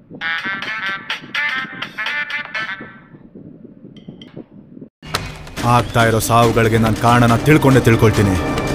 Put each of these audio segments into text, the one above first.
ಆಗ್ತಾ ಇರೋ ಸಾವುಗಳಿಗೆ ನಾನು ಕಾರಣನ ತಿಳ್ಕೊಂಡೇ ತಿಳ್ಕೊಳ್ತೀನಿ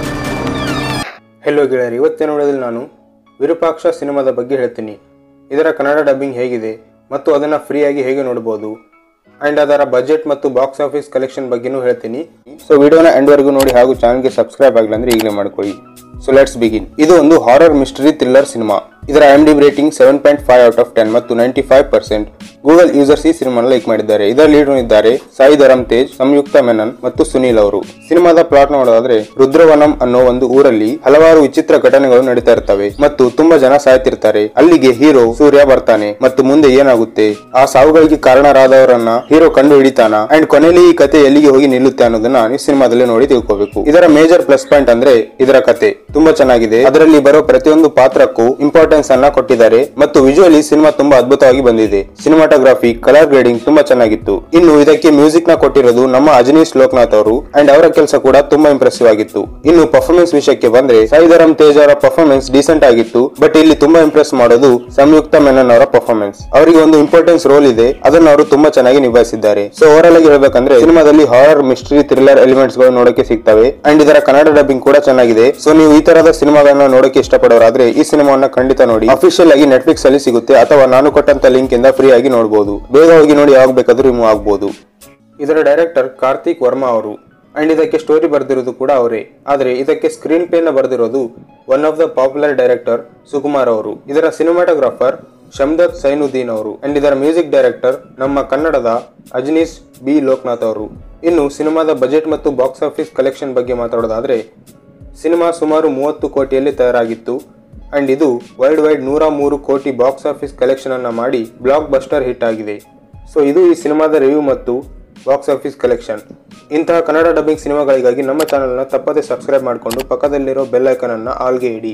ಹೆಲೋ ಗೆಳೆಯರು ಇವತ್ತಿನ ನೋಡೋದ್ರಲ್ಲಿ ನಾನು ವಿರೂಪಾಕ್ಷ ಸಿನಿಮಾದ ಬಗ್ಗೆ ಹೇಳ್ತೀನಿ ಇದರ ಕನ್ನಡ ಡಬ್ಬಿಂಗ್ ಹೇಗಿದೆ ಮತ್ತು ಅದನ್ನು ಫ್ರೀಯಾಗಿ ಹೇಗೆ ನೋಡ್ಬೋದು ಆ್ಯಂಡ್ ಅದರ ಬಜೆಟ್ ಮತ್ತು ಬಾಕ್ಸ್ ಆಫೀಸ್ ಕಲೆಕ್ಷನ್ ಬಗ್ಗೆನೂ ಹೇಳ್ತೀನಿ ಸೊ ವಿಡಿಯೋನ ಎಂಡ್ವರೆಗೂ ನೋಡಿ ಹಾಗೂ ಚಾನಲ್ಗೆ ಸಬ್ಸ್ಕ್ರೈಬ್ ಆಗಿಲ್ಲ ಅಂದ್ರೆ ಈಗಲೇ ಮಾಡ್ಕೊಳ್ಳಿ ಸೊ ಲೆಟ್ಸ್ ಬಿಗಿನ್ ಇದು ಒಂದು ಹಾರರ್ ಮಿಸ್ಟರಿ ಥ್ರಿಲ್ಲರ್ ಸಿನಿಮಾ ಇದರ M D rating seven point five out of ten ಮತ್ತು ninety five percent Google users ಈ ಸಿನಿಮಾನ ಲೈಕ್ ಮಾಡಿದ್ದಾರೆ ಇದರ ಲೀಡ್ ಇದ್ದಾರೆ ಸಾಯಿ ಧರಮ್ ತೇಜ್ ಸಂಯುಕ್ತ ಮೆನನ್ ಮತ್ತು ಸುನೀಲ್ ಅವರು ಸಿನಿಮಾದ ಪ್ಲಾಟ್ ನೋಡೋದಾದ್ರೆ ರುದ್ರವನಂ ಅನ್ನೋ ಒಂದು ಊರಲ್ಲಿ ಹಲವಾರು ವಿಚಿತ್ರ ಘಟನೆಗಳು ನಡೀತಾ ಇರ್ತವೆ ಮತ್ತು ತುಂಬಾ ಜನ ಸಾಯ್ತಿರ್ತಾರೆ ಅಲ್ಲಿಗೆ ಹೀರೋ ಸೂರ್ಯ ಬರ್ತಾನೆ ಮತ್ತು ಮುಂದೆ ಏನಾಗುತ್ತೆ ಆ ಸಾವುಗಳಿಗೆ ಕಾರಣರಾದವರನ್ನ ಹೀರೋ ಕಂಡು ಹಿಡಿತಾನ ಅಂಡ್ ಕೊನೆಯಲ್ಲಿ ಈ ಕತೆ ಎಲ್ಲಿಗೆ ಹೋಗಿ ನಿಲ್ಲುತ್ತೆ ಅನ್ನೋದನ್ನ ನೀವು ಸಿನಿಮಾದಲ್ಲಿ ನೋಡಿ ತಿಳ್ಕೋಬೇಕು ಇದರ ಮೇಜರ್ ಪ್ಲಸ್ ಪಾಯಿಂಟ್ ಅಂದ್ರೆ ಇದರ ಕತೆ ತುಂಬಾ ಚೆನ್ನಾಗಿದೆ ಅದರಲ್ಲಿ ಬರೋ ಪ್ರತಿಯೊಂದು ಪಾತ್ರಕ್ಕೂ ಇಂಪಾರ್ಟೆನ್ಸ್ ಅನ್ನ ಕೊಟ್ಟಿದ್ದಾರೆ ಮತ್ತು ವಿಜುವಲಿ ಸಿನಿಮಾ ತುಂಬಾ ಅದ್ಭುತವಾಗಿ ಬಂದಿದೆ ಸಿನಿಮಾಟೋಗ್ರಫಿ ಕಲರ್ ಗ್ರೇಡಿಂಗ್ ತುಂಬಾ ಚೆನ್ನಾಗಿತ್ತು ಇನ್ನು ಇದಕ್ಕೆ ಮ್ಯೂಸಿಕ್ ನ ಕೊಟ್ಟಿರೋದು ನಮ್ಮ ಅಜನೀಶ್ ಲೋಕನಾಥ್ ಅವರು ಅಂಡ್ ಅವರ ಕೆಲಸ ಕೂಡ ತುಂಬಾ ಇಂಪ್ರೆಸಿವ್ ಆಗಿತ್ತು ಇನ್ನು ಪರ್ಫಾರ್ಮೆನ್ಸ್ ವಿಷಯಕ್ಕೆ ಬಂದ್ರೆ ಸಾಯಿಧರಮ್ ತೇಜ್ ಅವರ ಪರ್ಫಾರ್ಮೆನ್ಸ್ ಡೀಸೆಂಟ್ ಆಗಿತ್ತು ಬಟ್ ಇಲ್ಲಿ ತುಂಬಾ ಇಂಪ್ರೆಸ್ ಮಾಡೋದು ಸಂಯುಕ್ತ ಮೆನನ್ ಅವರ ಪರ್ಫಾರ್ಮೆನ್ಸ್ ಅವರಿಗೆ ಒಂದು ಇಂಪಾರ್ಟೆನ್ಸ್ ರೋಲ್ ಇದೆ ಅದನ್ನು ಅವರು ತುಂಬಾ ಚೆನ್ನಾಗಿ ನಿಭಾಯಿಸಿದ್ದಾರೆ ಸೊ ಓವರ್ ಆಗಿ ಹೇಳ್ಬೇಕಂದ್ರೆ ಸಿನಿಮಾದಲ್ಲಿ ಹಾರರ್ ಮಿಸ್ಟ್ರಿ ಥ್ರಿಲ್ಲರ್ ಎಲಿಮೆಂಟ್ಸ್ ಗಳು ನೋಡಕ್ಕೆ ಸಿಗ್ತವೆ ಅಂಡ್ ಇದರ ಕನ್ನಡ ಡಬ್ಬಿಂಗ್ ಕೂಡ ಚೆನ್ನಾಗಿದೆ ಸೊ ನೀವು ಈ ತರದ ಸಿನಿಮಾಗಳನ್ನ ನೋಡಕ್ಕೆ ಇಷ್ಟಪಡೋರಾದ್ರೆ ಈ ಸಿನಿಮಾವನ್ನ ಖಂಡಿತ ನೋಡಿ ಅಫಿಷಿಯಲ್ ಆಗಿ ನೆಟ್ಫ್ಲಿಕ್ಸ್ ಅಲ್ಲಿ ಸಿಗುತ್ತೆ ಅಥವಾ ನಾನು ಕೊಟ್ಟಂತ ಲಿಂಕ್ ಇಂದ ಫ್ರೀ ಆಗಿ ನೋಡಬಹುದು ಬೇಗ ಹೋಗಿ ನೋಡಿ ಯಾವಾಗ ಬೇಕಾದ್ರೂ ರಿಮೂವ್ ಆಗಬಹುದು ಇದರ ಡೈರೆಕ್ಟರ್ ಕಾರ್ತಿಕ್ ವರ್ಮಾ ಅವರು ಅಂಡ್ ಇದಕ್ಕೆ ಸ್ಟೋರಿ ಬರೆದಿರೋದು ಕೂಡ ಅವರೇ ಆದರೆ ಇದಕ್ಕೆ ಸ್ಕ್ರೀನ್ ಪ್ಲೇನ ಬರೆದಿರೋದು one of the popular director Sukumar ಅವರು ಇದರ ಸಿನಿಮಾಟೋಗ್ರಾಫರ್ ಶಮ್ದತ್ ಸೈನುದ್ದೀನ್ ಅವರು ಅಂಡ್ ಇದರ ಮ್ಯೂಸಿಕ್ ಡೈರೆಕ್ಟರ್ ನಮ್ಮ ಕನ್ನಡದ ಅಜನೀಶ್ ಬಿ ಲೋಕನಾಥ್ ಅವರು ಇನ್ನು ಸಿನಿಮಾದ ಬಜೆಟ್ ಮತ್ತು ಬಾಕ್ಸ್ ಆಫೀಸ್ ಕಲೆಕ್ಷನ್ ಬಗ್ಗೆ ಮಾತಾಡೋದಾದ್ರೆ ಸಿನಿಮಾ ಸುಮಾರು ಮೂವತ್ತು ಕೋಟಿಯಲ್ಲಿ ತಯಾರಾಗಿತ್ತು ಅಂಡ್ ಇದು ವರ್ಲ್ಡ್ ವೈಡ್ ನೂರ ಮೂರು ಕೋಟಿ ಬಾಕ್ಸ್ ಆಫೀಸ್ ಕಲೆಕ್ಷನ್ ಅನ್ನ ಮಾಡಿ ಬ್ಲಾಕ್ ಬಸ್ಟರ್ ಹಿಟ್ ಆಗಿದೆ ಸೊ ಇದು ಈ ಸಿನಿಮಾದ ರಿವ್ಯೂ ಮತ್ತು ಬಾಕ್ಸ್ ಆಫೀಸ್ ಕಲೆಕ್ಷನ್ ಇಂತಹ ಕನ್ನಡ ಡಬ್ಬಿಂಗ್ ಸಿನಿಮಾಗಳಿಗಾಗಿ ನಮ್ಮ ಚಾನಲ್ನ ತಪ್ಪದೆ ಸಬ್ಸ್ಕ್ರೈಬ್ ಮಾಡಿಕೊಂಡು ಪಕ್ಕದಲ್ಲಿರೋ ಬೆಲ್ ಐಕನ್ ಅನ್ನ ಆಲ್ಗೆ ಇಡಿ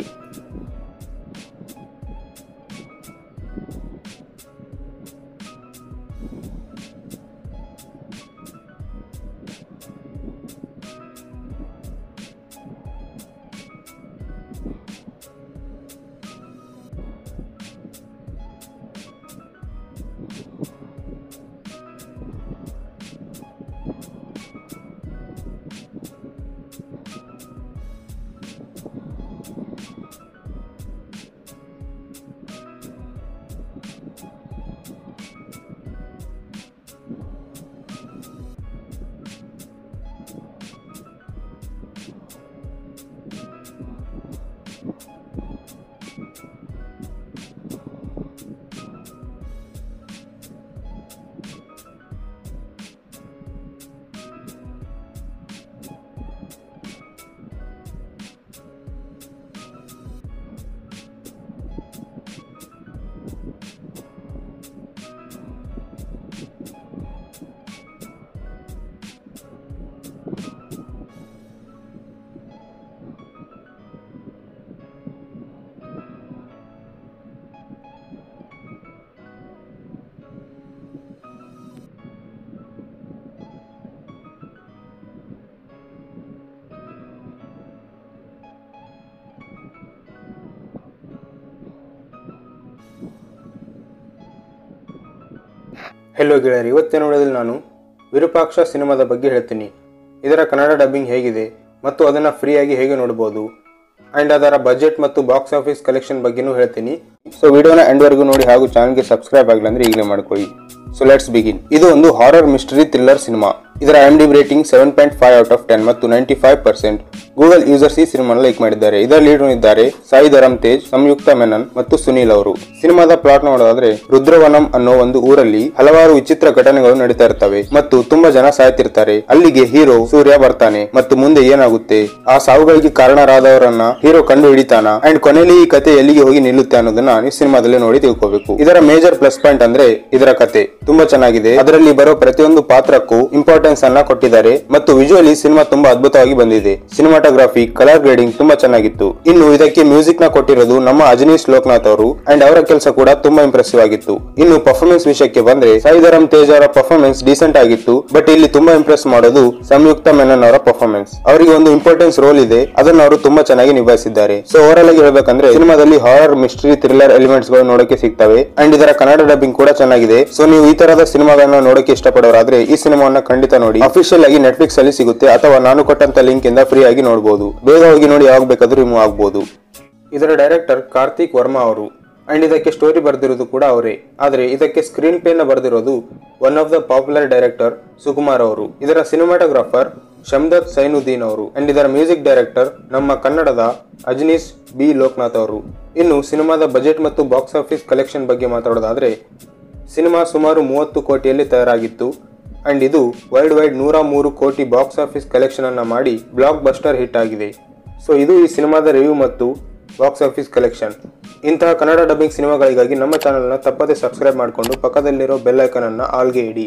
ಹೆಲೋ ಗೆಳೆಯರು ಇವತ್ತಿನ ನೋಡೋದ್ರಲ್ಲಿ ನಾನು ವಿರೂಪಾಕ್ಷ ಸಿನಿಮಾದ ಬಗ್ಗೆ ಹೇಳ್ತೀನಿ ಇದರ ಕನ್ನಡ ಡಬ್ಬಿಂಗ್ ಹೇಗಿದೆ ಮತ್ತು ಅದನ್ನು ಫ್ರೀಯಾಗಿ ಹೇಗೆ ನೋಡ್ಬೋದು ಆ್ಯಂಡ್ ಅದರ ಬಜೆಟ್ ಮತ್ತು ಬಾಕ್ಸ್ ಆಫೀಸ್ ಕಲೆಕ್ಷನ್ ಬಗ್ಗೆನೂ ಹೇಳ್ತೀನಿ ಸೊ ವಿಡಿಯೋನ ಎಂಡ್ವರೆಗೂ ನೋಡಿ ಹಾಗೂ ಚಾನಲ್ಗೆ ಸಬ್ಸ್ಕ್ರೈಬ್ ಆಗಿಲ್ಲ ಅಂದ್ರೆ ಈಗಲೇ ಮಾಡ್ಕೊಳ್ಳಿ ಸೊ ಲೆಟ್ಸ್ ಬಿಗಿನ್ ಇದು ಒಂದು ಹಾರರ್ ಮಿಸ್ಟರಿ ಥ್ರಿಲ್ಲರ್ ಸಿನಿಮಾ ಇದರ M D rating seven point five out of ten ಮತ್ತು ninety five percent Google users ಈ ಸಿನಿಮಾನ ಲೈಕ್ ಮಾಡಿದ್ದಾರೆ ಇದರ ಲೀಡ್ ಇದ್ದಾರೆ ಸಾಯಿ ಧರಮ್ ತೇಜ್ ಸಂಯುಕ್ತ ಮೆನನ್ ಮತ್ತು ಸುನೀಲ್ ಅವರು ಸಿನಿಮಾದ ಪ್ಲಾಟ್ ನೋಡೋದಾದ್ರೆ ರುದ್ರವನಂ ಅನ್ನೋ ಒಂದು ಊರಲ್ಲಿ ಹಲವಾರು ವಿಚಿತ್ರ ಘಟನೆಗಳು ನಡೀತಾ ಇರ್ತವೆ ಮತ್ತು ತುಂಬಾ ಜನ ಸಾಯ್ತಿರ್ತಾರೆ ಅಲ್ಲಿಗೆ ಹೀರೋ ಸೂರ್ಯ ಬರ್ತಾನೆ ಮತ್ತು ಮುಂದೆ ಏನಾಗುತ್ತೆ ಆ ಸಾವುಗಳಿಗೆ ಕಾರಣರಾದವರನ್ನ ಹೀರೋ ಕಂಡು ಹಿಡಿತಾನ ಅಂಡ್ ಕೊನೆಯಲ್ಲಿ ಈ ಕತೆ ಎಲ್ಲಿಗೆ ಹೋಗಿ ನಿಲ್ಲುತ್ತೆ ಅನ್ನೋದನ್ನ ನೀವು ಸಿನಿಮಾದಲ್ಲಿ ನೋಡಿ ತಿಳ್ಕೋಬೇಕು ಇದರ ಮೇಜರ್ ಪ್ಲಸ್ ಪಾಯಿಂಟ್ ಅಂದ್ರೆ ಇದರ ಕತೆ ತುಂಬಾ ಚೆನ್ನಾಗಿದೆ ಅದರಲ್ಲಿ ಬರೋ ಪ್ರತಿಯೊಂದು ಪಾತ್ರಕ್ಕೂ ಇಂಪಾರ್ಟೆನ್ಸ್ ಅನ್ನ ಕೊಟ್ಟಿದ್ದಾರೆ ಮತ್ತು ವಿಜುವಲಿ ಸಿನಿಮಾ ತುಂಬಾ ಅದ್ಭುತವಾಗಿ ಬಂದಿದೆ ಸಿನಿಮಾಟೋಗ್ರಫಿ ಕಲರ್ ಗ್ರೇಡಿಂಗ್ ತುಂಬಾ ಚೆನ್ನಾಗಿತ್ತು ಇನ್ನು ಇದಕ್ಕೆ ಮ್ಯೂಸಿಕ್ ನ ಕೊಟ್ಟಿರೋದು ನಮ್ಮ ಅಜನೀಶ್ ಲೋಕನಾಥ್ ಅವರು ಅಂಡ್ ಅವರ ಕೆಲಸ ಕೂಡ ತುಂಬಾ ಇಂಪ್ರೆಸಿವ್ ಆಗಿತ್ತು ಇನ್ನು ಪರ್ಫಾರ್ಮೆನ್ಸ್ ವಿಷಯಕ್ಕೆ ಬಂದ್ರೆ ಸಾಯಿಧರಮ್ ತೇಜ್ ಅವರ ಪರ್ಫಾರ್ಮೆನ್ಸ್ ಡೀಸೆಂಟ್ ಆಗಿತ್ತು ಬಟ್ ಇಲ್ಲಿ ತುಂಬಾ ಇಂಪ್ರೆಸ್ ಮಾಡೋದು ಸಂಯುಕ್ತ ಮೆನನ್ ಅವರ ಪರ್ಫಾರ್ಮೆನ್ಸ್ ಅವರಿಗೆ ಒಂದು ಇಂಪಾರ್ಟೆನ್ಸ್ ರೋಲ್ ಇದೆ ಅದನ್ನು ಅವರು ತುಂಬಾ ಚೆನ್ನಾಗಿ ನಿಭಾಯಿಸಿದ್ದಾರೆ ಸೊ ಓವರ್ ಆಗಿ ಹೇಳ್ಬೇಕಂದ್ರೆ ಸಿನಿಮಾದಲ್ಲಿ horror mystery thriller thriller elements ಗಳು ನೋಡಕ್ಕೆ ಸಿಗ್ತವೆ ಅಂಡ್ ಇದರ ಕನ್ನಡ ಡಬ್ಬಿಂಗ್ ಕೂಡ ಚೆನ್ನಾಗಿದೆ ಸೊ ನೀವು ಈ ತರದ ಸಿನಿಮಾಗಳನ್ನ ನೋಡಕ್ಕೆ ಇಷ್ಟಪಡೋರಾದ್ರೆ ಈ ಸಿನಿಮಾವನ್ನ ಖಂಡಿತ ನೋಡಿ ಅಫಿಷಿಯಲ್ ಆಗಿ ನೆಟ್ಫ್ಲಿಕ್ಸ್ ಅಲ್ಲಿ ಸಿಗುತ್ತೆ ಅಥವಾ ನಾನು ಕೊಟ್ಟಂತ ಲಿಂಕ್ ಇಂದ ಫ್ರೀ ಆಗಿ ನೋಡಬಹುದು ಬೇಗ ಹೋಗಿ ನೋಡಿ ಯಾವಾಗ ಬೇಕಾದ್ರೂ ರಿಮೂವ್ ಆಗಬಹುದು ಇದರ ಡೈರೆಕ್ಟರ್ ಕಾರ್ತಿಕ್ ವರ್ಮಾ ಅವರು ಅಂಡ್ ಇದಕ್ಕೆ ಸ್ಟೋರಿ ಬರೆದಿರೋದು ಕೂಡ ಅವರೇ ಆದರೆ ಇದಕ್ಕೆ ಸ್ಕ್ರೀನ್ ಪ್ಲೇನ ಬರೆದಿರೋದು one of the popular director Sukumar ಅವರು ಇದರ ಸಿನಿಮಾಟೋಗ್ರಾಫರ್ ಶಮ್ದತ್ ಸೈನುದ್ದೀನ್ ಅವರು ಅಂಡ್ ಇದರ ಮ್ಯೂಸಿಕ್ ಡೈರೆಕ್ಟರ್ ನಮ್ಮ ಕನ್ನಡದ ಅಜನೀಶ್ ಬಿ ಲೋಕನಾಥ್ ಅವರು ಇನ್ನು ಸಿನಿಮಾದ ಬಜೆಟ್ ಮತ್ತು ಬಾಕ್ಸ್ ಆಫೀಸ್ ಕಲೆಕ್ಷನ್ ಬಗ್ಗೆ ಮಾತಾಡೋದಾದ್ರೆ ಸಿನಿಮಾ ಸುಮಾರು ಮೂವತ್ತು ಕೋಟಿಯಲ್ಲಿ ತಯಾರಾಗಿತ್ತು ಅಂಡ್ ಇದು ವರ್ಲ್ಡ್ ವೈಡ್ ನೂರ ಮೂರು ಕೋಟಿ ಬಾಕ್ಸ್ ಆಫೀಸ್ ಕಲೆಕ್ಷನ್ ಅನ್ನ ಮಾಡಿ ಬ್ಲಾಕ್ ಬಸ್ಟರ್ ಹಿಟ್ ಆಗಿದೆ ಸೊ ಇದು ಈ ಸಿನಿಮಾದ ರಿವ್ಯೂ ಮತ್ತು ಬಾಕ್ಸ್ ಆಫೀಸ್ ಕಲೆಕ್ಷನ್ ಇಂತಹ ಕನ್ನಡ ಡಬ್ಬಿಂಗ್ ಸಿನಿಮಾಗಳಿಗಾಗಿ ನಮ್ಮ ಚಾನಲ್ನ ತಪ್ಪದೆ ಸಬ್ಸ್ಕ್ರೈಬ್ ಮಾಡಿಕೊಂಡು ಪಕ್ಕದಲ್ಲಿರೋ ಬೆಲ್ ಐಕನ್ ಅನ್ನ ಆಲ್ಗೆ ಇಡಿ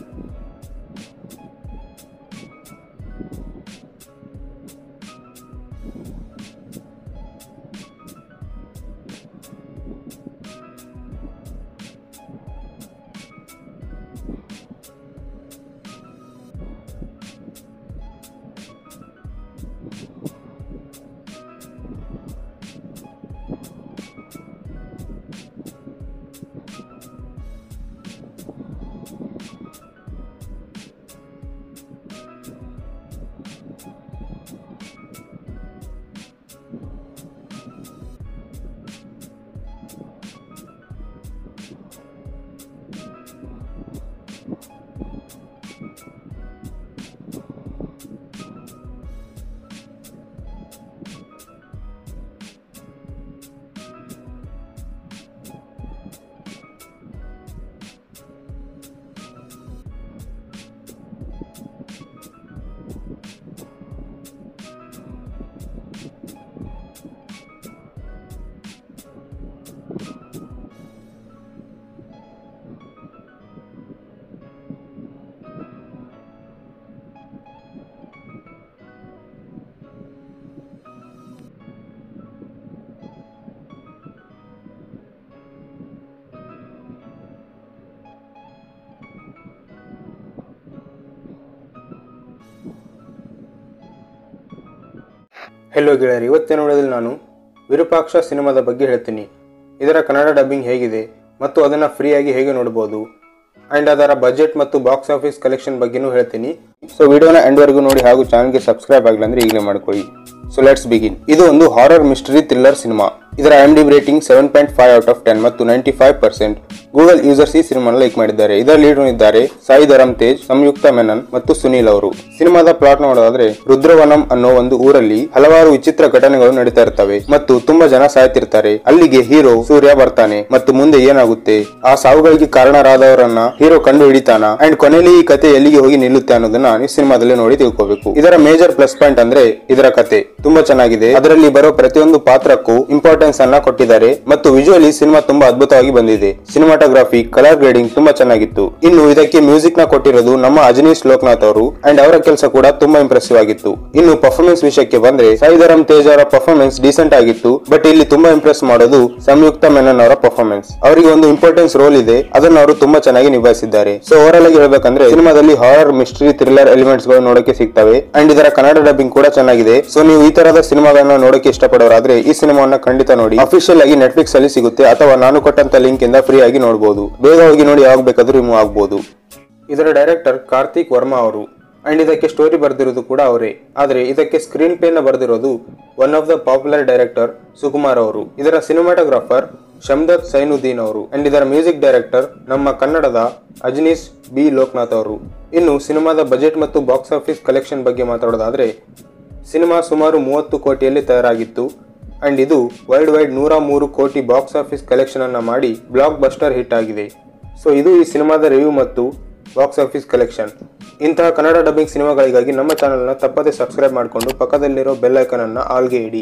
ಹೆಲೋ ಗೆಳೆಯರಿ ಇವತ್ತಿನ ವಿಡಿಯೋದಲ್ಲಿ ನಾನು ವಿರೂಪಾಕ್ಷ ಸಿನಿಮಾದ ಬಗ್ಗೆ ಹೇಳ್ತೀನಿ ಇದರ ಕನ್ನಡ ಡಬ್ಬಿಂಗ್ ಹೇಗಿದೆ ಮತ್ತು ಅದನ್ನು ಫ್ರೀಯಾಗಿ ಹೇಗೆ ನೋಡಬಹುದು ಆ್ಯಂಡ್ ಅದರ ಬಜೆಟ್ ಮತ್ತು ಬಾಕ್ಸ್ ಆಫೀಸ್ ಕಲೆಕ್ಷನ್ ಬಗ್ಗೆನೂ ಹೇಳ್ತೀನಿ ಸೊ ವಿಡಿಯೋನ ಎಂಡ್ವರೆಗೂ ನೋಡಿ ಹಾಗೂ ಚಾನಲ್ಗೆ ಸಬ್ಸ್ಕ್ರೈಬ್ ಆಗಿಲ್ಲ ಅಂದ್ರೆ ಈಗಲೇ ಮಾಡ್ಕೊಳ್ಳಿ ಸೊ ಲೆಟ್ಸ್ ಬಿಗಿನ್ ಇದು ಒಂದು ಹಾರರ್ ಮಿಸ್ಟರಿ ಥ್ರಿಲ್ಲರ್ ಸಿನಿಮಾ ಇದರ M D rating seven point five out of ten ಮತ್ತು ninety five percent Google users ಈ ಸಿನಿಮಾನ ಲೈಕ್ ಮಾಡಿದ್ದಾರೆ ಇದರ ಲೀಡ್ ಇದ್ದಾರೆ ಸಾಯಿ ಧರಮ್ ತೇಜ್ ಸಂಯುಕ್ತ ಮೆನನ್ ಮತ್ತು ಸುನೀಲ್ ಅವರು ಸಿನಿಮಾದ ಪ್ಲಾಟ್ ನೋಡೋದಾದ್ರೆ ರುದ್ರವನಂ ಅನ್ನೋ ಒಂದು ಊರಲ್ಲಿ ಹಲವಾರು ವಿಚಿತ್ರ ಘಟನೆಗಳು ನಡೀತಾ ಇರ್ತವೆ ಮತ್ತು ತುಂಬಾ ಜನ ಸಾಯ್ತಿರ್ತಾರೆ ಅಲ್ಲಿಗೆ ಹೀರೋ ಸೂರ್ಯ ಬರ್ತಾನೆ ಮತ್ತು ಮುಂದೆ ಏನಾಗುತ್ತೆ ಆ ಸಾವುಗಳಿಗೆ ಕಾರಣರಾದವರನ್ನ ಹೀರೋ ಕಂಡು ಹಿಡಿತಾನ ಅಂಡ್ ಕೊನೆಯಲ್ಲಿ ಈ ಕತೆ ಎಲ್ಲಿಗೆ ಹೋಗಿ ನಿಲ್ಲುತ್ತೆ ಅನ್ನೋದನ್ನ ನೀವು ಸಿನಿಮಾದಲ್ಲಿ ನೋಡಿ ತಿಳ್ಕೋಬೇಕು ಇದರ ಮೇಜರ್ ಪ್ಲಸ್ ಪಾಯಿಂಟ್ ಅಂದ್ರೆ ಇದರ ಕತೆ ತುಂಬಾ ಚೆನ್ನಾಗಿದೆ ಅದರಲ್ಲಿ ಬರೋ ಪ್ರತಿಯೊಂದು ಪಾತ್ರಕ್ಕೂ ಇಂಪಾರ್ಟೆನ್ಸ್ ಅನ್ನ ಕೊಟ್ಟಿದ್ದಾರೆ ಮತ್ತು ವಿಜುವಲಿ ಸಿನಿಮಾ ತುಂಬಾ ಅದ್ಭುತವಾಗಿ ಬಂದಿದೆ ಸಿನಿಮಾಟೋಗ್ರಫಿ ಕಲರ್ ಗ್ರೇಡಿಂಗ್ ತುಂಬಾ ಚೆನ್ನಾಗಿತ್ತು ಇನ್ನು ಇದಕ್ಕೆ ಮ್ಯೂಸಿಕ್ ನ ಕೊಟ್ಟಿರೋದು ನಮ್ಮ ಅಜನೀಶ್ ಲೋಕನಾಥ್ ಅವರು ಅಂಡ್ ಅವರ ಕೆಲಸ ಕೂಡ ತುಂಬಾ ಇಂಪ್ರೆಸಿವ್ ಆಗಿತ್ತು ಇನ್ನು ಪರ್ಫಾರ್ಮೆನ್ಸ್ ವಿಷಯಕ್ಕೆ ಬಂದ್ರೆ ಸಾಯಿಧರಂ ತೇಜ್ ಅವರ ಪರ್ಫಾರ್ಮೆನ್ಸ್ ಡೀಸೆಂಟ್ ಆಗಿತ್ತು ಬಟ್ ಇಲ್ಲಿ ತುಂಬಾ ಇಂಪ್ರೆಸ್ ಮಾಡೋದು ಸಂಯುಕ್ತ ಮೆನನ್ ಅವರ ಪರ್ಫಾರ್ಮೆನ್ಸ್ ಅವರಿಗೆ ಒಂದು ಇಂಪಾರ್ಟೆನ್ಸ್ ರೋಲ್ ಇದೆ ಅದನ್ನು ಅವರು ತುಂಬಾ ಚೆನ್ನಾಗಿ ನಿಭಾಯಿಸಿದ್ದಾರೆ ಸೊ ಓವರ್ ಆಗಿ ಹೇಳ್ಬೇಕಂದ್ರೆ ಸಿನಿಮಾದಲ್ಲಿ ಹಾರರ್ ಮಿಸ್ಟರಿ ಥ್ರಿಲ್ಲರ್ ಎಲಿಮೆಂಟ್ಸ್ ಗಳು ನೋಡಕ್ಕೆ ಸಿಗ್ತವೆ ಅಂಡ್ ಇದರ ಕನ್ನಡ ಡಬ್ಬಿಂಗ್ ಕೂಡ ಚೆನ್ನಾಗಿದೆ ಸೊ ನೀವು ಈ ತರದ ಸಿನಿಮಾಗಳನ್ನ ನೋಡಕ್ಕೆ ಇಷ್ಟಪಡೋರಾದ್ರೆ ಈ ಸಿನಿಮಾವನ್ನ ಖಂಡಿತ ನೋಡಿ ಅಫಿಷಿಯಲ್ ಆಗಿ ನೆಟ್ಫ್ಲಿಕ್ಸ್ ಅಲ್ಲಿ ಸಿಗುತ್ತೆ ಅಥವಾ ನಾನು ಕೊಟ್ಟಂತ ಲಿಂಕ್ ಇಂದ ಫ್ರೀ ಆಗಿ ನೋಡಬಹುದು ಬೇಗ ಹೋಗಿ ನೋಡಿ ಯಾವಾಗ ಬೇಕಾದ್ರೂ ರಿಮೂವ್ ಆಗಬಹುದು ಇದರ ಡೈರೆಕ್ಟರ್ ಕಾರ್ತಿಕ್ ವರ್ಮಾ ಅವರು ಅಂಡ್ ಇದಕ್ಕೆ ಸ್ಟೋರಿ ಬರೆದಿರೋದು ಕೂಡ ಅವರೇ ಆದರೆ ಇದಕ್ಕೆ ಸ್ಕ್ರೀನ್ ಪ್ಲೇನ ಬರೆದಿರೋದು one of the popular director Sukumar ಅವರು ಇದರ ಸಿನಿಮಾಟೋಗ್ರಾಫರ್ ಶಮ್ದತ್ ಸೈನುದ್ದೀನ್ ಅವರು ಅಂಡ್ ಇದರ ಮ್ಯೂಸಿಕ್ ಡೈರೆಕ್ಟರ್ ನಮ್ಮ ಕನ್ನಡದ ಅಜನೀಶ್ ಬಿ ಲೋಕನಾಥ್ ಅವರು ಇನ್ನು ಸಿನಿಮಾದ ಬಜೆಟ್ ಮತ್ತು ಬಾಕ್ಸ್ ಆಫೀಸ್ ಕಲೆಕ್ಷನ್ ಬಗ್ಗೆ ಮಾತಾಡೋದಾದ್ರೆ ಸಿನಿಮಾ ಸುಮಾರು ಮೂವತ್ತು ಕೋಟಿಯಲ್ಲಿ ತಯಾರಾಗಿತ್ತು ಅಂಡ್ ಇದು ವರ್ಲ್ಡ್ ವೈಡ್ ನೂರ ಮೂರು ಕೋಟಿ ಬಾಕ್ಸ್ ಆಫೀಸ್ ಕಲೆಕ್ಷನ್ ಅನ್ನ ಮಾಡಿ ಬ್ಲಾಕ್ ಬಸ್ಟರ್ ಹಿಟ್ ಆಗಿದೆ ಸೊ ಇದು ಈ ಸಿನಿಮಾದ ರಿವ್ಯೂ ಮತ್ತು ಬಾಕ್ಸ್ ಆಫೀಸ್ ಕಲೆಕ್ಷನ್ ಇಂತಹ ಕನ್ನಡ ಡಬ್ಬಿಂಗ್ ಸಿನಿಮಾಗಳಿಗಾಗಿ ನಮ್ಮ ಚಾನಲ್ನ ತಪ್ಪದೆ ಸಬ್ಸ್ಕ್ರೈಬ್ ಮಾಡಿಕೊಂಡು ಪಕ್ಕದಲ್ಲಿರೋ ಬೆಲ್ ಐಕನ್ ಅನ್ನ ಆಲ್ಗೆ ಇಡಿ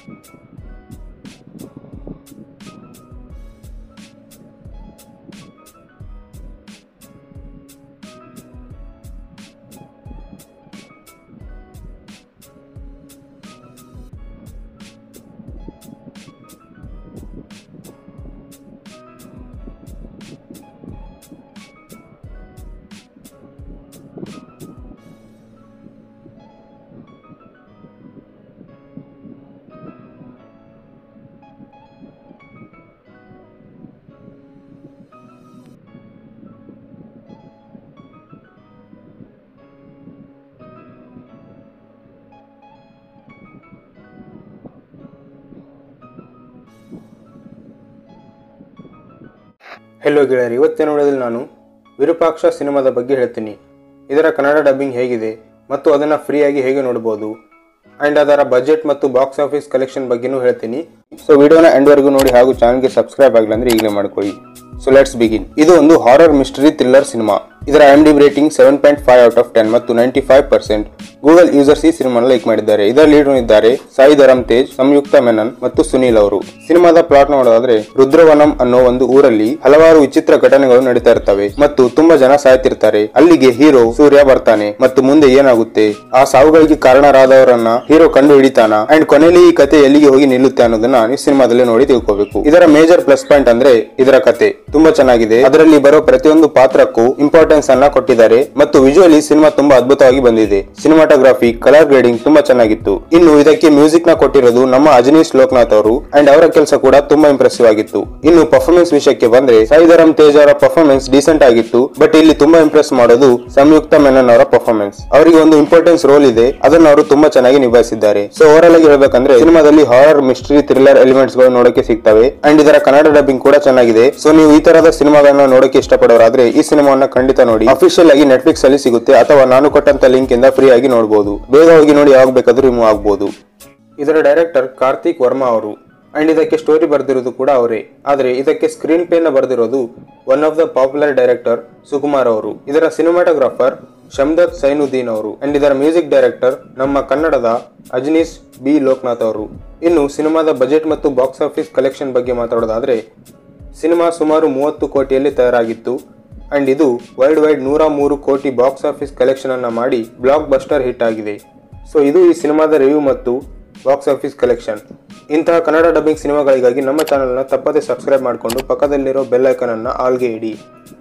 ಹೆಲೋ ಗೆಳೆಯರಿ ಇವತ್ತಿನ ವಿಡಿಯೋದಲ್ಲಿ ನಾನು ವಿರೂಪಾಕ್ಷ ಸಿನಿಮಾದ ಬಗ್ಗೆ ಹೇಳ್ತೀನಿ ಇದರ ಕನ್ನಡ ಡಬ್ಬಿಂಗ್ ಹೇಗಿದೆ ಮತ್ತು ಅದನ್ನು ಫ್ರೀಯಾಗಿ ಹೇಗೆ ನೋಡ್ಬೋದು ಆ್ಯಂಡ್ ಅದರ ಬಜೆಟ್ ಮತ್ತು ಬಾಕ್ಸ್ ಆಫೀಸ್ ಕಲೆಕ್ಷನ್ ಬಗ್ಗೆನೂ ಹೇಳ್ತೀನಿ ಸೊ ವಿಡಿಯೋನ ಎಂಡ್ವರೆಗೂ ನೋಡಿ ಹಾಗೂ ಚಾನಲ್ಗೆ ಸಬ್ಸ್ಕ್ರೈಬ್ ಆಗಿಲ್ಲ ಅಂದ್ರೆ ಈಗಲೇ ಮಾಡ್ಕೊಳ್ಳಿ ಸೊ ಲೆಟ್ಸ್ ಬಿಗಿನ್ ಇದು ಒಂದು ಹಾರರ್ ಮಿಸ್ಟರಿ ಥ್ರಿಲ್ಲರ್ ಸಿನಿಮಾ ಇದರ M D rating seven point five out of ten ಮತ್ತು ninety five percent Google users ಈ ಸಿನಿಮಾನ ಲೈಕ್ ಮಾಡಿದ್ದಾರೆ ಇದರ ಲೀಡ್ ಇದ್ದಾರೆ ಸಾಯಿ ಧರಮ್ ತೇಜ್ ಸಂಯುಕ್ತ ಮೆನನ್ ಮತ್ತು ಸುನೀಲ್ ಅವರು ಸಿನಿಮಾದ ಪ್ಲಾಟ್ ನೋಡೋದಾದ್ರೆ ರುದ್ರವನಂ ಅನ್ನೋ ಒಂದು ಊರಲ್ಲಿ ಹಲವಾರು ವಿಚಿತ್ರ ಘಟನೆಗಳು ನಡೀತಾ ಇರ್ತವೆ ಮತ್ತು ತುಂಬಾ ಜನ ಸಾಯ್ತಿರ್ತಾರೆ ಅಲ್ಲಿಗೆ ಹೀರೋ ಸೂರ್ಯ ಬರ್ತಾನೆ ಮತ್ತು ಮುಂದೆ ಏನಾಗುತ್ತೆ ಆ ಸಾವುಗಳಿಗೆ ಕಾರಣರಾದವರನ್ನ ಹೀರೋ ಕಂಡು ಹಿಡಿತಾನ ಅಂಡ್ ಕೊನೆಯಲ್ಲಿ ಈ ಕತೆ ಎಲ್ಲಿಗೆ ಹೋಗಿ ನಿಲ್ಲುತ್ತೆ ಅನ್ನೋದನ್ನ ನೀವು ಸಿನಿಮಾದಲ್ಲಿ ನೋಡಿ ತಿಳ್ಕೋಬೇಕು ಇದರ ಮೇಜರ್ ಪ್ಲಸ್ ಪಾಯಿಂಟ್ ಅಂದ್ರೆ ಇದರ ಕತೆ ತುಂಬಾ ಚೆನ್ನಾಗಿದೆ ಅದರಲ್ಲಿ ಬರೋ ಪ್ರತಿಯೊಂದು ಪಾತ್ರಕ್ಕೂ ಇಂಪಾರ್ಟೆನ್ಸ್ ಅನ್ನ ಕೊಟ್ಟಿದ್ದಾರೆ ಮತ್ತು ವಿಜುವಲಿ ಸಿನಿಮಾ ತುಂಬಾ ಅದ್ಭುತವಾಗಿ ಬಂದಿದೆ ಸಿನಿಮಾಟೋಗ್ರಫಿ ಕಲರ್ ಗ್ರೇಡಿಂಗ್ ತುಂಬಾ ಚೆನ್ನಾಗಿತ್ತು ಇನ್ನು ಇದಕ್ಕೆ ಮ್ಯೂಸಿಕ್ ನ ಕೊಟ್ಟಿರೋದು ನಮ್ಮ ಅಜನೀಶ್ ಲೋಕನಾಥ್ ಅವರು ಅಂಡ್ ಅವರ ಕೆಲಸ ಕೂಡ ತುಂಬಾ ಇಂಪ್ರೆಸಿವ್ ಆಗಿತ್ತು ಇನ್ನು ಪರ್ಫಾರ್ಮೆನ್ಸ್ ವಿಷಯಕ್ಕೆ ಬಂದ್ರೆ ಸಾಯಿಧರಂ ತೇಜ್ ಅವರ ಪರ್ಫಾರ್ಮೆನ್ಸ್ ಡೀಸೆಂಟ್ ಆಗಿತ್ತು ಬಟ್ ಇಲ್ಲಿ ತುಂಬಾ ಇಂಪ್ರೆಸ್ ಮಾಡೋದು ಸಂಯುಕ್ತ ಮೆನನ್ ಅವರ ಪರ್ಫಾರ್ಮೆನ್ಸ್ ಅವರಿಗೆ ಒಂದು ಇಂಪಾರ್ಟೆನ್ಸ್ ರೋಲ್ ಇದೆ ಅದನ್ನು ಅವರು ತುಂಬಾ ಚೆನ್ನಾಗಿ ನಿಭಾಯಿಸಿದ್ದಾರೆ ಸೊ ಓವರ್ ಆಗಿ ಹೇಳ್ಬೇಕಂದ್ರೆ ಸಿನಿಮಾದಲ್ಲಿ ಹಾರರ್ ಮಿಸ್ಟ್ರಿ ಥ್ರಿಲ್ಲರ್ ಎಲಿಮೆಂಟ್ಸ್ ಗಳು ನೋಡಕ್ಕೆ ಸಿಗ್ತವೆ ಅಂಡ್ ಇದರ ಕನ್ನಡ ಡಬ್ಬಿಂಗ್ ಕೂಡ ಚೆನ್ನಾಗಿದೆ ಸೊ ನೀವು ಈ ತರದ ಸಿನಿಮಾಗಳನ್ನ ನೋಡಕ್ಕೆ ಇಷ್ಟಪಡೋರಾದ್ರೆ ಈ ಸಿನಿಮಾವನ್ನ ಖಂಡಿತ ನೋಡಿ ಅಫಿಷಿಯಲ್ ಆಗಿ ನೆಟ್ಫ್ಲಿಕ್ಸ್ ಅಲ್ಲಿ ಸಿಗುತ್ತೆ ಅಥವಾ ನಾನು ಕೊಟ್ಟಂತ ಲಿಂಕ್ ಇಂದ ಫ್ರೀ ಆಗಿ ನೋಡಬಹುದು ಬೇಗ ಹೋಗಿ ನೋಡಿ ಯಾವಾಗ ಬೇಕಾದ್ರೂ ರಿಮೂವ್ ಆಗಬಹುದು ಇದರ ಡೈರೆಕ್ಟರ್ ಕಾರ್ತಿಕ್ ವರ್ಮಾ ಅವರು ಅಂಡ್ ಇದಕ್ಕೆ ಸ್ಟೋರಿ ಬರೆದಿರೋದು ಕೂಡ ಅವರೇ ಆದರೆ ಇದಕ್ಕೆ ಸ್ಕ್ರೀನ್ ಪ್ಲೇ ನ ಬರೆದಿರೋದು one of the popular director Sukumar ಅವರು ಇದರ ಸಿನಿಮಾಟೋಗ್ರಾಫರ್ ಶಮ್ದತ್ ಸೈನುದ್ದೀನ್ ಅವರು ಅಂಡ್ ಇದರ ಮ್ಯೂಸಿಕ್ ಡೈರೆಕ್ಟರ್ ನಮ್ಮ ಕನ್ನಡದ ಅಜನೀಶ್ ಬಿ ಲೋಕನಾಥ್ ಅವರು ಇನ್ನು ಸಿನಿಮಾದ ಬಜೆಟ್ ಮತ್ತು ಬಾಕ್ಸ್ ಆಫೀಸ್ ಕಲೆಕ್ಷನ್ ಬಗ್ಗೆ ಮಾತಾಡೋದಾದ್ರೆ ಸಿನಿಮಾ ಸುಮಾರು ಮೂವತ್ತು ಕೋಟಿಯಲ್ಲಿ ತಯಾರಾಗಿತ್ತು ಅಂಡ್ ಇದು ವರ್ಲ್ಡ್ ವೈಡ್ ನೂರ ಮೂರು ಕೋಟಿ ಬಾಕ್ಸ್ ಆಫೀಸ್ ಕಲೆಕ್ಷನ್ ಅನ್ನ ಮಾಡಿ ಬ್ಲಾಕ್ ಬಸ್ಟರ್ ಹಿಟ್ ಆಗಿದೆ ಸೊ ಇದು ಈ ಸಿನಿಮಾದ ರಿವ್ಯೂ ಮತ್ತು ಬಾಕ್ಸ್ ಆಫೀಸ್ ಕಲೆಕ್ಷನ್ ಇಂತಹ ಕನ್ನಡ ಡಬ್ಬಿಂಗ್ ಸಿನಿಮಾಗಳಿಗಾಗಿ ನಮ್ಮ ಚಾನಲ್ನ ತಪ್ಪದೇ ಸಬ್ಸ್ಕ್ರೈಬ್ ಮಾಡಿಕೊಂಡು ಪಕ್ಕದಲ್ಲಿರೋ ಬೆಲ್ ಐಕನ್ ಅನ್ನ ಆಲ್ಗೆ ಇಡಿ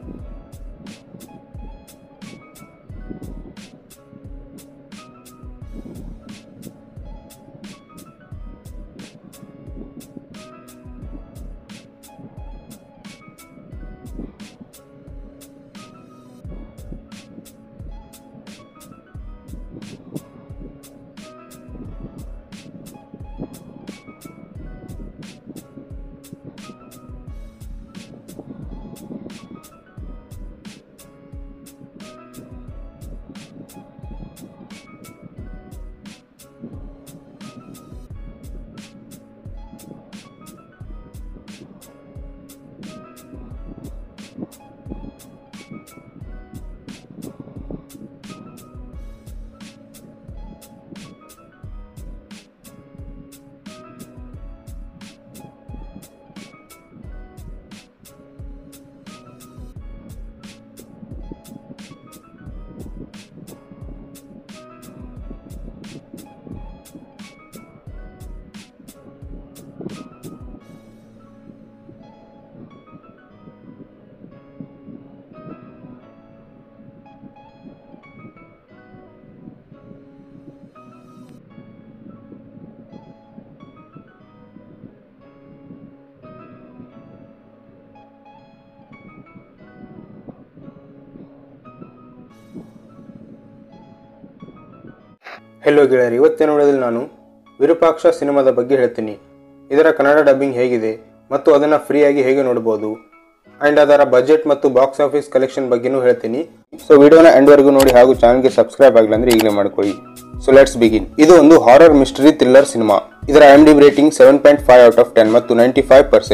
ಹೆಲೋ ಗೆಳೆಯರಿ ಇವತ್ತಿನ ವಿಡಿಯೋದಲ್ಲಿ ನಾನು ವಿರೂಪಾಕ್ಷ ಸಿನಿಮಾದ ಬಗ್ಗೆ ಹೇಳ್ತೀನಿ ಇದರ ಕನ್ನಡ ಡಬ್ಬಿಂಗ್ ಹೇಗಿದೆ ಮತ್ತು ಅದನ್ನು ಫ್ರೀಯಾಗಿ ಹೇಗೆ ನೋಡ್ಬೋದು ಆ್ಯಂಡ್ ಅದರ ಬಜೆಟ್ ಮತ್ತು ಬಾಕ್ಸ್ ಆಫೀಸ್ ಕಲೆಕ್ಷನ್ ಬಗ್ಗೆನೂ ಹೇಳ್ತೀನಿ ಸೊ ವಿಡಿಯೋನ ಎಂಡ್ವರೆಗೂ ನೋಡಿ ಹಾಗೂ ಚಾನಲ್ಗೆ ಸಬ್ಸ್ಕ್ರೈಬ್ ಆಗಿಲ್ಲ ಅಂದ್ರೆ ಈಗಲೇ ಮಾಡ್ಕೊಳ್ಳಿ ಸೊ ಲೆಟ್ಸ್ ಬಿಗಿನ್ ಇದು ಒಂದು ಹಾರರ್ ಮಿಸ್ಟರಿ ಥ್ರಿಲ್ಲರ್ ಸಿನಿಮಾ ಇದರ M D rating seven point five out of ten ಮತ್ತು ninety five percent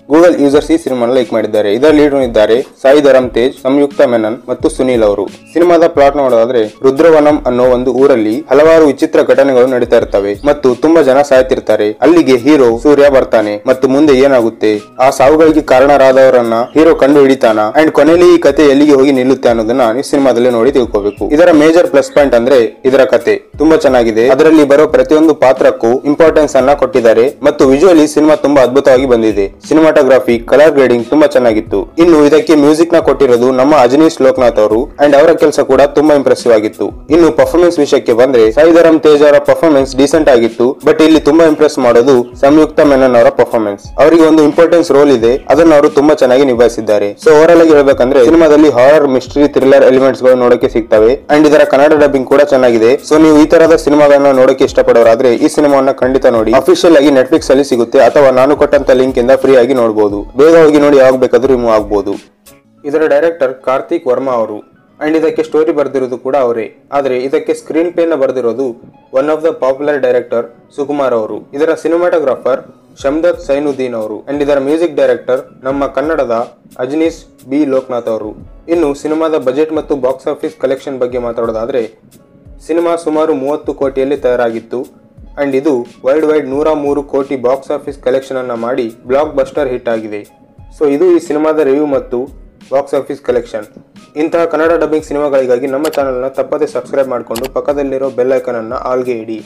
Google users ಈ ಸಿನಿಮಾನ ಲೈಕ್ ಮಾಡಿದ್ದಾರೆ ಇದರ ಲೀಡ್ ಇದ್ದಾರೆ ಸಾಯಿ ಧರಮ್ ತೇಜ್ ಸಂಯುಕ್ತ ಮೆನನ್ ಮತ್ತು ಸುನೀಲ್ ಅವರು ಸಿನಿಮಾದ ಪ್ಲಾಟ್ ನೋಡೋದಾದ್ರೆ ರುದ್ರವನಂ ಅನ್ನೋ ಒಂದು ಊರಲ್ಲಿ ಹಲವಾರು ವಿಚಿತ್ರ ಘಟನೆಗಳು ನಡೀತಾ ಇರ್ತವೆ ಮತ್ತು ತುಂಬಾ ಜನ ಸಾಯ್ತಿರ್ತಾರೆ ಅಲ್ಲಿಗೆ ಹೀರೋ ಸೂರ್ಯ ಬರ್ತಾನೆ ಮತ್ತು ಮುಂದೆ ಏನಾಗುತ್ತೆ ಆ ಸಾವುಗಳಿಗೆ ಕಾರಣರಾದವರನ್ನ ಹೀರೋ ಕಂಡು ಹಿಡಿತಾನ ಅಂಡ್ ಕೊನೆಯಲ್ಲಿ ಈ ಕತೆ ಎಲ್ಲಿಗೆ ಹೋಗಿ ನಿಲ್ಲುತ್ತೆ ಅನ್ನೋದನ್ನ ನೀವು ಸಿನಿಮಾದಲ್ಲಿ ನೋಡಿ ತಿಳ್ಕೋಬೇಕು ಇದರ ಮೇಜರ್ ಪ್ಲಸ್ ಪಾಯಿಂಟ್ ಅಂದ್ರೆ ಇದರ ಕತೆ ತುಂಬಾ ಚೆನ್ನಾಗಿದೆ ಅದರಲ್ಲಿ ಬರೋ ಪ್ರತಿಯೊಂದು ಪಾತ್ರಕ್ಕೂ ಇಂಪಾರ್ಟೆನ್ಸ್ ಅನ್ನ ಕೊಟ್ಟಿದ್ದಾರೆ ಮತ್ತು ವಿಜುವಲಿ ಸಿನಿಮಾ ತುಂಬಾ ಅದ್ಭುತವಾಗಿ ಬಂದಿದೆ ಸಿನಿಮಾಟೋಗ್ರಫಿ ಕಲರ್ ಗ್ರೇಡಿಂಗ್ ತುಂಬಾ ಚೆನ್ನಾಗಿತ್ತು ಇನ್ನು ಇದಕ್ಕೆ ಮ್ಯೂಸಿಕ್ ನ ಕೊಟ್ಟಿರೋದು ನಮ್ಮ ಅಜನೀಶ್ ಲೋಕನಾಥ್ ಅವರು ಅಂಡ್ ಅವರ ಕೆಲಸ ಕೂಡ ತುಂಬಾ ಇಂಪ್ರೆಸಿವ್ ಆಗಿತ್ತು ಇನ್ನು ಪರ್ಫಾರ್ಮೆನ್ಸ್ ವಿಷಯಕ್ಕೆ ಬಂದ್ರೆ ಸಾಯಿಧರಂ ತೇಜ್ ಅವರ ಪರ್ಫಾರ್ಮೆನ್ಸ್ ಡೀಸೆಂಟ್ ಆಗಿತ್ತು ಬಟ್ ಇಲ್ಲಿ ತುಂಬಾ ಇಂಪ್ರೆಸ್ ಮಾಡೋದು ಸಂಯುಕ್ತ ಮೆನನ್ ಅವರ ಪರ್ಫಾರ್ಮೆನ್ಸ್ ಅವರಿಗೆ ಒಂದು ಇಂಪಾರ್ಟೆನ್ಸ್ ರೋಲ್ ಇದೆ ಅದನ್ನ ಅವರು ತುಂಬಾ ಚೆನ್ನಾಗಿ ನಿಭಾಯಿಸಿದ್ದಾರೆ ಸೊ ಓವರ್ ಆಗಿ ಹೇಳ್ಬೇಕಂದ್ರೆ ಸಿನಿಮಾದಲ್ಲಿ ಹಾರರ್ ಮಿಸ್ಟ್ರಿ ಥ್ರಿಲ್ಲರ್ ಎಲಿಮೆಂಟ್ಸ್ ಗಳು ನೋಡಕ್ಕೆ ಸಿಗ್ತವೆ ಅಂಡ್ ಇದರ ಕನ್ನಡ ಡಬ್ಬಿಂಗ್ ಕೂಡ ಚೆನ್ನಾಗಿದೆ ಸೊ ನೀವು ಈ ತರದ ಸಿನಿಮಾಗಳನ್ನ ನೋಡಕ್ಕೆ ಇಷ್ಟಪಡೋರಾದ್ರೆ ಈ ಸಿನಿಮಾವನ್ನ ಖಂಡಿತ ನೋಡಿ ಅಫಿಷಿಯಲ್ ಆಗಿ ನೆಟ್ಫ್ಲಿಕ್ಸ್ ಅಲ್ಲಿ ಸಿಗುತ್ತೆ ಅಥವಾ ನಾನು ಕೊಟ್ಟಂತ ಲಿಂಕ್ ಇಂದ ಫ್ರೀ ಆಗಿ ನೋಡಬಹುದು ಬೇಗ ಹೋಗಿ ನೋಡಿ ಯಾವಾಗ ಬೇಕಾದ್ರೂ ರಿಮೂವ್ ಆಗಬಹುದು ಇದರ ಡೈರೆಕ್ಟರ್ ಕಾರ್ತಿಕ್ ವರ್ಮಾ ಅವರು ಅಂಡ್ ಇದಕ್ಕೆ ಸ್ಟೋರಿ ಬರೆದಿರೋದು ಕೂಡ ಅವರೇ ಆದರೆ ಇದಕ್ಕೆ ಸ್ಕ್ರೀನ್ ಪ್ಲೇ ನ ಬರೆದಿರೋದು one of the popular director Sukumar ಅವರು ಇದರ ಸಿನಿಮಾಟೋಗ್ರಾಫರ್ ಶಮ್ದತ್ ಸೈನುದ್ದೀನ್ ಅವರು ಅಂಡ್ ಇದರ ಮ್ಯೂಸಿಕ್ ಡೈರೆಕ್ಟರ್ ನಮ್ಮ ಕನ್ನಡದ ಅಜನೀಶ್ ಬಿ ಲೋಕನಾಥ್ ಅವರು ಇನ್ನು ಸಿನಿಮಾದ ಬಜೆಟ್ ಮತ್ತು ಬಾಕ್ಸ್ ಆಫೀಸ್ ಕಲೆಕ್ಷನ್ ಬಗ್ಗೆ ಮಾತಾಡೋದಾದ್ರೆ ಸಿನಿಮಾ ಸುಮಾರು ಮೂವತ್ತು ಕೋಟಿಯಲ್ಲಿ ತಯಾರಾಗಿತ್ತು ಅಂಡ್ ಇದು ವರ್ಲ್ಡ್ ವೈಡ್ ನೂರ ಮೂರು ಕೋಟಿ ಬಾಕ್ಸ್ ಆಫೀಸ್ ಕಲೆಕ್ಷನ್ ಅನ್ನ ಮಾಡಿ ಬ್ಲಾಕ್ ಬಸ್ಟರ್ ಹಿಟ್ ಆಗಿದೆ ಸೊ ಇದು ಈ ಸಿನಿಮಾದ ರಿವ್ಯೂ ಮತ್ತು ಬಾಕ್ಸ್ ಆಫೀಸ್ ಕಲೆಕ್ಷನ್ ಇಂತಹ ಕನ್ನಡ ಡಬ್ಬಿಂಗ್ ಸಿನಿಮಾಗಳಿಗಾಗಿ ನಮ್ಮ ಚಾನಲ್ನ ತಪ್ಪದೇ ಸಬ್ಸ್ಕ್ರೈಬ್ ಮಾಡಿಕೊಂಡು ಪಕ್ಕದಲ್ಲಿರೋ ಬೆಲ್ ಐಕನ್ ಅನ್ನ ಆಲ್ಗೆ ಇಡಿ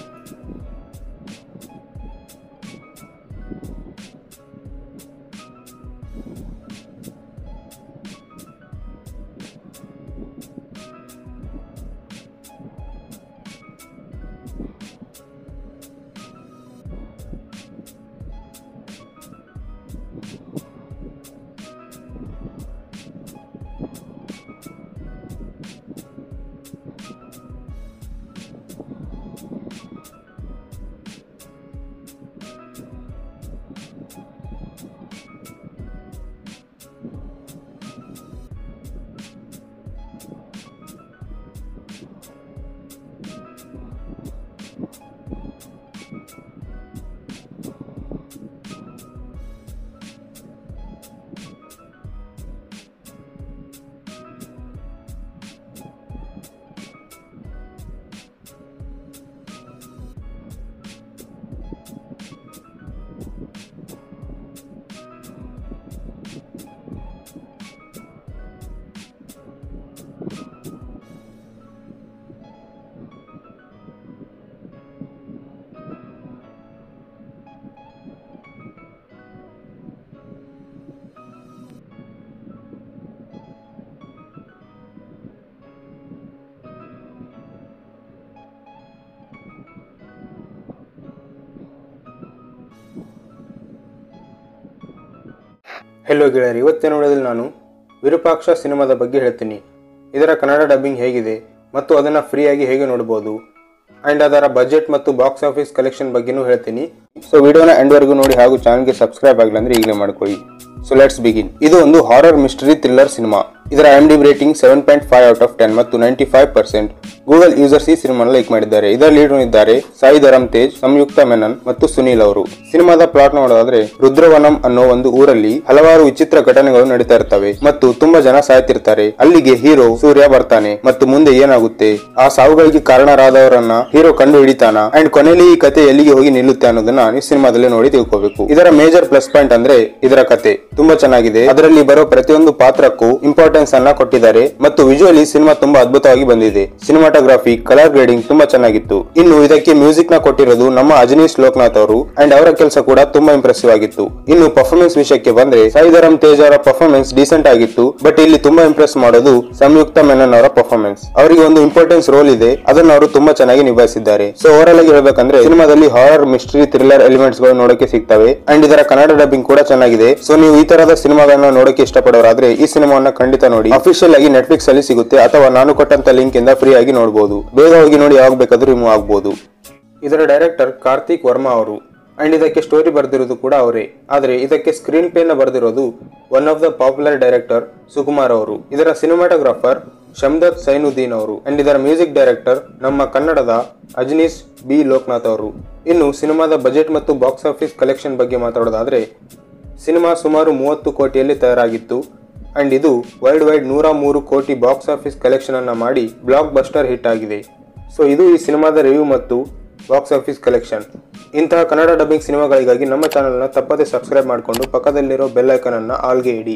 ಹೆಲೋ ಗೆಳೆಯರು ಇವತ್ತಿನ ವಿಡಿಯೋದಲ್ಲಿ ನಾನು ವಿರೂಪಾಕ್ಷ ಸಿನಿಮಾದ ಬಗ್ಗೆ ಹೇಳ್ತೀನಿ ಇದರ ಕನ್ನಡ ಡಬ್ಬಿಂಗ್ ಹೇಗಿದೆ ಮತ್ತು ಅದನ್ನು ಫ್ರೀಯಾಗಿ ಹೇಗೆ ನೋಡ್ಬೋದು ಆ್ಯಂಡ್ ಅದರ ಬಜೆಟ್ ಮತ್ತು ಬಾಕ್ಸ್ ಆಫೀಸ್ ಕಲೆಕ್ಷನ್ ಬಗ್ಗೆನೂ ಹೇಳ್ತೀನಿ ಸೊ ವಿಡಿಯೋನ ಎಂಡ್ವರೆಗೂ ನೋಡಿ ಹಾಗೂ ಚಾನಲ್ಗೆ ಸಬ್ಸ್ಕ್ರೈಬ್ ಆಗಿಲ್ಲ ಅಂದ್ರೆ ಈಗಲೇ ಮಾಡ್ಕೊಳ್ಳಿ ಸೊ ಲೆಟ್ಸ್ ಬಿಗಿನ್ ಇದು ಒಂದು ಹಾರರ್ ಮಿಸ್ಟರಿ ಥ್ರಿಲ್ಲರ್ ಸಿನಿಮಾ ಇದರ M D rating seven point five out of ten ಮತ್ತು ninety five percent Google users ಈ ಸಿನಿಮಾನ ಲೈಕ್ ಮಾಡಿದ್ದಾರೆ ಇದರ ಲೀಡ್ ಇದ್ದಾರೆ ಸಾಯಿ ಧರಮ್ ತೇಜ್ ಸಂಯುಕ್ತ ಮೆನನ್ ಮತ್ತು ಸುನೀಲ್ ಅವರು ಸಿನಿಮಾದ ಪ್ಲಾಟ್ ನೋಡೋದಾದ್ರೆ ರುದ್ರವನಂ ಅನ್ನೋ ಒಂದು ಊರಲ್ಲಿ ಹಲವಾರು ವಿಚಿತ್ರ ಘಟನೆಗಳು ನಡೀತಾ ಇರ್ತವೆ ಮತ್ತು ತುಂಬಾ ಜನ ಸಾಯ್ತಿರ್ತಾರೆ ಅಲ್ಲಿಗೆ ಹೀರೋ ಸೂರ್ಯ ಬರ್ತಾನೆ ಮತ್ತು ಮುಂದೆ ಏನಾಗುತ್ತೆ ಆ ಸಾವುಗಳಿಗೆ ಕಾರಣರಾದವರನ್ನ ಹೀರೋ ಕಂಡು ಹಿಡಿತಾನ ಅಂಡ್ ಕೊನೆಯಲ್ಲಿ ಈ ಕತೆ ಎಲ್ಲಿಗೆ ಹೋಗಿ ನಿಲ್ಲುತ್ತೆ ಅನ್ನೋದನ್ನ ನೀವು ಸಿನಿಮಾದಲ್ಲಿ ನೋಡಿ ತಿಳ್ಕೋಬೇಕು ಇದರ ಮೇಜರ್ ಪ್ಲಸ್ ಪಾಯಿಂಟ್ ಅಂದ್ರೆ ಇದರ ಕತೆ ತುಂಬಾ ಚೆನ್ನಾಗಿದೆ ಅದರಲ್ಲಿ ಬರೋ ಪ್ರತಿಯೊಂದು ಪಾತ್ರಕ್ಕೂ ಇಂಪಾರ್ಟೆನ್ಸ್ ಅನ್ನ ಕೊಟ್ಟಿದ್ದಾರೆ ಮತ್ತು ವಿಜುವಲಿ ಸಿನಿಮಾ ತುಂಬಾ ಅದ್ಭುತವಾಗಿ ಬಂದಿದೆ ಸಿನಿಮಾಟೋಗ್ರಫಿ ಕಲರ್ ಗ್ರೇಡಿಂಗ್ ತುಂಬಾ ಚೆನ್ನಾಗಿತ್ತು ಇನ್ನು ಇದಕ್ಕೆ ಮ್ಯೂಸಿಕ್ ನ ಕೊಟ್ಟಿರೋದು ನಮ್ಮ ಅಜನೀಶ್ ಲೋಕನಾಥ್ ಅವರು ಅಂಡ್ ಅವರ ಕೆಲಸ ಕೂಡ ತುಂಬಾ ಇಂಪ್ರೆಸಿವ್ ಆಗಿತ್ತು ಇನ್ನು ಪರ್ಫಾರ್ಮೆನ್ಸ್ ವಿಷಯಕ್ಕೆ ಬಂದ್ರೆ ಸಾಯಿಧರಂ ತೇಜ್ ಅವರ ಪರ್ಫಾರ್ಮೆನ್ಸ್ ಡೀಸೆಂಟ್ ಆಗಿತ್ತು ಬಟ್ ಇಲ್ಲಿ ತುಂಬಾ ಇಂಪ್ರೆಸ್ ಮಾಡೋದು ಸಂಯುಕ್ತ ಮೆನನ್ ಅವರ ಪರ್ಫಾರ್ಮೆನ್ಸ್ ಅವರಿಗೆ ಒಂದು ಇಂಪಾರ್ಟೆನ್ಸ್ ರೋಲ್ ಇದೆ ಅದನ್ನ ಅವರು ತುಂಬಾ ಚೆನ್ನಾಗಿ ನಿಭಾಯಿಸಿದ್ದಾರೆ ಸೊ ಓವರ್ ಆಗಿ ಹೇಳ್ಬೇಕಂದ್ರೆ ಸಿನಿಮಾದಲ್ಲಿ ಹಾರರ್ ಮಿಸ್ಟ್ರಿ ಥ್ರಿಲ್ಲರ್ ಎಲಿಮೆಂಟ್ಸ್ ಗಳು ನೋಡಕ್ಕೆ ಸಿಗ್ತವೆ ಅಂಡ್ ಇದರ ಕನ್ನಡ ಡಬ್ಬಿಂಗ್ ಕೂಡ ಚೆನ್ನಾಗಿದೆ ಸೊ ನೀವು ಈ ತರದ ಸಿನಿಮಾಗಳನ್ನ ನೋಡಕ್ಕೆ ಇಷ್ಟಪಡೋರಾದ್ರೆ ಈ ಸಿನಿಮಾವನ್ನ ಖಂಡಿತ ನೋಡಿ ಅಫಿಷಿಯಲ್ ಆಗಿ ನೆಟ್ಫ್ಲಿಕ್ಸ್ ಅಲ್ಲಿ ಸಿಗುತ್ತೆ ಅಥವಾ ನಾನು ಕೊಟ್ಟಂತ ಲಿಂಕ್ ಇಂದ ಫ್ರೀ ಆಗಿ ನೋಡಬಹುದು ಬೇಗ ಹೋಗಿ ನೋಡಿ ಯಾವಾಗ ಬೇಕಾದ್ರೂ ರಿಮೂವ್ ಆಗಬಹುದು ಇದರ ಡೈರೆಕ್ಟರ್ ಕಾರ್ತಿಕ್ ವರ್ಮಾ ಅವರು ಅಂಡ್ ಇದಕ್ಕೆ ಸ್ಟೋರಿ ಬರೆದಿರೋದು ಕೂಡ ಅವರೇ ಆದರೆ ಇದಕ್ಕೆ ಸ್ಕ್ರೀನ್ ಪ್ಲೇ ನ ಬರೆದಿರೋದು one of the popular director Sukumar ಅವರು ಇದರ ಸಿನಿಮಾಟೋಗ್ರಾಫರ್ ಶಮ್ದತ್ ಸೈನುದ್ದೀನ್ ಅವರು ಅಂಡ್ ಇದರ ಮ್ಯೂಸಿಕ್ ಡೈರೆಕ್ಟರ್ ನಮ್ಮ ಕನ್ನಡದ ಅಜನೀಶ್ ಬಿ ಲೋಕನಾಥ್ ಅವರು ಇನ್ನು ಸಿನಿಮಾದ ಬಜೆಟ್ ಮತ್ತು ಬಾಕ್ಸ್ ಆಫೀಸ್ ಕಲೆಕ್ಷನ್ ಬಗ್ಗೆ ಮಾತಾಡೋದಾದ್ರೆ ಸಿನಿಮಾ ಸುಮಾರು ಮೂವತ್ತು ಕೋಟಿಯಲ್ಲಿ ತಯಾರಾಗಿತ್ತು ಅಂಡ್ ಇದು ವರ್ಲ್ಡ್ ವೈಡ್ ನೂರ ಮೂರು ಕೋಟಿ ಬಾಕ್ಸ್ ಆಫೀಸ್ ಕಲೆಕ್ಷನ್ ಅನ್ನ ಮಾಡಿ ಬ್ಲಾಕ್ ಬಸ್ಟರ್ ಹಿಟ್ ಆಗಿದೆ ಸೊ ಇದು ಈ ಸಿನಿಮಾದ ರಿವ್ಯೂ ಮತ್ತು ಬಾಕ್ಸ್ ಆಫೀಸ್ ಕಲೆಕ್ಷನ್ ಇಂತಹ ಕನ್ನಡ ಡಬ್ಬಿಂಗ್ ಸಿನಿಮಾಗಳಿಗಾಗಿ ನಮ್ಮ ಚಾನಲ್ನ ತಪ್ಪದೆ ಸಬ್ಸ್ಕ್ರೈಬ್ ಮಾಡಿಕೊಂಡು ಪಕ್ಕದಲ್ಲಿರೋ ಬೆಲ್ ಐಕನ್ ಅನ್ನ ಆಲ್ಗೆ ಇಡಿ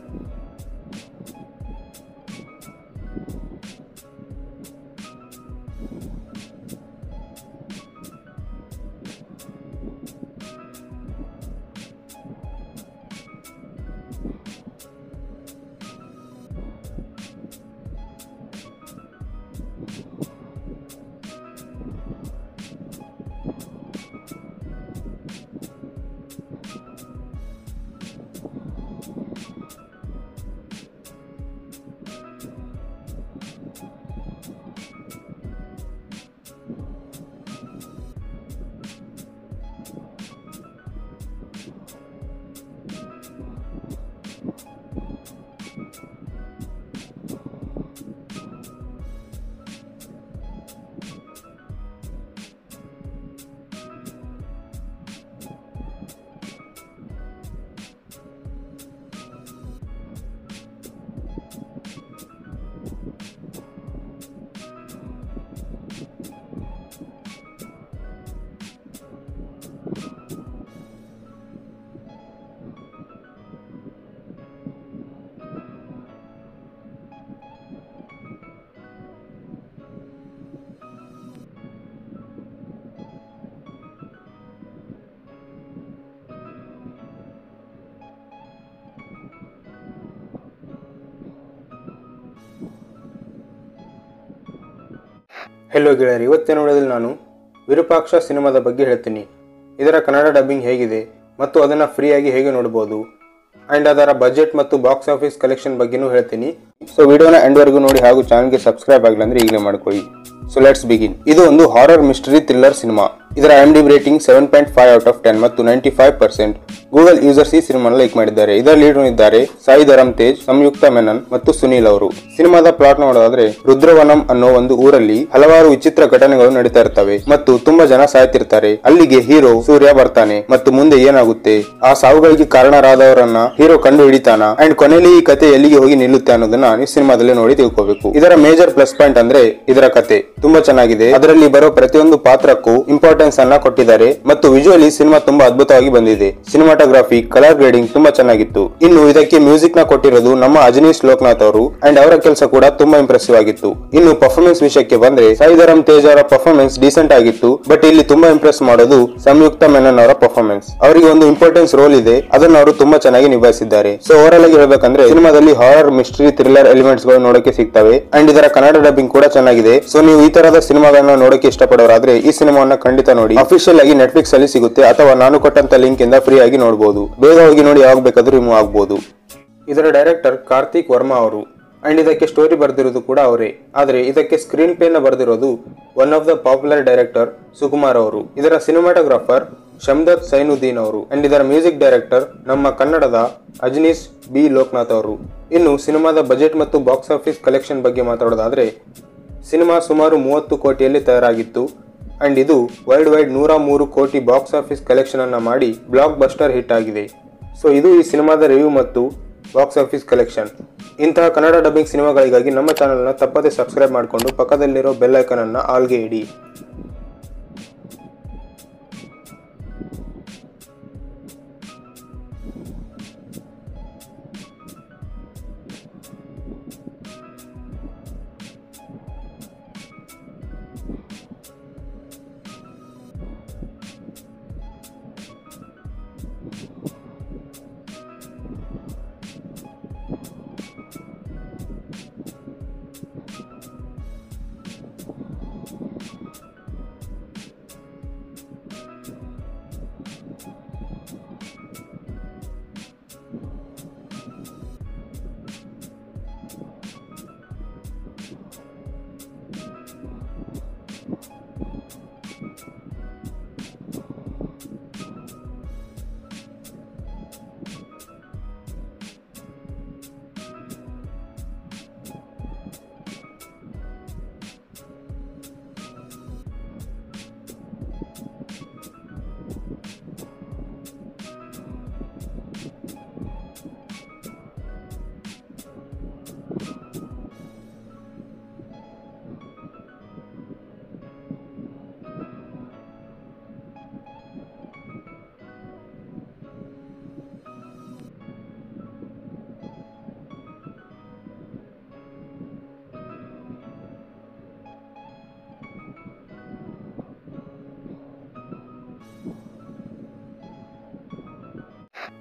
ಹೆಲೋ ಗೆಳೆಯರಿ ಇವತ್ತಿನ ವಿಡಿಯೋದಲ್ಲಿ ನಾನು ವಿರೂಪಾಕ್ಷ ಸಿನಿಮಾದ ಬಗ್ಗೆ ಹೇಳ್ತೀನಿ ಇದರ ಕನ್ನಡ ಡಬ್ಬಿಂಗ್ ಹೇಗಿದೆ ಮತ್ತು ಅದನ್ನು ಫ್ರೀಯಾಗಿ ಹೇಗೆ ನೋಡ್ಬೋದು ಆ್ಯಂಡ್ ಅದರ ಬಜೆಟ್ ಮತ್ತು ಬಾಕ್ಸ್ ಆಫೀಸ್ ಕಲೆಕ್ಷನ್ ಬಗ್ಗೆನೂ ಹೇಳ್ತೀನಿ ಸೊ ವಿಡಿಯೋನ ಎಂಡ್ವರೆಗೂ ನೋಡಿ ಹಾಗೂ ಚಾನಲ್ಗೆ ಸಬ್ಸ್ಕ್ರೈಬ್ ಆಗಿಲ್ಲ ಅಂದ್ರೆ ಈಗಲೇ ಮಾಡ್ಕೊಳ್ಳಿ ಸೊ ಲೆಟ್ಸ್ ಬಿಗಿನ್ ಇದು ಒಂದು ಹಾರರ್ ಮಿಸ್ಟರಿ ಥ್ರಿಲ್ಲರ್ ಸಿನಿಮಾ ಇದರ M D rating seven point five out of ten ಮತ್ತು ninety five percent Google users ಈ ಸಿನಿಮಾನ ಲೈಕ್ ಮಾಡಿದ್ದಾರೆ ಇದರ ಲೀಡ್ ಇದ್ದಾರೆ ಸಾಯಿ ಧರಮ್ ತೇಜ್ ಸಂಯುಕ್ತ ಮೆನನ್ ಮತ್ತು ಸುನೀಲ್ ಅವರು ಸಿನಿಮಾದ ಪ್ಲಾಟ್ ನೋಡೋದಾದ್ರೆ ರುದ್ರವನಂ ಅನ್ನೋ ಒಂದು ಊರಲ್ಲಿ ಹಲವಾರು ವಿಚಿತ್ರ ಘಟನೆಗಳು ನಡೀತಾ ಇರ್ತವೆ ಮತ್ತು ತುಂಬಾ ಜನ ಸಾಯ್ತಿರ್ತಾರೆ ಅಲ್ಲಿಗೆ ಹೀರೋ ಸೂರ್ಯ ಬರ್ತಾನೆ ಮತ್ತು ಮುಂದೆ ಏನಾಗುತ್ತೆ ಆ ಸಾವುಗಳಿಗೆ ಕಾರಣರಾದವರನ್ನ ಹೀರೋ ಕಂಡು ಹಿಡಿತಾನ ಅಂಡ್ ಕೊನೆಯಲ್ಲಿ ಈ ಕತೆ ಎಲ್ಲಿಗೆ ಹೋಗಿ ನಿಲ್ಲುತ್ತೆ ಅನ್ನೋದನ್ನ ನೀವು ಸಿನಿಮಾದಲ್ಲಿ ನೋಡಿ ತಿಳ್ಕೋಬೇಕು ಇದರ ಮೇಜರ್ ಪ್ಲಸ್ ಪಾಯಿಂಟ್ ಅಂದ್ರೆ ಇದರ ಕತೆ ತುಂಬಾ ಚೆನ್ನಾಗಿದೆ ಅದರಲ್ಲಿ ಬರೋ ಪ್ರತಿಯೊಂದು ಪಾತ್ರಕ್ಕೂ ಇಂಪಾರ್ಟೆನ್ಸ್ ಅನ್ನ ಕೊಟ್ಟಿದ್ದಾರೆ ಮತ್ತು ವಿಜುವಲಿ ಸಿನಿಮಾ ತುಂಬಾ ಅದ್ಭುತವಾಗಿ ಬಂದಿದೆ ಸಿನಿಮಾಟೋಗ್ರಫಿ ಕಲರ್ ಗ್ರೇಡಿಂಗ್ ತುಂಬಾ ಚೆನ್ನಾಗಿತ್ತು ಇನ್ನು ಇದಕ್ಕೆ ಮ್ಯೂಸಿಕ್ ನ ಕೊಟ್ಟಿರೋದು ನಮ್ಮ ಅಜನೀಶ್ ಲೋಕನಾಥ್ ಅವರು ಅಂಡ್ ಅವರ ಕೆಲಸ ಕೂಡ ತುಂಬಾ ಇಂಪ್ರೆಸಿವ್ ಆಗಿತ್ತು ಇನ್ನು ಪರ್ಫಾರ್ಮೆನ್ಸ್ ವಿಷಯಕ್ಕೆ ಬಂದ್ರೆ ಸಾಯಿಧರಂ ತೇಜ್ ಅವರ ಪರ್ಫಾರ್ಮೆನ್ಸ್ ಡೀಸೆಂಟ್ ಆಗಿತ್ತು ಬಟ್ ಇಲ್ಲಿ ತುಂಬಾ ಇಂಪ್ರೆಸ್ ಮಾಡೋದು ಸಂಯುಕ್ತ ಮೆನನ್ ಅವರ ಪರ್ಫಾರ್ಮೆನ್ಸ್ ಅವರಿಗೆ ಒಂದು ಇಂಪಾರ್ಟೆನ್ಸ್ ರೋಲ್ ಇದೆ ಅದನ್ನು ಅವರು ತುಂಬಾ ಚೆನ್ನಾಗಿ ನಿಭಾಯಿಸಿದ್ದಾರೆ ಸೊ ಓವರ್ ಆಗಿ ಹೇಳ್ಬೇಕಂದ್ರೆ ಸಿನಿಮಾದಲ್ಲಿ ಹಾರರ್ ಮಿಸ್ಟ್ರಿ ಥ್ರಿಲ್ಲರ್ ಎಲಿಮೆಂಟ್ಸ್ ಗಳು ನೋಡಕ್ಕೆ ಸಿಗ್ತವೆ ಅಂಡ್ ಇದರ ಕನ್ನಡ ಡಬ್ಬಿಂಗ್ ಕೂಡ ಚೆನ್ನಾಗಿದೆ ಸೊ ನೀವು ಈ ತರದ ಸಿನಿಮಾಗಳನ್ನ ನೋಡಕ್ಕೆ ಇಷ್ಟಪಡೋರಾದ್ರೆ ಈ ಸಿನಿಮಾವನ್ನ ಖಂಡಿತ ನೋಡಿ ಅಫಿಷಿಯಲ್ ಆಗಿ ನೆಟ್ಫ್ಲಿಕ್ಸ್ ಅಲ್ಲಿ ಸಿಗುತ್ತೆ ಅಥವಾ ನಾನು ಕೊಟ್ಟಂತ ಲಿಂಕ್ ಇಂದ ಫ್ರೀ ಆಗಿ ನೋಡಬಹುದು ಬೇಗ ಹೋಗಿ ನೋಡಿ ಯಾವಾಗ ಬೇಕಾದ್ರೂ ರಿಮೂವ್ ಆಗಬಹುದು ಇದರ ಡೈರೆಕ್ಟರ್ ಕಾರ್ತಿಕ್ ವರ್ಮಾ ಅವರು ಅಂಡ್ ಇದಕ್ಕೆ ಸ್ಟೋರಿ ಬರೆದಿರೋದು ಕೂಡ ಅವರೇ ಆದರೆ ಇದಕ್ಕೆ ಸ್ಕ್ರೀನ್ ಪ್ಲೇ ನ ಬರೆದಿರೋದು one of the popular director Sukumar ಅವರು ಇದರ ಸಿನಿಮಾಟೋಗ್ರಾಫರ್ ಶಮ್ದತ್ ಸೈನುದ್ದೀನ್ ಅವರು ಅಂಡ್ ಇದರ ಮ್ಯೂಸಿಕ್ ಡೈರೆಕ್ಟರ್ ನಮ್ಮ ಕನ್ನಡದ ಅಜನೀಶ್ ಬಿ ಲೋಕನಾಥ್ ಅವರು ಇನ್ನು ಸಿನಿಮಾದ ಬಜೆಟ್ ಮತ್ತು ಬಾಕ್ಸ್ ಆಫೀಸ್ ಕಲೆಕ್ಷನ್ ಬಗ್ಗೆ ಮಾತಾಡೋದಾದ್ರೆ ಸಿನಿಮಾ ಸುಮಾರು ಮೂವತ್ತು ಕೋಟಿಯಲ್ಲಿ ತಯಾರಾಗಿತ್ತು ಅಂಡ್ ಇದು ವರ್ಲ್ಡ್ ವೈಡ್ ನೂರ ಮೂರು ಕೋಟಿ ಬಾಕ್ಸ್ ಆಫೀಸ್ ಕಲೆಕ್ಷನ್ ಅನ್ನ ಮಾಡಿ ಬ್ಲಾಕ್ ಬಸ್ಟರ್ ಹಿಟ್ ಆಗಿದೆ ಸೊ ಇದು ಈ ಸಿನಿಮಾದ ರಿವ್ಯೂ ಮತ್ತು ಬಾಕ್ಸ್ ಆಫೀಸ್ ಕಲೆಕ್ಷನ್ ಇಂತಹ ಕನ್ನಡ ಡಬ್ಬಿಂಗ್ ಸಿನಿಮಾಗಳಿಗಾಗಿ ನಮ್ಮ ಚಾನಲ್ನ ತಪ್ಪದೆ ಸಬ್ಸ್ಕ್ರೈಬ್ ಮಾಡಿಕೊಂಡು ಪಕ್ಕದಲ್ಲಿರೋ ಬೆಲ್ ಐಕನ್ ಅನ್ನ ಆಲ್ಗೆ ಇಡಿ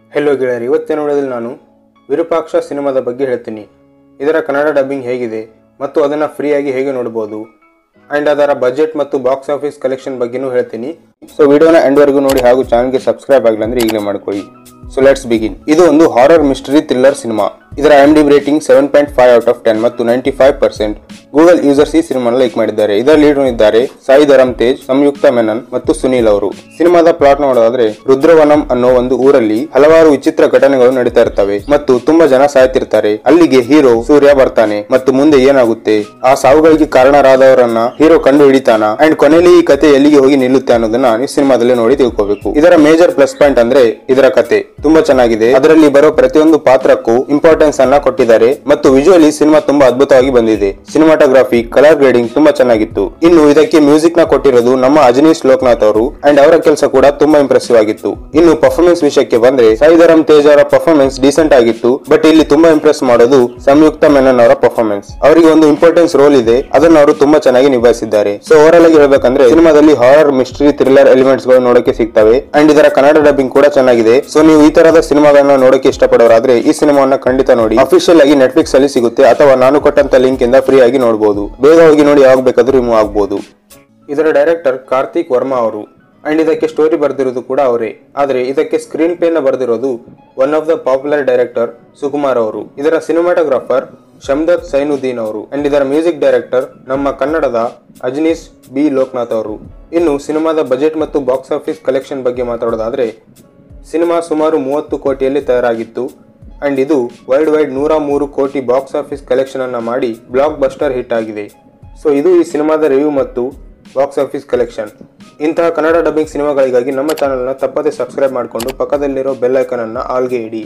ಹೆಲೋ ಗೆಳೆಯರಿ ಇವತ್ತಿನ ವಿಡಿಯೋದಲ್ಲಿ ನಾನು ವಿರೂಪಾಕ್ಷ ಸಿನಿಮಾದ ಬಗ್ಗೆ ಹೇಳ್ತೀನಿ ಇದರ ಕನ್ನಡ ಡಬ್ಬಿಂಗ್ ಹೇಗಿದೆ ಮತ್ತು ಅದನ್ನು ಫ್ರೀಯಾಗಿ ಹೇಗೆ ನೋಡ್ಬೋದು ಆ್ಯಂಡ್ ಅದರ ಬಜೆಟ್ ಮತ್ತು ಬಾಕ್ಸ್ ಆಫೀಸ್ ಕಲೆಕ್ಷನ್ ಬಗ್ಗೆನೂ ಹೇಳ್ತೀನಿ ಸೊ ವಿಡಿಯೋನ ಎಂಡ್ವರೆಗೂ ನೋಡಿ ಹಾಗೂ ಚಾನಲ್ಗೆ ಸಬ್ಸ್ಕ್ರೈಬ್ ಆಗಿಲ್ಲ ಅಂದ್ರೆ ಈಗಲೇ ಮಾಡ್ಕೊಳ್ಳಿ ಸೊ ಲೆಟ್ಸ್ ಬಿಗಿನ್ ಇದು ಒಂದು ಹಾರರ್ ಮಿಸ್ಟರಿ ಥ್ರಿಲ್ಲರ್ ಸಿನಿಮಾ ಇದರ M D rating seven point five out of ten ಮತ್ತು ninety five percent Google users ಈ ಸಿನಿಮಾನ ಲೈಕ್ ಮಾಡಿದ್ದಾರೆ ಇದರ ಲೀಡ್ ಇದ್ದಾರೆ ಸಾಯಿ ಧರಮ್ ತೇಜ್ ಸಂಯುಕ್ತ ಮೆನನ್ ಮತ್ತು ಸುನೀಲ್ ಅವರು ಸಿನಿಮಾದ ಪ್ಲಾಟ್ ನೋಡೋದಾದ್ರೆ ರುದ್ರವನಂ ಅನ್ನೋ ಒಂದು ಊರಲ್ಲಿ ಹಲವಾರು ವಿಚಿತ್ರ ಘಟನೆಗಳು ನಡೀತಾ ಇರ್ತವೆ ಮತ್ತು ತುಂಬಾ ಜನ ಸಾಯ್ತಿರ್ತಾರೆ ಅಲ್ಲಿಗೆ ಹೀರೋ ಸೂರ್ಯ ಬರ್ತಾನೆ ಮತ್ತು ಮುಂದೆ ಏನಾಗುತ್ತೆ ಆ ಸಾವುಗಳಿಗೆ ಕಾರಣರಾದವರನ್ನ ಹೀರೋ ಕಂಡು ಹಿಡಿತಾನ ಅಂಡ್ ಕೊನೆಯಲ್ಲಿ ಈ ಕತೆ ಎಲ್ಲಿಗೆ ಹೋಗಿ ನಿಲ್ಲುತ್ತೆ ಅನ್ನೋದನ್ನ ನೀವು ಸಿನಿಮಾದಲ್ಲಿ ನೋಡಿ ತಿಳ್ಕೋಬೇಕು ಇದರ ಮೇಜರ್ ಪ್ಲಸ್ ಪಾಯಿಂಟ್ ಅಂದ್ರೆ ಇದರ ಕತೆ ತುಂಬಾ ಚೆನ್ನಾಗಿದೆ ಅದರಲ್ಲಿ ಬರೋ ಪ್ರತಿಯೊಂದು ಪಾತ್ರಕ್ಕೂ ಇಂಪಾರ್ಟೆನ್ಸ್ ಅನ್ನ ಕೊಟ್ಟಿದ್ದಾರೆ ಮತ್ತು ವಿಜುವಲಿ ಸಿನಿಮಾ ತುಂಬಾ ಅದ್ಭುತವಾಗಿ ಬಂದಿದೆ ಸಿನಿಮಾಟೋಗ್ರಫಿ ಕಲರ್ ಗ್ರೇಡಿಂಗ್ ತುಂಬಾ ಚೆನ್ನಾಗಿತ್ತು ಇನ್ನು ಇದಕ್ಕೆ ಮ್ಯೂಸಿಕ್ ನ ಕೊಟ್ಟಿರೋದು ನಮ್ಮ ಅಜನೀಶ್ ಲೋಕನಾಥ್ ಅವರು ಅಂಡ್ ಅವರ ಕೆಲಸ ಕೂಡ ತುಂಬಾ ಇಂಪ್ರೆಸಿವ್ ಆಗಿತ್ತು ಇನ್ನು ಪರ್ಫಾರ್ಮೆನ್ಸ್ ವಿಷಯಕ್ಕೆ ಬಂದ್ರೆ ಸಾಯಿಧರಂ ತೇಜ್ ಅವರ ಪರ್ಫಾರ್ಮೆನ್ಸ್ ಡೀಸೆಂಟ್ ಆಗಿತ್ತು ಬಟ್ ಇಲ್ಲಿ ತುಂಬಾ ಇಂಪ್ರೆಸ್ ಮಾಡೋದು ಸಂಯುಕ್ತ ಮೆನನ್ ಅವರ ಪರ್ಫಾರ್ಮೆನ್ಸ್ ಅವರಿಗೆ ಒಂದು ಇಂಪಾರ್ಟೆನ್ಸ್ ರೋಲ್ ಇದೆ ಅದನ್ನ ಅವರು ತುಂಬಾ ಚೆನ್ನಾಗಿ ನಿಭಾಯಿಸಿದ್ದಾರೆ ಸೊ ಓವರ್ ಆಗಿ ಹೇಳ್ಬೇಕಂದ್ರೆ ಸಿನಿಮಾದಲ್ಲಿ ಹಾರರ್ ಮಿಸ್ಟ್ರಿ ಥ್ರಿಲ್ಲರ್ ಎಲಿಮೆಂಟ್ಸ್ ಗಳು ನೋಡಕ್ಕೆ ಸಿಗ್ತವೆ ಅಂಡ್ ಇದರ ಕನ್ನಡ ಡಬ್ಬಿಂಗ್ ಕೂಡ ಚೆನ್ನಾಗಿದೆ ಸೊ ನೀವು ಈ ತರದ ಸಿನಿಮಾಗಳನ್ನ ನೋಡಕ್ಕೆ ಇಷ್ಟಪಡೋರಾದ್ರೆ ಈ ಸಿನಿಮಾವನ್ನ ಖಂಡಿತ ನೋಡಿ ಅಫಿಷಿಯಲ್ ಆಗಿ ನೆಟ್ಫ್ಲಿಕ್ಸ್ ಅಲ್ಲಿ ಸಿಗುತ್ತೆ ಅಥವಾ ನಾನು ಕೊಟ್ಟಂತ ಲಿಂಕ್ ಇಂದ ಫ್ರೀ ಆಗಿ ನೋಡಬಹುದು ಬೇಗ ಹೋಗಿ ನೋಡಿ ಯಾವಾಗ ಬೇಕಾದ್ರೂ ರಿಮೂವ್ ಆಗಬಹುದು ಇದರ ಡೈರೆಕ್ಟರ್ ಕಾರ್ತಿಕ್ ವರ್ಮಾ ಅವರು ಅಂಡ್ ಇದಕ್ಕೆ ಸ್ಟೋರಿ ಬರೆದಿರೋದು ಕೂಡ ಅವರೇ ಆದರೆ ಇದಕ್ಕೆ ಸ್ಕ್ರೀನ್ ಪ್ಲೇ ನ ಬರೆದಿರೋದು one of the popular director Sukumar ಅವರು ಇದರ ಸಿನಿಮಾಟೋಗ್ರಾಫರ್ ಶಮ್ದತ್ ಸೈನುದ್ದೀನ್ ಅವರು ಅಂಡ್ ಇದರ ಮ್ಯೂಸಿಕ್ ಡೈರೆಕ್ಟರ್ ನಮ್ಮ ಕನ್ನಡದ ಅಜನೀಶ್ ಬಿ ಲೋಕನಾಥ್ ಅವರು ಇನ್ನು ಸಿನಿಮಾದ ಬಜೆಟ್ ಮತ್ತು ಬಾಕ್ಸ್ ಆಫೀಸ್ ಕಲೆಕ್ಷನ್ ಬಗ್ಗೆ ಮಾತಾಡೋದಾದ್ರೆ ಸಿನಿಮಾ ಸುಮಾರು ಮೂವತ್ತು ಕೋಟಿಯಲ್ಲಿ ತಯಾರಾಗಿತ್ತು ಅಂಡ್ ಇದು ವರ್ಲ್ಡ್ ವೈಡ್ ನೂರ ಮೂರು ಕೋಟಿ ಬಾಕ್ಸ್ ಆಫೀಸ್ ಕಲೆಕ್ಷನ್ ಅನ್ನ ಮಾಡಿ ಬ್ಲಾಕ್ ಬಸ್ಟರ್ ಹಿಟ್ ಆಗಿದೆ ಸೊ ಇದು ಈ ಸಿನಿಮಾದ ರಿವ್ಯೂ ಮತ್ತು ಬಾಕ್ಸ್ ಆಫೀಸ್ ಕಲೆಕ್ಷನ್ ಇಂತಹ ಕನ್ನಡ ಡಬ್ಬಿಂಗ್ ಸಿನಿಮಾಗಳಿಗಾಗಿ ನಮ್ಮ ಚಾನಲ್ನ ತಪ್ಪದೇ ಸಬ್ಸ್ಕ್ರೈಬ್ ಮಾಡಿಕೊಂಡು ಪಕ್ಕದಲ್ಲಿರೋ ಬೆಲ್ ಐಕನ್ ಅನ್ನ ಆಲ್ಗೆ ಇಡಿ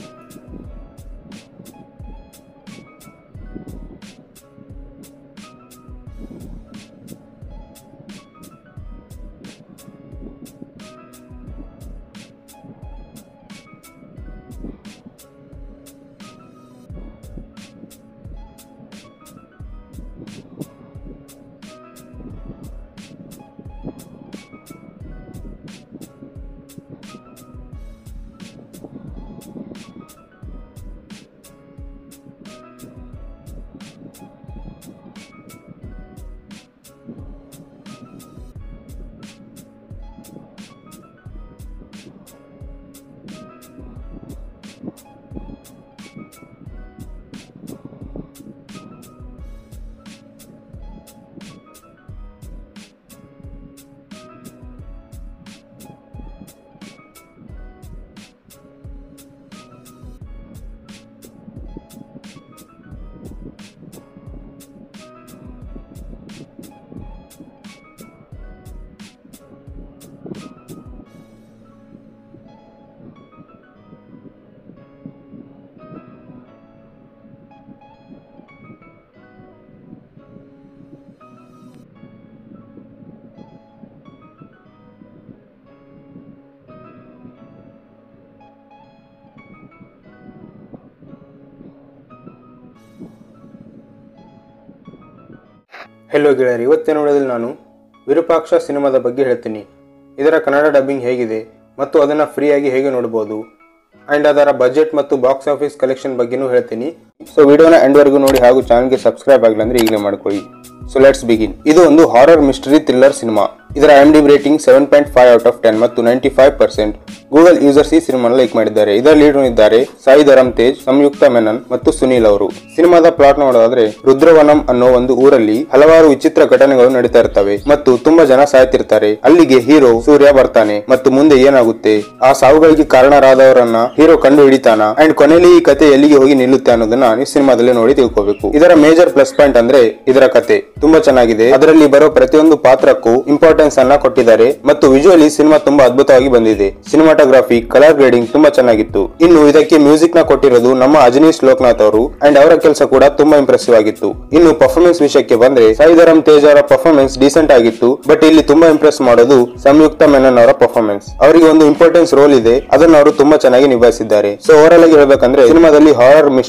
ಹೆಲೋ ಗೆಳೆಯರಿ ಇವತ್ತಿನ ವಿಡಿಯೋದಲ್ಲಿ ನಾನು ವಿರೂಪಾಕ್ಷ ಸಿನಿಮಾದ ಬಗ್ಗೆ ಹೇಳ್ತೀನಿ ಇದರ ಕನ್ನಡ ಡಬ್ಬಿಂಗ್ ಹೇಗಿದೆ ಮತ್ತು ಅದನ್ನು ಫ್ರೀಯಾಗಿ ಹೇಗೆ ನೋಡ್ಬೋದು ಆ್ಯಂಡ್ ಅದರ ಬಜೆಟ್ ಮತ್ತು ಬಾಕ್ಸ್ ಆಫೀಸ್ ಕಲೆಕ್ಷನ್ ಬಗ್ಗೆನೂ ಹೇಳ್ತೀನಿ ಸೊ ವಿಡಿಯೋನ ಎಂಡ್ವರೆಗೂ ನೋಡಿ ಹಾಗೂ ಚಾನಲ್ಗೆ ಸಬ್ಸ್ಕ್ರೈಬ್ ಆಗಿಲ್ಲ ಅಂದ್ರೆ ಈಗಲೇ ಮಾಡ್ಕೊಳ್ಳಿ ಸೊ ಲೆಟ್ಸ್ ಬಿಗಿನ್ ಇದು ಒಂದು ಹಾರರ್ ಮಿಸ್ಟರಿ ಥ್ರಿಲ್ಲರ್ ಸಿನಿಮಾ ಇದರ M D rating seven point five out of ten ಮತ್ತು ninety five percent Google users ಈ ಸಿನಿಮಾನ ಲೈಕ್ ಮಾಡಿದ್ದಾರೆ ಇದರ ಲೀಡ್ ಇದ್ದಾರೆ ಸಾಯಿ ಧರಮ್ ತೇಜ್ ಸಂಯುಕ್ತ ಮೆನನ್ ಮತ್ತು ಸುನೀಲ್ ಅವರು ಸಿನಿಮಾದ ಪ್ಲಾಟ್ ನೋಡೋದಾದ್ರೆ ರುದ್ರವನಂ ಅನ್ನೋ ಒಂದು ಊರಲ್ಲಿ ಹಲವಾರು ವಿಚಿತ್ರ ಘಟನೆಗಳು ನಡೀತಾ ಇರ್ತವೆ ಮತ್ತು ತುಂಬಾ ಜನ ಸಾಯ್ತಿರ್ತಾರೆ ಅಲ್ಲಿಗೆ ಹೀರೋ ಸೂರ್ಯ ಬರ್ತಾನೆ ಮತ್ತು ಮುಂದೆ ಏನಾಗುತ್ತೆ ಆ ಸಾವುಗಳಿಗೆ ಕಾರಣರಾದವರನ್ನ ಹೀರೋ ಕಂಡು ಹಿಡಿತಾನ ಅಂಡ್ ಕೊನೆಯಲ್ಲಿ ಈ ಕತೆ ಎಲ್ಲಿಗೆ ಹೋಗಿ ನಿಲ್ಲುತ್ತೆ ಅನ್ನೋದನ್ನ ನೀವು ಸಿನಿಮಾದಲ್ಲಿ ನೋಡಿ ತಿಳ್ಕೋಬೇಕು ಇದರ ಮೇಜರ್ ಪ್ಲಸ್ ಪಾಯಿಂಟ್ ಅಂದ್ರೆ ಇದರ ಕತೆ ತುಂಬಾ ಚೆನ್ನಾಗಿದೆ ಅದರಲ್ಲಿ ಬರೋ ಪ್ರತಿಯೊಂದು ಪಾತ್ರಕ್ಕೂ ಇಂಪಾರ್ಟೆನ್ಸ್ ಅನ್ನ ಕೊಟ್ಟಿದ್ದಾರೆ ಮತ್ತು ವಿಜುವಲಿ ಸಿನಿಮಾ ತುಂಬಾ ಅದ್ಭುತವಾಗಿ ಬಂದಿದೆ ಸಿನಿಮಾಟೋಗ್ರಫಿ ಕಲರ್ ಗ್ರೇಡಿಂಗ್ ತುಂಬಾ ಚೆನ್ನಾಗಿತ್ತು ಇನ್ನು ಇದಕ್ಕೆ ಮ್ಯೂಸಿಕ್ ನ ಕೊಟ್ಟಿರೋದು ನಮ್ಮ ಅಜನೀಶ್ ಲೋಕನಾಥ್ ಅವರು ಅಂಡ್ ಅವರ ಕೆಲಸ ಕೂಡ ತುಂಬಾ ಇಂಪ್ರೆಸಿವ್ ಆಗಿತ್ತು ಇನ್ನು ಪರ್ಫಾರ್ಮೆನ್ಸ್ ವಿಷಯಕ್ಕೆ ಬಂದ್ರೆ ಸಾಯಿಧರಂ ತೇಜ್ ಅವರ ಪರ್ಫಾರ್ಮೆನ್ಸ್ ಡೀಸೆಂಟ್ ಆಗಿತ್ತು ಬಟ್ ಇಲ್ಲಿ ತುಂಬಾ ಇಂಪ್ರೆಸ್ ಮಾಡೋದು ಸಂಯುಕ್ತ ಮೆನನ್ ಅವರ ಪರ್ಫಾರ್ಮೆನ್ಸ್ ಅವರಿಗೆ ಒಂದು ಇಂಪಾರ್ಟೆನ್ಸ್ ರೋಲ್ ಇದೆ ಅದನ್ನ ಅವರು ತುಂಬಾ ಚೆನ್ನಾಗಿ ನಿಭಾಯಿಸಿದ್ದಾರೆ ಸೊ ಓವರ್ ಆಗಿ ಹೇಳ್ಬೇಕಂದ್ರೆ ಸಿನಿಮಾದಲ್ಲಿ horror mystery thriller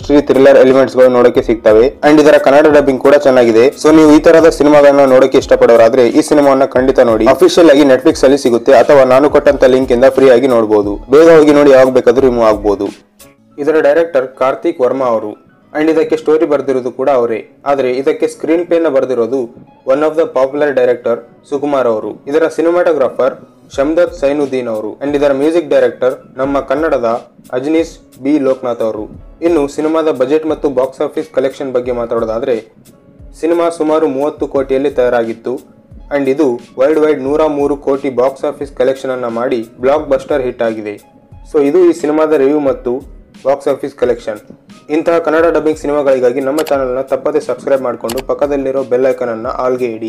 thriller elements ಗಳು ನೋಡಕ್ಕೆ ಸಿಗ್ತವೆ ಅಂಡ್ ಇದರ ಕನ್ನಡ ಡಬ್ಬಿಂಗ್ ಕೂಡ ಚೆನ್ನಾಗಿದೆ ಸೊ ನೀವು ಈ ತರದ ಸಿನಿಮಾಗಳನ್ನ ನೋಡಕ್ಕೆ ಇಷ್ಟಪಡೋರಾದ್ರೆ ಈ ಸಿನಿಮಾವನ್ನ ಖಂಡಿತ ನೋಡಿ ಅಫಿಷಿಯಲ್ ಆಗಿ ನೆಟ್ಫ್ಲಿಕ್ಸ್ ಅಲ್ಲಿ ಸಿಗುತ್ತೆ ಅಥವಾ ನಾನು ಕೊಟ್ಟಂತ ಲಿಂಕ್ ಇಂದ ಫ್ರೀ ಆಗಿ ನೋಡಬಹುದು ಬೇಗ ಹೋಗಿ ನೋಡಿ ಯಾವಾಗ ಬೇಕಾದ್ರೂ ರಿಮೂವ್ ಆಗಬಹುದು ಇದರ ಡೈರೆಕ್ಟರ್ ಕಾರ್ತಿಕ್ ವರ್ಮಾ ಅವರು ಅಂಡ್ ಇದಕ್ಕೆ ಸ್ಟೋರಿ ಬರೆದಿರೋದು ಕೂಡ ಅವರೇ ಆದರೆ ಇದಕ್ಕೆ ಸ್ಕ್ರೀನ್ ಪ್ಲೇನ ಬರೆದಿರೋದು one of the popular director Sukumar ಅವರು ಇದರ ಸಿನಿಮಾಟೋಗ್ರಾಫರ್ ಶಮ್ದತ್ ಸೈನುದ್ದೀನ್ ಅವರು ಅಂಡ್ ಇದರ ಮ್ಯೂಸಿಕ್ ಡೈರೆಕ್ಟರ್ ನಮ್ಮ ಕನ್ನಡದ ಅಜ್ನೀಸ್ ಬಿ ಲೋಕನಾಥ್ ಅವರು ಇನ್ನು ಸಿನಿಮಾದ ಬಜೆಟ್ ಮತ್ತು ಬಾಕ್ಸ್ ಆಫೀಸ್ ಕಲೆಕ್ಷನ್ ಬಗ್ಗೆ ಮಾತಾಡೋದಾದ್ರೆ ಸಿನಿಮಾ ಸುಮಾರು ಮೂವತ್ತು ಕೋಟಿಯಲ್ಲಿ ತಯಾರಾಗಿತ್ತು ಅಂಡ್ ಇದು ವರ್ಲ್ಡ್ ವೈಡ್ ನೂರ ಮೂರು ಕೋಟಿ ಬಾಕ್ಸ್ ಆಫೀಸ್ ಕಲೆಕ್ಷನ್ ಅನ್ನ ಮಾಡಿ ಬ್ಲಾಕ್ ಬಸ್ಟರ್ ಹಿಟ್ ಆಗಿದೆ ಸೊ ಇದು ಈ ಸಿನಿಮಾದ ರಿವ್ಯೂ ಮತ್ತು ಬಾಕ್ಸ್ ಆಫೀಸ್ ಕಲೆಕ್ಷನ್ ಇಂತಹ ಕನ್ನಡ ಡಬ್ಬಿಂಗ್ ಸಿನಿಮಾಗಳಿಗಾಗಿ ನಮ್ಮ ಚಾನಲ್ನ ತಪ್ಪದೆ ಸಬ್ಸ್ಕ್ರೈಬ್ ಮಾಡಿಕೊಂಡು ಪಕ್ಕದಲ್ಲಿರೋ ಬೆಲ್ ಐಕನ್ ಅನ್ನ ಆಲ್ಗೆ ಇಡಿ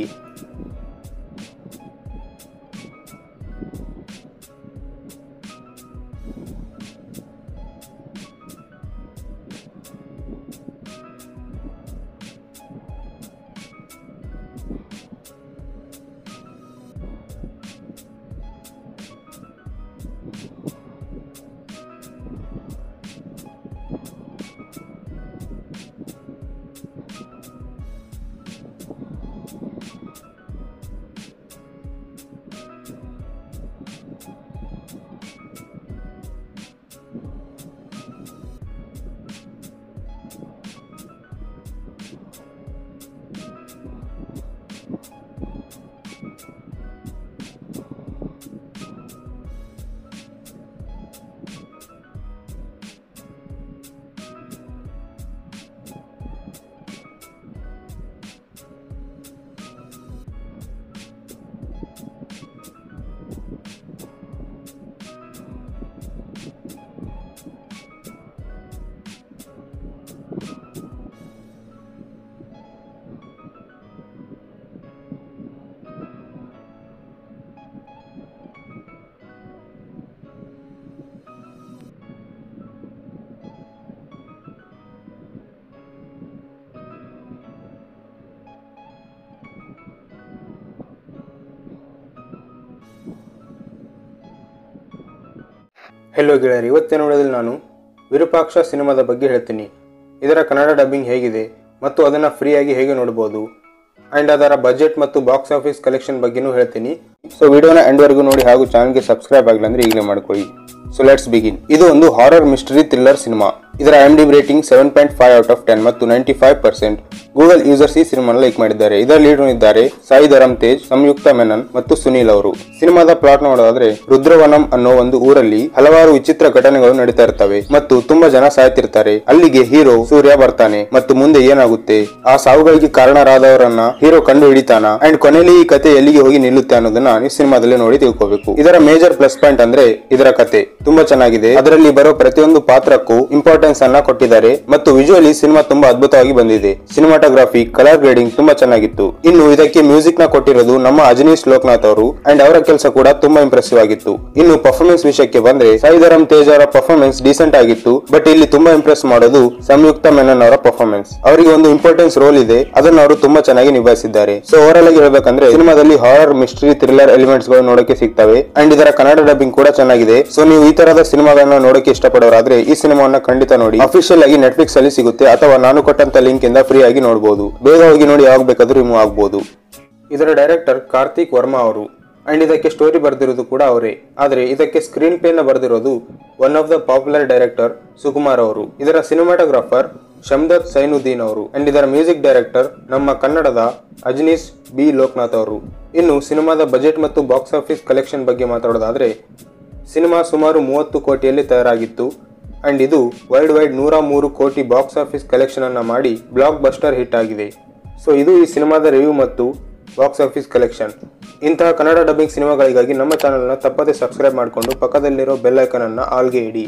ಹೆಲೋ ಗೆಳೆಯರಿ ಇವತ್ತಿನ ವಿಡಿಯೋದಲ್ಲಿ ನಾನು ವಿರೂಪಾಕ್ಷ ಸಿನಿಮಾದ ಬಗ್ಗೆ ಹೇಳ್ತೀನಿ ಇದರ ಕನ್ನಡ ಡಬ್ಬಿಂಗ್ ಹೇಗಿದೆ ಮತ್ತು ಅದನ್ನು ಫ್ರೀಯಾಗಿ ಹೇಗೆ ನೋಡ್ಬೋದು ಆ್ಯಂಡ್ ಅದರ ಬಜೆಟ್ ಮತ್ತು ಬಾಕ್ಸ್ ಆಫೀಸ್ ಕಲೆಕ್ಷನ್ ಬಗ್ಗೆನೂ ಹೇಳ್ತೀನಿ ಸೊ ವಿಡಿಯೋನ ಎಂಡ್ವರೆಗೂ ನೋಡಿ ಹಾಗೂ ಚಾನಲ್ಗೆ ಸಬ್ಸ್ಕ್ರೈಬ್ ಆಗಿಲ್ಲ ಅಂದ್ರೆ ಈಗಲೇ ಮಾಡ್ಕೊಳ್ಳಿ ಸೊ ಲೆಟ್ಸ್ ಬಿಗಿನ್ ಇದು ಒಂದು ಹಾರರ್ ಮಿಸ್ಟರಿ ಥ್ರಿಲ್ಲರ್ ಸಿನಿಮಾ ಇದರ M D rating seven point five out of ten ಮತ್ತು ninety five percent Google users ಈ ಸಿನಿಮಾನ ಲೈಕ್ ಮಾಡಿದ್ದಾರೆ ಇದರ ಲೀಡ್ ಇದ್ದಾರೆ ಸಾಯಿ ಧರಮ್ ತೇಜ್ ಸಂಯುಕ್ತ ಮೆನನ್ ಮತ್ತು ಸುನೀಲ್ ಅವರು ಸಿನಿಮಾದ ಪ್ಲಾಟ್ ನೋಡೋದಾದ್ರೆ ರುದ್ರವನಂ ಅನ್ನೋ ಒಂದು ಊರಲ್ಲಿ ಹಲವಾರು ವಿಚಿತ್ರ ಘಟನೆಗಳು ನಡೀತಾ ಇರ್ತವೆ ಮತ್ತು ತುಂಬಾ ಜನ ಸಾಯ್ತಿರ್ತಾರೆ ಅಲ್ಲಿಗೆ ಹೀರೋ ಸೂರ್ಯ ಬರ್ತಾನೆ ಮತ್ತು ಮುಂದೆ ಏನಾಗುತ್ತೆ ಆ ಸಾವುಗಳಿಗೆ ಕಾರಣರಾದವರನ್ನ ಹೀರೋ ಕಂಡು ಹಿಡಿತಾನ ಅಂಡ್ ಕೊನೆಯಲ್ಲಿ ಈ ಕತೆ ಎಲ್ಲಿಗೆ ಹೋಗಿ ನಿಲ್ಲುತ್ತೆ ಅನ್ನೋದನ್ನ ನೀವು ಸಿನಿಮಾದಲ್ಲಿ ನೋಡಿ ತಿಳ್ಕೋಬೇಕು ಇದರ ಮೇಜರ್ ಪ್ಲಸ್ ಪಾಯಿಂಟ್ ಅಂದ್ರೆ ಇದರ ಕತೆ ತುಂಬಾ ಚೆನ್ನಾಗಿದೆ ಅದರಲ್ಲಿ ಬರೋ ಪ್ರತಿಯೊಂದು ಪಾತ್ರಕ್ಕೂ ಇಂಪಾರ್ಟೆನ್ಸ್ ಅನ್ನ ಕೊಟ್ಟಿದ್ದಾರೆ ಮತ್ತು ವಿಜುವಲಿ ಸಿನಿಮಾ ತುಂಬಾ ಅದ್ಭುತವಾಗಿ ಬಂದಿದೆ ಸಿನಿಮಾಟೋಗ್ರಫಿ ಕಲರ್ ಗ್ರೇಡಿಂಗ್ ತುಂಬಾ ಚೆನ್ನಾಗಿತ್ತು ಇನ್ನು ಇದಕ್ಕೆ ಮ್ಯೂಸಿಕ್ ನ ಕೊಟ್ಟಿರೋದು ನಮ್ಮ ಅಜನೀಶ್ ಲೋಕನಾಥ್ ಅವರು ಅಂಡ್ ಅವರ ಕೆಲಸ ಕೂಡ ತುಂಬಾ ಇಂಪ್ರೆಸಿವ್ ಆಗಿತ್ತು ಇನ್ನು ಪರ್ಫಾರ್ಮೆನ್ಸ್ ವಿಷಯಕ್ಕೆ ಬಂದ್ರೆ ಸಾಯಿಧರಂ ತೇಜ್ ಅವರ ಪರ್ಫಾರ್ಮೆನ್ಸ್ ಡೀಸೆಂಟ್ ಆಗಿತ್ತು ಬಟ್ ಇಲ್ಲಿ ತುಂಬಾ ಇಂಪ್ರೆಸ್ ಮಾಡೋದು ಸಂಯುಕ್ತ ಮೆನನ್ ಅವರ ಪರ್ಫಾರ್ಮೆನ್ಸ್ ಅವರಿಗೆ ಒಂದು ಇಂಪಾರ್ಟೆನ್ಸ್ ರೋಲ್ ಇದೆ ಅದನ್ನು ಅವರು ತುಂಬಾ ಚೆನ್ನಾಗಿ ನಿಭಾಯಿಸಿದ್ದಾರೆ ಸೊ ಓವರಾಲ್ ಆಗಿ ಹೇಳ್ಬೇಕಂದ್ರೆ ಸಿನಿಮಾದಲ್ಲಿ ಹಾರರ್ ಮಿಸ್ಟರಿ ಥ್ರಿಲ್ಲರ್ ಎಲಿಮೆಂಟ್ಸ್ ಗಳು ನೋಡಕ್ಕೆ ಸಿಗ್ತವೆ ಅಂಡ್ ಇದರ ಕನ್ನಡ ಡಬ್ಬಿಂಗ್ ಕೂಡ ಚೆನ್ನಾಗಿದೆ ಸೊ ನೀವು ಈ ತರದ ಸಿನಿಮಾಗಳನ್ನ ನೋಡಕ್ಕೆ ಇಷ್ಟಪಡೋರಾದ್ರೆ ಈ ಸಿನಿಮಾವನ್ನ ಖಂಡಿತ ನೋಡಿ ಅಫಿಷಿಯಲ್ ಆಗಿ ನೆಟ್ಫ್ಲಿಕ್ಸ್ ಅಲ್ಲಿ ಸಿಗುತ್ತೆ ಅಥವಾ ನಾನು ಕೊಟ್ಟಂತ ಲಿಂಕ್ ಇಂದ ಫ್ರೀ ಆಗಿ ನೋಡಬಹುದು ಬೇಗ ಹೋಗಿ ನೋಡಿ ಯಾವಾಗ ಬೇಕಾದ್ರೂ ರಿಮೂವ್ ಆಗಬಹುದು ಇದರ ಡೈರೆಕ್ಟರ್ ಕಾರ್ತಿಕ್ ವರ್ಮಾ ಅವರು ಅಂಡ್ ಇದಕ್ಕೆ ಸ್ಟೋರಿ ಬರೆದಿರೋದು ಕೂಡ ಅವರೇ ಆದರೆ ಇದಕ್ಕೆ ಸ್ಕ್ರೀನ್ ಪ್ಲೇನ ಬರೆದಿರೋದು one of the popular director Sukumar ಅವರು ಇದರ ಸಿನಿಮಾಟೋಗ್ರಾಫರ್ ಶಮ್ದತ್ ಸೈನುದ್ದೀನ್ ಅವರು ಅಂಡ್ ಇದರ ಮ್ಯೂಸಿಕ್ ಡೈರೆಕ್ಟರ್ ನಮ್ಮ ಕನ್ನಡದ ಅಜ್ನೀಸ್ ಬಿ ಲೋಕನಾಥ್ ಅವರು ಇನ್ನು ಸಿನಿಮಾದ ಬಜೆಟ್ ಮತ್ತು ಬಾಕ್ಸ್ ಆಫೀಸ್ ಕಲೆಕ್ಷನ್ ಬಗ್ಗೆ ಮಾತಾಡೋದಾದ್ರೆ ಸಿನಿಮಾ ಸುಮಾರು ಮೂವತ್ತು ಕೋಟಿಯಲ್ಲಿ ತಯಾರಾಗಿತ್ತು ಅಂಡ್ ಇದು ವರ್ಲ್ಡ್ ವೈಡ್ ನೂರ ಮೂರು ಕೋಟಿ ಬಾಕ್ಸ್ ಆಫೀಸ್ ಕಲೆಕ್ಷನ್ ಅನ್ನ ಮಾಡಿ ಬ್ಲಾಕ್ ಬಸ್ಟರ್ ಹಿಟ್ ಆಗಿದೆ ಸೊ ಇದು ಈ ಸಿನಿಮಾದ ರಿವ್ಯೂ ಮತ್ತು ಬಾಕ್ಸ್ ಆಫೀಸ್ ಕಲೆಕ್ಷನ್ ಇಂತಹ ಕನ್ನಡ ಡಬ್ಬಿಂಗ್ ಸಿನಿಮಾಗಳಿಗಾಗಿ ನಮ್ಮ ಚಾನಲ್ನ ತಪ್ಪದೆ ಸಬ್ಸ್ಕ್ರೈಬ್ ಮಾಡಿಕೊಂಡು ಪಕ್ಕದಲ್ಲಿರೋ ಬೆಲ್ ಐಕನ್ ಅನ್ನ ಆಲ್ಗೆ ಇಡಿ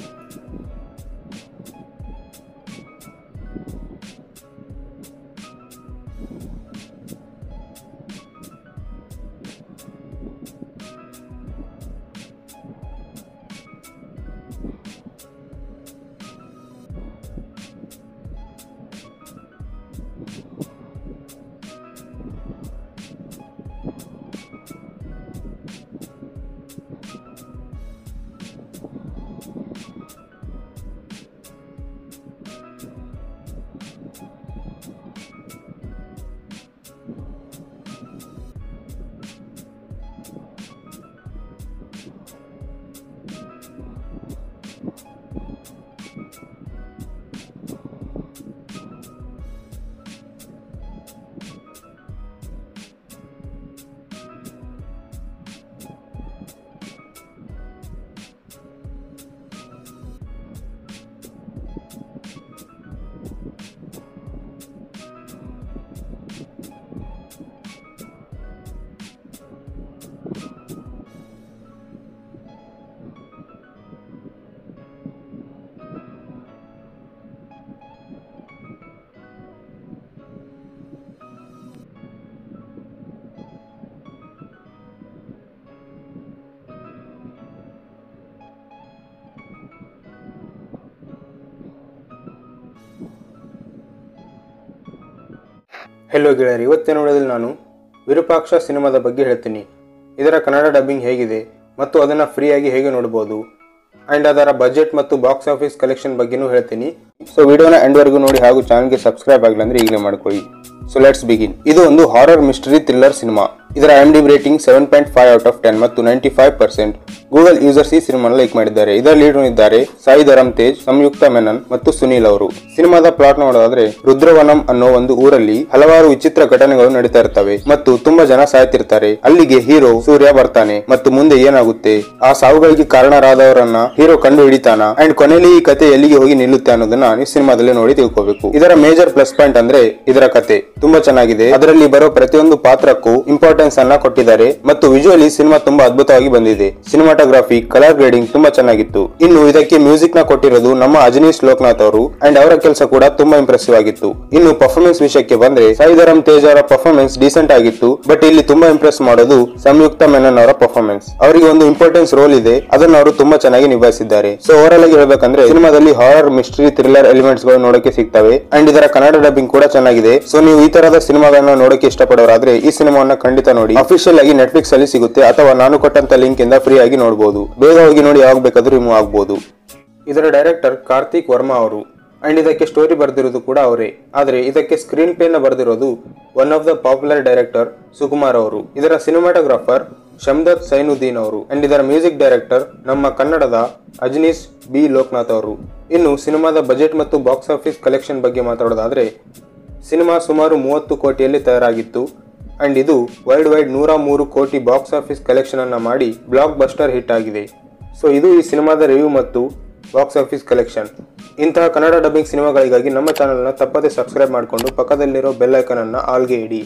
ಹೆಲೋ ಗೆಳೆಯರಿ ಇವತ್ತಿನ ವಿಡಿಯೋದಲ್ಲಿ ನಾನು ವಿರೂಪಾಕ್ಷ ಸಿನಿಮಾದ ಬಗ್ಗೆ ಹೇಳ್ತೀನಿ ಇದರ ಕನ್ನಡ ಡಬ್ಬಿಂಗ್ ಹೇಗಿದೆ ಮತ್ತು ಅದನ್ನು ಫ್ರೀಯಾಗಿ ಹೇಗೆ ನೋಡ್ಬೋದು ಆ್ಯಂಡ್ ಅದರ ಬಜೆಟ್ ಮತ್ತು ಬಾಕ್ಸ್ ಆಫೀಸ್ ಕಲೆಕ್ಷನ್ ಬಗ್ಗೆನೂ ಹೇಳ್ತೀನಿ ಸೊ ವಿಡಿಯೋನ ಎಂಡ್ವರೆಗೂ ನೋಡಿ ಹಾಗೂ ಚಾನಲ್ಗೆ ಸಬ್ಸ್ಕ್ರೈಬ್ ಆಗಿಲ್ಲ ಅಂದ್ರೆ ಈಗಲೇ ಮಾಡ್ಕೊಳ್ಳಿ ಸೊ ಲೆಟ್ಸ್ ಬಿಗಿನ್ ಇದು ಒಂದು ಹಾರರ್ ಮಿಸ್ಟರಿ ಥ್ರಿಲ್ಲರ್ ಸಿನಿಮಾ ಇದರ M D rating seven point five out of ten ಮತ್ತು ninety five percent Google users ಈ ಸಿನಿಮಾನ ಲೈಕ್ ಮಾಡಿದ್ದಾರೆ ಇದರ ಲೀಡ್ ಇದ್ದಾರೆ ಸಾಯಿ ಧರಮ್ ತೇಜ್ ಸಂಯುಕ್ತ ಮೆನನ್ ಮತ್ತು ಸುನೀಲ್ ಅವರು ಸಿನಿಮಾದ ಪ್ಲಾಟ್ ನೋಡೋದಾದ್ರೆ ರುದ್ರವನಂ ಅನ್ನೋ ಒಂದು ಊರಲ್ಲಿ ಹಲವಾರು ವಿಚಿತ್ರ ಘಟನೆಗಳು ನಡೀತಾ ಇರ್ತವೆ ಮತ್ತು ತುಂಬಾ ಜನ ಸಾಯ್ತಿರ್ತಾರೆ ಅಲ್ಲಿಗೆ ಹೀರೋ ಸೂರ್ಯ ಬರ್ತಾನೆ ಮತ್ತು ಮುಂದೆ ಏನಾಗುತ್ತೆ ಆ ಸಾವುಗಳಿಗೆ ಕಾರಣರಾದವರನ್ನ ಹೀರೋ ಕಂಡು ಹಿಡಿತಾನ ಅಂಡ್ ಕೊನೆಯಲ್ಲಿ ಈ ಕತೆ ಎಲ್ಲಿಗೆ ಹೋಗಿ ನಿಲ್ಲುತ್ತೆ ಅನ್ನೋದನ್ನ ನೀವು ಸಿನಿಮಾದಲ್ಲಿ ನೋಡಿ ತಿಳ್ಕೋಬೇಕು ಇದರ ಮೇಜರ್ ಪ್ಲಸ್ ಪಾಯಿಂಟ್ ಅಂದ್ರೆ ಇದರ ಕತೆ ತುಂಬಾ ಚೆನ್ನಾಗಿದೆ ಅದರಲ್ಲಿ ಬರೋ ಪ್ರತಿಯೊಂದು ಪಾತ್ರಕ್ಕೂ ಇಂಪಾರ್ಟೆನ್ಸ್ ಅನ್ನ ಕೊಟ್ಟಿದ್ದಾರೆ ಮತ್ತು ವಿಜುವಲಿ ಸಿನಿಮಾ ತುಂಬಾ ಅದ್ಭುತವಾಗಿ ಬಂದಿದೆ ಸಿನಿಮಾಟೋಗ್ರಫಿ ಕಲರ್ ಗ್ರೇಡಿಂಗ್ ತುಂಬಾ ಚೆನ್ನಾಗಿತ್ತು ಇನ್ನು ಇದಕ್ಕೆ ಮ್ಯೂಸಿಕ್ ನ ಕೊಟ್ಟಿರೋದು ನಮ್ಮ ಅಜನೀಶ್ ಲೋಕನಾಥ್ ಅವರು ಅಂಡ್ ಅವರ ಕೆಲಸ ಕೂಡ ತುಂಬಾ ಇಂಪ್ರೆಸಿವ್ ಆಗಿತ್ತು ಇನ್ನು ಪರ್ಫಾರ್ಮೆನ್ಸ್ ವಿಷಯಕ್ಕೆ ಬಂದ್ರೆ ಸಾಯಿಧರಂ ತೇಜ್ ಅವರ ಪರ್ಫಾರ್ಮೆನ್ಸ್ ಡೀಸೆಂಟ್ ಆಗಿತ್ತು ಬಟ್ ಇಲ್ಲಿ ತುಂಬಾ ಇಂಪ್ರೆಸ್ ಮಾಡೋದು ಸಂಯುಕ್ತ ಮೆನನ್ ಅವರ ಪರ್ಫಾರ್ಮೆನ್ಸ್ ಅವರಿಗೆ ಒಂದು ಇಂಪಾರ್ಟೆನ್ಸ್ ರೋಲ್ ಇದೆ ಅದನ್ನು ಅವರು ತುಂಬಾ ಚೆನ್ನಾಗಿ ನಿಭಾಯಿಸಿದ್ದಾರೆ ಸೊ ಓವರ್ ಆಗಿ ಹೇಳ್ಬೇಕಂದ್ರೆ ಸಿನಿಮಾದಲ್ಲಿ ಹಾರರ್ ಮಿಸ್ಟ್ರಿ ಥ್ರಿಲ್ಲರ್ ಎಲಿಮೆಂಟ್ಸ್ ಗಳು ನೋಡಕ್ಕೆ ಸಿಗ್ತವೆ ಅಂಡ್ ಇದರ ಕನ್ನಡ ಡಬ್ಬಿಂಗ್ ಕೂಡ ಚೆನ್ನಾಗಿದೆ ಸೊ ನೀವು ಈ ತರದ ಸಿನಿಮಾಗಳನ್ನ ನೋಡಕ್ಕೆ ಇಷ್ಟಪಡೋರಾದ್ರೆ ಈ ಸಿನಿಮಾವನ್ನ ಖಂಡಿತ ನೋಡಿ ಅಫಿಷಿಯಲ್ ಆಗಿ ನೆಟ್ಫ್ಲಿಕ್ಸ್ ಅಲ್ಲಿ ಸಿಗುತ್ತೆ ಅಥವಾ ನಾನು ಕೊಟ್ಟಂತ ಲಿಂಕ್ ಇಂದ ಫ್ರೀ ಆಗಿ ನೋಡಬಹುದು ಬೇಗ ಹೋಗಿ ನೋಡಿ ಯಾವಾಗ ಬೇಕಾದ್ರೂ ರಿಮೂವ್ ಆಗಬಹುದು ಇದರ ಡೈರೆಕ್ಟರ್ ಕಾರ್ತಿಕ್ ವರ್ಮಾ ಅವರು ಅಂಡ್ ಇದಕ್ಕೆ ಸ್ಟೋರಿ ಬರೆದಿರೋದು ಕೂಡ ಅವರೇ ಆದರೆ ಇದಕ್ಕೆ ಸ್ಕ್ರೀನ್ ಪ್ಲೇ ನ ಬರೆದಿರೋದು one of the popular director Sukumar ಅವರು ಇದರ ಸಿನಿಮಾಟೋಗ್ರಾಫರ್ ಶಮ್ದತ್ ಸೈನುದ್ದೀನ್ ಅವರು ಅಂಡ್ ಇದರ ಮ್ಯೂಸಿಕ್ ಡೈರೆಕ್ಟರ್ ನಮ್ಮ ಕನ್ನಡದ ಅಜನೀಶ್ ಬಿ ಲೋಕನಾಥ್ ಅವರು ಇನ್ನು ಸಿನಿಮಾದ ಬಜೆಟ್ ಮತ್ತು ಬಾಕ್ಸ್ ಆಫೀಸ್ ಕಲೆಕ್ಷನ್ ಬಗ್ಗೆ ಮಾತಾಡೋದಾದ್ರೆ ಸಿನಿಮಾ ಸುಮಾರು ಮೂವತ್ತು ಕೋಟಿಯಲ್ಲಿ ತಯಾರಾಗಿತ್ತು ಅಂಡ್ ಇದು ವರ್ಲ್ಡ್ ವೈಡ್ ನೂರ ಮೂರು ಕೋಟಿ ಬಾಕ್ಸ್ ಆಫೀಸ್ ಕಲೆಕ್ಷನ್ ಅನ್ನ ಮಾಡಿ ಬ್ಲಾಕ್ ಬಸ್ಟರ್ ಹಿಟ್ ಆಗಿದೆ ಸೊ ಇದು ಈ ಸಿನಿಮಾದ ರಿವ್ಯೂ ಮತ್ತು ಬಾಕ್ಸ್ ಆಫೀಸ್ ಕಲೆಕ್ಷನ್ ಇಂತಹ ಕನ್ನಡ ಡಬ್ಬಿಂಗ್ ಸಿನಿಮಾಗಳಿಗಾಗಿ ನಮ್ಮ ಚಾನಲ್ನ ತಪ್ಪದೇ ಸಬ್ಸ್ಕ್ರೈಬ್ ಮಾಡಿಕೊಂಡು ಪಕ್ಕದಲ್ಲಿರೋ ಬೆಲ್ ಐಕನ್ ಅನ್ನ ಆಲ್ಗೆ ಇಡಿ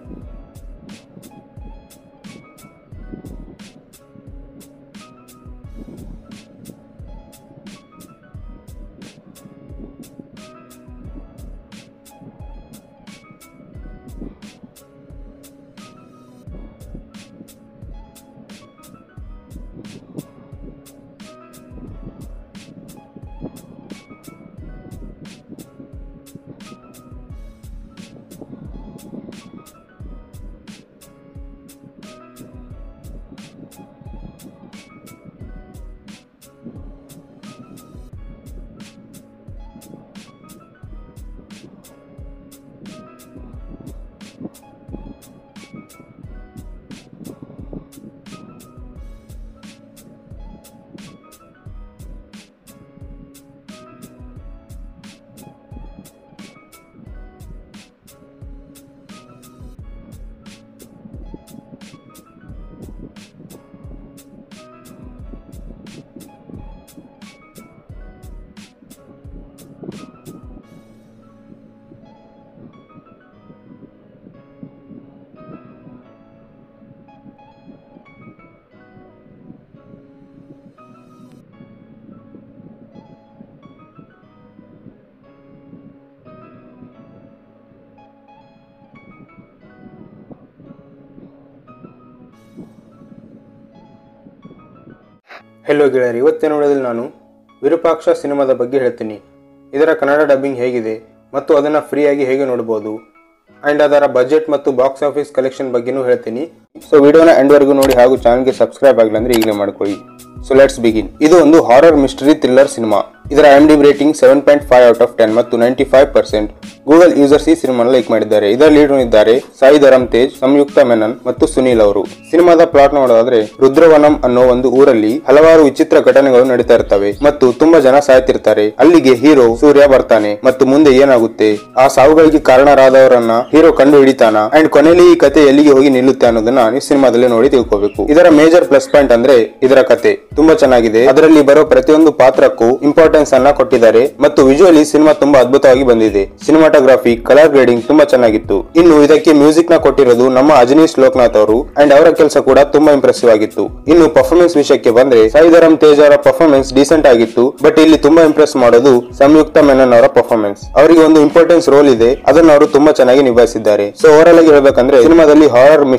ಹೆಲೋ ಗೆಳೆಯರಿ ಇವತ್ತಿನ ವಿಡಿಯೋದಲ್ಲಿ ನಾನು ವಿರೂಪಾಕ್ಷ ಸಿನಿಮಾದ ಬಗ್ಗೆ ಹೇಳ್ತೀನಿ ಇದರ ಕನ್ನಡ ಡಬ್ಬಿಂಗ್ ಹೇಗಿದೆ ಮತ್ತು ಅದನ್ನು ಫ್ರೀಯಾಗಿ ಹೇಗೆ ನೋಡ್ಬೋದು ಆ್ಯಂಡ್ ಅದರ ಬಜೆಟ್ ಮತ್ತು ಬಾಕ್ಸ್ ಆಫೀಸ್ ಕಲೆಕ್ಷನ್ ಬಗ್ಗೆನೂ ಹೇಳ್ತೀನಿ ಸೊ ವಿಡಿಯೋನ ಎಂಡ್ವರೆಗೂ ನೋಡಿ ಹಾಗೂ ಚಾನಲ್ಗೆ ಸಬ್ಸ್ಕ್ರೈಬ್ ಆಗಿಲ್ಲ ಅಂದ್ರೆ ಈಗಲೇ ಮಾಡ್ಕೊಳ್ಳಿ ಸೊ ಲೆಟ್ಸ್ ಬಿಗಿನ್ ಇದು ಒಂದು ಹಾರರ್ ಮಿಸ್ಟರಿ ಥ್ರಿಲ್ಲರ್ ಸಿನಿಮಾ ಇದರ M D rating seven point five out of ten ಮತ್ತು ninety five percent Google users ಈ ಸಿನಿಮಾನ ಲೈಕ್ ಮಾಡಿದ್ದಾರೆ ಇದರ ಲೀಡ್ ಇದ್ದಾರೆ ಸಾಯಿ ಧರಮ್ ತೇಜ್ ಸಂಯುಕ್ತ ಮೆನನ್ ಮತ್ತು ಸುನೀಲ್ ಅವರು ಸಿನಿಮಾದ ಪ್ಲಾಟ್ ನೋಡೋದಾದ್ರೆ ರುದ್ರವನಂ ಅನ್ನೋ ಒಂದು ಊರಲ್ಲಿ ಹಲವಾರು ವಿಚಿತ್ರ ಘಟನೆಗಳು ನಡೀತಾ ಇರ್ತವೆ ಮತ್ತು ತುಂಬಾ ಜನ ಸಾಯ್ತಿರ್ತಾರೆ ಅಲ್ಲಿಗೆ ಹೀರೋ ಸೂರ್ಯ ಬರ್ತಾನೆ ಮತ್ತು ಮುಂದೆ ಏನಾಗುತ್ತೆ ಆ ಸಾವುಗಳಿಗೆ ಕಾರಣರಾದವರನ್ನ ಹೀರೋ ಕಂಡು ಹಿಡಿತಾನ ಅಂಡ್ ಕೊನೆಯಲ್ಲಿ ಈ ಕತೆ ಎಲ್ಲಿಗೆ ಹೋಗಿ ನಿಲ್ಲುತ್ತೆ ಅನ್ನೋದನ್ನ ನೀವು ಸಿನಿಮಾದಲ್ಲಿ ನೋಡಿ ತಿಳ್ಕೋಬೇಕು ಇದರ ಮೇಜರ್ ಪ್ಲಸ್ ಪಾಯಿಂಟ್ ಅಂದ್ರೆ ಇದರ ಕತೆ ತುಂಬಾ ಚೆನ್ನಾಗಿದೆ ಅದರಲ್ಲಿ ಬರೋ ಪ್ರತಿಯೊಂದು ಪಾತ್ರಕ್ಕೂ ಇಂಪಾರ್ಟೆನ್ಸ್ ಅನ್ನ ಕೊಟ್ಟಿದ್ದಾರೆ ಮತ್ತು ವಿಜುವಲಿ ಸಿನಿಮಾ ತುಂಬಾ ಅದ್ಭುತವಾಗಿ ಬಂದಿದೆ ಸಿನಿಮಾಟೋಗ್ರಫಿ ಕಲರ್ ಗ್ರೇಡಿಂಗ್ ತುಂಬಾ ಚೆನ್ನಾಗಿತ್ತು ಇನ್ನು ಇದಕ್ಕೆ ಮ್ಯೂಸಿಕ್ ನ ಕೊಟ್ಟಿರೋದು ನಮ್ಮ ಅಜನೀಶ್ ಲೋಕನಾಥ್ ಅವರು ಅಂಡ್ ಅವರ ಕೆಲಸ ಕೂಡ ತುಂಬಾ ಇಂಪ್ರೆಸಿವ್ ಆಗಿತ್ತು ಇನ್ನು ಪರ್ಫಾರ್ಮೆನ್ಸ್ ವಿಷಯಕ್ಕೆ ಬಂದ್ರೆ ಸಾಯಿಧರಂ ತೇಜ್ ಅವರ ಪರ್ಫಾರ್ಮೆನ್ಸ್ ಡೀಸೆಂಟ್ ಆಗಿತ್ತು ಬಟ್ ಇಲ್ಲಿ ತುಂಬಾ ಇಂಪ್ರೆಸ್ ಮಾಡೋದು ಸಂಯುಕ್ತ ಮೆನನ್ ಅವರ ಪರ್ಫಾರ್ಮೆನ್ಸ್ ಅವರಿಗೆ ಒಂದು ಇಂಪಾರ್ಟೆನ್ಸ್ ರೋಲ್ ಇದೆ ಅದನ್ನು ಅವರು ತುಂಬಾ ಚೆನ್ನಾಗಿ ನಿಭಾಯಿಸಿದ್ದಾರೆ ಸೊ ಓವರ್ ಆಗಿ ಹೇಳ್ಬೇಕಂದ್ರೆ ಸಿನಿಮಾದಲ್ಲಿ horror mystery thriller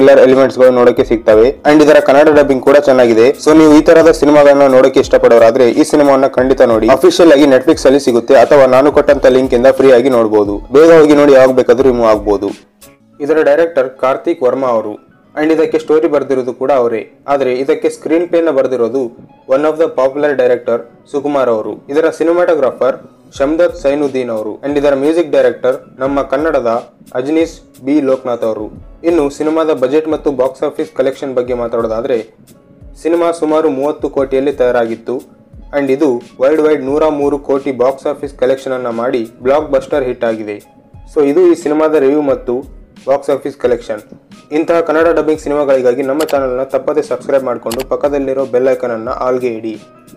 thriller elements ಗಳು ನೋಡಕ್ಕೆ ಸಿಗ್ತವೆ ಅಂಡ್ ಇದರ ಕನ್ನಡ ಡಬ್ಬಿಂಗ್ ಕೂಡ ಚೆನ್ನಾಗಿದೆ ಸೊ ನೀವು ಈ ತರಹದ ಸಿನಿಮಾಗಳನ್ನ ನೋಡಕ್ಕೆ ಇಷ್ಟಪಡೋರಾದ್ರೆ ಈ ಸಿನಿಮಾವನ್ನ ಖಂಡಿತ ನೋಡಿ ಅಫಿಷಿಯಲ್ ಆಗಿ ನೆಟ್ಫ್ಲಿಕ್ಸ್ ಅಲ್ಲಿ ಸಿಗುತ್ತೆ ಅಥವಾ ನಾನು ಕೊಟ್ಟಂತ ಲಿಂಕ್ ಇಂದ ಫ್ರೀ ಆಗಿ ನೋಡಬಹುದು ಬೇಗ ಹೋಗಿ ನೋಡಿ ಯಾವಾಗ ಬೇಕಾದ್ರೂ ರಿಮೂವ್ ಆಗಬಹುದು ಇದರ ಡೈರೆಕ್ಟರ್ ಕಾರ್ತಿಕ್ ವರ್ಮಾ ಅವರು ಅಂಡ್ ಇದಕ್ಕೆ ಸ್ಟೋರಿ ಬರೆದಿರೋದು ಕೂಡ ಅವರೇ ಆದರೆ ಇದಕ್ಕೆ ಸ್ಕ್ರೀನ್ ಪ್ಲೇನ ಬರೆದಿರೋದು one of the popular director Sukumar ಅವರು ಇದರ ಸಿನಿಮಾಟೋಗ್ರಾಫರ್ ಶಮ್ದತ್ ಸೈನುದ್ದೀನ್ ಅವರು ಅಂಡ್ ಇದರ ಮ್ಯೂಸಿಕ್ ಡೈರೆಕ್ಟರ್ ನಮ್ಮ ಕನ್ನಡದ ಅಜ್ನೀಸ್ ಬಿ ಲೋಕನಾಥ್ ಅವರು ಇನ್ನು ಸಿನಿಮಾದ ಬಜೆಟ್ ಮತ್ತು ಬಾಕ್ಸ್ ಆಫೀಸ್ ಕಲೆಕ್ಷನ್ ಬಗ್ಗೆ ಮಾತಾಡೋದಾದ್ರೆ ಸಿನಿಮಾ ಸುಮಾರು ಮೂವತ್ತು ಕೋಟಿಯಲ್ಲಿ ತಯಾರಾಗಿತ್ತು ಅಂಡ್ ಇದು ವರ್ಲ್ಡ್ ವೈಡ್ ನೂರ ಮೂರು ಕೋಟಿ ಬಾಕ್ಸ್ ಆಫೀಸ್ ಕಲೆಕ್ಷನ್ ಅನ್ನ ಮಾಡಿ ಬ್ಲಾಕ್ ಬಸ್ಟರ್ ಹಿಟ್ ಆಗಿದೆ ಸೊ ಇದು ಈ ಸಿನಿಮಾದ ರಿವ್ಯೂ ಮತ್ತು ಬಾಕ್ಸ್ ಆಫೀಸ್ ಕಲೆಕ್ಷನ್ ಇಂತಹ ಕನ್ನಡ ಡಬ್ಬಿಂಗ್ ಸಿನಿಮಾಗಳಿಗಾಗಿ ನಮ್ಮ ಚಾನಲ್ನ ತಪ್ಪದೆ ಸಬ್ಸ್ಕ್ರೈಬ್ ಮಾಡಿಕೊಂಡು ಪಕ್ಕದಲ್ಲಿರೋ ಬೆಲ್ ಐಕನ್ ಅನ್ನ ಆಲ್ಗೆ ಇಡಿ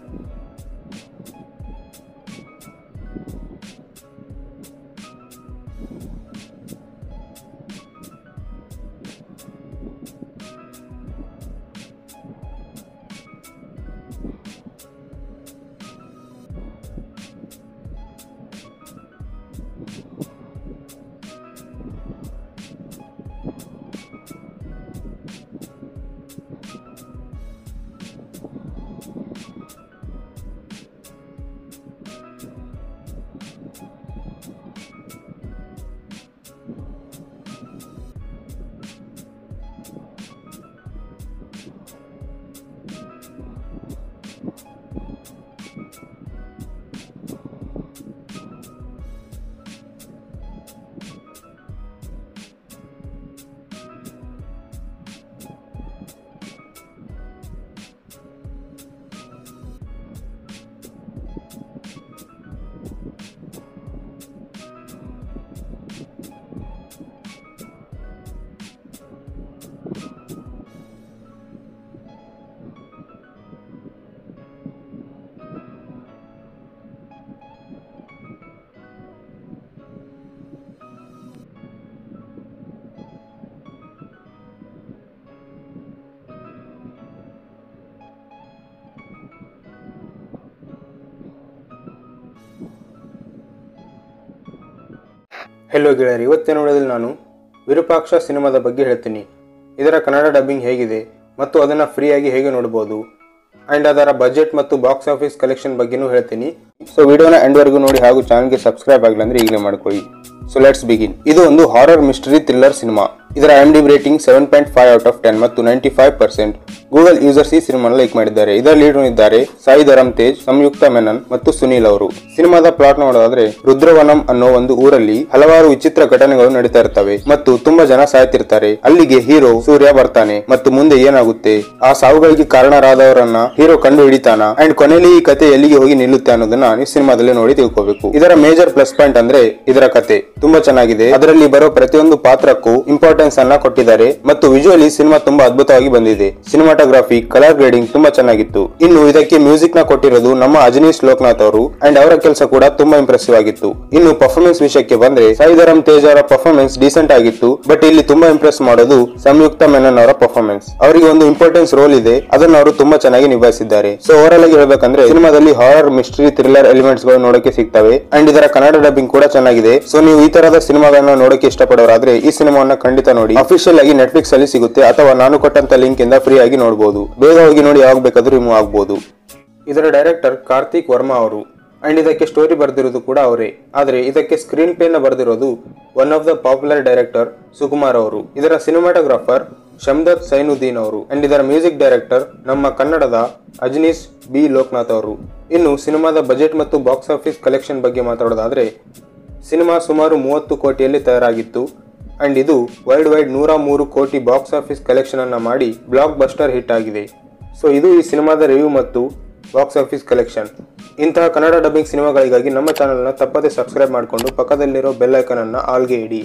ಹೆಲೋ ಗೆಳೆಯರಿ ಇವತ್ತಿನ ವಿಡಿಯೋದಲ್ಲಿ ನಾನು ವಿರೂಪಾಕ್ಷ ಸಿನಿಮಾದ ಬಗ್ಗೆ ಹೇಳ್ತೀನಿ ಇದರ ಕನ್ನಡ ಡಬ್ಬಿಂಗ್ ಹೇಗಿದೆ ಮತ್ತು ಅದನ್ನು ಫ್ರೀಯಾಗಿ ಹೇಗೆ ನೋಡ್ಬೋದು ಆ್ಯಂಡ್ ಅದರ ಬಜೆಟ್ ಮತ್ತು ಬಾಕ್ಸ್ ಆಫೀಸ್ ಕಲೆಕ್ಷನ್ ಬಗ್ಗೆನೂ ಹೇಳ್ತೀನಿ ಸೊ ವಿಡಿಯೋನ ಎಂಡ್ವರೆಗೂ ನೋಡಿ ಹಾಗೂ ಚಾನಲ್ಗೆ ಸಬ್ಸ್ಕ್ರೈಬ್ ಆಗಿಲ್ಲ ಅಂದ್ರೆ ಈಗಲೇ ಮಾಡ್ಕೊಳ್ಳಿ ಸೊ ಲೆಟ್ಸ್ ಬಿಗಿನ್ ಇದು ಒಂದು ಹಾರರ್ ಮಿಸ್ಟರಿ ಥ್ರಿಲ್ಲರ್ ಸಿನಿಮಾ ಇದರ M D rating seven point five out of ten ಮತ್ತು ninety five percent Google users ಈ ಸಿನಿಮಾನ ಲೈಕ್ ಮಾಡಿದ್ದಾರೆ ಇದರ ಲೀಡ್ ಇದ್ದಾರೆ ಸಾಯಿ ಧರಮ್ ತೇಜ್ ಸಂಯುಕ್ತ ಮೆನನ್ ಮತ್ತು ಸುನೀಲ್ ಅವರು ಸಿನಿಮಾದ ಪ್ಲಾಟ್ ನೋಡೋದಾದ್ರೆ ರುದ್ರವನಂ ಅನ್ನೋ ಒಂದು ಊರಲ್ಲಿ ಹಲವಾರು ವಿಚಿತ್ರ ಘಟನೆಗಳು ನಡೀತಾ ಇರ್ತವೆ ಮತ್ತು ತುಂಬಾ ಜನ ಸಾಯ್ತಿರ್ತಾರೆ ಅಲ್ಲಿಗೆ ಹೀರೋ ಸೂರ್ಯ ಬರ್ತಾನೆ ಮತ್ತು ಮುಂದೆ ಏನಾಗುತ್ತೆ ಆ ಸಾವುಗಳಿಗೆ ಕಾರಣರಾದವರನ್ನ ಹೀರೋ ಕಂಡು ಹಿಡಿತಾನ ಅಂಡ್ ಕೊನೆಯಲ್ಲಿ ಈ ಕತೆ ಎಲ್ಲಿಗೆ ಹೋಗಿ ನಿಲ್ಲುತ್ತೆ ಅನ್ನೋದನ್ನ ನೀವು ಸಿನಿಮಾದಲ್ಲಿ ನೋಡಿ ತಿಳ್ಕೋಬೇಕು ಇದರ ಮೇಜರ್ ಪ್ಲಸ್ ಪಾಯಿಂಟ್ ಅಂದ್ರೆ ಇದರ ಕತೆ ತುಂಬಾ ಚೆನ್ನಾಗಿದೆ ಅದರಲ್ಲಿ ಬರೋ ಪ್ರತಿಯೊಂದು ಪಾತ್ರಕ್ಕೂ ಇಂಪಾರ್ಟೆನ್ಸ್ ಅನ್ನ ಕೊಟ್ಟಿದ್ದಾರೆ ಮತ್ತು ವಿಜುವಲಿ ಸಿನಿಮಾ ತುಂಬಾ ಅದ್ಭುತವಾಗಿ ಬಂದಿದೆ ಸಿನಿಮಾಟೋಗ್ರಫಿ ಕಲರ್ ಗ್ರೇಡಿಂಗ್ ತುಂಬಾ ಚೆನ್ನಾಗಿತ್ತು ಇನ್ನು ಇದಕ್ಕೆ ಮ್ಯೂಸಿಕ್ ನ ಕೊಟ್ಟಿರೋದು ನಮ್ಮ ಅಜನೀಶ್ ಲೋಕನಾಥ್ ಅವರು ಅಂಡ್ ಅವರ ಕೆಲಸ ಕೂಡ ತುಂಬಾ ಇಂಪ್ರೆಸಿವ್ ಆಗಿತ್ತು ಇನ್ನು ಪರ್ಫಾರ್ಮೆನ್ಸ್ ವಿಷಯಕ್ಕೆ ಬಂದ್ರೆ ಸಾಯಿಧರಂ ತೇಜ್ ಅವರ ಪರ್ಫಾರ್ಮೆನ್ಸ್ ಡೀಸೆಂಟ್ ಆಗಿತ್ತು ಬಟ್ ಇಲ್ಲಿ ತುಂಬಾ ಇಂಪ್ರೆಸ್ ಮಾಡೋದು ಸಂಯುಕ್ತ ಮೆನನ್ ಅವರ ಪರ್ಫಾರ್ಮೆನ್ಸ್ ಅವರಿಗೆ ಒಂದು ಇಂಪಾರ್ಟೆನ್ಸ್ ರೋಲ್ ಇದೆ ಅದನ್ನು ಅವರು ತುಂಬಾ ಚೆನ್ನಾಗಿ ನಿಭಾಯಿಸಿದ್ದಾರೆ ಸೊ ಓವರಾಲ್ ಆಗಿ ಹೇಳ್ಬೇಕಂದ್ರೆ ಸಿನಿಮಾದಲ್ಲಿ ಹಾರರ್ ಮಿಸ್ಟರಿ ಥ್ರಿಲ್ಲರ್ ಎಲಿಮೆಂಟ್ಸ್ ಗಳು ನೋಡಕ್ಕೆ ಸಿಗ್ತವೆ ಅಂಡ್ ಇದರ ಕನ್ನಡ ಡಬ್ಬಿಂಗ್ ಕೂಡ ಚೆನ್ನಾಗಿದೆ ಸೊ ನೀವು ಈ ತರದ ಸಿನಿಮಾಗಳನ್ನ ನೋಡಕ್ಕೆ ಇಷ್ಟಪಡೋರಾದ್ರೆ ಈ ಸಿನಿಮಾವನ್ನ ಖಂಡಿತ ನೋಡಿ ಅಫಿಷಿಯಲ್ ಆಗಿ ನೆಟ್ಫ್ಲಿಕ್ಸ್ ಅಲ್ಲಿ ಸಿಗುತ್ತೆ ಅಥವಾ ನಾನು ಕೊಟ್ಟಂತ ಲಿಂಕ್ ಇಂದ ಫ್ರೀ ಆಗಿ ನೋಡಬಹುದು ಬೇಗ ಹೋಗಿ ನೋಡಿ ಯಾವಾಗ ಬೇಕಾದ್ರೂ ರಿಮೂವ್ ಆಗಬಹುದು ಇದರ ಡೈರೆಕ್ಟರ್ ಕಾರ್ತಿಕ್ ವರ್ಮಾ ಅವರು ಅಂಡ್ ಇದಕ್ಕೆ ಸ್ಟೋರಿ ಬರೆದಿರೋದು ಕೂಡ ಅವರೇ ಆದರೆ ಇದಕ್ಕೆ ಸ್ಕ್ರೀನ್ ಪ್ಲೇನ ಬರೆದಿರೋದು one of the popular director Sukumar ಅವರು ಇದರ ಸಿನಿಮಾಟೋಗ್ರಾಫರ್ ಶಮ್ದತ್ ಸೈನುದ್ದೀನ್ ಅವರು ಅಂಡ್ ಇದರ ಮ್ಯೂಸಿಕ್ ಡೈರೆಕ್ಟರ್ ನಮ್ಮ ಕನ್ನಡದ ಅಜ್ನೀಸ್ ಬಿ ಲೋಕನಾಥ್ ಅವರು ಇನ್ನು ಸಿನಿಮಾದ ಬಜೆಟ್ ಮತ್ತು ಬಾಕ್ಸ್ ಆಫೀಸ್ ಕಲೆಕ್ಷನ್ ಬಗ್ಗೆ ಮಾತಾಡೋದಾದ್ರೆ ಸಿನಿಮಾ ಸುಮಾರು ಮೂವತ್ತು ಕೋಟಿಯಲ್ಲಿ ತಯಾರಾಗಿತ್ತು ಅಂಡ್ ಇದು ವರ್ಲ್ಡ್ ವೈಡ್ ನೂರ ಮೂರು ಕೋಟಿ ಬಾಕ್ಸ್ ಆಫೀಸ್ ಕಲೆಕ್ಷನ್ ಅನ್ನ ಮಾಡಿ ಬ್ಲಾಕ್ ಬಸ್ಟರ್ ಹಿಟ್ ಆಗಿದೆ ಸೊ ಇದು ಈ ಸಿನಿಮಾದ ರಿವ್ಯೂ ಮತ್ತು ಬಾಕ್ಸ್ ಆಫೀಸ್ ಕಲೆಕ್ಷನ್ ಇಂತಹ ಕನ್ನಡ ಡಬ್ಬಿಂಗ್ ಸಿನಿಮಾಗಳಿಗಾಗಿ ನಮ್ಮ ಚಾನಲ್ನ ತಪ್ಪದೆ ಸಬ್ಸ್ಕ್ರೈಬ್ ಮಾಡಿಕೊಂಡು ಪಕ್ಕದಲ್ಲಿರೋ ಬೆಲ್ ಐಕನ್ ಅನ್ನ ಆಲ್ಗೆ ಇಡಿ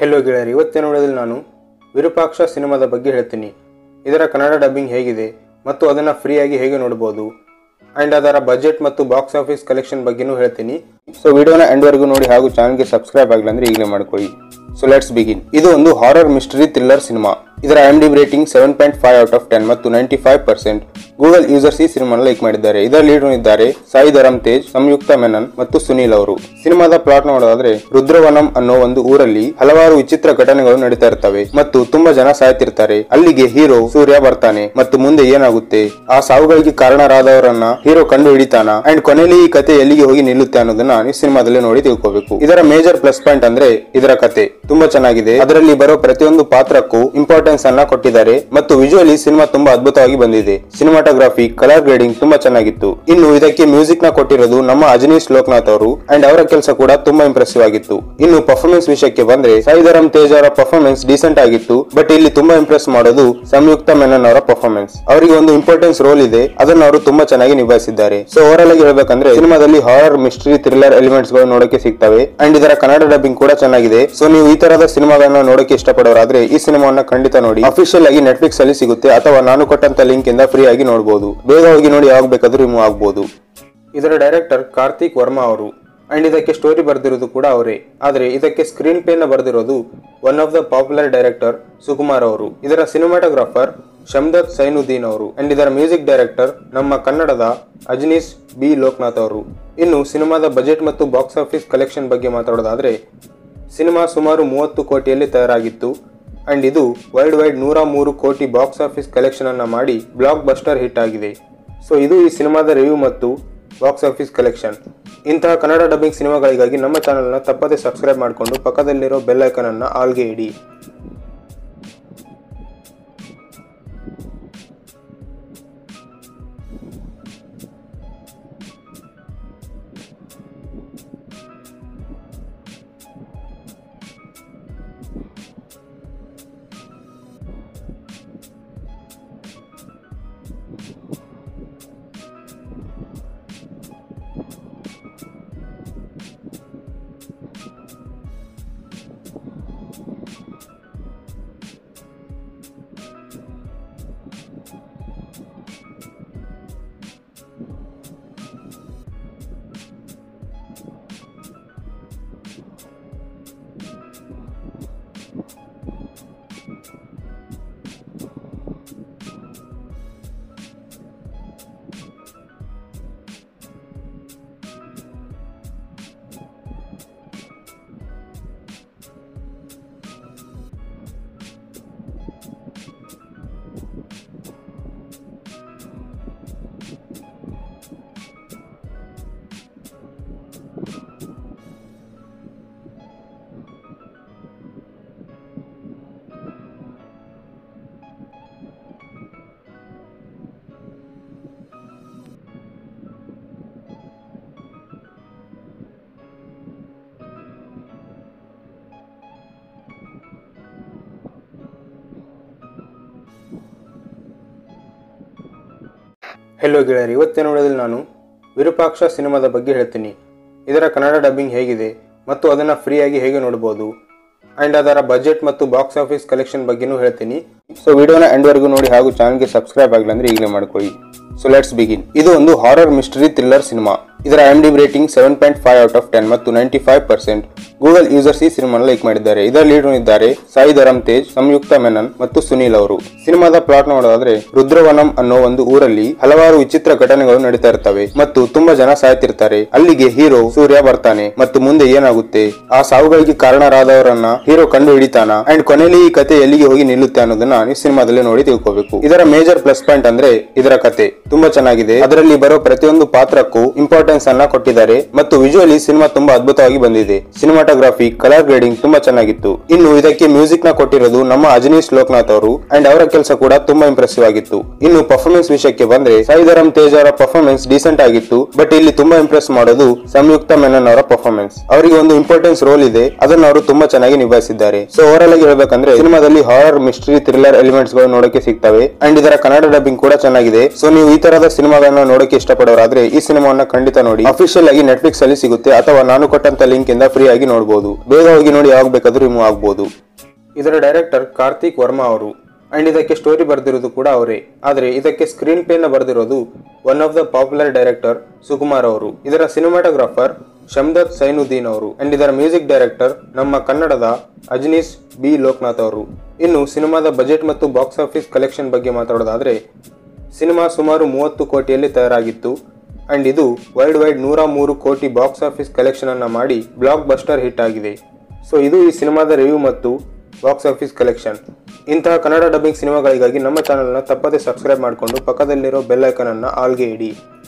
ಹೆಲೋ ಗೆಳೆಯರಿ ಇವತ್ತಿನ ವಿಡಿಯೋದಲ್ಲಿ ನಾನು ವಿರೂಪಾಕ್ಷ ಸಿನಿಮಾದ ಬಗ್ಗೆ ಹೇಳ್ತೀನಿ ಇದರ ಕನ್ನಡ ಡಬ್ಬಿಂಗ್ ಹೇಗಿದೆ ಮತ್ತು ಅದನ್ನು ಫ್ರೀಯಾಗಿ ಹೇಗೆ ನೋಡ್ಬೋದು ಆ್ಯಂಡ್ ಅದರ ಬಜೆಟ್ ಮತ್ತು ಬಾಕ್ಸ್ ಆಫೀಸ್ ಕಲೆಕ್ಷನ್ ಬಗ್ಗೆನೂ ಹೇಳ್ತೀನಿ ಸೊ ವಿಡಿಯೋನ ಎಂಡ್ವರೆಗೂ ನೋಡಿ ಹಾಗೂ ಚಾನಲ್ಗೆ ಸಬ್ಸ್ಕ್ರೈಬ್ ಆಗಿಲ್ಲ ಅಂದ್ರೆ ಈಗಲೇ ಮಾಡ್ಕೊಳ್ಳಿ ಸೊ ಲೆಟ್ಸ್ ಬಿಗಿನ್ ಇದು ಒಂದು ಹಾರರ್ ಮಿಸ್ಟರಿ ಥ್ರಿಲ್ಲರ್ ಸಿನಿಮಾ ಇದರ M D rating seven point five out of ten ಮತ್ತು ninety five percent Google users ಈ ಸಿನಿಮಾನ ಲೈಕ್ ಮಾಡಿದ್ದಾರೆ ಇದರ ಲೀಡ್ ಇದ್ದಾರೆ ಸಾಯಿ ಧರಮ್ ತೇಜ್ ಸಂಯುಕ್ತ ಮೆನನ್ ಮತ್ತು ಸುನೀಲ್ ಅವರು ಸಿನಿಮಾದ ಪ್ಲಾಟ್ ನೋಡೋದಾದ್ರೆ ರುದ್ರವನಂ ಅನ್ನೋ ಒಂದು ಊರಲ್ಲಿ ಹಲವಾರು ವಿಚಿತ್ರ ಘಟನೆಗಳು ನಡೀತಾ ಇರ್ತವೆ ಮತ್ತು ತುಂಬಾ ಜನ ಸಾಯ್ತಿರ್ತಾರೆ ಅಲ್ಲಿಗೆ ಹೀರೋ ಸೂರ್ಯ ಬರ್ತಾನೆ ಮತ್ತು ಮುಂದೆ ಏನಾಗುತ್ತೆ ಆ ಸಾವುಗಳಿಗೆ ಕಾರಣರಾದವರನ್ನ ಹೀರೋ ಕಂಡು ಹಿಡಿತಾನ ಅಂಡ್ ಕೊನೆಯಲ್ಲಿ ಈ ಕತೆ ಎಲ್ಲಿಗೆ ಹೋಗಿ ನಿಲ್ಲುತ್ತೆ ಅನ್ನೋದನ್ನ ನೀವು ಸಿನಿಮಾದಲ್ಲಿ ನೋಡಿ ತಿಳ್ಕೋಬೇಕು ಇದರ ಮೇಜರ್ ಪ್ಲಸ್ ಪಾಯಿಂಟ್ ಅಂದ್ರೆ ಇದರ ಕತೆ ತುಂಬಾ ಚೆನ್ನಾಗಿದೆ ಅದರಲ್ಲಿ ಬರೋ ಪ್ರತಿಯೊಂದು ಪಾತ್ರಕ್ಕೂ ಇಂಪಾರ್ಟೆನ್ಸ್ ಅನ್ನ ಕೊಟ್ಟಿದ್ದಾರೆ ಮತ್ತು ವಿಜುವಲಿ ಸಿನಿಮಾ ತುಂಬಾ ಅದ್ಭುತವಾಗಿ ಬಂದಿದೆ ಸಿನಿಮಾಟೋಗ್ರಫಿ ಕಲರ್ ಗ್ರೇಡಿಂಗ್ ತುಂಬಾ ಚೆನ್ನಾಗಿತ್ತು ಇನ್ನು ಇದಕ್ಕೆ ಮ್ಯೂಸಿಕ್ ನ ಕೊಟ್ಟಿರೋದು ನಮ್ಮ ಅಜನೀಶ್ ಲೋಕನಾಥ್ ಅವರು ಅಂಡ್ ಅವರ ಕೆಲಸ ಕೂಡ ತುಂಬಾ ಇಂಪ್ರೆಸಿವ್ ಆಗಿತ್ತು ಇನ್ನು ಪರ್ಫಾರ್ಮೆನ್ಸ್ ವಿಷಯಕ್ಕೆ ಬಂದ್ರೆ ಸಾಯಿಧರಂ ತೇಜ್ ಅವರ ಪರ್ಫಾರ್ಮೆನ್ಸ್ ಡೀಸೆಂಟ್ ಆಗಿತ್ತು ಬಟ್ ಇಲ್ಲಿ ತುಂಬಾ ಇಂಪ್ರೆಸ್ ಮಾಡೋದು ಸಂಯುಕ್ತ ಮೆನನ್ ಅವರ ಪರ್ಫಾರ್ಮೆನ್ಸ್ ಅವರಿಗೆ ಒಂದು ಇಂಪಾರ್ಟೆನ್ಸ್ ರೋಲ್ ಇದೆ ಅದನ್ನು ಅವರು ತುಂಬಾ ಚೆನ್ನಾಗಿ ನಿಭಾಯಿಸಿದ್ದಾರೆ ಸೊ ಓವರ್ ಆಗಿ ಹೇಳ್ಬೇಕಂದ್ರೆ ಸಿನಿಮಾದಲ್ಲಿ ಹಾರರ್ ಮಿಸ್ಟ್ರಿ ಥ್ರಿಲ್ಲರ್ ಎಲಿಮೆಂಟ್ಸ್ ಗಳು ನೋಡಕ್ಕೆ ಸಿಗ್ತವೆ ಅಂಡ್ ಇದರ ಕನ್ನಡ ಡಬ್ಬಿಂಗ್ ಕೂಡ ಚೆನ್ನಾಗಿದೆ ಸೊ ನೀವು ಈ ತರದ ಸಿನಿಮಾಗಳನ್ನ ನೋಡಕ್ಕೆ ಇಷ್ಟಪಡೋರಾದ್ರೆ ಈ ಸಿನಿಮಾವನ್ನ ಖಂಡಿತ ನೋಡಿ ಅಫಿಷಿಯಲ್ ಆಗಿ ನೆಟ್ಫ್ಲಿಕ್ಸ್ ಅಲ್ಲಿ ಸಿಗುತ್ತೆ ಅಥವಾ ನಾನು ಕೊಟ್ಟಂತ ಲಿಂಕ್ ಇಂದ ಫ್ರೀ ಆಗಿ ನೋಡಬಹುದು ಬೇಗ ಹೋಗಿ ನೋಡಿ ಯಾವಾಗ ಬೇಕಾದ್ರೂ ರಿಮೂವ್ ಆಗಬಹುದು ಇದರ ಡೈರೆಕ್ಟರ್ ಕಾರ್ತಿಕ್ ವರ್ಮಾ ಅವರು ಅಂಡ್ ಇದಕ್ಕೆ ಸ್ಟೋರಿ ಬರೆದಿರೋದು ಕೂಡ ಅವರೇ ಆದರೆ ಇದಕ್ಕೆ ಸ್ಕ್ರೀನ್ ಪ್ಲೇ ನ ಬರೆದಿರೋದು one of the popular director Sukumar ಅವರು ಇದರ ಸಿನಿಮಾಟೋಗ್ರಾಫರ್ ಶಮ್ದತ್ ಸೈನುದ್ದೀನ್ ಅವರು ಅಂಡ್ ಇದರ ಮ್ಯೂಸಿಕ್ ಡೈರೆಕ್ಟರ್ ನಮ್ಮ ಕನ್ನಡದ ಅಜನೀಶ್ ಬಿ ಲೋಕನಾಥ್ ಅವರು ಇನ್ನು ಸಿನಿಮಾದ ಬಜೆಟ್ ಮತ್ತು ಬಾಕ್ಸ್ ಆಫೀಸ್ ಕಲೆಕ್ಷನ್ ಬಗ್ಗೆ ಮಾತಾಡೋದಾದ್ರೆ ಸಿನಿಮಾ ಸುಮಾರು ಮೂವತ್ತು ಕೋಟಿಯಲ್ಲಿ ತಯಾರಾಗಿತ್ತು ಅಂಡ್ ಇದು ವರ್ಲ್ಡ್ ವೈಡ್ ನೂರ ಮೂರು ಕೋಟಿ ಬಾಕ್ಸ್ ಆಫೀಸ್ ಕಲೆಕ್ಷನ್ ಅನ್ನ ಮಾಡಿ ಬ್ಲಾಕ್ ಬಸ್ಟರ್ ಹಿಟ್ ಆಗಿದೆ ಸೊ ಇದು ಈ ಸಿನಿಮಾದ ರಿವ್ಯೂ ಮತ್ತು ಬಾಕ್ಸ್ ಆಫೀಸ್ ಕಲೆಕ್ಷನ್ ಇಂತಹ ಕನ್ನಡ ಡಬ್ಬಿಂಗ್ ಸಿನಿಮಾಗಳಿಗಾಗಿ ನಮ್ಮ ಚಾನಲ್ನ ತಪ್ಪದೇ ಸಬ್ಸ್ಕ್ರೈಬ್ ಮಾಡಿಕೊಂಡು ಪಕ್ಕದಲ್ಲಿರೋ ಬೆಲ್ ಐಕನ್ ಅನ್ನ ಆಲ್ಗೆ ಇಡಿ ಹೆಲೋ ಗೆಳೆಯರಿ ಇವತ್ತಿನ ವಿಡಿಯೋದಲ್ಲಿ ನಾನು ವಿರೂಪಾಕ್ಷ ಸಿನಿಮಾದ ಬಗ್ಗೆ ಹೇಳ್ತೀನಿ ಇದರ ಕನ್ನಡ ಡಬ್ಬಿಂಗ್ ಹೇಗಿದೆ ಮತ್ತು ಅದನ್ನು ಫ್ರೀಯಾಗಿ ಹೇಗೆ ನೋಡ್ಬೋದು ಆ್ಯಂಡ್ ಅದರ ಬಜೆಟ್ ಮತ್ತು ಬಾಕ್ಸ್ ಆಫೀಸ್ ಕಲೆಕ್ಷನ್ ಬಗ್ಗೆನೂ ಹೇಳ್ತೀನಿ ಸೊ ವಿಡಿಯೋನ ಎಂಡ್ವರೆಗೂ ನೋಡಿ ಹಾಗೂ ಚಾನಲ್ಗೆ ಸಬ್ಸ್ಕ್ರೈಬ್ ಆಗಿಲ್ಲ ಅಂದ್ರೆ ಈಗಲೇ ಮಾಡ್ಕೊಳ್ಳಿ ಸೊ ಲೆಟ್ಸ್ ಬಿಗಿನ್ ಇದು ಒಂದು ಹಾರರ್ ಮಿಸ್ಟರಿ ಥ್ರಿಲ್ಲರ್ ಸಿನಿಮಾ ಇದರ M D rating seven point five out of ten ಮತ್ತು ninety five percent Google users ಈ ಸಿನಿಮಾನ ಲೈಕ್ ಮಾಡಿದ್ದಾರೆ ಇದರ ಲೀಡ್ ಇದ್ದಾರೆ ಸಾಯಿ ಧರಮ್ ತೇಜ್ ಸಂಯುಕ್ತ ಮೆನನ್ ಮತ್ತು ಸುನೀಲ್ ಅವರು ಸಿನಿಮಾದ ಪ್ಲಾಟ್ ನೋಡೋದಾದ್ರೆ ರುದ್ರವನಂ ಅನ್ನೋ ಒಂದು ಊರಲ್ಲಿ ಹಲವಾರು ವಿಚಿತ್ರ ಘಟನೆಗಳು ನಡೀತಾ ಇರ್ತವೆ ಮತ್ತು ತುಂಬಾ ಜನ ಸಾಯ್ತಿರ್ತಾರೆ ಅಲ್ಲಿಗೆ ಹೀರೋ ಸೂರ್ಯ ಬರ್ತಾನೆ ಮತ್ತು ಮುಂದೆ ಏನಾಗುತ್ತೆ ಆ ಸಾವುಗಳಿಗೆ ಕಾರಣರಾದವರನ್ನ ಹೀರೋ ಕಂಡು ಹಿಡಿತಾನ ಅಂಡ್ ಕೊನೆಯಲ್ಲಿ ಈ ಕತೆ ಎಲ್ಲಿಗೆ ಹೋಗಿ ನಿಲ್ಲುತ್ತೆ ಅನ್ನೋದನ್ನ ನೀವು ಸಿನಿಮಾದಲ್ಲಿ ನೋಡಿ ತಿಳ್ಕೋಬೇಕು ಇದರ ಮೇಜರ್ ಪ್ಲಸ್ ಪಾಯಿಂಟ್ ಅಂದ್ರೆ ಇದರ ಕತೆ ತುಂಬಾ ಚೆನ್ನಾಗಿದೆ ಅದರಲ್ಲಿ ಬರೋ ಪ್ರತಿಯೊಂದು ಪಾತ್ರಕ್ಕೂ ಇಂಪಾರ್ಟೆನ್ಸ್ ಅನ್ನ ಕೊಟ್ಟಿದ್ದಾರೆ ಮತ್ತು ವಿಜುವಲಿ ಸಿನಿಮಾ ತುಂಬಾ ಅದ್ಭುತವಾಗಿ ಬಂದಿದೆ ಸಿನಿಮಾಟೋಗ್ರಫಿ ಕಲರ್ ಗ್ರೇಡಿಂಗ್ ತುಂಬಾ ಚೆನ್ನಾಗಿತ್ತು ಇನ್ನು ಇದಕ್ಕೆ ಮ್ಯೂಸಿಕ್ ನ ಕೊಟ್ಟಿರೋದು ನಮ್ಮ ಅಜನೀಶ್ ಲೋಕನಾಥ್ ಅವರು ಅಂಡ್ ಅವರ ಕೆಲಸ ಕೂಡ ತುಂಬಾ ಇಂಪ್ರೆಸಿವ್ ಆಗಿತ್ತು ಇನ್ನು ಪರ್ಫಾರ್ಮೆನ್ಸ್ ವಿಷಯಕ್ಕೆ ಬಂದ್ರೆ ಸಾಯಿಧರಂ ತೇಜ್ ಅವರ ಪರ್ಫಾರ್ಮೆನ್ಸ್ ಡೀಸೆಂಟ್ ಆಗಿತ್ತು ಬಟ್ ಇಲ್ಲಿ ತುಂಬಾ ಇಂಪ್ರೆಸ್ ಮಾಡೋದು ಸಂಯುಕ್ತ ಮೆನನ್ ಅವರ ಪರ್ಫಾರ್ಮೆನ್ಸ್ ಅವರಿಗೆ ಒಂದು ಇಂಪಾರ್ಟೆನ್ಸ್ ರೋಲ್ ಇದೆ ಅದನ್ನು ಅವರು ತುಂಬಾ ಚೆನ್ನಾಗಿ ನಿಭಾಯಿಸಿದ್ದಾರೆ ಸೊ ಓವರ್ ಆಗಿ ಹೇಳ್ಬೇಕಂದ್ರೆ ಸಿನಿಮಾದಲ್ಲಿ ಹಾರರ್ ಮಿಸ್ಟ್ರಿ ಥ್ರಿಲ್ಲರ್ ಎಲಿಮೆಂಟ್ಸ್ ಗಳು ನೋಡಕ್ಕೆ ಸಿಗ್ತವೆ ಅಂಡ್ ಇದರ ಕನ್ನಡ ಡಬ್ಬಿಂಗ್ ಕೂಡ ಚೆನ್ನಾಗಿದೆ ಸೊ ನೀವು ಈ ತರದ ಸಿನಿಮಾಗಳನ್ನ ನೋಡಕ್ಕೆ ಇಷ್ಟಪಡೋರಾದ್ರೆ ಈ ಸಿನಿಮಾವನ್ನ ಖಂಡಿತ ನೋಡಿ ಅಫಿಷಿಯಲ್ ಆಗಿ ನೆಟ್ಫ್ಲಿಕ್ಸ್ ಅಲ್ಲಿ ಸಿಗುತ್ತೆ ಅಥವಾ ನಾನು ಕೊಟ್ಟಂತ ಲಿಂಕ್ ಇಂದ ಫ್ರೀ ಆಗಿ ನೋಡಬಹುದು ಬೇಗ ಹೋಗಿ ನೋಡಿ ಯಾವಾಗ ಬೇಕಾದ್ರೂ ರಿಮೂವ್ ಆಗಬಹುದು ಇದರ ಡೈರೆಕ್ಟರ್ ಕಾರ್ತಿಕ್ ವರ್ಮಾ ಅವರು ಅಂಡ್ ಇದಕ್ಕೆ ಸ್ಟೋರಿ ಬರೆದಿರೋದು ಕೂಡ ಅವರೇ ಆದರೆ ಇದಕ್ಕೆ ಸ್ಕ್ರೀನ್ ಪ್ಲೇನ ಬರೆದಿರೋದು one of the popular director Sukumar ಅವರು ಇದರ ಸಿನಿಮಾಟೋಗ್ರಾಫರ್ ಶಮ್ದತ್ ಸೈನುದ್ದೀನ್ ಅವರು ಅಂಡ್ ಇದರ ಮ್ಯೂಸಿಕ್ ಡೈರೆಕ್ಟರ್ ನಮ್ಮ ಕನ್ನಡದ ಅಜ್ನೀಸ್ ಬಿ ಲೋಕನಾಥ್ ಅವರು ಇನ್ನು ಸಿನಿಮಾದ ಬಜೆಟ್ ಮತ್ತು ಬಾಕ್ಸ್ ಆಫೀಸ್ ಕಲೆಕ್ಷನ್ ಬಗ್ಗೆ ಮಾತಾಡೋದಾದ್ರೆ ಸಿನಿಮಾ ಸುಮಾರು ಮೂವತ್ತು ಕೋಟಿಯಲ್ಲಿ ತಯಾರಾಗಿತ್ತು ಅಂಡ್ ಇದು ವರ್ಲ್ಡ್ ವೈಡ್ ನೂರ ಮೂರು ಕೋಟಿ ಬಾಕ್ಸ್ ಆಫೀಸ್ ಕಲೆಕ್ಷನ್ ಅನ್ನ ಮಾಡಿ ಬ್ಲಾಕ್ ಬಸ್ಟರ್ ಹಿಟ್ ಆಗಿದೆ ಸೊ ಇದು ಈ ಸಿನಿಮಾದ ರಿವ್ಯೂ ಮತ್ತು ಬಾಕ್ಸ್ ಆಫೀಸ್ ಕಲೆಕ್ಷನ್ ಇಂತಹ ಕನ್ನಡ ಡಬ್ಬಿಂಗ್ ಸಿನಿಮಾಗಳಿಗಾಗಿ ನಮ್ಮ ಚಾನಲ್ನ ತಪ್ಪದೆ ಸಬ್ಸ್ಕ್ರೈಬ್ ಮಾಡಿಕೊಂಡು ಪಕ್ಕದಲ್ಲಿರೋ ಬೆಲ್ ಐಕನ್ ಅನ್ನ ಆಲ್ಗೆ ಇಡಿ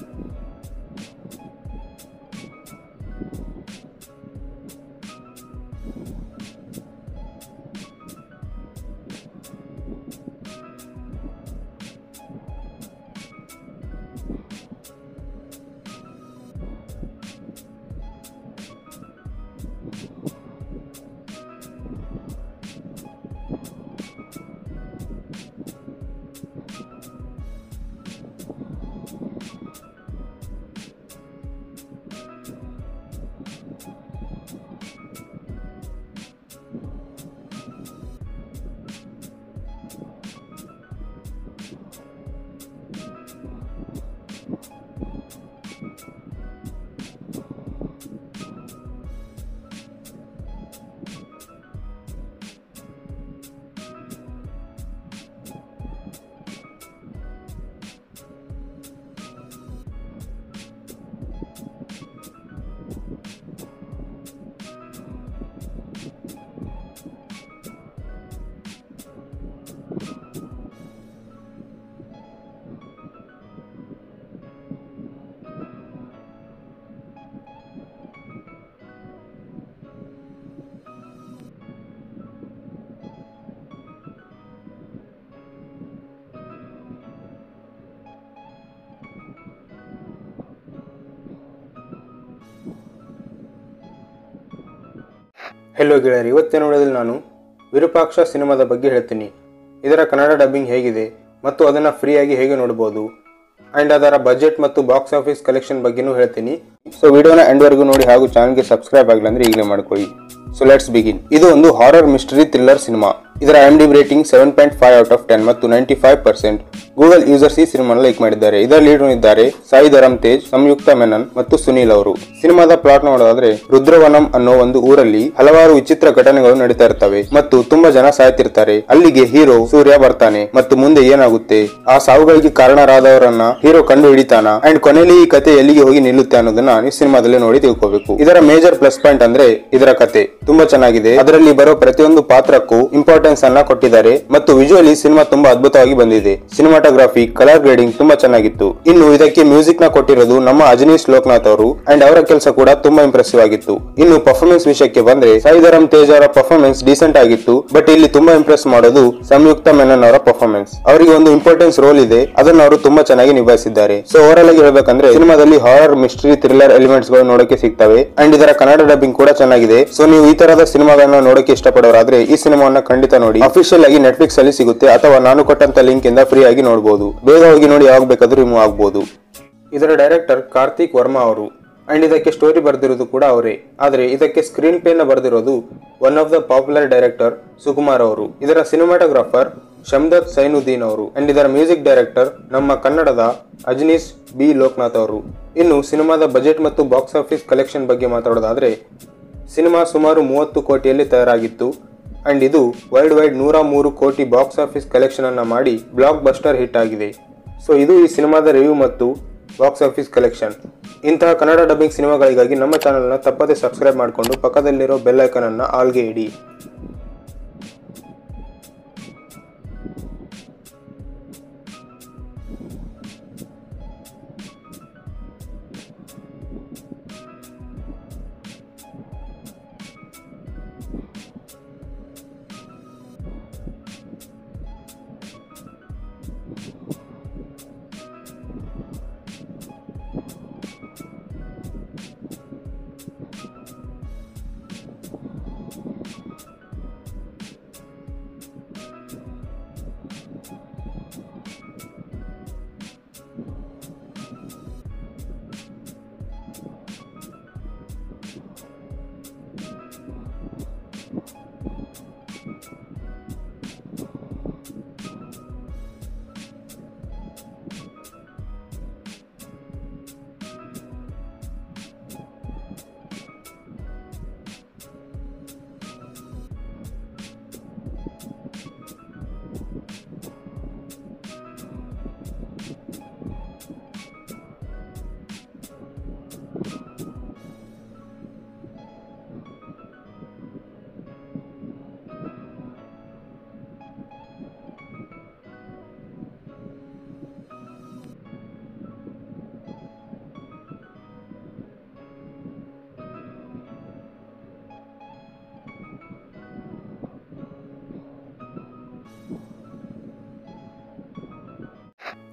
ಹೆಲೋ ಗೆಳೆಯರಿ ಇವತ್ತಿನ ವಿಡಿಯೋದಲ್ಲಿ ನಾನು ವಿರೂಪಾಕ್ಷ ಸಿನಿಮಾದ ಬಗ್ಗೆ ಹೇಳ್ತೀನಿ ಇದರ ಕನ್ನಡ ಡಬ್ಬಿಂಗ್ ಹೇಗಿದೆ ಮತ್ತು ಅದನ್ನು ಫ್ರೀಯಾಗಿ ಹೇಗೆ ನೋಡ್ಬೋದು ಆ್ಯಂಡ್ ಅದರ ಬಜೆಟ್ ಮತ್ತು ಬಾಕ್ಸ್ ಆಫೀಸ್ ಕಲೆಕ್ಷನ್ ಬಗ್ಗೆನೂ ಹೇಳ್ತೀನಿ ಸೊ ವಿಡಿಯೋನ ಎಂಡ್ವರೆಗೂ ನೋಡಿ ಹಾಗೂ ಚಾನಲ್ಗೆ ಸಬ್ಸ್ಕ್ರೈಬ್ ಆಗಿಲ್ಲ ಅಂದ್ರೆ ಈಗಲೇ ಮಾಡ್ಕೊಳ್ಳಿ ಸೊ ಲೆಟ್ಸ್ ಬಿಗಿನ್ ಇದು ಒಂದು ಹಾರರ್ ಮಿಸ್ಟರಿ ಥ್ರಿಲ್ಲರ್ ಸಿನಿಮಾ ಇದರ M D rating seven point five out of ten ಮತ್ತು ninety five percent Google users ಈ ಸಿನಿಮಾನ ಲೈಕ್ ಮಾಡಿದ್ದಾರೆ ಇದರ ಲೀಡ್ ಇದ್ದಾರೆ ಸಾಯಿ ಧರಮ್ ತೇಜ್ ಸಂಯುಕ್ತ ಮೆನನ್ ಮತ್ತು ಸುನೀಲ್ ಅವರು ಸಿನಿಮಾದ ಪ್ಲಾಟ್ ನೋಡೋದಾದ್ರೆ ರುದ್ರವನಂ ಅನ್ನೋ ಒಂದು ಊರಲ್ಲಿ ಹಲವಾರು ವಿಚಿತ್ರ ಘಟನೆಗಳು ನಡೀತಾ ಇರ್ತವೆ ಮತ್ತು ತುಂಬಾ ಜನ ಸಾಯ್ತಿರ್ತಾರೆ ಅಲ್ಲಿಗೆ ಹೀರೋ ಸೂರ್ಯ ಬರ್ತಾನೆ ಮತ್ತು ಮುಂದೆ ಏನಾಗುತ್ತೆ ಆ ಸಾವುಗಳಿಗೆ ಕಾರಣರಾದವರನ್ನ ಹೀರೋ ಕಂಡು ಹಿಡಿತಾನ ಅಂಡ್ ಕೊನೆಯಲ್ಲಿ ಈ ಕತೆ ಎಲ್ಲಿಗೆ ಹೋಗಿ ನಿಲ್ಲುತ್ತೆ ಅನ್ನೋದನ್ನ ನೀವು ಸಿನಿಮಾದಲ್ಲಿ ನೋಡಿ ತಿಳ್ಕೋಬೇಕು ಇದರ ಮೇಜರ್ ಪ್ಲಸ್ ಪಾಯಿಂಟ್ ಅಂದ್ರೆ ಇದರ ಕತೆ ತುಂಬಾ ಚೆನ್ನಾಗಿದೆ ಅದರಲ್ಲಿ ಬರೋ ಪ್ರತಿಯೊಂದು ಪಾತ್ರಕ್ಕೂ ಇಂಪಾರ್ಟೆನ್ಸ್ ಅನ್ನ ಕೊಟ್ಟಿದ್ದಾರೆ ಮತ್ತು ವಿಜುವಲಿ ಸಿನಿಮಾ ತುಂಬಾ ಅದ್ಭುತವಾಗಿ ಬಂದಿದೆ ಸಿನಿಮಾಟೋಗ್ರಫಿ ಕಲರ್ ಗ್ರೇಡಿಂಗ್ ತುಂಬಾ ಚೆನ್ನಾಗಿತ್ತು ಇನ್ನು ಇದಕ್ಕೆ ಮ್ಯೂಸಿಕ್ ನ ಕೊಟ್ಟಿರೋದು ನಮ್ಮ ಅಜನೀಶ್ ಲೋಕನಾಥ್ ಅವರು ಅಂಡ್ ಅವರ ಕೆಲಸ ಕೂಡ ತುಂಬಾ ಇಂಪ್ರೆಸಿವ್ ಆಗಿತ್ತು ಇನ್ನು ಪರ್ಫಾರ್ಮೆನ್ಸ್ ವಿಷಯಕ್ಕೆ ಬಂದ್ರೆ ಸಾಯಿಧರಂ ತೇಜ್ ಅವರ ಪರ್ಫಾರ್ಮೆನ್ಸ್ ಡೀಸೆಂಟ್ ಆಗಿತ್ತು ಬಟ್ ಇಲ್ಲಿ ತುಂಬಾ ಇಂಪ್ರೆಸ್ ಮಾಡೋದು ಸಂಯುಕ್ತ ಮೆನನ್ ಅವರ ಪರ್ಫಾರ್ಮೆನ್ಸ್ ಅವರಿಗೆ ಒಂದು ಇಂಪಾರ್ಟೆನ್ಸ್ ರೋಲ್ ಇದೆ ಅದನ್ನು ಅವರು ತುಂಬಾ ಚೆನ್ನಾಗಿ ನಿಭಾಯಿಸಿದ್ದಾರೆ ಸೊ ಓವರಾಲ್ ಆಗಿ ಹೇಳ್ಬೇಕಂದ್ರೆ ಸಿನಿಮಾದಲ್ಲಿ ಹಾರರ್ ಮಿಸ್ಟ್ರಿ ಥ್ರಿಲ್ಲರ್ ಎಲಿಮೆಂಟ್ಸ್ ಗಳು ನೋಡಕ್ಕೆ ಸಿಗ್ತವೆ ಅಂಡ್ ಇದರ ಕನ್ನಡ ಡಬ್ಬಿಂಗ್ ಕೂಡ ಚೆನ್ನಾಗಿದೆ ಸೊ ನೀವು ಈ ತರದ ಸಿನಿಮಾಗಳನ್ನ ನೋಡಕ್ಕೆ ಇಷ್ಟಪಡೋರಾದ್ರೆ ಈ ಸಿನಿಮಾವನ್ನ ಖಂಡಿತ ನೋಡಿ ಅಫಿಷಿಯಲ್ ಆಗಿ ನೆಟ್ಫ್ಲಿಕ್ಸ್ ಅಲ್ಲಿ ಸಿಗುತ್ತೆ ಅಥವಾ ನಾನು ಕೊಟ್ಟಂತ ಲಿಂಕ್ ಇಂದ ಫ್ರೀ ಆಗಿ ನೋಡಬಹುದು ಬೇಗ ಹೋಗಿ ನೋಡಿ ಯಾವಾಗ ಬೇಕಾದ್ರೂ ರಿಮೂವ್ ಆಗಬಹುದು ಇದರ ಡೈರೆಕ್ಟರ್ ಕಾರ್ತಿಕ್ ವರ್ಮಾ ಅವರು ಅಂಡ್ ಇದಕ್ಕೆ ಸ್ಟೋರಿ ಬರೆದಿರೋದು ಕೂಡ ಅವರೇ ಆದರೆ ಇದಕ್ಕೆ ಸ್ಕ್ರೀನ್ ಪ್ಲೇನ ಬರೆದಿರೋದು one of the popular director Sukumar ಅವರು ಇದರ ಸಿನಿಮಾಟೋಗ್ರಾಫರ್ ಶಮ್ದತ್ ಸೈನುದ್ದೀನ್ ಅವರು ಅಂಡ್ ಇದರ ಮ್ಯೂಸಿಕ್ ಡೈರೆಕ್ಟರ್ ನಮ್ಮ ಕನ್ನಡದ ಅಜ್ನೀಸ್ ಬಿ ಲೋಕನಾಥ್ ಅವರು ಇನ್ನು ಸಿನಿಮಾದ ಬಜೆಟ್ ಮತ್ತು ಬಾಕ್ಸ್ ಆಫೀಸ್ ಕಲೆಕ್ಷನ್ ಬಗ್ಗೆ ಮಾತಾಡೋದಾದ್ರೆ ಸಿನಿಮಾ ಸುಮಾರು ಮೂವತ್ತು ಕೋಟಿಯಲ್ಲಿ ತಯಾರಾಗಿತ್ತು ಅಂಡ್ ಇದು ವರ್ಲ್ಡ್ ವೈಡ್ ನೂರ ಮೂರು ಕೋಟಿ ಬಾಕ್ಸ್ ಆಫೀಸ್ ಕಲೆಕ್ಷನ್ ಅನ್ನ ಮಾಡಿ ಬ್ಲಾಕ್ ಬಸ್ಟರ್ ಹಿಟ್ ಆಗಿದೆ ಸೊ ಇದು ಈ ಸಿನಿಮಾದ ರಿವ್ಯೂ ಮತ್ತು ಬಾಕ್ಸ್ ಆಫೀಸ್ ಕಲೆಕ್ಷನ್ ಇಂತಹ ಕನ್ನಡ ಡಬ್ಬಿಂಗ್ ಸಿನಿಮಾಗಳಿಗಾಗಿ ನಮ್ಮ ಚಾನಲ್ನ ತಪ್ಪದೆ ಸಬ್ಸ್ಕ್ರೈಬ್ ಮಾಡಿಕೊಂಡು ಪಕ್ಕದಲ್ಲಿರೋ ಬೆಲ್ ಐಕನ್ ಅನ್ನ ಆಲ್ಗೆ ಇಡಿ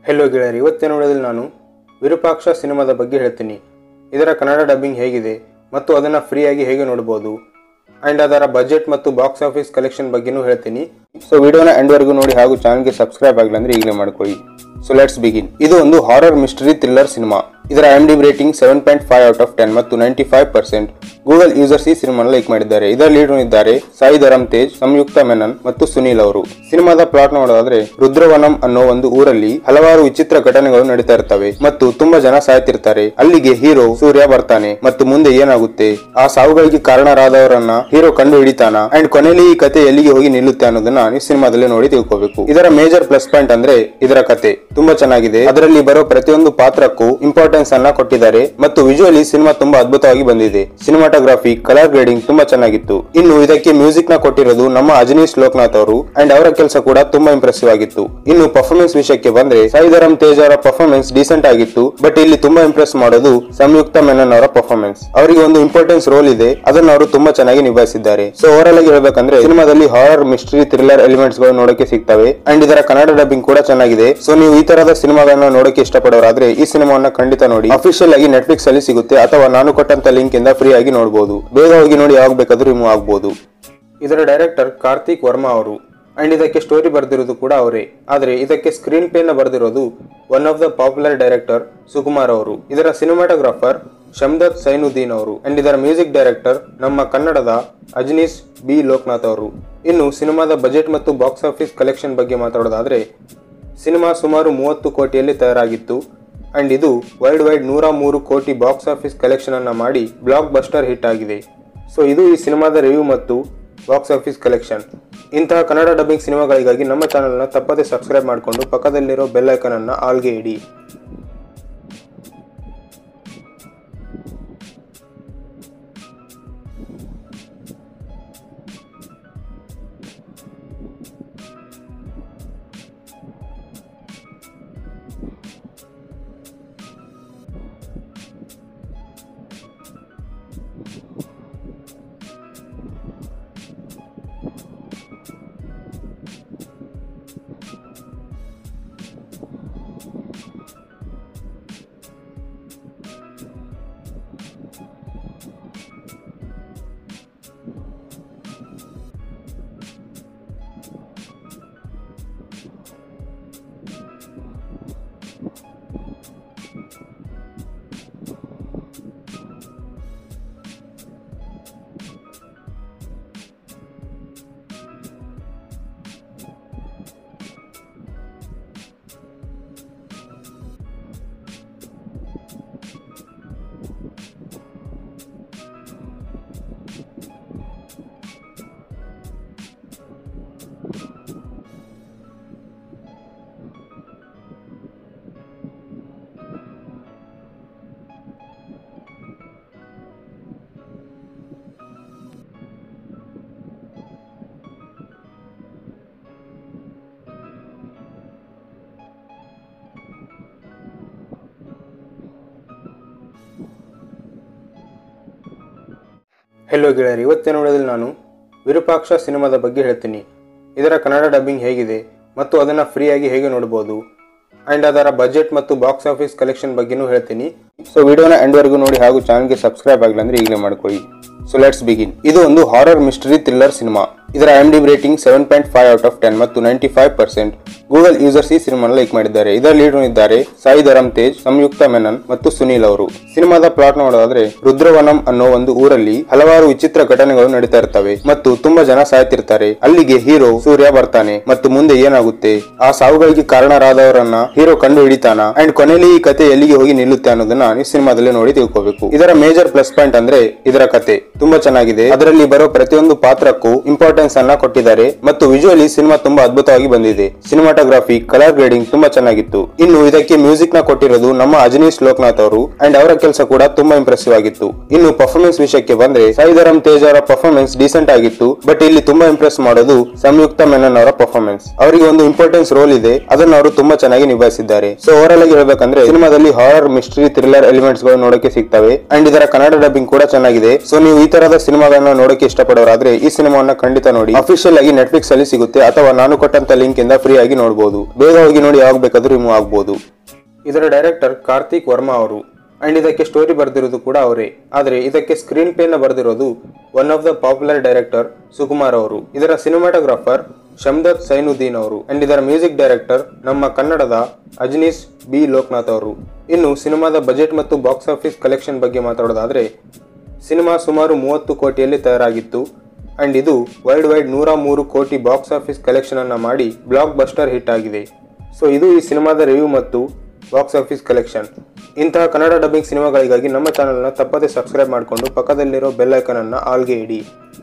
ಹೆಲೋ ಗೆಳೆಯರಿ ಇವತ್ತಿನ ವಿಡಿಯೋದಲ್ಲಿ ನಾನು ವಿರೂಪಾಕ್ಷ ಸಿನಿಮಾದ ಬಗ್ಗೆ ಹೇಳ್ತೀನಿ ಇದರ ಕನ್ನಡ ಡಬ್ಬಿಂಗ್ ಹೇಗಿದೆ ಮತ್ತು ಅದನ್ನು ಫ್ರೀಯಾಗಿ ಹೇಗೆ ನೋಡ್ಬೋದು ಆ್ಯಂಡ್ ಅದರ ಬಜೆಟ್ ಮತ್ತು ಬಾಕ್ಸ್ ಆಫೀಸ್ ಕಲೆಕ್ಷನ್ ಬಗ್ಗೆನೂ ಹೇಳ್ತೀನಿ ಸೊ ವಿಡಿಯೋನ ಎಂಡ್ವರೆಗೂ ನೋಡಿ ಹಾಗೂ ಚಾನಲ್ಗೆ ಸಬ್ಸ್ಕ್ರೈಬ್ ಆಗಿಲ್ಲ ಅಂದ್ರೆ ಈಗಲೇ ಮಾಡ್ಕೊಳ್ಳಿ ಸೊ ಲೆಟ್ಸ್ ಬಿಗಿನ್ ಇದು ಒಂದು ಹಾರರ್ ಮಿಸ್ಟರಿ ಥ್ರಿಲ್ಲರ್ ಸಿನಿಮಾ ಇದರ M D rating seven point five out of ten ಮತ್ತು ninety five percent Google users ಈ ಸಿನಿಮಾನ ಲೈಕ್ ಮಾಡಿದ್ದಾರೆ ಇದರ ಲೀಡ್ ಇದ್ದಾರೆ ಸಾಯಿ ಧರಮ್ ತೇಜ್ ಸಂಯುಕ್ತ ಮೆನನ್ ಮತ್ತು ಸುನೀಲ್ ಅವರು ಸಿನಿಮಾದ ಪ್ಲಾಟ್ ನೋಡೋದಾದ್ರೆ ರುದ್ರವನಂ ಅನ್ನೋ ಒಂದು ಊರಲ್ಲಿ ಹಲವಾರು ವಿಚಿತ್ರ ಘಟನೆಗಳು ನಡೀತಾ ಇರ್ತವೆ ಮತ್ತು ತುಂಬಾ ಜನ ಸಾಯ್ತಿರ್ತಾರೆ ಅಲ್ಲಿಗೆ ಹೀರೋ ಸೂರ್ಯ ಬರ್ತಾನೆ ಮತ್ತು ಮುಂದೆ ಏನಾಗುತ್ತೆ ಆ ಸಾವುಗಳಿಗೆ ಕಾರಣರಾದವರನ್ನ ಹೀರೋ ಕಂಡು ಹಿಡಿತಾನ ಅಂಡ್ ಕೊನೆಯಲ್ಲಿ ಈ ಕತೆ ಎಲ್ಲಿಗೆ ಹೋಗಿ ನಿಲ್ಲುತ್ತೆ ಅನ್ನೋದನ್ನ ನೀವು ಸಿನಿಮಾದಲ್ಲಿ ನೋಡಿ ತಿಳ್ಕೋಬೇಕು ಇದರ ಮೇಜರ್ ಪ್ಲಸ್ ಪಾಯಿಂಟ್ ಅಂದ್ರೆ ಇದರ ಕತೆ ತುಂಬಾ ಚೆನ್ನಾಗಿದೆ ಅದರಲ್ಲಿ ಬರೋ ಪ್ರತಿಯೊಂದು ಪಾತ್ರಕ್ಕೂ ಇಂಪಾರ್ಟೆನ್ಸ್ ಅನ್ನ ಕೊಟ್ಟಿದ್ದಾರೆ ಮತ್ತು ವಿಜುವಲಿ ಸಿನಿಮಾ ತುಂಬಾ ಅದ್ಭುತವಾಗಿ ಬಂದಿದೆ ಸಿನಿಮಾಟೋಗ್ರಫಿ ಕಲರ್ ಗ್ರೇಡಿಂಗ್ ತುಂಬಾ ಚೆನ್ನಾಗಿತ್ತು ಇನ್ನು ಇದಕ್ಕೆ ಮ್ಯೂಸಿಕ್ ನ ಕೊಟ್ಟಿರೋದು ನಮ್ಮ ಅಜನೀಶ್ ಲೋಕನಾಥ್ ಅವರು ಅಂಡ್ ಅವರ ಕೆಲಸ ಕೂಡ ತುಂಬಾ ಇಂಪ್ರೆಸಿವ್ ಆಗಿತ್ತು ಇನ್ನು ಪರ್ಫಾರ್ಮೆನ್ಸ್ ವಿಷಯಕ್ಕೆ ಬಂದ್ರೆ ಸಾಯಿಧರಂ ತೇಜ್ ಅವರ ಪರ್ಫಾರ್ಮೆನ್ಸ್ ಡೀಸೆಂಟ್ ಆಗಿತ್ತು ಬಟ್ ಇಲ್ಲಿ ತುಂಬಾ ಇಂಪ್ರೆಸ್ ಮಾಡೋದು ಸಂಯುಕ್ತ ಮೆನನ್ ಅವರ ಪರ್ಫಾರ್ಮೆನ್ಸ್ ಅವರಿಗೆ ಒಂದು ಇಂಪಾರ್ಟೆನ್ಸ್ ರೋಲ್ ಇದೆ ಅದನ್ನು ಅವರು ತುಂಬಾ ಚೆನ್ನಾಗಿ ನಿಭಾಯಿಸಿದ್ದಾರೆ ಸೊ ಓವರ್ ಆಗಿ ಹೇಳ್ಬೇಕಂದ್ರೆ ಸಿನಿಮಾದಲ್ಲಿ ಹಾರರ್ ಮಿಸ್ಟ್ರಿ ಥ್ರಿಲ್ಲರ್ ಎಲಿಮೆಂಟ್ಸ್ ಗಳು ನೋಡಕ್ಕೆ ಸಿಗ್ತವೆ ಅಂಡ್ ಇದರ ಕನ್ನಡ ಡಬ್ಬಿಂಗ್ ಕೂಡ ಚೆನ್ನಾಗಿದೆ ಸೊ ನೀವು ಈ ತರದ ಸಿನಿಮಾಗಳನ್ನ ನೋಡಕ್ಕೆ ಇಷ್ಟಪಡೋರಾದ್ರೆ ಈ ಸಿನಿಮಾವನ್ನ ಖಂಡಿತ ನೋಡಿ ಅಫಿಷಿಯಲ್ ಆಗಿ ನೆಟ್ಫ್ಲಿಕ್ಸ್ ಅಲ್ಲಿ ಸಿಗುತ್ತೆ ಅಥವಾ ನಾನು ಕೊಟ್ಟಂತ ಲಿಂಕ್ ಇಂದ ಫ್ರೀ ಆಗಿ ನೋಡಬಹುದು ಬೇಗ ಹೋಗಿ ನೋಡಿ ಯಾವಾಗ ಬೇಕಾದ್ರೂ ರಿಮೂವ್ ಆಗಬಹುದು ಇದರ ಡೈರೆಕ್ಟರ್ ಕಾರ್ತಿಕ್ ವರ್ಮಾ ಅವರು ಅಂಡ್ ಇದಕ್ಕೆ ಸ್ಟೋರಿ ಬರೆದಿರೋದು ಕೂಡ ಅವರೇ ಆದರೆ ಇದಕ್ಕೆ ಸ್ಕ್ರೀನ್ ಪ್ಲೇ ನ ಬರೆದಿರೋದು one of the popular director Sukumar ಅವರು ಇದರ ಸಿನಿಮಾಟೋಗ್ರಾಫರ್ ಶಮ್ದತ್ ಸೈನುದ್ದೀನ್ ಅವರು ಅಂಡ್ ಇದರ ಮ್ಯೂಸಿಕ್ ಡೈರೆಕ್ಟರ್ ನಮ್ಮ ಕನ್ನಡದ ಅಜನೀಶ್ ಬಿ ಲೋಕನಾಥ್ ಅವರು ಇನ್ನು ಸಿನಿಮಾದ ಬಜೆಟ್ ಮತ್ತು ಬಾಕ್ಸ್ ಆಫೀಸ್ ಕಲೆಕ್ಷನ್ ಬಗ್ಗೆ ಮಾತಾಡೋದಾದ್ರೆ ಸಿನಿಮಾ ಸುಮಾರು ಮೂವತ್ತು ಕೋಟಿಯಲ್ಲಿ ತಯಾರಾಗಿತ್ತು ಅಂಡ್ ಇದು ವರ್ಲ್ಡ್ ವೈಡ್ ನೂರ ಮೂರು ಕೋಟಿ ಬಾಕ್ಸ್ ಆಫೀಸ್ ಕಲೆಕ್ಷನ್ ಅನ್ನ ಮಾಡಿ ಬ್ಲಾಕ್ ಬಸ್ಟರ್ ಹಿಟ್ ಆಗಿದೆ ಸೊ ಇದು ಈ ಸಿನಿಮಾದ ರಿವ್ಯೂ ಮತ್ತು ಬಾಕ್ಸ್ ಆಫೀಸ್ ಕಲೆಕ್ಷನ್ ಇಂತಹ ಕನ್ನಡ ಡಬ್ಬಿಂಗ್ ಸಿನಿಮಾಗಳಿಗಾಗಿ ನಮ್ಮ ಚಾನಲ್ನ ತಪ್ಪದೇ ಸಬ್ಸ್ಕ್ರೈಬ್ ಮಾಡಿಕೊಂಡು ಪಕ್ಕದಲ್ಲಿರೋ ಬೆಲ್ ಐಕನ್ ಅನ್ನ ಆಲ್ಗೆ ಇಡಿ ಹೆಲೋ ಗೆಳೆಯರಿ ಇವತ್ತಿನ ವಿಡಿಯೋದಲ್ಲಿ ನಾನು ವಿರೂಪಾಕ್ಷ ಸಿನಿಮಾದ ಬಗ್ಗೆ ಹೇಳ್ತೀನಿ ಇದರ ಕನ್ನಡ ಡಬ್ಬಿಂಗ್ ಹೇಗಿದೆ ಮತ್ತು ಅದನ್ನು ಫ್ರೀಯಾಗಿ ಹೇಗೆ ನೋಡ್ಬೋದು ಆ್ಯಂಡ್ ಅದರ ಬಜೆಟ್ ಮತ್ತು ಬಾಕ್ಸ್ ಆಫೀಸ್ ಕಲೆಕ್ಷನ್ ಬಗ್ಗೆನೂ ಹೇಳ್ತೀನಿ ಸೊ ವಿಡಿಯೋನ ಎಂಡ್ವರೆಗೂ ನೋಡಿ ಹಾಗೂ ಚಾನಲ್ಗೆ ಸಬ್ಸ್ಕ್ರೈಬ್ ಆಗಿಲ್ಲ ಅಂದ್ರೆ ಈಗಲೇ ಮಾಡ್ಕೊಳ್ಳಿ ಸೊ ಲೆಟ್ಸ್ ಬಿಗಿನ್ ಇದು ಒಂದು ಹಾರರ್ ಮಿಸ್ಟರಿ ಥ್ರಿಲ್ಲರ್ ಸಿನಿಮಾ ಇದರ M D rating seven point five out of ten ಮತ್ತು ninety five percent Google users ಈ ಸಿನಿಮಾನ ಲೈಕ್ ಮಾಡಿದ್ದಾರೆ ಇದರ ಲೀಡ್ ಇದ್ದಾರೆ ಸಾಯಿ ಧರಮ್ ತೇಜ್ ಸಂಯುಕ್ತ ಮೆನನ್ ಮತ್ತು ಸುನೀಲ್ ಅವರು ಸಿನಿಮಾದ ಪ್ಲಾಟ್ ನೋಡೋದಾದ್ರೆ ರುದ್ರವನಂ ಅನ್ನೋ ಒಂದು ಊರಲ್ಲಿ ಹಲವಾರು ವಿಚಿತ್ರ ಘಟನೆಗಳು ನಡೀತಾ ಇರ್ತವೆ ಮತ್ತು ತುಂಬಾ ಜನ ಸಾಯ್ತಿರ್ತಾರೆ ಅಲ್ಲಿಗೆ ಹೀರೋ ಸೂರ್ಯ ಬರ್ತಾನೆ ಮತ್ತು ಮುಂದೆ ಏನಾಗುತ್ತೆ ಆ ಸಾವುಗಳಿಗೆ ಕಾರಣರಾದವರನ್ನ ಹೀರೋ ಕಂಡು ಹಿಡಿತಾನ ಅಂಡ್ ಕೊನೆಯಲ್ಲಿ ಈ ಕತೆ ಎಲ್ಲಿಗೆ ಹೋಗಿ ನಿಲ್ಲುತ್ತೆ ಅನ್ನೋದನ್ನ ನೀವು ಸಿನಿಮಾದಲ್ಲಿ ನೋಡಿ ತಿಳ್ಕೋಬೇಕು ಇದರ ಮೇಜರ್ ಪ್ಲಸ್ ಪಾಯಿಂಟ್ ಅಂದ್ರೆ ಇದರ ಕತೆ ತುಂಬಾ ಚೆನ್ನಾಗಿದೆ ಅದರಲ್ಲಿ ಬರೋ ಪ್ರತಿಯೊಂದು ಪಾತ್ರಕ್ಕೂ ಇಂಪಾರ್ಟೆನ್ಸ್ ಅನ್ನ ಕೊಟ್ಟಿದ್ದಾರೆ ಮತ್ತು ವಿಜುವಲಿ ಸಿನಿಮಾ ತುಂಬಾ ಅದ್ಭುತವಾಗಿ ಬಂದಿದೆ ಸಿನಿಮಾಟೋಗ್ರಫಿ ಕಲರ್ ಗ್ರೇಡಿಂಗ್ ತುಂಬಾ ಚೆನ್ನಾಗಿತ್ತು ಇನ್ನು ಇದಕ್ಕೆ ಮ್ಯೂಸಿಕ್ ನ ಕೊಟ್ಟಿರೋದು ನಮ್ಮ ಅಜನೀಶ್ ಲೋಕನಾಥ್ ಅವರು ಅಂಡ್ ಅವರ ಕೆಲಸ ಕೂಡ ತುಂಬಾ ಇಂಪ್ರೆಸಿವ್ ಆಗಿತ್ತು ಇನ್ನು ಪರ್ಫಾರ್ಮೆನ್ಸ್ ವಿಷಯಕ್ಕೆ ಬಂದ್ರೆ ಸಾಯಿಧರಂ ತೇಜ್ ಅವರ ಪರ್ಫಾರ್ಮೆನ್ಸ್ ಡೀಸೆಂಟ್ ಆಗಿತ್ತು ಬಟ್ ಇಲ್ಲಿ ತುಂಬಾ ಇಂಪ್ರೆಸ್ ಮಾಡೋದು ಸಂಯುಕ್ತ ಮೆನನ್ ಅವರ ಪರ್ಫಾರ್ಮೆನ್ಸ್ ಅವರಿಗೆ ಒಂದು ಇಂಪಾರ್ಟೆನ್ಸ್ ರೋಲ್ ಇದೆ ಅದನ್ನು ಅವರು ತುಂಬಾ ಚೆನ್ನಾಗಿ ನಿಭಾಯಿಸಿದ್ದಾರೆ ಸೊ ಓವರ್ ಆಗಿ ಹೇಳ್ಬೇಕಂದ್ರೆ ಸಿನಿಮಾದಲ್ಲಿ ಹಾರರ್ ಮಿಸ್ಟ್ರಿ ಥ್ರಿಲ್ಲರ್ ಎಲಿಮೆಂಟ್ಸ್ ಗಳು ನೋಡಕ್ಕೆ ಸಿಗ್ತವೆ ಅಂಡ್ ಇದರ ಕನ್ನಡ ಡಬ್ಬಿಂಗ್ ಕೂಡ ಚೆನ್ನಾಗಿದೆ ಸೊ ನೀವು ಈ ತರದ ಸಿನಿಮಾಗಳನ್ನ ನೋಡಕ್ಕೆ ಇಷ್ಟಪಡೋರಾದ್ರೆ ಈ ಸಿನಿಮಾವನ್ನ ಖಂಡಿತ ನೋಡಿ ಅಫಿಷಿಯಲ್ ಆಗಿ ನೆಟ್ಫ್ಲಿಕ್ಸ್ ಅಲ್ಲಿ ಸಿಗುತ್ತೆ ಅಥವಾ ನಾನು ಕೊಟ್ಟಂತ ಲಿಂಕ್ ಇಂದ ಫ್ರೀ ಆಗಿ ನೋಡಬಹುದು ಬೇಗ ಹೋಗಿ ನೋಡಿ ಯಾವಾಗ ಬೇಕಾದ್ರೂ ರಿಮೂವ್ ಆಗಬಹುದು ಇದರ ಡೈರೆಕ್ಟರ್ ಕಾರ್ತಿಕ್ ವರ್ಮಾ ಅವರು ಅಂಡ್ ಇದಕ್ಕೆ ಸ್ಟೋರಿ ಬರೆದಿರೋದು ಕೂಡ ಅವರೇ ಆದರೆ ಇದಕ್ಕೆ ಸ್ಕ್ರೀನ್ ಪ್ಲೇನ ಬರೆದಿರೋದು one of the popular director Sukumar ಅವರು ಇದರ ಸಿನಿಮಾಟೋಗ್ರಾಫರ್ ಶಮ್ದತ್ ಸೈನುದ್ದೀನ್ ಅವರು ಅಂಡ್ ಇದರ ಮ್ಯೂಸಿಕ್ ಡೈರೆಕ್ಟರ್ ನಮ್ಮ ಕನ್ನಡದ ಅಜ್ನೀಸ್ ಬಿ ಲೋಕನಾಥ್ ಅವರು ಇನ್ನು ಸಿನಿಮಾದ ಬಜೆಟ್ ಮತ್ತು ಬಾಕ್ಸ್ ಆಫೀಸ್ ಕಲೆಕ್ಷನ್ ಬಗ್ಗೆ ಮಾತಾಡೋದಾದ್ರೆ ಸಿನಿಮಾ ಸುಮಾರು ಮೂವತ್ತು ಕೋಟಿಯಲ್ಲಿ ತಯಾರಾಗಿತ್ತು ಅಂಡ್ ಇದು ವರ್ಲ್ಡ್ ವೈಡ್ ನೂರ ಮೂರು ಕೋಟಿ ಬಾಕ್ಸ್ ಆಫೀಸ್ ಕಲೆಕ್ಷನ್ ಅನ್ನ ಮಾಡಿ ಬ್ಲಾಕ್ ಬಸ್ಟರ್ ಹಿಟ್ ಆಗಿದೆ ಸೊ ಇದು ಈ ಸಿನಿಮಾದ ರಿವ್ಯೂ ಮತ್ತು ಬಾಕ್ಸ್ ಆಫೀಸ್ ಕಲೆಕ್ಷನ್ ಇಂತಹ ಕನ್ನಡ ಡಬ್ಬಿಂಗ್ ಸಿನಿಮಾಗಳಿಗಾಗಿ ನಮ್ಮ ಚಾನಲ್ನ ತಪ್ಪದೆ ಸಬ್ಸ್ಕ್ರೈಬ್ ಮಾಡಿಕೊಂಡು ಪಕ್ಕದಲ್ಲಿರೋ ಬೆಲ್ ಐಕನ್ ಅನ್ನ ಆಲ್ಗೆ ಇಡಿ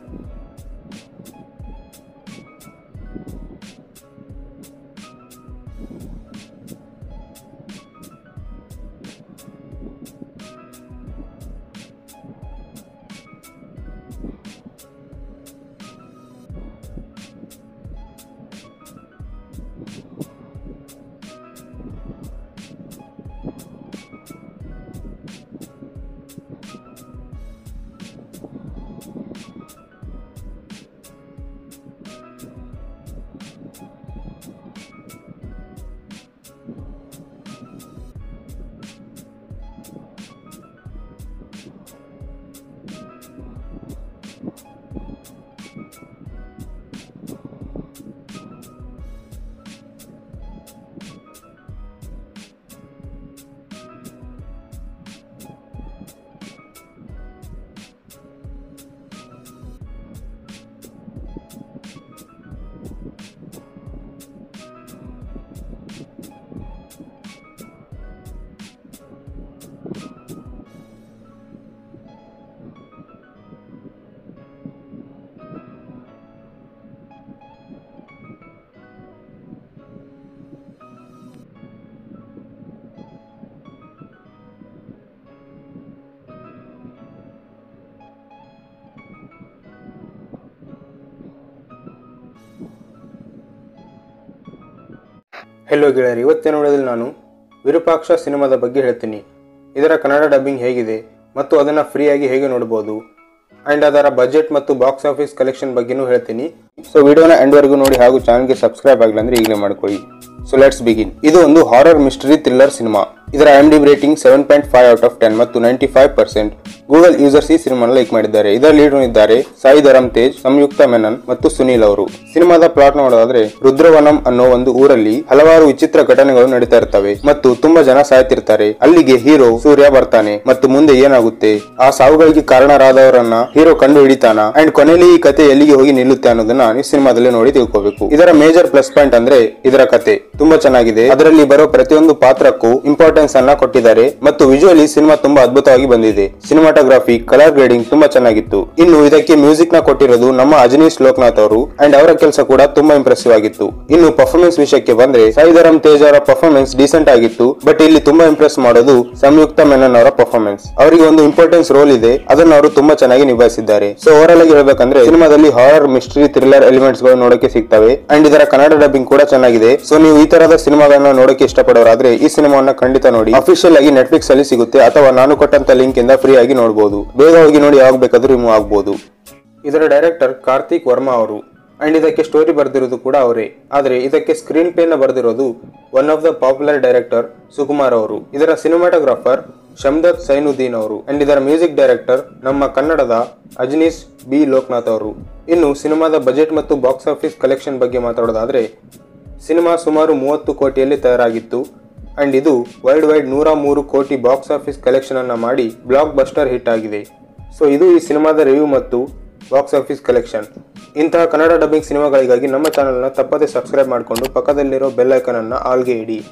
ಹೆಲೋ ಗೆಳೆಯರಿ ಇವತ್ತಿನ ವಿಡಿಯೋದಲ್ಲಿ ನಾನು ವಿರೂಪಾಕ್ಷ ಸಿನಿಮಾದ ಬಗ್ಗೆ ಹೇಳ್ತೀನಿ ಇದರ ಕನ್ನಡ ಡಬ್ಬಿಂಗ್ ಹೇಗಿದೆ ಮತ್ತು ಅದನ್ನು ಫ್ರೀಯಾಗಿ ಹೇಗೆ ನೋಡ್ಬೋದು ಆ್ಯಂಡ್ ಅದರ ಬಜೆಟ್ ಮತ್ತು ಬಾಕ್ಸ್ ಆಫೀಸ್ ಕಲೆಕ್ಷನ್ ಬಗ್ಗೆನೂ ಹೇಳ್ತೀನಿ ಸೊ ವಿಡಿಯೋನ ಎಂಡ್ವರೆಗೂ ನೋಡಿ ಹಾಗೂ ಚಾನಲ್ಗೆ ಸಬ್ಸ್ಕ್ರೈಬ್ ಆಗಿಲ್ಲ ಅಂದ್ರೆ ಈಗಲೇ ಮಾಡ್ಕೊಳ್ಳಿ ಸೊ ಲೆಟ್ಸ್ ಬಿಗಿನ್ ಇದು ಒಂದು ಹಾರರ್ ಮಿಸ್ಟರಿ ಥ್ರಿಲ್ಲರ್ ಸಿನಿಮಾ ಇದರ M D rating seven point five out of ten ಮತ್ತು ninety five percent Google users ಈ ಸಿನಿಮಾನ ಲೈಕ್ ಮಾಡಿದ್ದಾರೆ ಇದರ ಲೀಡ್ ಇದ್ದಾರೆ ಸಾಯಿ ಧರಮ್ ತೇಜ್ ಸಂಯುಕ್ತ ಮೆನನ್ ಮತ್ತು ಸುನೀಲ್ ಅವರು ಸಿನಿಮಾದ ಪ್ಲಾಟ್ ನೋಡೋದಾದ್ರೆ ರುದ್ರವನಂ ಅನ್ನೋ ಒಂದು ಊರಲ್ಲಿ ಹಲವಾರು ವಿಚಿತ್ರ ಘಟನೆಗಳು ನಡೀತಾ ಇರ್ತವೆ ಮತ್ತು ತುಂಬಾ ಜನ ಸಾಯ್ತಿರ್ತಾರೆ ಅಲ್ಲಿಗೆ ಹೀರೋ ಸೂರ್ಯ ಬರ್ತಾನೆ ಮತ್ತು ಮುಂದೆ ಏನಾಗುತ್ತೆ ಆ ಸಾವುಗಳಿಗೆ ಕಾರಣರಾದವರನ್ನ ಹೀರೋ ಕಂಡು ಹಿಡಿತಾನ ಅಂಡ್ ಕೊನೆಯಲ್ಲಿ ಈ ಕತೆ ಎಲ್ಲಿಗೆ ಹೋಗಿ ನಿಲ್ಲುತ್ತೆ ಅನ್ನೋದನ್ನ ನೀವು ಸಿನಿಮಾದಲ್ಲಿ ನೋಡಿ ತಿಳ್ಕೋಬೇಕು ಇದರ ಮೇಜರ್ ಪ್ಲಸ್ ಪಾಯಿಂಟ್ ಅಂದ್ರೆ ಇದರ ಕತೆ ತುಂಬಾ ಚೆನ್ನಾಗಿದೆ ಅದರಲ್ಲಿ ಬರೋ ಪ್ರತಿಯೊಂದು ಪಾತ್ರಕ್ಕೂ ಇಂಪಾರ್ಟೆನ್ಸ್ ಅನ್ನ ಕೊಟ್ಟಿದ್ದಾರೆ ಮತ್ತು ವಿಜುವಲಿ ಸಿನಿಮಾ ತುಂಬಾ ಅದ್ಭುತವಾಗಿ ಬಂದಿದೆ ಸಿನಿಮಾಟೋಗ್ರಫಿ ಕಲರ್ ಗ್ರೇಡಿಂಗ್ ತುಂಬಾ ಚೆನ್ನಾಗಿತ್ತು ಇನ್ನು ಇದಕ್ಕೆ ಮ್ಯೂಸಿಕ್ ನ ಕೊಟ್ಟಿರೋದು ನಮ್ಮ ಅಜನೀಶ್ ಲೋಕನಾಥ್ ಅವರು ಅಂಡ್ ಅವರ ಕೆಲಸ ಕೂಡ ತುಂಬಾ ಇಂಪ್ರೆಸಿವ್ ಆಗಿತ್ತು ಇನ್ನು ಪರ್ಫಾರ್ಮೆನ್ಸ್ ವಿಷಯಕ್ಕೆ ಬಂದ್ರೆ ಸಾಯಿಧರಂ ತೇಜ್ ಅವರ ಪರ್ಫಾರ್ಮೆನ್ಸ್ ಡೀಸೆಂಟ್ ಆಗಿತ್ತು ಬಟ್ ಇಲ್ಲಿ ತುಂಬಾ ಇಂಪ್ರೆಸ್ ಮಾಡೋದು ಸಂಯುಕ್ತ ಮೆನನ್ ಅವರ ಪರ್ಫಾರ್ಮೆನ್ಸ್ ಅವರಿಗೆ ಒಂದು ಇಂಪಾರ್ಟೆನ್ಸ್ ರೋಲ್ ಇದೆ ಅದನ್ನು ಅವರು ತುಂಬಾ ಚೆನ್ನಾಗಿ ನಿಭಾಯಿಸಿದ್ದಾರೆ ಸೊ ಓವರ್ ಆಗಿ ಹೇಳ್ಬೇಕಂದ್ರೆ ಸಿನಿಮಾದಲ್ಲಿ ಹಾರರ್ ಮಿಸ್ಟ್ರಿ ಥ್ರಿಲ್ಲರ್ ಎಲಿಮೆಂಟ್ಸ್ ಗಳು ನೋಡಕ್ಕೆ ಸಿಗ್ತವೆ ಅಂಡ್ ಇದರ ಕನ್ನಡ ಡಬ್ಬಿಂಗ್ ಕೂಡ ಚೆನ್ನಾಗಿದೆ ಸೊ ನೀವು ಈ ತರದ ಸಿನಿಮಾಗಳನ್ನ ನೋಡಕ್ಕೆ ಇಷ್ಟಪಡೋರಾದ್ರೆ ಈ ಸಿನಿಮಾವನ್ನ ಖಂಡಿತ ನೋಡಿ ಅಫಿಷಿಯಲ್ ಆಗಿ ನೆಟ್ಫ್ಲಿಕ್ಸ್ ಅಲ್ಲಿ ಸಿಗುತ್ತೆ ಅಥವಾ ನಾನು ಕೊಟ್ಟಂತ ಲಿಂಕ್ ಇಂದ ಫ್ರೀ ಆಗಿ ನೋಡಬಹುದು ಬೇಗ ಹೋಗಿ ನೋಡಿ ಯಾವಾಗ ಬೇಕಾದ್ರೂ ರಿಮೂವ್ ಆಗಬಹುದು ಇದರ ಡೈರೆಕ್ಟರ್ ಕಾರ್ತಿಕ್ ವರ್ಮಾ ಅವರು ಅಂಡ್ ಇದಕ್ಕೆ ಸ್ಟೋರಿ ಬರೆದಿರೋದು ಕೂಡ ಅವರೇ ಆದರೆ ಇದಕ್ಕೆ ಸ್ಕ್ರೀನ್ ಪ್ಲೇನ ಬರೆದಿರೋದು one of the popular director Sukumar ಅವರು ಇದರ ಸಿನಿಮಾಟೋಗ್ರಾಫರ್ ಶಮ್ದತ್ ಸೈನುದ್ದೀನ್ ಅವರು ಅಂಡ್ ಇದರ ಮ್ಯೂಸಿಕ್ ಡೈರೆಕ್ಟರ್ ನಮ್ಮ ಕನ್ನಡದ ಅಜ್ನೀಸ್ ಬಿ ಲೋಕನಾಥ್ ಅವರು ಇನ್ನು ಸಿನಿಮಾದ ಬಜೆಟ್ ಮತ್ತು ಬಾಕ್ಸ್ ಆಫೀಸ್ ಕಲೆಕ್ಷನ್ ಬಗ್ಗೆ ಮಾತಾಡೋದಾದ್ರೆ ಸಿನಿಮಾ ಸುಮಾರು ಮೂವತ್ತು ಕೋಟಿಯಲ್ಲಿ ತಯಾರಾಗಿತ್ತು ಅಂಡ್ ಇದು ವರ್ಲ್ಡ್ ವೈಡ್ ನೂರ ಮೂರು ಕೋಟಿ ಬಾಕ್ಸ್ ಆಫೀಸ್ ಕಲೆಕ್ಷನ್ ಅನ್ನ ಮಾಡಿ ಬ್ಲಾಕ್ ಬಸ್ಟರ್ ಹಿಟ್ ಆಗಿದೆ ಸೊ ಇದು ಈ ಸಿನಿಮಾದ ರಿವ್ಯೂ ಮತ್ತು ಬಾಕ್ಸ್ ಆಫೀಸ್ ಕಲೆಕ್ಷನ್ ಇಂತಹ ಕನ್ನಡ ಡಬ್ಬಿಂಗ್ ಸಿನಿಮಾಗಳಿಗಾಗಿ ನಮ್ಮ ಚಾನಲ್ನ ತಪ್ಪದೆ ಸಬ್ಸ್ಕ್ರೈಬ್ ಮಾಡಿಕೊಂಡು ಪಕ್ಕದಲ್ಲಿರೋ ಬೆಲ್ ಐಕನ್ ಅನ್ನ ಆಲ್ಗೆ ಇಡಿ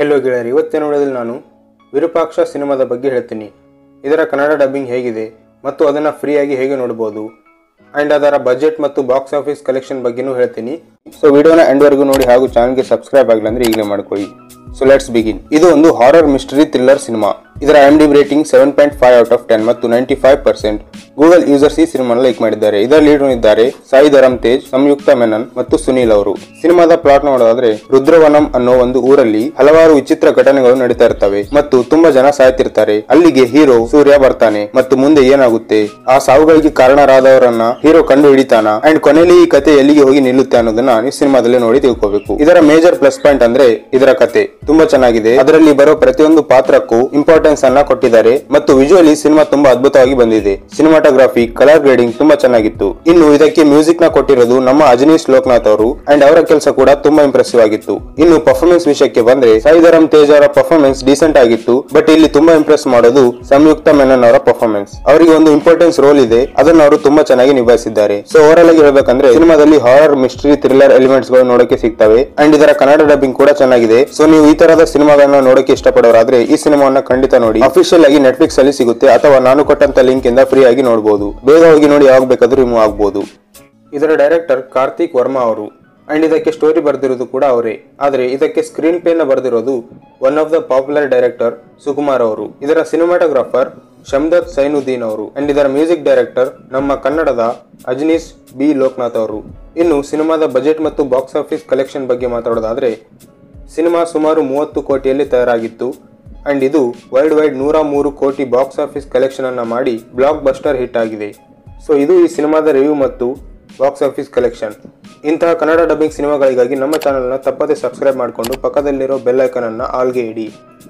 ಹೆಲೋ ಗೆಳೆಯರಿ ಇವತ್ತಿನ ವಿಡಿಯೋದಲ್ಲಿ ನಾನು ವಿರೂಪಾಕ್ಷ ಸಿನಿಮಾದ ಬಗ್ಗೆ ಹೇಳ್ತೀನಿ ಇದರ ಕನ್ನಡ ಡಬ್ಬಿಂಗ್ ಹೇಗಿದೆ ಮತ್ತು ಅದನ್ನು ಫ್ರೀಯಾಗಿ ಹೇಗೆ ನೋಡ್ಬೋದು ಆ್ಯಂಡ್ ಅದರ ಬಜೆಟ್ ಮತ್ತು ಬಾಕ್ಸ್ ಆಫೀಸ್ ಕಲೆಕ್ಷನ್ ಬಗ್ಗೆನೂ ಹೇಳ್ತೀನಿ ಸೊ ವಿಡಿಯೋನ ಎಂಡ್ವರೆಗೂ ನೋಡಿ ಹಾಗೂ ಚಾನಲ್ಗೆ ಸಬ್ಸ್ಕ್ರೈಬ್ ಆಗಿಲ್ಲ ಅಂದ್ರೆ ಈಗಲೇ ಮಾಡ್ಕೊಳ್ಳಿ ಸೊ ಲೆಟ್ಸ್ ಬಿಗಿನ್ ಇದು ಒಂದು ಹಾರರ್ ಮಿಸ್ಟರಿ ಥ್ರಿಲ್ಲರ್ ಸಿನಿಮಾ ಇದರ M D rating seven point five out of ten ಮತ್ತು ninety five percent Google users ಈ ಸಿನಿಮಾನ ಲೈಕ್ ಮಾಡಿದ್ದಾರೆ ಇದರ ಲೀಡ್ ಇದ್ದಾರೆ ಸಾಯಿ ಧರಮ್ ತೇಜ್ ಸಂಯುಕ್ತ ಮೆನನ್ ಮತ್ತು ಸುನೀಲ್ ಅವರು ಸಿನಿಮಾದ ಪ್ಲಾಟ್ ನೋಡೋದಾದ್ರೆ ರುದ್ರವನಂ ಅನ್ನೋ ಒಂದು ಊರಲ್ಲಿ ಹಲವಾರು ವಿಚಿತ್ರ ಘಟನೆಗಳು ನಡೀತಾ ಇರ್ತವೆ ಮತ್ತು ತುಂಬಾ ಜನ ಸಾಯ್ತಿರ್ತಾರೆ ಅಲ್ಲಿಗೆ ಹೀರೋ ಸೂರ್ಯ ಬರ್ತಾನೆ ಮತ್ತು ಮುಂದೆ ಏನಾಗುತ್ತೆ ಆ ಸಾವುಗಳಿಗೆ ಕಾರಣರಾದವರನ್ನ ಹೀರೋ ಕಂಡು ಹಿಡಿತಾನ ಅಂಡ್ ಕೊನೆಯಲ್ಲಿ ಈ ಕತೆ ಎಲ್ಲಿಗೆ ಹೋಗಿ ನಿಲ್ಲುತ್ತೆ ಅನ್ನೋದನ್ನ ನೀವು ಸಿನಿಮಾದಲ್ಲಿ ನೋಡಿ ತಿಳ್ಕೋಬೇಕು ಇದರ ಮೇಜರ್ ಪ್ಲಸ್ ಪಾಯಿಂಟ್ ಅಂದ್ರೆ ಇದರ ಕತೆ ತುಂಬಾ ಚೆನ್ನಾಗಿದೆ ಅದರಲ್ಲಿ ಬರೋ ಪ್ರತಿಯೊಂದು ಪಾತ್ರಕ್ಕೂ ಇಂಪಾರ್ಟೆನ್ಸ್ ಅನ್ನ ಕೊಟ್ಟಿದ್ದಾರೆ ಮತ್ತು ವಿಜುವಲಿ ಸಿನಿಮಾ ತುಂಬಾ ಅದ್ಭುತವಾಗಿ ಬಂದಿದೆ ಸಿನಿಮಾಟೋಗ್ರಫಿ ಕಲರ್ ಗ್ರೇಡಿಂಗ್ ತುಂಬಾ ಚೆನ್ನಾಗಿತ್ತು ಇನ್ನು ಇದಕ್ಕೆ ಮ್ಯೂಸಿಕ್ ನ ಕೊಟ್ಟಿರೋದು ನಮ್ಮ ಅಜನೀಶ್ ಲೋಕನಾಥ್ ಅವರು ಅಂಡ್ ಅವರ ಕೆಲಸ ಕೂಡ ತುಂಬಾ ಇಂಪ್ರೆಸಿವ್ ಆಗಿತ್ತು ಇನ್ನು ಪರ್ಫಾರ್ಮೆನ್ಸ್ ವಿಷಯಕ್ಕೆ ಬಂದ್ರೆ ಸಾಯಿಧರಂ ತೇಜ್ ಅವರ ಪರ್ಫಾರ್ಮೆನ್ಸ್ ಡೀಸೆಂಟ್ ಆಗಿತ್ತು ಬಟ್ ಇಲ್ಲಿ ತುಂಬಾ ಇಂಪ್ರೆಸ್ ಮಾಡೋದು ಸಂಯುಕ್ತ ಮೆನನ್ ಅವರ ಪರ್ಫಾರ್ಮೆನ್ಸ್ ಅವರಿಗೆ ಒಂದು ಇಂಪಾರ್ಟೆನ್ಸ್ ರೋಲ್ ಇದೆ ಅದನ್ನು ಅವರು ತುಂಬಾ ಚೆನ್ನಾಗಿ ನಿಭಾಯಿಸಿದ್ದಾರೆ ಸೊ ಓವರ್ ಆಗಿ ಹೇಳ್ಬೇಕಂದ್ರೆ ಸಿನಿಮಾದಲ್ಲಿ ಹಾರರ್ ಮಿಸ್ಟ್ರಿ ಥ್ರಿಲ್ಲರ್ ಎಲಿಮೆಂಟ್ಸ್ ಗಳು ನೋಡಕ್ಕೆ ಸಿಗ್ತವೆ ಅಂಡ್ ಇದರ ಕನ್ನಡ ಡಬ್ಬಿಂಗ್ ಕೂಡ ಚೆನ್ನಾಗಿದೆ ಸೊ ನೀವು ಈ ತರದ ಸಿನಿಮಾಗಳನ್ನ ನೋಡಕ್ಕೆ ಇಷ್ಟಪಡೋರಾದ್ರೆ ಈ ಸಿನಿಮಾವನ್ನ ಖಂಡಿತ ನೋಡಿ ಅಫಿಷಿಯಲ್ ಆಗಿ ನೆಟ್ಫ್ಲಿಕ್ಸ್ ಅಲ್ಲಿ ಸಿಗುತ್ತೆ ಅಥವಾ ನಾನು ಕೊಟ್ಟಂತ ಲಿಂಕ್ ಇಂದ ಫ್ರೀ ಆಗಿ ನೋಡಬಹುದು ಬೇಗ ಹೋಗಿ ನೋಡಿ ಯಾವಾಗ ಬೇಕಾದ್ರೂ ರಿಮೂವ್ ಆಗಬಹುದು ಇದರ ಡೈರೆಕ್ಟರ್ ಕಾರ್ತಿಕ್ ವರ್ಮಾ ಅವರು ಅಂಡ್ ಇದಕ್ಕೆ ಸ್ಟೋರಿ ಬರೆದಿರೋದು ಕೂಡ ಅವರೇ ಆದರೆ ಇದಕ್ಕೆ ಸ್ಕ್ರೀನ್ ಪ್ಲೇ ನ ಬರೆದಿರೋದು one of the popular director Sukumar ಅವರು ಇದರ ಸಿನಿಮಾಟೋಗ್ರಾಫರ್ ಶಮ್ದತ್ ಸೈನುದ್ದೀನ್ ಅವರು ಅಂಡ್ ಇದರ ಮ್ಯೂಸಿಕ್ ಡೈರೆಕ್ಟರ್ ನಮ್ಮ ಕನ್ನಡದ ಅಜನೀಶ್ ಬಿ ಲೋಕನಾಥ್ ಅವರು ಇನ್ನು ಸಿನಿಮಾದ ಬಜೆಟ್ ಮತ್ತು ಬಾಕ್ಸ್ ಆಫೀಸ್ ಕಲೆಕ್ಷನ್ ಬಗ್ಗೆ ಮಾತಾಡೋದಾದ್ರೆ ಸಿನಿಮಾ ಸುಮಾರು ಮೂವತ್ತು ಕೋಟಿಯಲ್ಲಿ ತಯಾರಾಗಿತ್ತು ಅಂಡ್ ಇದು ವರ್ಲ್ಡ್ ವೈಡ್ ನೂರ ಮೂರು ಕೋಟಿ ಬಾಕ್ಸ್ ಆಫೀಸ್ ಕಲೆಕ್ಷನ್ ಅನ್ನ ಮಾಡಿ ಬ್ಲಾಕ್ ಬಸ್ಟರ್ ಹಿಟ್ ಆಗಿದೆ ಸೊ ಇದು ಈ ಸಿನಿಮಾದ ರಿವ್ಯೂ ಮತ್ತು ಬಾಕ್ಸ್ ಆಫೀಸ್ ಕಲೆಕ್ಷನ್ ಇಂತಹ ಕನ್ನಡ ಡಬ್ಬಿಂಗ್ ಸಿನಿಮಾಗಳಿಗಾಗಿ ನಮ್ಮ ಚಾನಲ್ನ ತಪ್ಪದೆ ಸಬ್ಸ್ಕ್ರೈಬ್ ಮಾಡಿಕೊಂಡು ಪಕ್ಕದಲ್ಲಿರೋ ಬೆಲ್ ಐಕನ್ ಅನ್ನ ಆಲ್ಗೆ ಇಡಿ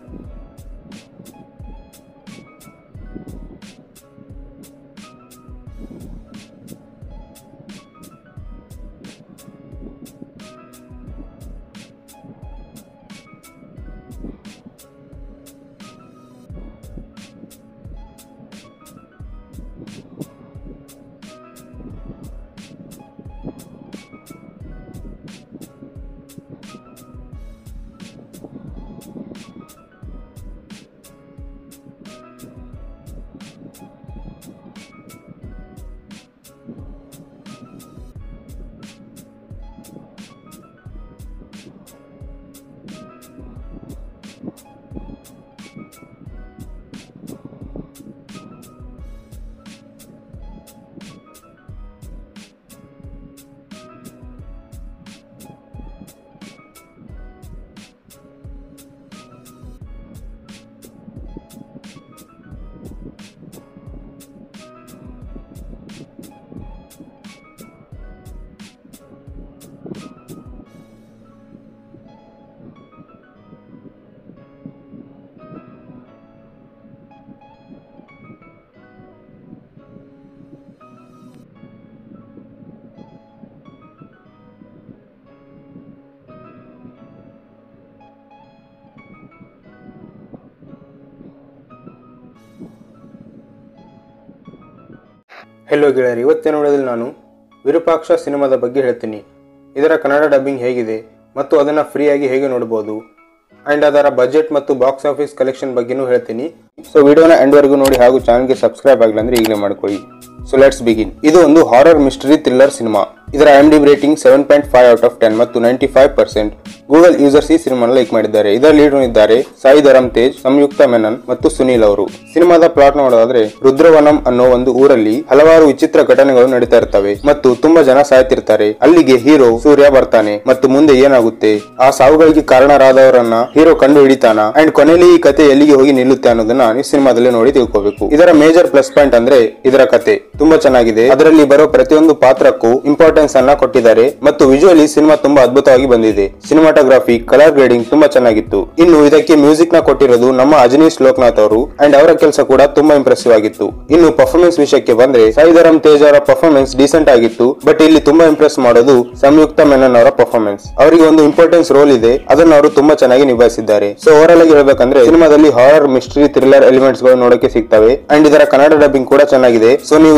ಹೆಲೋ ಗೆಳೆಯರಿ ಇವತ್ತಿನ ವಿಡಿಯೋದಲ್ಲಿ ನಾನು ವಿರೂಪಾಕ್ಷ ಸಿನಿಮಾದ ಬಗ್ಗೆ ಹೇಳ್ತೀನಿ ಇದರ ಕನ್ನಡ ಡಬ್ಬಿಂಗ್ ಹೇಗಿದೆ ಮತ್ತು ಅದನ್ನು ಫ್ರೀಯಾಗಿ ಹೇಗೆ ನೋಡ್ಬೋದು ಆ್ಯಂಡ್ ಅದರ ಬಜೆಟ್ ಮತ್ತು ಬಾಕ್ಸ್ ಆಫೀಸ್ ಕಲೆಕ್ಷನ್ ಬಗ್ಗೆನೂ ಹೇಳ್ತೀನಿ ಸೊ ವಿಡಿಯೋನ ಎಂಡ್ವರೆಗೂ ನೋಡಿ ಹಾಗೂ ಚಾನಲ್ಗೆ ಸಬ್ಸ್ಕ್ರೈಬ್ ಆಗಿಲ್ಲ ಅಂದ್ರೆ ಈಗಲೇ ಮಾಡ್ಕೊಳ್ಳಿ ಸೊ ಲೆಟ್ಸ್ ಬಿಗಿನ್ ಇದು ಒಂದು ಹಾರರ್ ಮಿಸ್ಟರಿ ಥ್ರಿಲ್ಲರ್ ಸಿನಿಮಾ ಇದರ M D rating seven point five out of ten ಮತ್ತು ninety five percent Google users ಈ ಸಿನಿಮಾನ ಲೈಕ್ ಮಾಡಿದ್ದಾರೆ ಇದರ ಲೀಡ್ ಇದ್ದಾರೆ ಸಾಯಿ ಧರಮ್ ತೇಜ್ ಸಂಯುಕ್ತ ಮೆನನ್ ಮತ್ತು ಸುನೀಲ್ ಅವರು ಸಿನಿಮಾದ ಪ್ಲಾಟ್ ನೋಡೋದಾದ್ರೆ ರುದ್ರವನಂ ಅನ್ನೋ ಒಂದು ಊರಲ್ಲಿ ಹಲವಾರು ವಿಚಿತ್ರ ಘಟನೆಗಳು ನಡೀತಾ ಇರ್ತವೆ ಮತ್ತು ತುಂಬಾ ಜನ ಸಾಯ್ತಿರ್ತಾರೆ ಅಲ್ಲಿಗೆ ಹೀರೋ ಸೂರ್ಯ ಬರ್ತಾನೆ ಮತ್ತು ಮುಂದೆ ಏನಾಗುತ್ತೆ ಆ ಸಾವುಗಳಿಗೆ ಕಾರಣರಾದವರನ್ನ ಹೀರೋ ಕಂಡು ಹಿಡಿತಾನ ಅಂಡ್ ಕೊನೆಯಲ್ಲಿ ಈ ಕತೆ ಎಲ್ಲಿಗೆ ಹೋಗಿ ನಿಲ್ಲುತ್ತೆ ಅನ್ನೋದನ್ನ ನೀವು ಸಿನಿಮಾದಲ್ಲಿ ನೋಡಿ ತಿಳ್ಕೋಬೇಕು ಇದರ ಮೇಜರ್ ಪ್ಲಸ್ ಪಾಯಿಂಟ್ ಅಂದ್ರೆ ಇದರ ಕತೆ ತುಂಬಾ ಚೆನ್ನಾಗಿದೆ ಅದರಲ್ಲಿ ಬರೋ ಪ್ರತಿಯೊಂದು ಪಾತ್ರಕ್ಕೂ ಇಂಪಾರ್ಟೆನ್ಸ್ ಅನ್ನ ಕೊಟ್ಟಿದ್ದಾರೆ ಮತ್ತು ವಿಜುವಲಿ ಸಿನಿಮಾ ತುಂಬಾ ಅದ್ಭುತವಾಗಿ ಬಂದಿದೆ ಸಿನಿಮಾಟೋಗ್ರಫಿ ಕಲರ್ ಗ್ರೇಡಿಂಗ್ ತುಂಬಾ ಚೆನ್ನಾಗಿತ್ತು ಇನ್ನು ಇದಕ್ಕೆ ಮ್ಯೂಸಿಕ್ ನ ಕೊಟ್ಟಿರೋದು ನಮ್ಮ ಅಜನೀಶ್ ಲೋಕನಾಥ್ ಅವರು ಅಂಡ್ ಅವರ ಕೆಲಸ ಕೂಡ ತುಂಬಾ ಇಂಪ್ರೆಸಿವ್ ಆಗಿತ್ತು ಇನ್ನು ಪರ್ಫಾರ್ಮೆನ್ಸ್ ವಿಷಯಕ್ಕೆ ಬಂದ್ರೆ ಸಾಯಿಧರಂ ತೇಜ್ ಅವರ ಪರ್ಫಾರ್ಮೆನ್ಸ್ ಡೀಸೆಂಟ್ ಆಗಿತ್ತು ಬಟ್ ಇಲ್ಲಿ ತುಂಬಾ ಇಂಪ್ರೆಸ್ ಮಾಡೋದು ಸಂಯುಕ್ತ ಮೆನನ್ ಅವರ ಪರ್ಫಾರ್ಮೆನ್ಸ್ ಅವರಿಗೆ ಒಂದು ಇಂಪಾರ್ಟೆನ್ಸ್ ರೋಲ್ ಇದೆ ಅದನ್ನು ಅವರು ತುಂಬಾ ಚೆನ್ನಾಗಿ ನಿಭಾಯಿಸಿದ್ದಾರೆ ಸೊ ಓವರ್ ಆಗಿ ಹೇಳ್ಬೇಕಂದ್ರೆ ಸಿನಿಮಾದಲ್ಲಿ ಹಾರರ್ ಮಿಸ್ಟ್ರಿ ಥ್ರಿಲ್ಲರ್ ಎಲಿಮೆಂಟ್ಸ್ ಗಳು ನೋಡಕ್ಕೆ ಸಿಗ್ತವೆ ಅಂಡ್ ಇದರ ಕನ್ನಡ ಡಬ್ಬಿಂಗ್ ಕೂಡ ಚೆನ್ನಾಗಿದೆ ಸೊ ನೀವು ಈ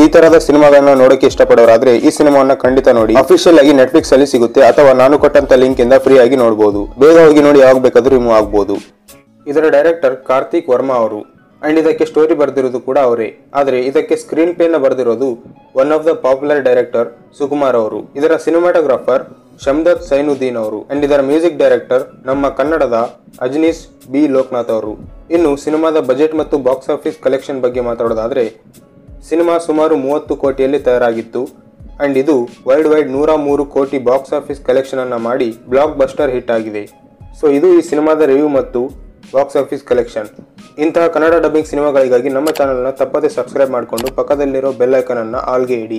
ಈ ತರದ ಸಿನಿಮಾಗಳನ್ನ ನೋಡಕ್ಕೆ ಇಷ್ಟಪಡೋರಾದ್ರೆ ಈ ಸಿನಿಮಾವನ್ನ ಖಂಡಿತ ನೋಡಿ ಅಫಿಷಿಯಲ್ ಆಗಿ ನೆಟ್ಫ್ಲಿಕ್ಸ್ ಅಲ್ಲಿ ಸಿಗುತ್ತೆ ಅಥವಾ ನಾನು ಕೊಟ್ಟಂತ ಲಿಂಕ್ ಇಂದ ಫ್ರೀ ಆಗಿ ನೋಡಬಹುದು ಬೇಗ ಹೋಗಿ ನೋಡಿ ಯಾವಾಗ ಬೇಕಾದ್ರೂ ರಿಮೂವ್ ಆಗಬಹುದು ಇದರ ಡೈರೆಕ್ಟರ್ ಕಾರ್ತಿಕ್ ವರ್ಮಾ ಅವರು ಅಂಡ್ ಇದಕ್ಕೆ ಸ್ಟೋರಿ ಬರೆದಿರೋದು ಕೂಡ ಅವರೇ ಆದರೆ ಇದಕ್ಕೆ ಸ್ಕ್ರೀನ್ ಪ್ಲೇನ ಬರೆದಿರೋದು one of the popular director Sukumar ಅವರು ಇದರ ಸಿನಿಮಾಟೋಗ್ರಾಫರ್ ಶಮ್ದತ್ ಸೈನುದ್ದೀನ್ ಅವರು ಅಂಡ್ ಇದರ ಮ್ಯೂಸಿಕ್ ಡೈರೆಕ್ಟರ್ ನಮ್ಮ ಕನ್ನಡದ ಅಜನೀಶ್ ಬಿ ಲೋಕನಾಥ್ ಅವರು ಇನ್ನು ಸಿನಿಮಾದ ಬಜೆಟ್ ಮತ್ತು ಬಾಕ್ಸ್ ಆಫೀಸ್ ಕಲೆಕ್ಷನ್ ಬಗ್ಗೆ ಮಾತಾಡೋದಾದ್ರೆ ಸಿನಿಮಾ ಸುಮಾರು ಮೂವತ್ತು ಕೋಟಿಯಲ್ಲಿ ತಯಾರಾಗಿತ್ತು ಅಂಡ್ ಇದು ವರ್ಲ್ಡ್ ವೈಡ್ ನೂರ ಮೂರು ಕೋಟಿ ಬಾಕ್ಸ್ ಆಫೀಸ್ ಕಲೆಕ್ಷನ್ ಅನ್ನ ಮಾಡಿ ಬ್ಲಾಕ್ ಬಸ್ಟರ್ ಹಿಟ್ ಆಗಿದೆ ಸೊ ಇದು ಈ ಸಿನಿಮಾದ ರಿವ್ಯೂ ಮತ್ತು ಬಾಕ್ಸ್ ಆಫೀಸ್ ಕಲೆಕ್ಷನ್ ಇಂತಹ ಕನ್ನಡ ಡಬ್ಬಿಂಗ್ ಸಿನಿಮಾಗಳಿಗಾಗಿ ನಮ್ಮ ಚಾನಲ್ನ ತಪ್ಪದೆ ಸಬ್ಸ್ಕ್ರೈಬ್ ಮಾಡಿಕೊಂಡು ಪಕ್ಕದಲ್ಲಿರೋ ಬೆಲ್ ಐಕನ್ ಅನ್ನ ಆಲ್ಗೆ ಇಡಿ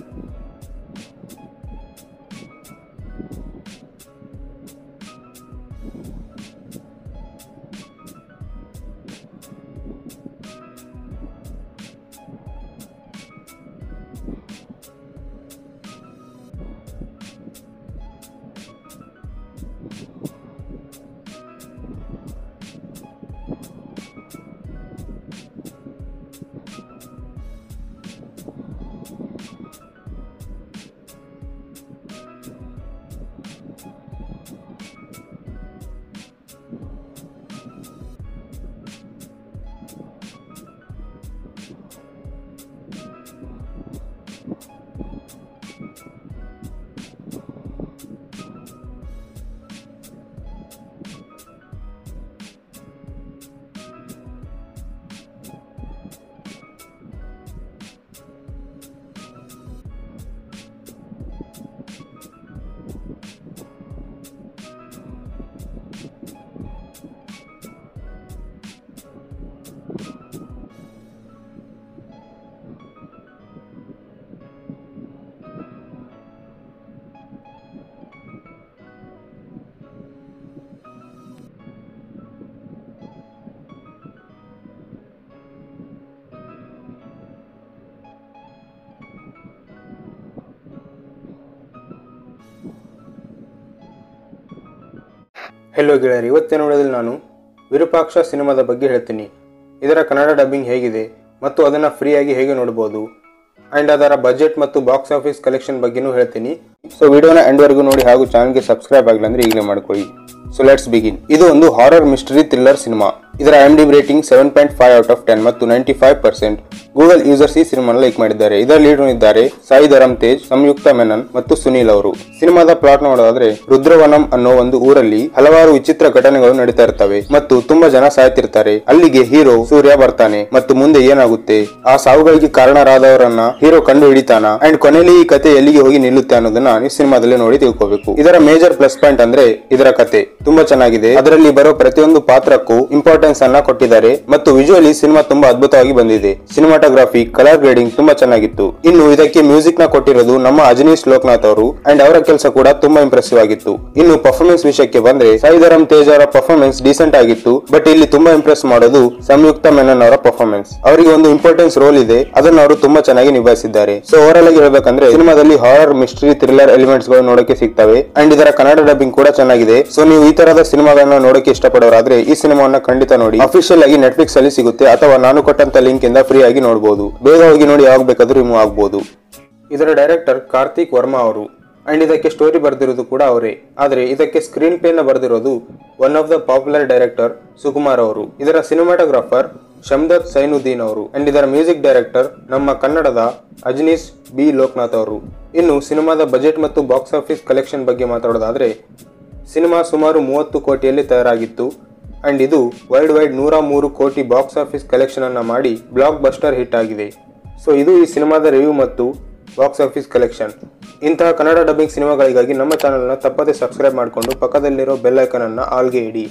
ಹೆಲೋ ಗೆಳೆಯರಿ ಇವತ್ತಿನ ನೋಡೋದ್ರಲ್ಲಿ ನಾನು ವಿರೂಪಾಕ್ಷ ಸಿನಿಮಾದ ಬಗ್ಗೆ ಹೇಳ್ತೀನಿ ಇದರ ಕನ್ನಡ ಡಬ್ಬಿಂಗ್ ಹೇಗಿದೆ ಮತ್ತು ಅದನ್ನು ಫ್ರೀಯಾಗಿ ಹೇಗೆ ನೋಡ್ಬೋದು ಆ್ಯಂಡ್ ಅದರ ಬಜೆಟ್ ಮತ್ತು ಬಾಕ್ಸ್ ಆಫೀಸ್ ಕಲೆಕ್ಷನ್ ಬಗ್ಗೆನೂ ಹೇಳ್ತೀನಿ ಸೊ ವಿಡಿಯೋನ ಎಂಡ್ವರೆಗೂ ನೋಡಿ ಹಾಗೂ ಚಾನಲ್ಗೆ ಸಬ್ಸ್ಕ್ರೈಬ್ ಆಗಿಲ್ಲ ಅಂದ್ರೆ ಈಗಲೇ ಮಾಡ್ಕೊಳ್ಳಿ ಸೊ ಲೆಟ್ಸ್ ಬಿಗಿನ್ ಇದು ಒಂದು ಹಾರರ್ ಮಿಸ್ಟರಿ ಥ್ರಿಲ್ಲರ್ ಸಿನಿಮಾ ಇದರ M D rating seven point five out of ten ಮತ್ತು ninety five percent Google users ಈ ಸಿನಿಮಾನ ಲೈಕ್ ಮಾಡಿದ್ದಾರೆ ಇದರ ಲೀಡರ್ ಇದ್ದಾರೆ ಸಾಯಿ ಧರಮ್ ತೇಜ್ ಸಂಯುಕ್ತ ಮೆನನ್ ಮತ್ತು ಸುನೀಲ್ ಅವರು ಸಿನಿಮಾದ ಪ್ಲಾಟ್ ನೋಡೋದಾದ್ರೆ ರುದ್ರವನಂ ಅನ್ನೋ ಒಂದು ಊರಲ್ಲಿ ಹಲವಾರು ವಿಚಿತ್ರ ಘಟನೆಗಳು ನಡೀತಾ ಇರ್ತವೆ ಮತ್ತು ತುಂಬಾ ಜನ ಸಾಯ್ತಿರ್ತಾರೆ ಅಲ್ಲಿಗೆ ಹೀರೋ ಸೂರ್ಯ ಬರ್ತಾನೆ ಮತ್ತು ಮುಂದೆ ಏನಾಗುತ್ತೆ ಆ ಸಾವುಗಳಿಗೆ ಕಾರಣರಾದವರನ್ನ ಹೀರೋ ಕಂಡು ಹಿಡಿತಾನ ಅಂಡ್ ಕೊನೆಯಲ್ಲಿ ಈ ಕತೆ ಎಲ್ಲಿಗೆ ಹೋಗಿ ನಿಲ್ಲುತ್ತೆ ಅನ್ನೋದನ್ನ ನೀವು ಸಿನಿಮಾದಲ್ಲಿ ನೋಡಿ ತಿಳ್ಕೋಬೇಕು ಇದರ ಮೇಜರ್ ಪ್ಲಸ್ ಪಾಯಿಂಟ್ ಅಂದ್ರೆ ಇದರ ಕತೆ ತುಂಬಾ ಚೆನ್ನಾಗಿದೆ ಅದರಲ್ಲಿ ಬರೋ ಪ್ರತಿಯೊಂದು ಪಾತ್ರಕ್ಕೂ ಇಂಪಾರ್ಟೆನ್ಸ್ ಅನ್ನ ಕೊಟ್ಟಿದ್ದಾರೆ ಮತ್ತು ವಿಜುವಲಿ ಸಿನಿಮಾ ತುಂಬಾ ಅದ್ಭುತವಾಗಿ ಬಂದಿದೆ ಸಿನಿಮಾಟೋಗ್ರಫಿ ಕಲರ್ ಗ್ರೇಡಿಂಗ್ ತುಂಬಾ ಚೆನ್ನಾಗಿತ್ತು ಇನ್ನು ಇದಕ್ಕೆ ಮ್ಯೂಸಿಕ್ ನ ಕೊಟ್ಟಿರೋದು ನಮ್ಮ ಅಜನೀಶ್ ಲೋಕನಾಥ್ ಅವರು ಅಂಡ್ ಅವರ ಕೆಲಸ ಕೂಡ ತುಂಬಾ ಇಂಪ್ರೆಸಿವ್ ಆಗಿತ್ತು ಇನ್ನು ಪರ್ಫಾರ್ಮೆನ್ಸ್ ವಿಷಯಕ್ಕೆ ಬಂದ್ರೆ ಸಾಯಿಧರಮ್ ತೇಜ್ ಅವರ ಪರ್ಫಾರ್ಮೆನ್ಸ್ ಡೀಸೆಂಟ್ ಆಗಿತ್ತು ಬಟ್ ಇಲ್ಲಿ ತುಂಬಾ ಇಂಪ್ರೆಸ್ ಮಾಡೋದು ಸಂಯುಕ್ತ ಮೆನನ್ ಅವರ ಪರ್ಫಾರ್ಮೆನ್ಸ್ ಅವರಿಗೆ ಒಂದು ಇಂಪಾರ್ಟೆನ್ಸ್ ರೋಲ್ ಇದೆ ಅದನ್ನು ಅವರು ತುಂಬಾ ಚೆನ್ನಾಗಿ ನಿಭಾಯಿಸಿದ್ದಾರೆ ಸೊ ಓವರ್ ಆಗಿ ಹೇಳ್ಬೇಕಂದ್ರೆ ಸಿನಿಮಾದಲ್ಲಿ ಹಾರರ್ ಮಿಸ್ಟ್ರಿ ಥ್ರಿಲ್ಲರ್ ಎಲಿಮೆಂಟ್ಸ್ ಗಳು ನೋಡಕ್ಕೆ ಸಿಗ್ತವೆ ಅಂಡ್ ಇದರ ಕನ್ನಡ ಡಬ್ಬಿಂಗ್ ಕೂಡ ಚೆನ್ನಾಗಿದೆ ಸೊ ನೀವು ಈ ತರದ ಸಿನಿಮಾಗಳನ್ನ ನೋಡಕ್ಕೆ ಇಷ್ಟಪಡೋರಾದ್ರೆ ಈ ಸಿನಿಮಾವನ್ನ ಖಂಡಿತ ನೋಡಿ ಅಫಿಷಿಯಲ್ ಆಗಿ ನೆಟ್ಫ್ಲಿಕ್ಸ್ ಅಲ್ಲಿ ಸಿಗುತ್ತೆ ಅಥವಾ ನಾನು ಕೊಟ್ಟಂತ ಲಿಂಕ್ ಇಂದ ಫ್ರೀ ಆಗಿ ನೋಡಬಹುದು ಬೇಗ ಹೋಗಿ ನೋಡಿ ಯಾವಾಗ ಬೇಕಾದ್ರೂ ರಿಮೂವ್ ಆಗಬಹುದು ಇದರ ಡೈರೆಕ್ಟರ್ ಕಾರ್ತಿಕ್ ವರ್ಮಾ ಅವರು ಅಂಡ್ ಇದಕ್ಕೆ ಸ್ಟೋರಿ ಬರೆದಿರೋದು ಕೂಡ ಅವರೇ ಆದರೆ ಇದಕ್ಕೆ ಸ್ಕ್ರೀನ್ ಪ್ಲೇನ ಬರೆದಿರೋದು one of the popular director Sukumar ಅವರು ಇದರ ಸಿನಿಮಾಟೋಗ್ರಾಫರ್ ಶಮ್ದತ್ ಸೈನುದ್ದೀನ್ ಅವರು ಅಂಡ್ ಇದರ ಮ್ಯೂಸಿಕ್ ಡೈರೆಕ್ಟರ್ ನಮ್ಮ ಕನ್ನಡದ ಅಜನೀಶ್ ಬಿ ಲೋಕನಾಥ್ ಅವರು ಇನ್ನು ಸಿನಿಮಾದ ಬಜೆಟ್ ಮತ್ತು ಬಾಕ್ಸ್ ಆಫೀಸ್ ಕಲೆಕ್ಷನ್ ಬಗ್ಗೆ ಮಾತಾಡೋದಾದ್ರೆ ಸಿನಿಮಾ ಸುಮಾರು ಮೂವತ್ತು ಕೋಟಿಯಲ್ಲಿ ತಯಾರಾಗಿತ್ತು ಅಂಡ್ ಇದು ವರ್ಲ್ಡ್ ವೈಡ್ ನೂರ ಮೂರು ಕೋಟಿ ಬಾಕ್ಸ್ ಆಫೀಸ್ ಕಲೆಕ್ಷನ್ ಅನ್ನ ಮಾಡಿ ಬ್ಲಾಕ್ ಬಸ್ಟರ್ ಹಿಟ್ ಆಗಿದೆ ಸೊ ಇದು ಈ ಸಿನಿಮಾದ ರಿವ್ಯೂ ಮತ್ತು ಬಾಕ್ಸ್ ಆಫೀಸ್ ಕಲೆಕ್ಷನ್ ಇಂತಹ ಕನ್ನಡ ಡಬ್ಬಿಂಗ್ ಸಿನಿಮಾಗಳಿಗಾಗಿ ನಮ್ಮ ಚಾನಲ್ನ ತಪ್ಪದೆ ಸಬ್ಸ್ಕ್ರೈಬ್ ಮಾಡಿಕೊಂಡು ಪಕ್ಕದಲ್ಲಿರೋ ಬೆಲ್ ಐಕನ್ ಅನ್ನ ಆಲ್ಗೆ ಇಡಿ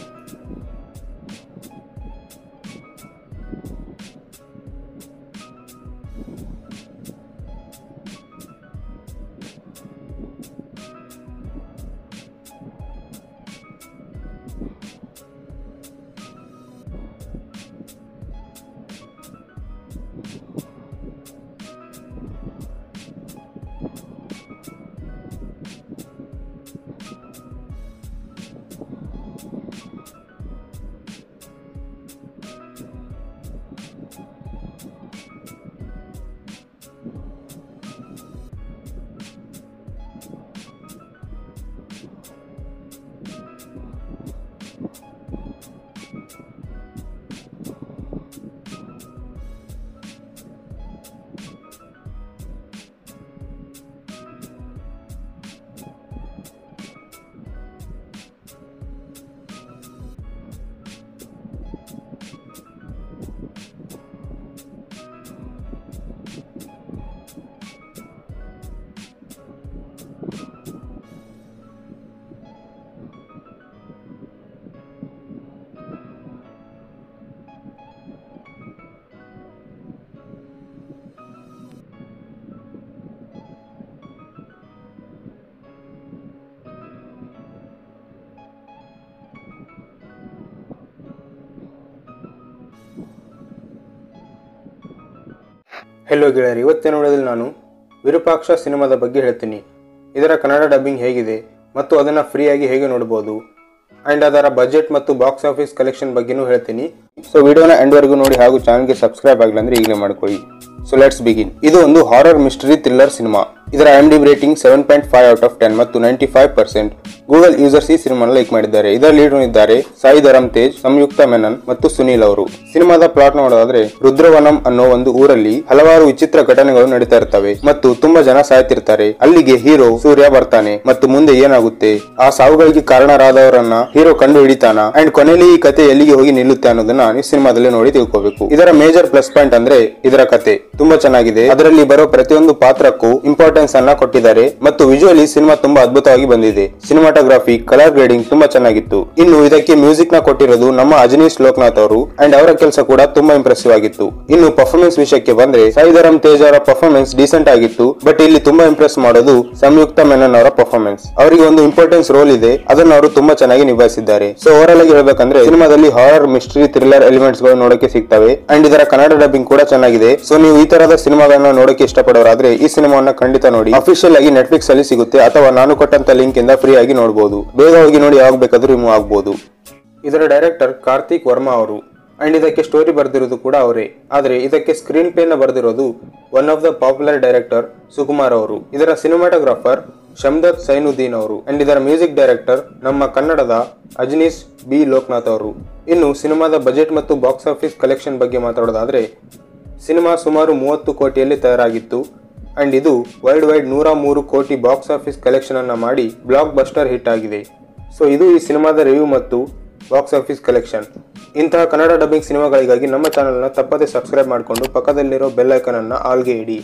ಹೆಲೋ ಗೆಳೆಯರಿ ಇವತ್ತಿನ ವಿಡಿಯೋದಲ್ಲಿ ನಾನು ವಿರೂಪಾಕ್ಷ ಸಿನಿಮಾದ ಬಗ್ಗೆ ಹೇಳ್ತೀನಿ ಇದರ ಕನ್ನಡ ಡಬ್ಬಿಂಗ್ ಹೇಗಿದೆ ಮತ್ತು ಅದನ್ನು ಫ್ರೀಯಾಗಿ ಹೇಗೆ ನೋಡ್ಬೋದು ಆ್ಯಂಡ್ ಅದರ ಬಜೆಟ್ ಮತ್ತು ಬಾಕ್ಸ್ ಆಫೀಸ್ ಕಲೆಕ್ಷನ್ ಬಗ್ಗೆನೂ ಹೇಳ್ತೀನಿ ಸೊ ವಿಡಿಯೋನ ಎಂಡ್ವರೆಗೂ ನೋಡಿ ಹಾಗೂ ಚಾನಲ್ಗೆ ಸಬ್ಸ್ಕ್ರೈಬ್ ಆಗಿಲ್ಲ ಅಂದ್ರೆ ಈಗಲೇ ಮಾಡ್ಕೊಳ್ಳಿ ಸೊ ಲೆಟ್ಸ್ ಬಿಗಿನ್ ಇದು ಒಂದು ಹಾರರ್ ಮಿಸ್ಟರಿ ಥ್ರಿಲ್ಲರ್ ಸಿನಿಮಾ ಇದರ M D rating seven point five out of ten ಮತ್ತು ninety five percent Google users ಈ ಸಿನಿಮಾನ ಲೈಕ್ ಮಾಡಿದ್ದಾರೆ ಇದರ ಲೀಡ್ ಇದ್ದಾರೆ ಸಾಯಿ ಧರಮ್ ತೇಜ್ ಸಂಯುಕ್ತ ಮೆನನ್ ಮತ್ತು ಸುನೀಲ್ ಅವರು ಸಿನಿಮಾದ ಪ್ಲಾಟ್ ನೋಡೋದಾದ್ರೆ ರುದ್ರವನಂ ಅನ್ನೋ ಒಂದು ಊರಲ್ಲಿ ಹಲವಾರು ವಿಚಿತ್ರ ಘಟನೆಗಳು ನಡೀತಾ ಇರ್ತವೆ ಮತ್ತು ತುಂಬಾ ಜನ ಸಾಯ್ತಿರ್ತಾರೆ ಅಲ್ಲಿಗೆ ಹೀರೋ ಸೂರ್ಯ ಬರ್ತಾನೆ ಮತ್ತು ಮುಂದೆ ಏನಾಗುತ್ತೆ ಆ ಸಾವುಗಳಿಗೆ ಕಾರಣರಾದವರನ್ನ ಹೀರೋ ಕಂಡು ಹಿಡಿತಾನ ಅಂಡ್ ಕೊನೆಯಲ್ಲಿ ಈ ಕತೆ ಎಲ್ಲಿಗೆ ಹೋಗಿ ನಿಲ್ಲುತ್ತೆ ಅನ್ನೋದನ್ನ ನೀವು ಸಿನಿಮಾದಲ್ಲಿ ನೋಡಿ ತಿಳ್ಕೋಬೇಕು ಇದರ ಮೇಜರ್ ಪ್ಲಸ್ ಪಾಯಿಂಟ್ ಅಂದ್ರೆ ಇದರ ಕತೆ ತುಂಬಾ ಚೆನ್ನಾಗಿದೆ ಅದರಲ್ಲಿ ಬರೋ ಪ್ರತಿಯೊಂದು ಪಾತ್ರಕ್ಕೂ ಇಂಪಾರ್ಟೆನ್ಸ್ ಅನ್ನ ಕೊಟ್ಟಿದ್ದಾರೆ ಮತ್ತು ವಿಜುವಲಿ ಸಿನಿಮಾ ತುಂಬಾ ಅದ್ಭುತವಾಗಿ ಬಂದಿದೆ ಸಿನಿಮಾಟೋಗ್ರಫಿ ಕಲರ್ ಗ್ರೇಡಿಂಗ್ ತುಂಬಾ ಚೆನ್ನಾಗಿತ್ತು ಇನ್ನು ಇದಕ್ಕೆ ಮ್ಯೂಸಿಕ್ ನ ಕೊಟ್ಟಿರೋದು ನಮ್ಮ ಅಜನೀಶ್ ಲೋಕನಾಥ್ ಅವರು ಅಂಡ್ ಅವರ ಕೆಲಸ ಕೂಡ ತುಂಬಾ ಇಂಪ್ರೆಸಿವ್ ಆಗಿತ್ತು ಇನ್ನು ಪರ್ಫಾರ್ಮೆನ್ಸ್ ವಿಷಯಕ್ಕೆ ಬಂದ್ರೆ ಸಾಯಿಧರಂ ತೇಜ್ ಅವರ ಪರ್ಫಾರ್ಮೆನ್ಸ್ ಡೀಸೆಂಟ್ ಆಗಿತ್ತು ಬಟ್ ಇಲ್ಲಿ ತುಂಬಾ ಇಂಪ್ರೆಸ್ ಮಾಡೋದು ಸಂಯುಕ್ತ ಮೆನನ್ ಅವರ ಪರ್ಫಾರ್ಮೆನ್ಸ್ ಅವರಿಗೆ ಒಂದು ಇಂಪಾರ್ಟೆನ್ಸ್ ರೋಲ್ ಇದೆ ಅದನ್ನು ಅವರು ತುಂಬಾ ಚೆನ್ನಾಗಿ ನಿಭಾಯಿಸಿದ್ದಾರೆ ಸೊ ಓವರ್ ಆಗಿ ಹೇಳ್ಬೇಕಂದ್ರೆ ಸಿನಿಮಾದಲ್ಲಿ ಹಾರರ್ ಮಿಸ್ಟ್ರಿ ಥ್ರಿಲ್ಲರ್ ಎಲಿಮೆಂಟ್ಸ್ ಗಳು ನೋಡಕ್ಕೆ ಸಿಗ್ತವೆ ಅಂಡ್ ಇದರ ಕನ್ನಡ ಡಬ್ಬಿಂಗ್ ಕೂಡ ಚೆನ್ನಾಗಿದೆ ಸೊ ನೀವು ಈ ತರದ ಸಿನಿಮಾಗಳನ್ನ ನೋಡಕ್ಕೆ ಇಷ್ಟಪಡೋರಾದ್ರೆ ಈ ಸಿನಿಮಾವನ್ನ ಖಂಡಿತ ನೋಡಿ ಅಫಿಷಿಯಲ್ ಆಗಿ ನೆಟ್ಫ್ಲಿಕ್ಸ್ ಅಲ್ಲಿ ಸಿಗುತ್ತೆ ಅಥವಾ ನಾನು ಕೊಟ್ಟಂತ ಲಿಂಕ್ ಇಂದ ಫ್ರೀ ಆಗಿ ನೋಡಬಹುದು ಬೇಗ ಹೋಗಿ ನೋಡಿ ಯಾವಾಗ ಬೇಕಾದ್ರೂ ರಿಮೂವ್ ಆಗಬಹುದು ಇದರ ಡೈರೆಕ್ಟರ್ ಕಾರ್ತಿಕ್ ವರ್ಮಾ ಅವರು ಅಂಡ್ ಇದಕ್ಕೆ ಸ್ಟೋರಿ ಬರೆದಿರೋದು ಕೂಡ ಅವರೇ ಆದರೆ ಇದಕ್ಕೆ ಸ್ಕ್ರೀನ್ ಪ್ಲೇ ನ ಬರೆದಿರೋದು one of the popular director Sukumar ಅವರು ಇದರ ಸಿನಿಮಾಟೋಗ್ರಾಫರ್ ಶಮ್ದತ್ ಸೈನುದ್ದೀನ್ ಅವರು ಅಂಡ್ ಇದರ ಮ್ಯೂಸಿಕ್ ಡೈರೆಕ್ಟರ್ ನಮ್ಮ ಕನ್ನಡದ ಅಜನೀಶ್ ಬಿ ಲೋಕನಾಥ್ ಅವರು ಇನ್ನು ಸಿನಿಮಾದ ಬಜೆಟ್ ಮತ್ತು ಬಾಕ್ಸ್ ಆಫೀಸ್ ಕಲೆಕ್ಷನ್ ಬಗ್ಗೆ ಮಾತಾಡೋದಾದ್ರೆ ಸಿನಿಮಾ ಸುಮಾರು ಮೂವತ್ತು ಕೋಟಿಯಲ್ಲಿ ತಯಾರಾಗಿತ್ತು ಅಂಡ್ ಇದು ವರ್ಲ್ಡ್ ವೈಡ್ ನೂರ ಮೂರು ಕೋಟಿ ಬಾಕ್ಸ್ ಆಫೀಸ್ ಕಲೆಕ್ಷನ್ ಅನ್ನ ಮಾಡಿ ಬ್ಲಾಕ್ ಬಸ್ಟರ್ ಹಿಟ್ ಆಗಿದೆ ಸೊ ಇದು ಈ ಸಿನಿಮಾದ ರಿವ್ಯೂ ಮತ್ತು ಬಾಕ್ಸ್ ಆಫೀಸ್ ಕಲೆಕ್ಷನ್ ಇಂತಹ ಕನ್ನಡ ಡಬ್ಬಿಂಗ್ ಸಿನಿಮಾಗಳಿಗಾಗಿ ನಮ್ಮ ಚಾನಲ್ನ ತಪ್ಪದೇ ಸಬ್ಸ್ಕ್ರೈಬ್ ಮಾಡಿಕೊಂಡು ಪಕ್ಕದಲ್ಲಿರೋ ಬೆಲ್ ಐಕನ್ ಅನ್ನ ಆಲ್ಗೆ ಇಡಿ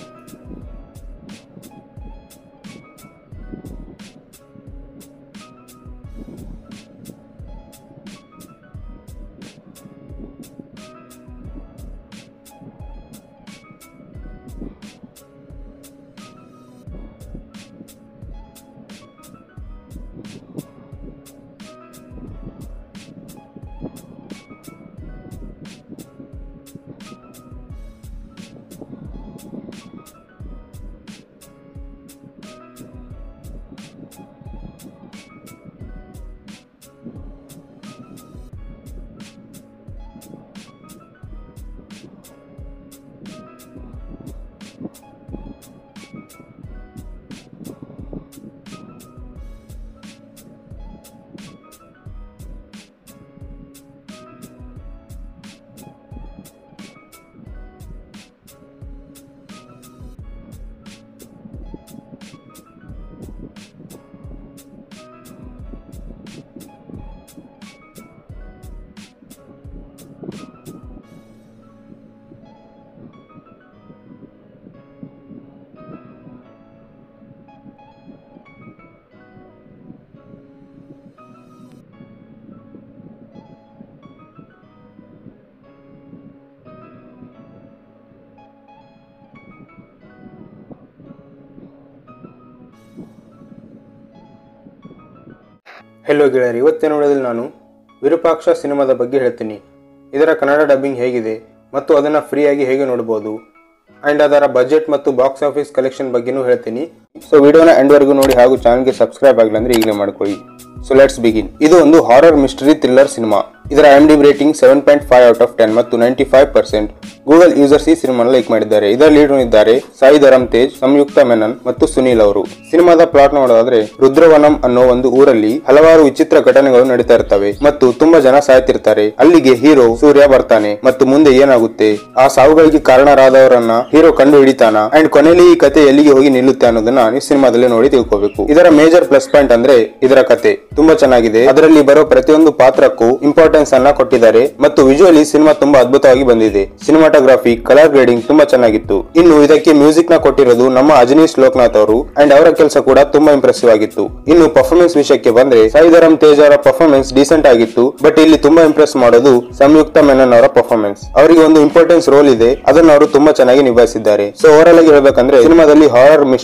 ಹೆಲೋ ಗೆಳೆಯರಿ ಇವತ್ತಿನ ವಿಡಿಯೋದಲ್ಲಿ ನಾನು ವಿರೂಪಾಕ್ಷ ಸಿನಿಮಾದ ಬಗ್ಗೆ ಹೇಳ್ತೀನಿ ಇದರ ಕನ್ನಡ ಡಬ್ಬಿಂಗ್ ಹೇಗಿದೆ ಮತ್ತು ಅದನ್ನು ಫ್ರೀಯಾಗಿ ಹೇಗೆ ನೋಡ್ಬೋದು ಆ್ಯಂಡ್ ಅದರ ಬಜೆಟ್ ಮತ್ತು ಬಾಕ್ಸ್ ಆಫೀಸ್ ಕಲೆಕ್ಷನ್ ಬಗ್ಗೆನೂ ಹೇಳ್ತೀನಿ ಸೊ ವಿಡಿಯೋನ ಎಂಡ್ವರೆಗೂ ನೋಡಿ ಹಾಗೂ ಚಾನಲ್ಗೆ ಸಬ್ಸ್ಕ್ರೈಬ್ ಆಗಿಲ್ಲ ಅಂದ್ರೆ ಈಗಲೇ ಮಾಡ್ಕೊಳ್ಳಿ ಸೊ ಲೆಟ್ಸ್ ಬಿಗಿನ್ ಇದು ಒಂದು ಹಾರರ್ ಮಿಸ್ಟರಿ ಥ್ರಿಲ್ಲರ್ ಸಿನಿಮಾ ಇದರ M D rating seven point five out of ten ಮತ್ತು ninety five percent Google users ಈ ಸಿನಿಮಾನ ಲೈಕ್ ಮಾಡಿದ್ದಾರೆ ಇದರ ಲೀಡ್ ಇದ್ದಾರೆ ಸಾಯಿ ಧರಮ್ ತೇಜ್ ಸಂಯುಕ್ತ ಮೆನನ್ ಮತ್ತು ಸುನೀಲ್ ಅವರು ಸಿನಿಮಾದ ಪ್ಲಾಟ್ ನೋಡೋದಾದ್ರೆ ರುದ್ರವನಂ ಅನ್ನೋ ಒಂದು ಊರಲ್ಲಿ ಹಲವಾರು ವಿಚಿತ್ರ ಘಟನೆಗಳು ನಡೀತಾ ಇರ್ತವೆ ಮತ್ತು ತುಂಬಾ ಜನ ಸಾಯ್ತಿರ್ತಾರೆ ಅಲ್ಲಿಗೆ ಹೀರೋ ಸೂರ್ಯ ಬರ್ತಾನೆ ಮತ್ತು ಮುಂದೆ ಏನಾಗುತ್ತೆ ಆ ಸಾವುಗಳಿಗೆ ಕಾರಣರಾದವರನ್ನ ಹೀರೋ ಕಂಡು ಹಿಡಿತಾನ ಅಂಡ್ ಕೊನೆಯಲ್ಲಿ ಈ ಕತೆ ಎಲ್ಲಿಗೆ ಹೋಗಿ ನಿಲ್ಲುತ್ತೆ ಅನ್ನೋದನ್ನ ನೀವು ಸಿನಿಮಾದಲ್ಲಿ ನೋಡಿ ತಿಳ್ಕೋಬೇಕು ಇದರ ಮೇಜರ್ ಪ್ಲಸ್ ಪಾಯಿಂಟ್ ಅಂದ್ರೆ ಇದರ ಕತೆ ತುಂಬಾ ಚೆನ್ನಾಗಿದೆ ಅದರಲ್ಲಿ ಬರೋ ಪ್ರತಿಯೊಂದು ಪಾತ್ರಕ್ಕೂ ಇಂಪಾರ್ಟೆನ್ಸ್ ಅನ್ನ ಕೊಟ್ಟಿದ್ದಾರೆ ಮತ್ತು ವಿಜುವಲಿ ಸಿನಿಮಾ ತುಂಬಾ ಅದ್ಭುತವಾಗಿ ಬಂದಿದೆ ಸಿನಿಮಾಟೋಗ್ರಫಿ ಕಲರ್ ಗ್ರೇಡಿಂಗ್ ತುಂಬಾ ಚೆನ್ನಾಗಿತ್ತು ಇನ್ನು ಇದಕ್ಕೆ ಮ್ಯೂಸಿಕ್ ನ ಕೊಟ್ಟಿರೋದು ನಮ್ಮ ಅಜನೀಶ್ ಲೋಕನಾಥ್ ಅವರು ಅಂಡ್ ಅವರ ಕೆಲಸ ಕೂಡ ತುಂಬಾ ಇಂಪ್ರೆಸಿವ್ ಆಗಿತ್ತು ಇನ್ನು ಪರ್ಫಾರ್ಮೆನ್ಸ್ ವಿಷಯಕ್ಕೆ ಬಂದ್ರೆ ಸಾಯಿಧರಂ ತೇಜ್ ಅವರ ಪರ್ಫಾರ್ಮೆನ್ಸ್ ಡೀಸೆಂಟ್ ಆಗಿತ್ತು ಬಟ್ ಇಲ್ಲಿ ತುಂಬಾ ಇಂಪ್ರೆಸ್ ಮಾಡೋದು ಸಂಯುಕ್ತ ಮೆನನ್ ಅವರ ಪರ್ಫಾರ್ಮೆನ್ಸ್ ಅವರಿಗೆ ಒಂದು ಇಂಪಾರ್ಟೆನ್ಸ್ ರೋಲ್ ಇದೆ ಅದನ್ನು ಅವರು ತುಂಬಾ ಚೆನ್ನಾಗಿ ನಿಭಾಯಿಸಿದ್ದಾರೆ ಸೊ ಓವರ್ ಆಗಿ ಹೇಳ್ಬೇಕಂದ್ರೆ ಸಿನಿಮಾದಲ್ಲಿ horror mystery thriller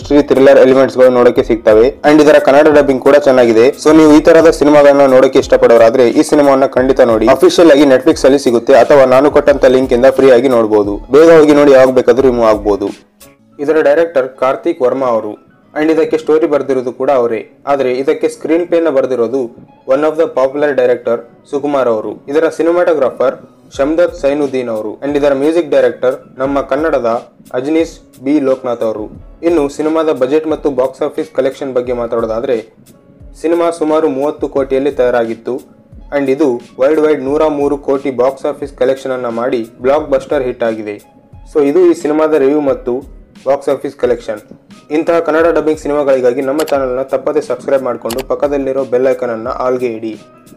thriller elements ಗಳು ನೋಡಕ್ಕೆ ಸಿಗ್ತವೆ ಅಂಡ್ ಇದರ ಕನ್ನಡ ಡಬ್ಬಿಂಗ್ ಕೂಡ ಚೆನ್ನಾಗಿದೆ ಸೊ ನೀವು ಈ ತರದ ಸಿನಿಮಾಗಳನ್ನ ನೋಡಕ್ಕೆ ಇಷ್ಟಪಡೋರಾದ್ರೆ ಈ ಸಿನಿಮಾವನ್ನ ಖಂಡಿತ ನೋಡಿ ಅಫಿಷಿಯಲ್ ಆಗಿ ನೆಟ್ಫ್ಲಿಕ್ಸ್ ಅಲ್ಲಿ ಸಿಗುತ್ತೆ ಅಥವಾ ನಾನು ಕೊಟ್ಟಂತ ಲಿಂಕ್ ಇಂದ ಫ್ರೀ ಆಗಿ ನೋಡಬಹುದು ಬೇಗ ಹೋಗಿ ನೋಡಿ ಯಾವಾಗ ಬೇಕಾದ್ರೂ ರಿಮೂವ್ ಆಗಬಹುದು ಇದರ ಡೈರೆಕ್ಟರ್ ಕಾರ್ತಿಕ್ ವರ್ಮಾ ಅವರು ಅಂಡ್ ಇದಕ್ಕೆ ಸ್ಟೋರಿ ಬರೆದಿರೋದು ಕೂಡ ಅವರೇ ಆದರೆ ಇದಕ್ಕೆ ಸ್ಕ್ರೀನ್ ಪ್ಲೇನ ಬರೆದಿರೋದು one of the popular director Sukumar ಅವರು ಇದರ ಸಿನಿಮಾಟೋಗ್ರಾಫರ್ ಶಮ್ದತ್ ಸೈನುದ್ದೀನ್ ಅವರು ಅಂಡ್ ಇದರ ಮ್ಯೂಸಿಕ್ ಡೈರೆಕ್ಟರ್ ನಮ್ಮ ಕನ್ನಡದ ಅಜನೀಶ್ ಬಿ ಲೋಕನಾಥ್ ಅವರು ಇನ್ನು ಸಿನಿಮಾದ ಬಜೆಟ್ ಮತ್ತು ಬಾಕ್ಸ್ ಆಫೀಸ್ ಕಲೆಕ್ಷನ್ ಬಗ್ಗೆ ಮಾತಾಡೋದಾದ್ರೆ ಸಿನಿಮಾ ಸುಮಾರು ಮೂವತ್ತು ಕೋಟಿಯಲ್ಲಿ ತಯಾರಾಗಿತ್ತು ಅಂಡ್ ಇದು ವರ್ಲ್ಡ್ ವೈಡ್ ನೂರ ಮೂರು ಕೋಟಿ ಬಾಕ್ಸ್ ಆಫೀಸ್ ಕಲೆಕ್ಷನ್ ಅನ್ನ ಮಾಡಿ ಬ್ಲಾಕ್ ಬಸ್ಟರ್ ಹಿಟ್ ಆಗಿದೆ ಸೊ ಇದು ಈ ಸಿನಿಮಾದ ರಿವ್ಯೂ ಮತ್ತು ಬಾಕ್ಸ್ ಆಫೀಸ್ ಕಲೆಕ್ಷನ್ ಇಂತಹ ಕನ್ನಡ ಡಬ್ಬಿಂಗ್ ಸಿನಿಮಾಗಳಿಗಾಗಿ ನಮ್ಮ ಚಾನಲ್ನ ತಪ್ಪದೆ ಸಬ್ಸ್ಕ್ರೈಬ್ ಮಾಡಿಕೊಂಡು ಪಕ್ಕದಲ್ಲಿರೋ ಬೆಲ್ ಐಕನ್ ಅನ್ನ ಆಲ್ಗೆ ಇಡಿ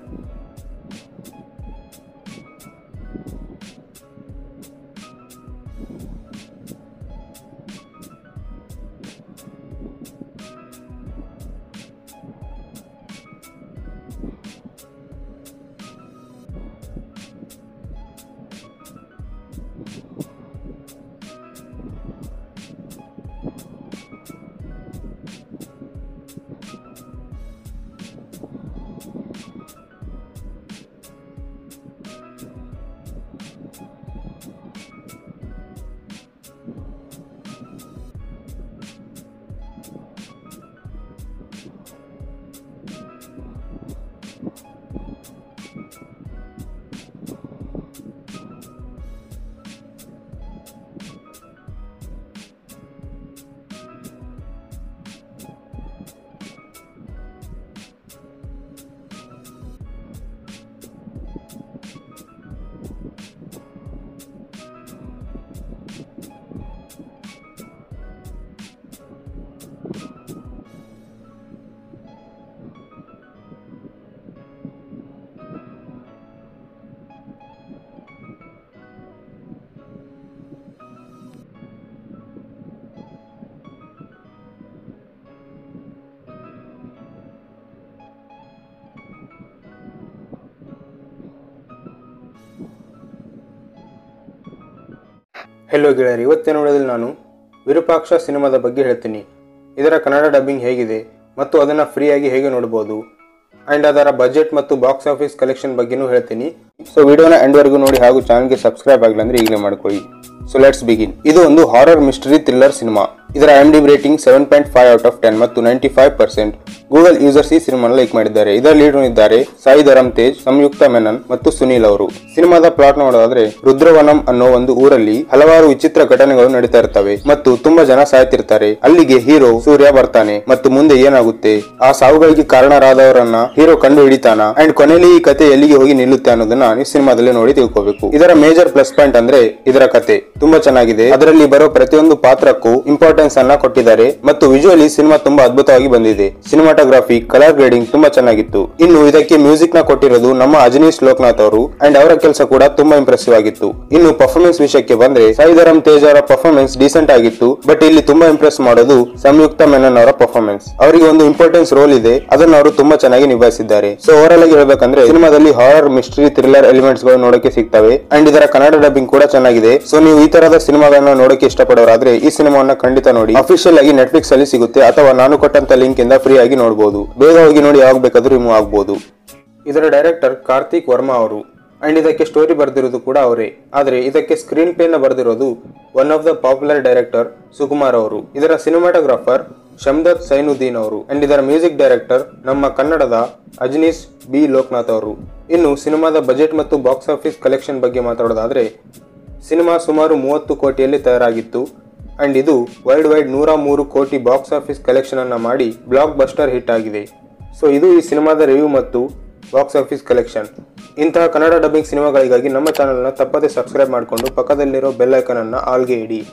ಹೆಲೋ ಗೆಳೆಯರಿ ಇವತ್ತಿನ ನೋಡೋದ್ರಲ್ಲಿ ನಾನು ವಿರೂಪಾಕ್ಷ ಸಿನಿಮಾದ ಬಗ್ಗೆ ಹೇಳ್ತೀನಿ ಇದರ ಕನ್ನಡ ಡಬ್ಬಿಂಗ್ ಹೇಗಿದೆ ಮತ್ತು ಅದನ್ನು ಫ್ರೀಯಾಗಿ ಹೇಗೆ ನೋಡ್ಬೋದು ಆ್ಯಂಡ್ ಅದರ ಬಜೆಟ್ ಮತ್ತು ಬಾಕ್ಸ್ ಆಫೀಸ್ ಕಲೆಕ್ಷನ್ ಬಗ್ಗೆನೂ ಹೇಳ್ತೀನಿ ಸೊ ವಿಡಿಯೋನ ಎಂಡ್ವರೆಗೂ ನೋಡಿ ಹಾಗೂ ಚಾನಲ್ಗೆ ಸಬ್ಸ್ಕ್ರೈಬ್ ಆಗಿಲ್ಲ ಅಂದ್ರೆ ಈಗಲೇ ಮಾಡ್ಕೊಳ್ಳಿ ಸೊ ಲೆಟ್ಸ್ ಬಿಗಿನ್ ಇದು ಒಂದು ಹಾರರ್ ಮಿಸ್ಟರಿ ಥ್ರಿಲ್ಲರ್ ಸಿನಿಮಾ ಇದರ M D rating seven point five out of ten ಮತ್ತು ninety five percent Google users ಈ ಸಿನಿಮಾನ ಲೈಕ್ ಮಾಡಿದ್ದಾರೆ ಇದರ ಲೀಡರ್ ಇದ್ದಾರೆ ಸಾಯಿ ಧರಮ್ ತೇಜ್ ಸಂಯುಕ್ತ ಮೆನನ್ ಮತ್ತು ಸುನೀಲ್ ಅವರು ಸಿನಿಮಾದ ಪ್ಲಾಟ್ ನೋಡೋದಾದ್ರೆ ರುದ್ರವನಂ ಅನ್ನೋ ಒಂದು ಊರಲ್ಲಿ ಹಲವಾರು ವಿಚಿತ್ರ ಘಟನೆಗಳು ನಡೀತಾ ಇರ್ತವೆ ಮತ್ತು ತುಂಬಾ ಜನ ಸಾಯ್ತಿರ್ತಾರೆ ಅಲ್ಲಿಗೆ ಹೀರೋ ಸೂರ್ಯ ಬರ್ತಾನೆ ಮತ್ತು ಮುಂದೆ ಏನಾಗುತ್ತೆ ಆ ಸಾವುಗಳಿಗೆ ಕಾರಣರಾದವರನ್ನ ಹೀರೋ ಕಂಡು ಹಿಡಿತಾನ ಅಂಡ್ ಕೊನೆಯಲ್ಲಿ ಈ ಕತೆ ಎಲ್ಲಿಗೆ ಹೋಗಿ ನಿಲ್ಲುತ್ತೆ ಅನ್ನೋದನ್ನ ನೀವು ಸಿನಿಮಾದಲ್ಲಿ ನೋಡಿ ತಿಳ್ಕೋಬೇಕು ಇದರ ಮೇಜರ್ ಪ್ಲಸ್ ಪಾಯಿಂಟ್ ಅಂದ್ರೆ ಇದರ ಕತೆ ತುಂಬಾ ಚೆನ್ನಾಗಿದೆ ಅದರಲ್ಲಿ ಬರೋ ಪ್ರತಿಯೊಂದು ಪಾತ್ರಕ್ಕೂ ಇಂಪಾರ್ಟೆನ್ಸ್ ಅನ್ನ ಕೊಟ್ಟಿದ್ದಾರೆ ಮತ್ತು ವಿಜುವಲಿ ಸಿನಿಮಾ ತುಂಬಾ ಅದ್ಭುತವಾಗಿ ಬಂದಿದೆ ಸಿನಿಮಾಟೋಗ್ರಫಿ ಕಲರ್ ಗ್ರೇಡಿಂಗ್ ತುಂಬಾ ಚೆನ್ನಾಗಿತ್ತು ಇನ್ನು ಇದಕ್ಕೆ ಮ್ಯೂಸಿಕ್ ನ ಕೊಟ್ಟಿರೋದು ನಮ್ಮ ಅಜನೀಶ್ ಲೋಕನಾಥ್ ಅವರು ಅಂಡ್ ಅವರ ಕೆಲಸ ಕೂಡ ತುಂಬಾ ಇಂಪ್ರೆಸಿವ್ ಆಗಿತ್ತು ಇನ್ನು ಪರ್ಫಾರ್ಮೆನ್ಸ್ ವಿಷಯಕ್ಕೆ ಬಂದ್ರೆ ಸಾಯಿಧರಮ್ ತೇಜ್ ಅವರ ಪರ್ಫಾರ್ಮೆನ್ಸ್ ಡೀಸೆಂಟ್ ಆಗಿತ್ತು ಬಟ್ ಇಲ್ಲಿ ತುಂಬಾ ಇಂಪ್ರೆಸ್ ಮಾಡೋದು ಸಂಯುಕ್ತ ಮೆನನ್ ಅವರ ಪರ್ಫಾರ್ಮೆನ್ಸ್ ಅವರಿಗೆ ಒಂದು ಇಂಪಾರ್ಟೆನ್ಸ್ ರೋಲ್ ಇದೆ ಅದನ್ನು ಅವರು ತುಂಬಾ ಚೆನ್ನಾಗಿ ನಿಭಾಯಿಸಿದ್ದಾರೆ ಸೊ ಓವರ್ ಆಗಿ ಹೇಳ್ಬೇಕಂದ್ರೆ ಸಿನಿಮಾದಲ್ಲಿ ಹಾರರ್ ಮಿಸ್ಟ್ರಿ ಥ್ರಿಲ್ಲರ್ ಎಲಿಮೆಂಟ್ಸ್ ಗಳು ನೋಡಕ್ಕೆ ಸಿಗ್ತವೆ ಅಂಡ್ ಇದರ ಕನ್ನಡ ಡಬ್ಬಿಂಗ್ ಕೂಡ ಚೆನ್ನಾಗಿದೆ ಸೊ ನೀವು ಈ ತರದ ಸಿನಿಮಾಗಳನ್ನ ನೋಡಕ್ಕೆ ಇಷ್ಟಪಡೋರಾದ್ರೆ ಈ ಸಿನಿಮಾವನ್ನ ಖಂಡಿತ ನೋಡಿ ಅಫಿಷಿಯಲ್ ಆಗಿ ನೆಟ್ಫ್ಲಿಕ್ಸ್ ಅಲ್ಲಿ ಸಿಗುತ್ತೆ ಅಥವಾ ನಾನು ಕೊಟ್ಟಂತ ಲಿಂಕ್ ಇಂದ ಫ್ರೀ ಆಗಿ ನೋಡಬಹುದು ಬೇಗ ಹೋಗಿ ನೋಡಿ ಯಾವಾಗ ಬೇಕಾದ್ರೂ ರಿಮೂವ್ ಆಗಬಹುದು ಇದರ ಡೈರೆಕ್ಟರ್ ಕಾರ್ತಿಕ್ ವರ್ಮಾ ಅವರು ಅಂಡ್ ಇದಕ್ಕೆ ಸ್ಟೋರಿ ಬರೆದಿರೋದು ಕೂಡ ಅವರೇ ಆದರೆ ಇದಕ್ಕೆ ಸ್ಕ್ರೀನ್ ಪ್ಲೇನ ಬರೆದಿರೋದು one of the popular director Sukumar ಅವರು ಇದರ ಸಿನಿಮಾಟೋಗ್ರಾಫರ್ ಶಮ್ದತ್ ಸೈನುದ್ದೀನ್ ಅವರು ಅಂಡ್ ಇದರ ಮ್ಯೂಸಿಕ್ ಡೈರೆಕ್ಟರ್ ನಮ್ಮ ಕನ್ನಡದ ಅಜನೀಶ್ ಬಿ ಲೋಕನಾಥ್ ಅವರು ಇನ್ನು ಸಿನಿಮಾದ ಬಜೆಟ್ ಮತ್ತು ಬಾಕ್ಸ್ ಆಫೀಸ್ ಕಲೆಕ್ಷನ್ ಬಗ್ಗೆ ಮಾತಾಡೋದಾದ್ರೆ ಸಿನಿಮಾ ಸುಮಾರು ಮೂವತ್ತು ಕೋಟಿಯಲ್ಲಿ ತಯಾರಾಗಿತ್ತು ಅಂಡ್ ಇದು ವರ್ಲ್ಡ್ ವೈಡ್ ನೂರ ಮೂರು ಕೋಟಿ ಬಾಕ್ಸ್ ಆಫೀಸ್ ಕಲೆಕ್ಷನ್ ಅನ್ನ ಮಾಡಿ ಬ್ಲಾಕ್ ಬಸ್ಟರ್ ಹಿಟ್ ಆಗಿದೆ ಸೊ ಇದು ಈ ಸಿನಿಮಾದ ರಿವ್ಯೂ ಮತ್ತು ಬಾಕ್ಸ್ ಆಫೀಸ್ ಕಲೆಕ್ಷನ್ ಇಂತಹ ಕನ್ನಡ ಡಬ್ಬಿಂಗ್ ಸಿನಿಮಾಗಳಿಗಾಗಿ ನಮ್ಮ ಚಾನಲ್ನ ತಪ್ಪದೆ ಸಬ್ಸ್ಕ್ರೈಬ್ ಮಾಡಿಕೊಂಡು ಪಕ್ಕದಲ್ಲಿರೋ ಬೆಲ್ ಐಕನ್ ಅನ್ನ ಆಲ್ಗೆ ಇಡಿ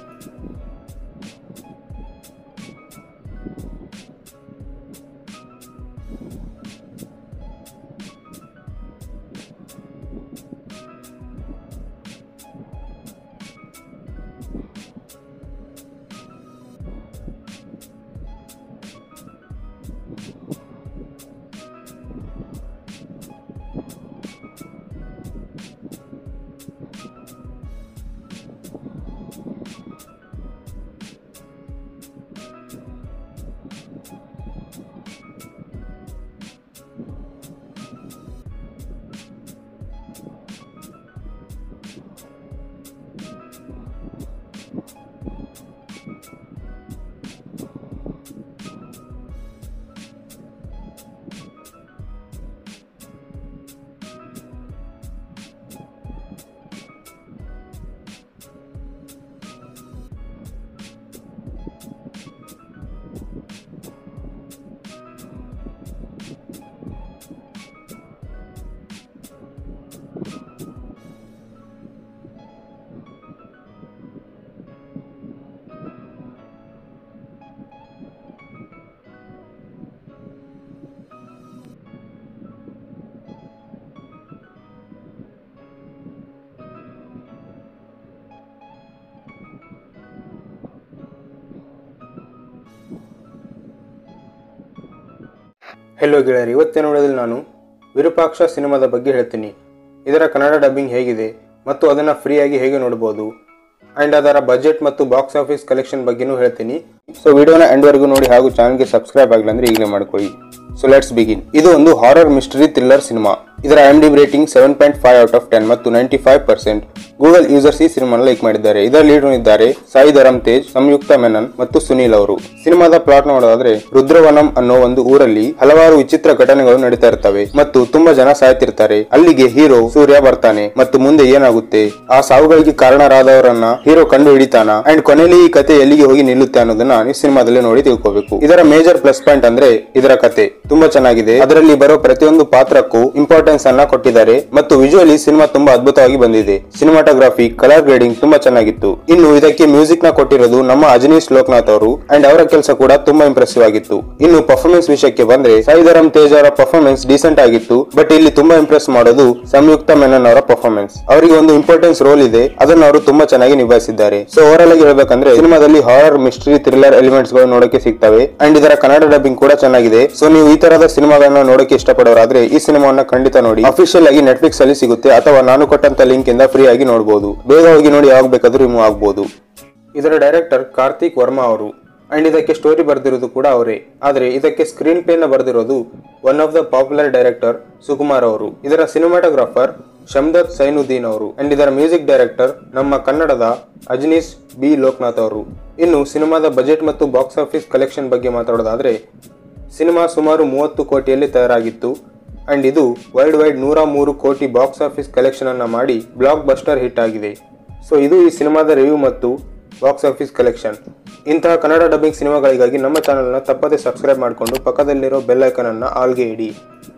ಹೆಲೋ ಗೆಳೆಯರಿ ಇವತ್ತಿನ ವಿಡಿಯೋದಲ್ಲಿ ನಾನು ವಿರೂಪಾಕ್ಷ ಸಿನಿಮಾದ ಬಗ್ಗೆ ಹೇಳ್ತೀನಿ ಇದರ ಕನ್ನಡ ಡಬ್ಬಿಂಗ್ ಹೇಗಿದೆ ಮತ್ತು ಅದನ್ನು ಫ್ರೀಯಾಗಿ ಹೇಗೆ ನೋಡ್ಬೋದು ಆ್ಯಂಡ್ ಅದರ ಬಜೆಟ್ ಮತ್ತು ಬಾಕ್ಸ್ ಆಫೀಸ್ ಕಲೆಕ್ಷನ್ ಬಗ್ಗೆನೂ ಹೇಳ್ತೀನಿ ಸೊ ವಿಡಿಯೋನ ಎಂಡ್ವರೆಗೂ ನೋಡಿ ಹಾಗೂ ಚಾನಲ್ಗೆ ಸಬ್ಸ್ಕ್ರೈಬ್ ಆಗಿಲ್ಲ ಅಂದ್ರೆ ಈಗಲೇ ಮಾಡ್ಕೊಳ್ಳಿ ಸೊ ಲೆಟ್ಸ್ ಬಿಗಿನ್ ಇದು ಒಂದು ಹಾರರ್ ಮಿಸ್ಟರಿ ಥ್ರಿಲ್ಲರ್ ಸಿನಿಮಾ ಇದರ M D rating seven point five out of ten ಮತ್ತು ninety five percent Google users ಈ ಸಿನಿಮಾನ ಲೈಕ್ ಮಾಡಿದ್ದಾರೆ ಇದರ ಲೀಡ್ ಇದ್ದಾರೆ ಸಾಯಿ ಧರಮ್ ತೇಜ್ ಸಂಯುಕ್ತ ಮೆನನ್ ಮತ್ತು ಸುನೀಲ್ ಅವರು ಸಿನಿಮಾದ ಪ್ಲಾಟ್ ನೋಡೋದಾದ್ರೆ ರುದ್ರವನಂ ಅನ್ನೋ ಒಂದು ಊರಲ್ಲಿ ಹಲವಾರು ವಿಚಿತ್ರ ಘಟನೆಗಳು ನಡೀತಾ ಇರ್ತವೆ ಮತ್ತು ತುಂಬಾ ಜನ ಸಾಯ್ತಿರ್ತಾರೆ ಅಲ್ಲಿಗೆ ಹೀರೋ ಸೂರ್ಯ ಬರ್ತಾನೆ ಮತ್ತು ಮುಂದೆ ಏನಾಗುತ್ತೆ ಆ ಸಾವುಗಳಿಗೆ ಕಾರಣರಾದವರನ್ನ ಹೀರೋ ಕಂಡು ಹಿಡಿತಾನ ಅಂಡ್ ಕೊನೆಯಲ್ಲಿ ಈ ಕತೆ ಎಲ್ಲಿಗೆ ಹೋಗಿ ನಿಲ್ಲುತ್ತೆ ಅನ್ನೋದನ್ನ ನೀವು ಸಿನಿಮಾದಲ್ಲಿ ನೋಡಿ ತಿಳ್ಕೋಬೇಕು ಇದರ ಮೇಜರ್ ಪ್ಲಸ್ ಪಾಯಿಂಟ್ ಅಂದ್ರೆ ಇದರ ಕತೆ ತುಂಬಾ ಚೆನ್ನಾಗಿದೆ ಅದರಲ್ಲಿ ಬರೋ ಪ್ರತಿಯೊಂದು ಪಾತ್ರಕ್ಕೂ ಇಂಪಾರ್ಟೆನ್ಸ್ ಅನ್ನ ಕೊಟ್ಟಿದ್ದಾರೆ ಮತ್ತು ವಿಜುವಲಿ ಸಿನಿಮಾ ತುಂಬಾ ಅದ್ಭುತವಾಗಿ ಬಂದಿದೆ ಸಿನಿಮಾಟೋಗ್ರಫಿ ಕಲರ್ ಗ್ರೇಡಿಂಗ್ ತುಂಬಾ ಚೆನ್ನಾಗಿತ್ತು ಇನ್ನು ಇದಕ್ಕೆ ಮ್ಯೂಸಿಕ್ ನ ಕೊಟ್ಟಿರೋದು ನಮ್ಮ ಅಜನೀಶ್ ಲೋಕನಾಥ್ ಅವರು ಅಂಡ್ ಅವರ ಕೆಲಸ ಕೂಡ ತುಂಬಾ ಇಂಪ್ರೆಸಿವ್ ಆಗಿತ್ತು ಇನ್ನು ಪರ್ಫಾರ್ಮೆನ್ಸ್ ವಿಷಯಕ್ಕೆ ಬಂದ್ರೆ ಸಾಯಿಧರಂ ತೇಜ್ ಅವರ ಪರ್ಫಾರ್ಮೆನ್ಸ್ ಡೀಸೆಂಟ್ ಆಗಿತ್ತು ಬಟ್ ಇಲ್ಲಿ ತುಂಬಾ ಇಂಪ್ರೆಸ್ ಮಾಡೋದು ಸಂಯುಕ್ತ ಮೆನನ್ ಅವರ ಪರ್ಫಾರ್ಮೆನ್ಸ್ ಅವರಿಗೆ ಒಂದು ಇಂಪಾರ್ಟೆನ್ಸ್ ರೋಲ್ ಇದೆ ಅದನ್ನು ಅವರು ತುಂಬಾ ಚೆನ್ನಾಗಿ ನಿಭಾಯಿಸಿದ್ದಾರೆ ಸೊ ಓವರಾಲ್ ಆಗಿ ಹೇಳ್ಬೇಕಂದ್ರೆ ಸಿನಿಮಾದಲ್ಲಿ ಹಾರರ್ ಮಿಸ್ಟ್ರಿ ಥ್ರಿಲ್ಲರ್ ಎಲಿಮೆಂಟ್ಸ್ ಗಳು ನೋಡಕ್ಕೆ ಸಿಗ್ತವೆ ಅಂಡ್ ಇದರ ಕನ್ನಡ ಡಬ್ಬಿಂಗ್ ಕೂಡ ಚೆನ್ನಾಗಿದೆ ಸೊ ನೀವು ಈ ತರದ ಸಿನಿಮಾಗಳನ್ನ ನೋಡಕ್ಕೆ ಇಷ್ಟಪಡೋರಾದ್ರೆ ಈ ಸಿನಿಮಾವನ್ನ ಖಂಡಿತ ನೋಡಿ ಅಫಿಷಿಯಲ್ ಆಗಿ ನೆಟ್ಫ್ಲಿಕ್ಸ್ ಅಲ್ಲಿ ಸಿಗುತ್ತೆ ಅಥವಾ ನಾನು ಕೊಟ್ಟಂತ ಲಿಂಕ್ ಇಂದ ಫ್ರೀ ಆಗಿ ನೋಡಬಹುದು ಬೇಗ ಹೋಗಿ ನೋಡಿ ಯಾವಾಗ ಬೇಕಾದ್ರೂ ರಿಮೂವ್ ಆಗಬಹುದು ಇದರ ಡೈರೆಕ್ಟರ್ ಕಾರ್ತಿಕ್ ವರ್ಮಾ ಅವರು ಅಂಡ್ ಇದಕ್ಕೆ ಸ್ಟೋರಿ ಬರೆದಿರೋದು ಕೂಡ ಅವರೇ ಆದರೆ ಇದಕ್ಕೆ ಸ್ಕ್ರೀನ್ ಪ್ಲೇನ ಬರೆದಿರೋದು one of the popular director Sukumar ಅವರು ಇದರ ಸಿನಿಮಾಟೋಗ್ರಾಫರ್ ಶಮ್ದತ್ ಸೈನುದ್ದೀನ್ ಅವರು ಅಂಡ್ ಇದರ ಮ್ಯೂಸಿಕ್ ಡೈರೆಕ್ಟರ್ ನಮ್ಮ ಕನ್ನಡದ ಅಜನೀಶ್ ಬಿ ಲೋಕನಾಥ್ ಅವರು ಇನ್ನು ಸಿನಿಮಾದ ಬಜೆಟ್ ಮತ್ತು ಬಾಕ್ಸ್ ಆಫೀಸ್ ಕಲೆಕ್ಷನ್ ಬಗ್ಗೆ ಮಾತಾಡೋದಾದ್ರೆ ಸಿನಿಮಾ ಸುಮಾರು ಮೂವತ್ತು ಕೋಟಿಯಲ್ಲಿ ತಯಾರಾಗಿತ್ತು ಅಂಡ್ ಇದು ವರ್ಲ್ಡ್ ವೈಡ್ ನೂರ ಮೂರು ಕೋಟಿ ಬಾಕ್ಸ್ ಆಫೀಸ್ ಕಲೆಕ್ಷನ್ ಅನ್ನ ಮಾಡಿ ಬ್ಲಾಕ್ ಬಸ್ಟರ್ ಹಿಟ್ ಆಗಿದೆ ಸೊ ಇದು ಈ ಸಿನಿಮಾದ ರಿವ್ಯೂ ಮತ್ತು ಬಾಕ್ಸ್ ಆಫೀಸ್ ಕಲೆಕ್ಷನ್ ಇಂತಹ ಕನ್ನಡ ಡಬ್ಬಿಂಗ್ ಸಿನಿಮಾಗಳಿಗಾಗಿ ನಮ್ಮ ಚಾನಲ್ನ ತಪ್ಪದೇ ಸಬ್ಸ್ಕ್ರೈಬ್ ಮಾಡಿಕೊಂಡು ಪಕ್ಕದಲ್ಲಿರೋ ಬೆಲ್ ಐಕನ್ ಅನ್ನ ಆಲ್ಗೆ ಇಡಿ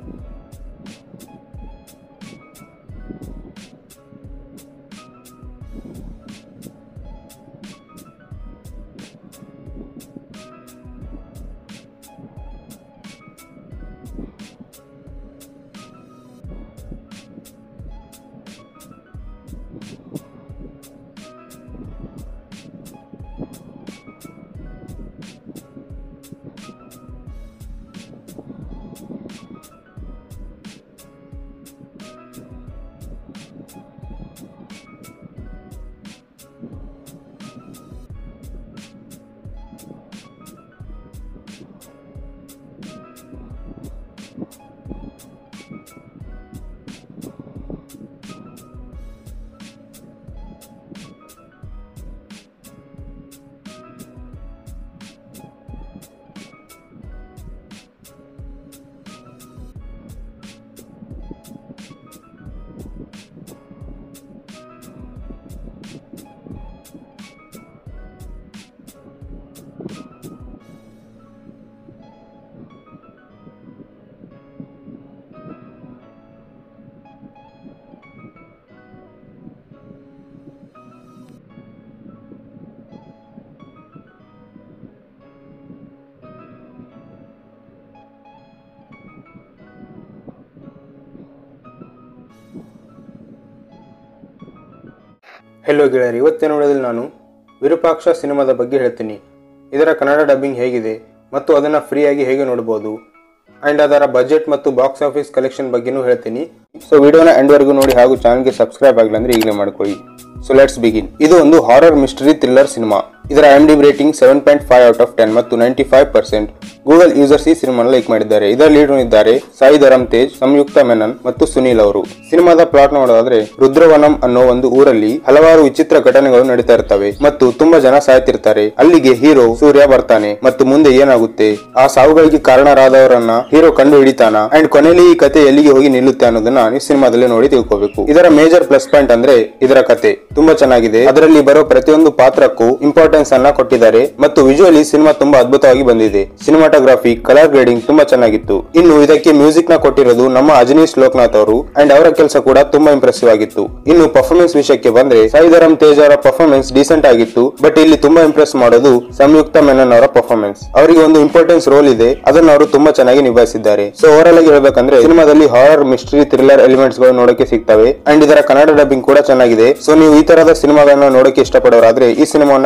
ಹೆಲೋ ಗೆಳೆಯರಿ ಇವತ್ತಿನ ವಿಡಿಯೋದಲ್ಲಿ ನಾನು ವಿರೂಪಾಕ್ಷ ಸಿನಿಮಾದ ಬಗ್ಗೆ ಹೇಳ್ತೀನಿ ಇದರ ಕನ್ನಡ ಡಬ್ಬಿಂಗ್ ಹೇಗಿದೆ ಮತ್ತು ಅದನ್ನು ಫ್ರೀಯಾಗಿ ಹೇಗೆ ನೋಡ್ಬೋದು ಆ್ಯಂಡ್ ಅದರ ಬಜೆಟ್ ಮತ್ತು ಬಾಕ್ಸ್ ಆಫೀಸ್ ಕಲೆಕ್ಷನ್ ಬಗ್ಗೆನೂ ಹೇಳ್ತೀನಿ ಸೊ ವಿಡಿಯೋನ ಎಂಡ್ವರೆಗೂ ನೋಡಿ ಹಾಗೂ ಚಾನಲ್ಗೆ ಸಬ್ಸ್ಕ್ರೈಬ್ ಆಗಿಲ್ಲ ಅಂದ್ರೆ ಈಗಲೇ ಮಾಡ್ಕೊಳ್ಳಿ ಸೊ ಲೆಟ್ಸ್ ಬಿಗಿನ್ ಇದು ಒಂದು ಹಾರರ್ ಮಿಸ್ಟರಿ ಥ್ರಿಲ್ಲರ್ ಸಿನಿಮಾ ಇದರ M D rating seven point five out of ten ಮತ್ತು ninety five percent Google users ಈ ಸಿನಿಮಾನ ಲೈಕ್ ಮಾಡಿದ್ದಾರೆ ಇದರ ಲೀಡ್ ಇದ್ದಾರೆ ಸಾಯಿ ಧರಮ್ ತೇಜ್ ಸಂಯುಕ್ತ ಮೆನನ್ ಮತ್ತು ಸುನೀಲ್ ಅವರು ಸಿನಿಮಾದ ಪ್ಲಾಟ್ ನೋಡೋದಾದ್ರೆ ರುದ್ರವನಂ ಅನ್ನೋ ಒಂದು ಊರಲ್ಲಿ ಹಲವಾರು ವಿಚಿತ್ರ ಘಟನೆಗಳು ನಡೀತಾ ಇರ್ತವೆ ಮತ್ತು ತುಂಬಾ ಜನ ಸಾಯ್ತಿರ್ತಾರೆ ಅಲ್ಲಿಗೆ ಹೀರೋ ಸೂರ್ಯ ಬರ್ತಾನೆ ಮತ್ತು ಮುಂದೆ ಏನಾಗುತ್ತೆ ಆ ಸಾವುಗಳಿಗೆ ಕಾರಣರಾದವರನ್ನ ಹೀರೋ ಕಂಡು ಹಿಡಿತಾನ ಅಂಡ್ ಕೊನೆಯಲ್ಲಿ ಈ ಕತೆ ಎಲ್ಲಿಗೆ ಹೋಗಿ ನಿಲ್ಲುತ್ತೆ ಅನ್ನೋದನ್ನ ನೀವು ಸಿನಿಮಾದಲ್ಲಿ ನೋಡಿ ತಿಳ್ಕೋಬೇಕು ಇದರ ಮೇಜರ್ ಪ್ಲಸ್ ಪಾಯಿಂಟ್ ಅಂದ್ರೆ ಇದರ ಕತೆ ತುಂಬಾ ಚೆನ್ನಾಗಿದೆ ಅದರಲ್ಲಿ ಬರೋ ಪ್ರತಿಯೊಂದು ಪಾತ್ರಕ್ಕೂ ಇಂಪಾರ್ಟೆನ್ಸ್ ಅನ್ನ ಕೊಟ್ಟಿದ್ದಾರೆ ಮತ್ತು ವಿಜುವಲಿ ಸಿನಿಮಾ ತುಂಬಾ ಅದ್ಭುತವಾಗಿ ಬಂದಿದೆ ಸಿನಿಮಾಟೋಗ್ರಫಿ ಕಲರ್ ಗ್ರೇಡಿಂಗ್ ತುಂಬಾ ಚೆನ್ನಾಗಿತ್ತು ಇನ್ನು ಇದಕ್ಕೆ ಮ್ಯೂಸಿಕ್ ನ ಕೊಟ್ಟಿರೋದು ನಮ್ಮ ಅಜನೀಶ್ ಲೋಕನಾಥ್ ಅವರು ಅಂಡ್ ಅವರ ಕೆಲಸ ಕೂಡ ತುಂಬಾ ಇಂಪ್ರೆಸಿವ್ ಆಗಿತ್ತು ಇನ್ನು ಪರ್ಫಾರ್ಮೆನ್ಸ್ ವಿಷಯಕ್ಕೆ ಬಂದ್ರೆ ಸಾಯಿಧರಂ ತೇಜ್ ಅವರ ಪರ್ಫಾರ್ಮೆನ್ಸ್ ಡೀಸೆಂಟ್ ಆಗಿತ್ತು ಬಟ್ ಇಲ್ಲಿ ತುಂಬಾ ಇಂಪ್ರೆಸ್ ಮಾಡೋದು ಸಂಯುಕ್ತ ಮೆನನ್ ಅವರ ಪರ್ಫಾರ್ಮೆನ್ಸ್ ಅವರಿಗೆ ಒಂದು ಇಂಪಾರ್ಟೆನ್ಸ್ ರೋಲ್ ಇದೆ ಅದನ್ನು ಅವರು ತುಂಬಾ ಚೆನ್ನಾಗಿ ನಿಭಾಯಿಸಿದ್ದಾರೆ ಸೊ ಓವರಾಲ್ ಆಗಿ ಹೇಳ್ಬೇಕಂದ್ರೆ ಸಿನಿಮಾದಲ್ಲಿ ಹಾರರ್ ಮಿಸ್ಟ್ರಿ ಥ್ರಿಲ್ಲರ್ ಎಲಿಮೆಂಟ್ಸ್ ಗಳು ನೋಡಕ್ಕೆ ಸಿಗ್ತವೆ ಅಂಡ್ ಇದರ ಕನ್ನಡ ಡಬ್ಬಿಂಗ್ ಕೂಡ ಚೆನ್ನಾಗಿದೆ ಸೊ ನೀವು ಈ ತರದ ಸಿನಿಮಾಗಳನ್ನ ನೋಡಕ್ಕೆ ಇಷ್ಟಪಡೋರಾದ್ರೆ ಈ ಸಿನಿಮಾವನ್ನ ಖಂಡಿತ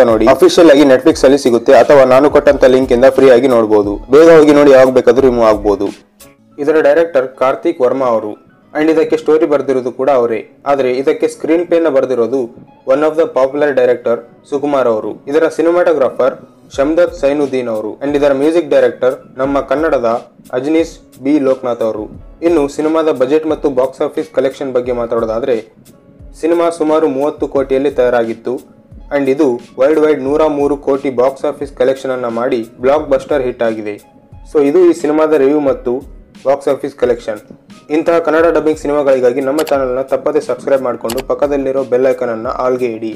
ನೋಡಿ ಅಫಿಷಿಯಲ್ ಆಗಿ ನೆಟ್ಫ್ಲಿಕ್ಸ್ ಅಲ್ಲಿ ಸಿಗುತ್ತೆ ಅಥವಾ ನಾನು ಕೊಟ್ಟಂತ ಲಿಂಕ್ ಇಂದ ಫ್ರೀ ಆಗಿ ನೋಡಬಹುದು ಬೇಗ ಹೋಗಿ ನೋಡಿ ಯಾವಾಗ ಬೇಕಾದ್ರೂ ರಿಮೂವ್ ಆಗಬಹುದು ಇದರ ಡೈರೆಕ್ಟರ್ ಕಾರ್ತಿಕ್ ವರ್ಮಾ ಅವರು ಅಂಡ್ ಇದಕ್ಕೆ ಸ್ಟೋರಿ ಬರೆದಿರೋದು ಕೂಡ ಅವರೇ ಆದರೆ ಇದಕ್ಕೆ ಸ್ಕ್ರೀನ್ ಪ್ಲೇನ ಬರೆದಿರೋದು one of the popular director Sukumar ಅವರು ಇದರ ಸಿನಿಮಾಟೋಗ್ರಾಫರ್ ಶಮ್ದತ್ ಸೈನುದ್ದೀನ್ ಅವರು ಅಂಡ್ ಇದರ ಮ್ಯೂಸಿಕ್ ಡೈರೆಕ್ಟರ್ ನಮ್ಮ ಕನ್ನಡದ ಅಜನೀಶ್ ಬಿ ಲೋಕನಾಥ್ ಅವರು ಇನ್ನು ಸಿನಿಮಾದ ಬಜೆಟ್ ಮತ್ತು ಬಾಕ್ಸ್ ಆಫೀಸ್ ಕಲೆಕ್ಷನ್ ಬಗ್ಗೆ ಮಾತಾಡೋದಾದ್ರೆ ಸಿನಿಮಾ ಸುಮಾರು ಮೂವತ್ತು ಕೋಟಿಯಲ್ಲಿ ತಯಾರಾಗಿತ್ತು ಅಂಡ್ ಇದು ವರ್ಲ್ಡ್ ವೈಡ್ ನೂರ ಮೂರು ಕೋಟಿ ಬಾಕ್ಸ್ ಆಫೀಸ್ ಕಲೆಕ್ಷನ್ ಅನ್ನ ಮಾಡಿ ಬ್ಲಾಕ್ ಬಸ್ಟರ್ ಹಿಟ್ ಆಗಿದೆ ಸೊ ಇದು ಈ ಸಿನಿಮಾದ ರಿವ್ಯೂ ಮತ್ತು ಬಾಕ್ಸ್ ಆಫೀಸ್ ಕಲೆಕ್ಷನ್ ಇಂತಹ ಕನ್ನಡ ಡಬ್ಬಿಂಗ್ ಸಿನಿಮಾಗಳಿಗಾಗಿ ನಮ್ಮ ಚಾನಲ್ನ ತಪ್ಪದೆ ಸಬ್ಸ್ಕ್ರೈಬ್ ಮಾಡಿಕೊಂಡು ಪಕ್ಕದಲ್ಲಿರೋ ಬೆಲ್ ಐಕನ್ ಅನ್ನ ಆಲ್ಗೆ ಇಡಿ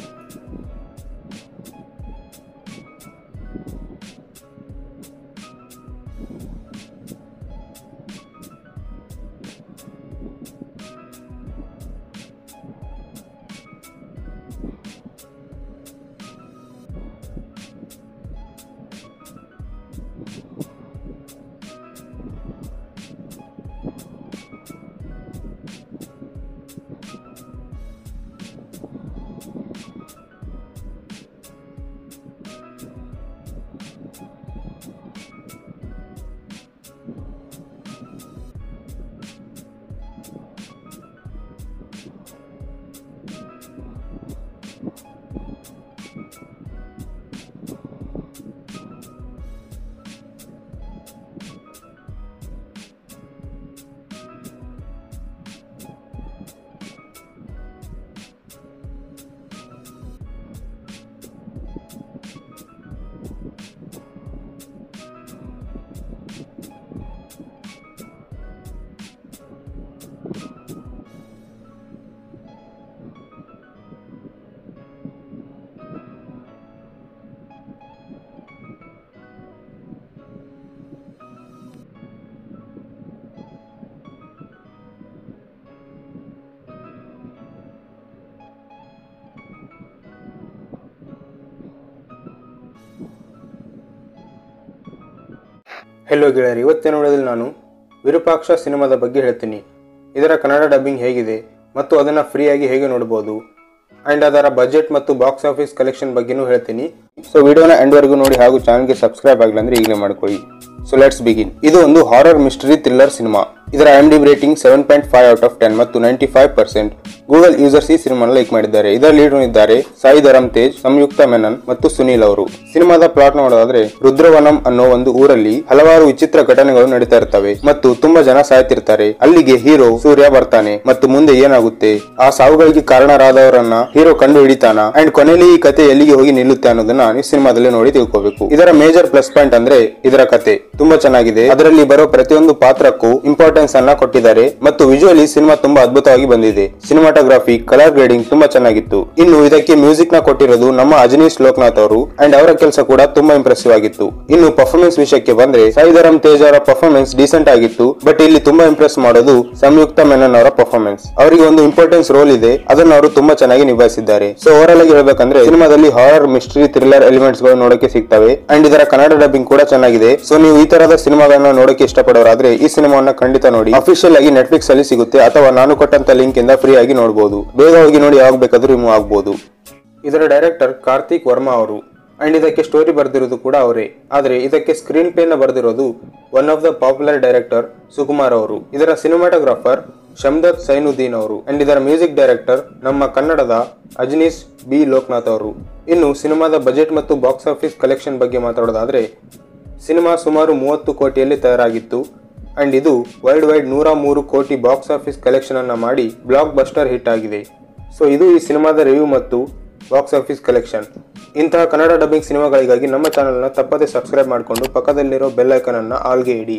ಹೆಲೋ ಗೆಳೆಯರಿ ಇವತ್ತಿನ ವಿಡಿಯೋದಲ್ಲಿ ನಾನು ವಿರೂಪಾಕ್ಷ ಸಿನಿಮಾದ ಬಗ್ಗೆ ಹೇಳ್ತೀನಿ ಇದರ ಕನ್ನಡ ಡಬ್ಬಿಂಗ್ ಹೇಗಿದೆ ಮತ್ತು ಅದನ್ನು ಫ್ರೀಯಾಗಿ ಹೇಗೆ ನೋಡಬಹುದು ಆ್ಯಂಡ್ ಅದರ ಬಜೆಟ್ ಮತ್ತು ಬಾಕ್ಸ್ ಆಫೀಸ್ ಕಲೆಕ್ಷನ್ ಬಗ್ಗೆನೂ ಹೇಳ್ತೀನಿ ಸೊ ವಿಡಿಯೋನ ಎಂಡ್ವರೆಗೂ ನೋಡಿ ಹಾಗೂ ಚಾನಲ್ಗೆ ಸಬ್ಸ್ಕ್ರೈಬ್ ಆಗಿಲ್ಲ ಅಂದ್ರೆ ಈಗಲೇ ಮಾಡ್ಕೊಳ್ಳಿ ಸೊ ಲೆಟ್ಸ್ ಬಿಗಿನ್ ಇದು ಒಂದು ಹಾರರ್ ಮಿಸ್ಟರಿ ಥ್ರಿಲ್ಲರ್ ಸಿನಿಮಾ ಇದರ M D rating seven point five out of ten ಮತ್ತು ninety five percent Google users ಈ ಸಿನಿಮಾನ ಲೈಕ್ ಮಾಡಿದ್ದಾರೆ ಇದರ ಲೀಡ್ ಇದ್ದಾರೆ ಸಾಯಿ ಧರಮ್ ತೇಜ್ ಸಂಯುಕ್ತ ಮೆನನ್ ಮತ್ತು ಸುನೀಲ್ ಅವರು ಸಿನಿಮಾದ ಪ್ಲಾಟ್ ನೋಡೋದಾದ್ರೆ ರುದ್ರವನಂ ಅನ್ನೋ ಒಂದು ಊರಲ್ಲಿ ಹಲವಾರು ವಿಚಿತ್ರ ಘಟನೆಗಳು ನಡೀತಾ ಇರ್ತವೆ ಮತ್ತು ತುಂಬಾ ಜನ ಸಾಯ್ತಿರ್ತಾರೆ ಅಲ್ಲಿಗೆ ಹೀರೋ ಸೂರ್ಯ ಬರ್ತಾನೆ ಮತ್ತು ಮುಂದೆ ಏನಾಗುತ್ತೆ ಆ ಸಾವುಗಳಿಗೆ ಕಾರಣರಾದವರನ್ನ ಹೀರೋ ಕಂಡು ಹಿಡಿತಾನ ಅಂಡ್ ಕೊನೆಯಲ್ಲಿ ಈ ಕತೆ ಎಲ್ಲಿಗೆ ಹೋಗಿ ನಿಲ್ಲುತ್ತೆ ಅನ್ನೋದನ್ನ ನೀವು ಸಿನಿಮಾದಲ್ಲಿ ನೋಡಿ ತಿಳ್ಕೋಬೇಕು ಇದರ ಮೇಜರ್ ಪ್ಲಸ್ ಪಾಯಿಂಟ್ ಅಂದ್ರೆ ಇದರ ಕತೆ ತುಂಬಾ ಚೆನ್ನಾಗಿದೆ ಅದರಲ್ಲಿ ಬರೋ ಪ್ರತಿಯೊಂದು ಪಾತ್ರಕ್ಕೂ ಇಂಪಾರ್ಟೆನ್ಸ್ ಅನ್ನ ಕೊಟ್ಟಿದ್ದಾರೆ ಮತ್ತು ವಿಜುವಲಿ ಸಿನಿಮಾ ತುಂಬಾ ಅದ್ಭುತವಾಗಿ ಬಂದಿದೆ ಸಿನಿಮಾಟೋಗ್ರಫಿ ಕಲರ್ ಗ್ರೇಡಿಂಗ್ ತುಂಬಾ ಚೆನ್ನಾಗಿತ್ತು ಇನ್ನು ಇದಕ್ಕೆ ಮ್ಯೂಸಿಕ್ ನ ಕೊಟ್ಟಿರೋದು ನಮ್ಮ ಅಜನೀಶ್ ಲೋಕನಾಥ್ ಅವರು ಅಂಡ್ ಅವರ ಕೆಲಸ ಕೂಡ ತುಂಬಾ ಇಂಪ್ರೆಸಿವ್ ಆಗಿತ್ತು ಇನ್ನು ಪರ್ಫಾರ್ಮೆನ್ಸ್ ವಿಷಯಕ್ಕೆ ಬಂದ್ರೆ ಸಾಯಿಧರಂ ತೇಜ್ ಅವರ ಪರ್ಫಾರ್ಮೆನ್ಸ್ ಡೀಸೆಂಟ್ ಆಗಿತ್ತು ಬಟ್ ಇಲ್ಲಿ ತುಂಬಾ ಇಂಪ್ರೆಸ್ ಮಾಡೋದು ಸಂಯುಕ್ತ ಮೆನನ್ ಅವರ ಪರ್ಫಾರ್ಮೆನ್ಸ್ ಅವರಿಗೆ ಒಂದು ಇಂಪಾರ್ಟೆನ್ಸ್ ರೋಲ್ ಇದೆ ಅದನ್ನು ಅವರು ತುಂಬಾ ಚೆನ್ನಾಗಿ ನಿಭಾಯಿಸಿದ್ದಾರೆ ಸೊ ಓವರ್ ಆಗಿ ಹೇಳ್ಬೇಕಂದ್ರೆ ಸಿನಿಮಾದಲ್ಲಿ ಹಾರರ್ ಮಿಸ್ಟ್ರಿ ಥ್ರಿಲ್ಲರ್ ಎಲಿಮೆಂಟ್ಸ್ ಗಳು ನೋಡಕ್ಕೆ ಸಿಗ್ತವೆ ಅಂಡ್ ಇದರ ಕನ್ನಡ ಡಬ್ಬಿಂಗ್ ಕೂಡ ಚೆನ್ನಾಗಿದೆ ಸೊ ನೀವು ಈ ತರದ ಸಿನಿಮಾಗಳನ್ನ ನೋಡಕ್ಕೆ ಇಷ್ಟಪಡೋರಾದ್ರೆ ಈ ಸಿನಿಮಾವನ್ನ ಖಂಡಿತ ನೋಡಿ ಅಫಿಷಿಯಲ್ ಆಗಿ ನೆಟ್ಫ್ಲಿಕ್ಸ್ ಅಲ್ಲಿ ಸಿಗುತ್ತೆ ಅಥವಾ ನಾನು ಕೊಟ್ಟಂತ ಲಿಂಕ್ ಇಂದ ಫ್ರೀ ಆಗಿ ನೋಡಬಹುದು ಬೇಗ ಹೋಗಿ ನೋಡಿ ಯಾವಾಗ ಬೇಕಾದ್ರೂ ರಿಮೂವ್ ಆಗಬಹುದು ಇದರ ಡೈರೆಕ್ಟರ್ ಕಾರ್ತಿಕ್ ವರ್ಮಾ ಅವರು ಅಂಡ್ ಇದಕ್ಕೆ ಸ್ಟೋರಿ ಬರೆದಿರೋದು ಕೂಡ ಅವರೇ ಆದರೆ ಇದಕ್ಕೆ ಸ್ಕ್ರೀನ್ ಪ್ಲೇನ ಬರೆದಿರೋದು one of the popular director Sukumar ಅವರು ಇದರ ಸಿನಿಮಾಟೋಗ್ರಾಫರ್ ಶಮ್ದತ್ ಸೈನುದ್ದೀನ್ ಅವರು ಅಂಡ್ ಇದರ ಮ್ಯೂಸಿಕ್ ಡೈರೆಕ್ಟರ್ ನಮ್ಮ ಕನ್ನಡದ ಅಜನೀಶ್ ಬಿ ಲೋಕನಾಥ್ ಅವರು ಇನ್ನು ಸಿನಿಮಾದ ಬಜೆಟ್ ಮತ್ತು ಬಾಕ್ಸ್ ಆಫೀಸ್ ಕಲೆಕ್ಷನ್ ಬಗ್ಗೆ ಮಾತಾಡೋದಾದ್ರೆ ಸಿನಿಮಾ ಸುಮಾರು ಮೂವತ್ತು ಕೋಟಿಯಲ್ಲಿ ತಯಾರಾಗಿತ್ತು ಅಂಡ್ ಇದು ವರ್ಲ್ಡ್ ವೈಡ್ ನೂರ ಮೂರು ಕೋಟಿ ಬಾಕ್ಸ್ ಆಫೀಸ್ ಕಲೆಕ್ಷನ್ ಅನ್ನ ಮಾಡಿ ಬ್ಲಾಕ್ ಬಸ್ಟರ್ ಹಿಟ್ ಆಗಿದೆ ಸೊ ಇದು ಈ ಸಿನಿಮಾದ ರಿವ್ಯೂ ಮತ್ತು ಬಾಕ್ಸ್ ಆಫೀಸ್ ಕಲೆಕ್ಷನ್ ಇಂತಹ ಕನ್ನಡ ಡಬ್ಬಿಂಗ್ ಸಿನಿಮಾಗಳಿಗಾಗಿ ನಮ್ಮ ಚಾನಲ್ನ ತಪ್ಪದೆ ಸಬ್ಸ್ಕ್ರೈಬ್ ಮಾಡಿಕೊಂಡು ಪಕ್ಕದಲ್ಲಿರೋ ಬೆಲ್ ಐಕನ್ ಅನ್ನ ಆಲ್ಗೆ ಇಡಿ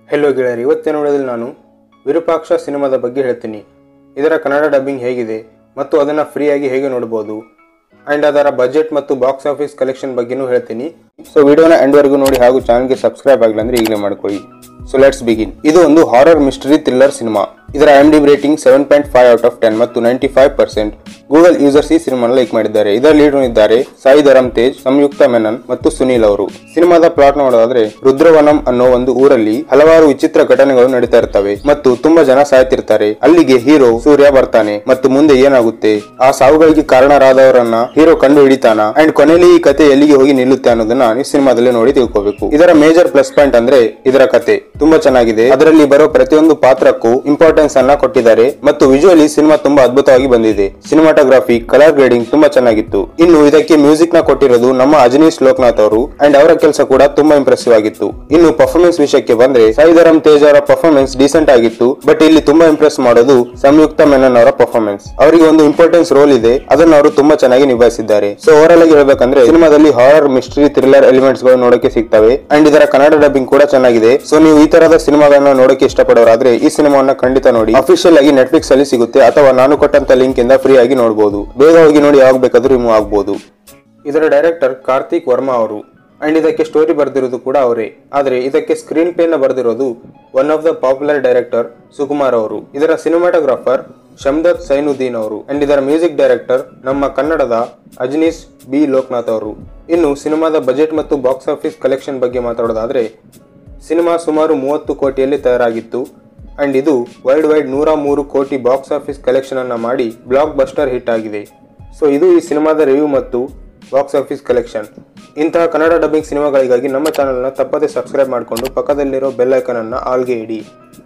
ಹೆಲೋ ಗೆಳೆಯರಿ ಇವತ್ತಿನ ವಿಡಿಯೋದಲ್ಲಿ ನಾನು ವಿರೂಪಾಕ್ಷ ಸಿನಿಮಾದ ಬಗ್ಗೆ ಹೇಳ್ತೀನಿ ಇದರ ಕನ್ನಡ ಡಬ್ಬಿಂಗ್ ಹೇಗಿದೆ ಮತ್ತು ಅದನ್ನು ಫ್ರೀಯಾಗಿ ಹೇಗೆ ನೋಡ್ಬೋದು ಆ್ಯಂಡ್ ಅದರ ಬಜೆಟ್ ಮತ್ತು ಬಾಕ್ಸ್ ಆಫೀಸ್ ಕಲೆಕ್ಷನ್ ಬಗ್ಗೆನೂ ಹೇಳ್ತೀನಿ ಸೊ ವಿಡಿಯೋನ ಎಂಡ್ವರೆಗೂ ನೋಡಿ ಹಾಗೂ ಚಾನಲ್ಗೆ ಸಬ್ಸ್ಕ್ರೈಬ್ ಆಗಿಲ್ಲ ಅಂದ್ರೆ ಈಗಲೇ ಮಾಡ್ಕೊಳ್ಳಿ ಸೊ ಲೆಟ್ಸ್ ಬಿಗಿನ್ ಇದು ಒಂದು ಹಾರರ್ ಮಿಸ್ಟರಿ ಥ್ರಿಲ್ಲರ್ ಸಿನಿಮಾ ಇದರ M D rating seven point five out of ten ಮತ್ತು ninety five percent Google users ಈ ಸಿನಿಮಾನ ಲೈಕ್ ಮಾಡಿದ್ದಾರೆ ಇದರ ಲೀಡರ್ ಇದ್ದಾರೆ ಸಾಯಿ ಧರಮ್ ತೇಜ್ ಸಂಯುಕ್ತ ಮೆನನ್ ಮತ್ತು ಸುನೀಲ್ ಅವರು ಸಿನಿಮಾದ ಪ್ಲಾಟ್ ನೋಡೋದಾದ್ರೆ ರುದ್ರವನಂ ಅನ್ನೋ ಒಂದು ಊರಲ್ಲಿ ಹಲವಾರು ವಿಚಿತ್ರ ಘಟನೆಗಳು ನಡೀತಾ ಇರ್ತವೆ ಮತ್ತು ತುಂಬಾ ಜನ ಸಾಯ್ತಿರ್ತಾರೆ ಅಲ್ಲಿಗೆ ಹೀರೋ ಸೂರ್ಯ ಬರ್ತಾನೆ ಮತ್ತು ಮುಂದೆ ಏನಾಗುತ್ತೆ ಆ ಸಾವುಗಳಿಗೆ ಕಾರಣರಾದವರನ್ನ ಹೀರೋ ಕಂಡು ಹಿಡಿತಾನ ಅಂಡ್ ಕೊನೆಯಲ್ಲಿ ಈ ಕತೆ ಎಲ್ಲಿಗೆ ಹೋಗಿ ನಿಲ್ಲುತ್ತೆ ಅನ್ನೋದನ್ನ ನೀವು ಸಿನಿಮಾದಲ್ಲಿ ನೋಡಿ ತಿಳ್ಕೋಬೇಕು ಇದರ ಮೇಜರ್ ಪ್ಲಸ್ ಪಾಯಿಂಟ್ ಅಂದ್ರೆ ಇದರ ಕತೆ ತುಂಬಾ ಚೆನ್ನಾಗಿದೆ ಅದರಲ್ಲಿ ಬರೋ ಪ್ರತಿಯೊಂದು ಪಾತ್ರಕ್ಕೂ ಇಂಪಾರ್ಟೆನ್ಸ್ ಅನ್ನ ಕೊಟ್ಟಿದ್ದಾರೆ ಮತ್ತು ವಿಜುವಲಿ ಸಿನಿಮಾ ತುಂಬಾ ಅದ್ಭುತವಾಗಿ ಬಂದಿದೆ ಸಿನಿಮಾಟೋಗ್ರಫಿ ಕಲರ್ ಗ್ರೇಡಿಂಗ್ ತುಂಬಾ ಚೆನ್ನಾಗಿತ್ತು ಇನ್ನು ಇದಕ್ಕೆ ಮ್ಯೂಸಿಕ್ ನ ಕೊಟ್ಟಿರೋದು ನಮ್ಮ ಅಜನೀಶ್ ಲೋಕನಾಥ್ ಅವರು ಅಂಡ್ ಅವರ ಕೆಲಸ ಕೂಡ ತುಂಬಾ ಇಂಪ್ರೆಸಿವ್ ಆಗಿತ್ತು ಇನ್ನು ಪರ್ಫಾರ್ಮೆನ್ಸ್ ವಿಷಯಕ್ಕೆ ಬಂದ್ರೆ ಸಾಯಿಧರಂ ತೇಜ್ ಅವರ ಪರ್ಫಾರ್ಮೆನ್ಸ್ ಡೀಸೆಂಟ್ ಆಗಿತ್ತು ಬಟ್ ಇಲ್ಲಿ ತುಂಬಾ ಇಂಪ್ರೆಸ್ ಮಾಡೋದು ಸಂಯುಕ್ತ ಮೆನನ್ ಅವರ ಪರ್ಫಾರ್ಮೆನ್ಸ್ ಅವರಿಗೆ ಒಂದು ಇಂಪಾರ್ಟೆನ್ಸ್ ರೋಲ್ ಇದೆ ಅದನ್ನು ಅವರು ತುಂಬಾ ಚೆನ್ನಾಗಿ ನಿಭಾಯಿಸಿದ್ದಾರೆ ಸೊ ಓವರ್ ಆಗಿ ಹೇಳ್ಬೇಕಂದ್ರೆ ಸಿನಿಮಾದಲ್ಲಿ ಹಾರರ್ ಮಿಸ್ಟ್ರಿ ಥ್ರಿಲ್ಲರ್ ಎಲಿಮೆಂಟ್ಸ್ ಗಳು ನೋಡಕ್ಕೆ ಸಿಗ್ತವೆ ಅಂಡ್ ಇದರ ಕನ್ನಡ ಡಬ್ಬಿಂಗ್ ಕೂಡ ಚೆನ್ನಾಗಿದೆ ಸೊ ನೀವು ಈ ತರದ ಸಿನಿಮಾಗಳನ್ನ ನೋಡಕ್ಕೆ ಇಷ್ಟಪಡೋರಾದ್ರೆ ಈ ಸಿನಿಮಾವನ್ನ ಖಂಡಿತ ನೋಡಿ ಅಫಿಷಿಯಲ್ ಆಗಿ ನೆಟ್ಫ್ಲಿಕ್ಸ್ ಅಲ್ಲಿ ಸಿಗುತ್ತೆ ಅಥವಾ ನಾನು ಕೊಟ್ಟಂತ ಲಿಂಕ್ ಇಂದ ಫ್ರೀ ಆಗಿ ನೋಡಬಹುದು ಬೇಗ ಹೋಗಿ ನೋಡಿ ಯಾವಾಗ ಬೇಕಾದ್ರೂ ರಿಮೂವ್ ಆಗಬಹುದು ಇದರ ಡೈರೆಕ್ಟರ್ ಕಾರ್ತಿಕ್ ವರ್ಮಾ ಅವರು ಅಂಡ್ ಇದಕ್ಕೆ ಸ್ಟೋರಿ ಬರೆದಿರೋದು ಕೂಡ ಅವರೇ ಆದರೆ ಇದಕ್ಕೆ ಸ್ಕ್ರೀನ್ ಪ್ಲೇನ ಬರೆದಿರೋದು one of the popular director Sukumar ಅವರು ಇದರ ಸಿನಿಮಾಟೋಗ್ರಾಫರ್ ಶಮ್ದತ್ ಸೈನುದ್ದೀನ್ ಅವರು ಅಂಡ್ ಇದರ ಮ್ಯೂಸಿಕ್ ಡೈರೆಕ್ಟರ್ ನಮ್ಮ ಕನ್ನಡದ ಅಜನೀಶ್ ಬಿ ಲೋಕನಾಥ್ ಅವರು ಇನ್ನು ಸಿನಿಮಾದ ಬಜೆಟ್ ಮತ್ತು ಬಾಕ್ಸ್ ಆಫೀಸ್ ಕಲೆಕ್ಷನ್ ಬಗ್ಗೆ ಮಾತಾಡೋದಾದ್ರೆ ಸಿನಿಮಾ ಸುಮಾರು ಮೂವತ್ತು ಕೋಟಿಯಲ್ಲಿ ತಯಾರಾಗಿತ್ತು ಅಂಡ್ ಇದು ವರ್ಲ್ಡ್ ವೈಡ್ ನೂರ ಮೂರು ಕೋಟಿ ಬಾಕ್ಸ್ ಆಫೀಸ್ ಕಲೆಕ್ಷನ್ ಅನ್ನ ಮಾಡಿ ಬ್ಲಾಕ್ ಬಸ್ಟರ್ ಹಿಟ್ ಆಗಿದೆ ಸೊ ಇದು ಈ ಸಿನಿಮಾದ ರಿವ್ಯೂ ಮತ್ತು ಬಾಕ್ಸ್ ಆಫೀಸ್ ಕಲೆಕ್ಷನ್ ಇಂತಹ ಕನ್ನಡ ಡಬ್ಬಿಂಗ್ ಸಿನಿಮಾಗಳಿಗಾಗಿ ನಮ್ಮ ಚಾನಲ್ನ ತಪ್ಪದೇ ಸಬ್ಸ್ಕ್ರೈಬ್ ಮಾಡಿಕೊಂಡು ಪಕ್ಕದಲ್ಲಿರೋ ಬೆಲ್ ಐಕನ್ ಅನ್ನ ಆಲ್ಗೆ ಇಡಿ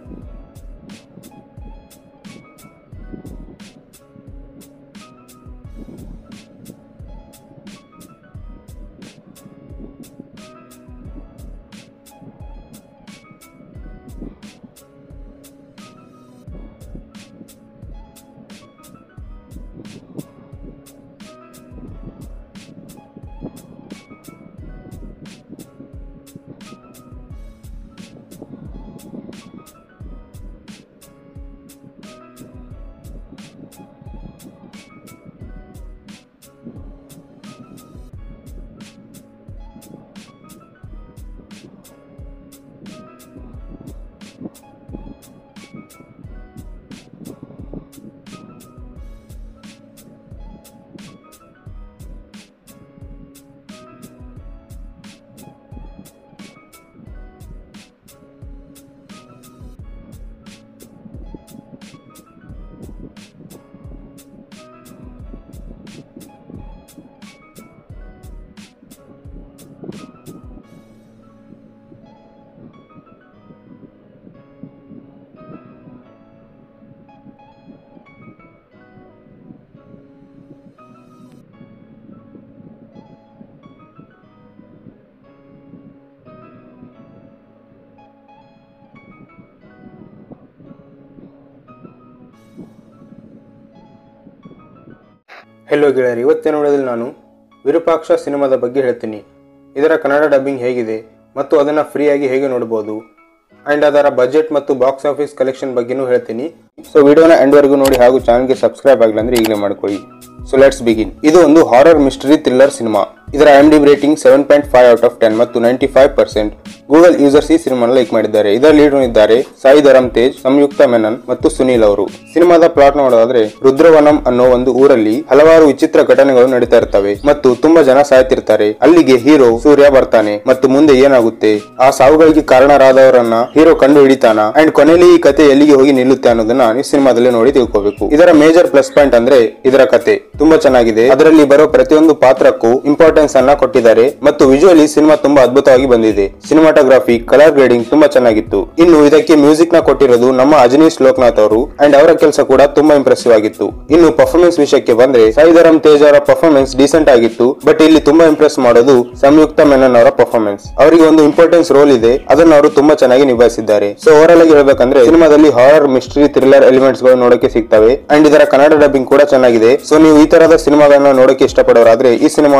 ಹೆಲೋ ಗೆಳೆಯರಿ ಇವತ್ತಿನ ವಿಡಿಯೋದಲ್ಲಿ ನಾನು ವಿರೂಪಾಕ್ಷ ಸಿನಿಮಾದ ಬಗ್ಗೆ ಹೇಳ್ತೀನಿ ಇದರ ಕನ್ನಡ ಡಬ್ಬಿಂಗ್ ಹೇಗಿದೆ ಮತ್ತು ಅದನ್ನು ಫ್ರೀಯಾಗಿ ಹೇಗೆ ನೋಡ್ಬೋದು ಆ್ಯಂಡ್ ಅದರ ಬಜೆಟ್ ಮತ್ತು ಬಾಕ್ಸ್ ಆಫೀಸ್ ಕಲೆಕ್ಷನ್ ಬಗ್ಗೆನೂ ಹೇಳ್ತೀನಿ ಸೊ ವಿಡಿಯೋನ ಎಂಡ್ವರೆಗೂ ನೋಡಿ ಹಾಗೂ ಚಾನಲ್ಗೆ ಸಬ್ಸ್ಕ್ರೈಬ್ ಆಗಿಲ್ಲ ಅಂದ್ರೆ ಈಗಲೇ ಮಾಡ್ಕೊಳ್ಳಿ ಸೊ ಲೆಟ್ಸ್ ಬಿಗಿನ್ ಇದು ಒಂದು ಹಾರರ್ ಮಿಸ್ಟರಿ ಥ್ರಿಲ್ಲರ್ ಸಿನಿಮಾ ಇದರ M D rating seven point five out of ten ಮತ್ತು ninety five percent Google users ಈ ಸಿನಿಮಾನ ಲೈಕ್ ಮಾಡಿದ್ದಾರೆ ಇದರ ಲೀಡರ್ ಇದ್ದಾರೆ ಸಾಯಿ ಧರಮ್ ತೇಜ್ ಸಂಯುಕ್ತ ಮೆನನ್ ಮತ್ತು ಸುನೀಲ್ ಅವರು ಸಿನಿಮಾದ ಪ್ಲಾಟ್ ನೋಡೋದಾದ್ರೆ ರುದ್ರವನಂ ಅನ್ನೋ ಒಂದು ಊರಲ್ಲಿ ಹಲವಾರು ವಿಚಿತ್ರ ಘಟನೆಗಳು ನಡೀತಾ ಇರ್ತವೆ ಮತ್ತು ತುಂಬಾ ಜನ ಸಾಯ್ತಿರ್ತಾರೆ ಅಲ್ಲಿಗೆ ಹೀರೋ ಸೂರ್ಯ ಬರ್ತಾನೆ ಮತ್ತು ಮುಂದೆ ಏನಾಗುತ್ತೆ ಆ ಸಾವುಗಳಿಗೆ ಕಾರಣರಾದವರನ್ನ ಹೀರೋ ಕಂಡು ಹಿಡಿತಾನ ಅಂಡ್ ಕೊನೆಯಲ್ಲಿ ಈ ಕತೆ ಎಲ್ಲಿಗೆ ಹೋಗಿ ನಿಲ್ಲುತ್ತೆ ಅನ್ನೋದನ್ನ ನೀವು ಸಿನಿಮಾದಲ್ಲಿ ನೋಡಿ ತಿಳ್ಕೋಬೇಕು ಇದರ ಮೇಜರ್ ಪ್ಲಸ್ ಪಾಯಿಂಟ್ ಅಂದ್ರೆ ಇದರ ಕತೆ ತುಂಬಾ ಚೆನ್ನಾಗಿದೆ ಅದರಲ್ಲಿ ಬರೋ ಪ್ರತಿಯೊಂದು ಪಾತ್ರಕ್ಕೂ ಇಂಪಾರ್ಟೆನ್ಸ್ ಅನ್ನ ಕೊಟ್ಟಿದ್ದಾರೆ ಮತ್ತು ವಿಜುವಲಿ ಸಿನಿಮಾ ತುಂಬಾ ಅದ್ಭುತವಾಗಿ ಬಂದಿದೆ ಸಿನಿಮಾಟೋಗ್ರಫಿ ಕಲರ್ ಗ್ರೇಡಿಂಗ್ ತುಂಬಾ ಚೆನ್ನಾಗಿತ್ತು ಇನ್ನು ಇದಕ್ಕೆ ಮ್ಯೂಸಿಕ್ ನ ಕೊಟ್ಟಿರೋದು ನಮ್ಮ ಅಜನೀಶ್ ಲೋಕನಾಥ್ ಅವರು ಅಂಡ್ ಅವರ ಕೆಲಸ ಕೂಡ ತುಂಬಾ ಇಂಪ್ರೆಸಿವ್ ಆಗಿತ್ತು ಇನ್ನು ಪರ್ಫಾರ್ಮೆನ್ಸ್ ವಿಷಯಕ್ಕೆ ಬಂದ್ರೆ ಸಾಯಿಧರಂ ತೇಜ್ ಅವರ ಪರ್ಫಾರ್ಮೆನ್ಸ್ ಡೀಸೆಂಟ್ ಆಗಿತ್ತು ಬಟ್ ಇಲ್ಲಿ ತುಂಬಾ ಇಂಪ್ರೆಸ್ ಮಾಡೋದು ಸಂಯುಕ್ತ ಮೆನನ್ ಅವರ ಪರ್ಫಾರ್ಮೆನ್ಸ್ ಅವರಿಗೆ ಒಂದು ಇಂಪಾರ್ಟೆನ್ಸ್ ರೋಲ್ ಇದೆ ಅದನ್ನು ಅವರು ತುಂಬಾ ಚೆನ್ನಾಗಿ ನಿಭಾಯಿಸಿದ್ದಾರೆ ಸೊ ಓವರ್ ಆಗಿ ಹೇಳ್ಬೇಕಂದ್ರೆ ಸಿನಿಮಾದಲ್ಲಿ ಹಾರರ್ ಮಿಸ್ಟ್ರಿ ಥ್ರಿಲ್ಲರ್ ಎಲಿಮೆಂಟ್ಸ್ ಗಳು ನೋಡಕ್ಕೆ ಸಿಗ್ತವೆ ಅಂಡ್ ಇದರ ಕನ್ನಡ ಡಬ್ಬಿಂಗ್ ಕೂಡ ಚೆನ್ನಾಗಿದೆ ಸೊ ನೀವು ಈ ತರದ ಸಿನಿಮಾಗಳನ್ನ ನೋಡಕ್ಕೆ ಇಷ್ಟಪಡೋರಾದ್ರೆ ಈ ಸಿನಿಮಾವನ್ನ ಖಂಡಿತ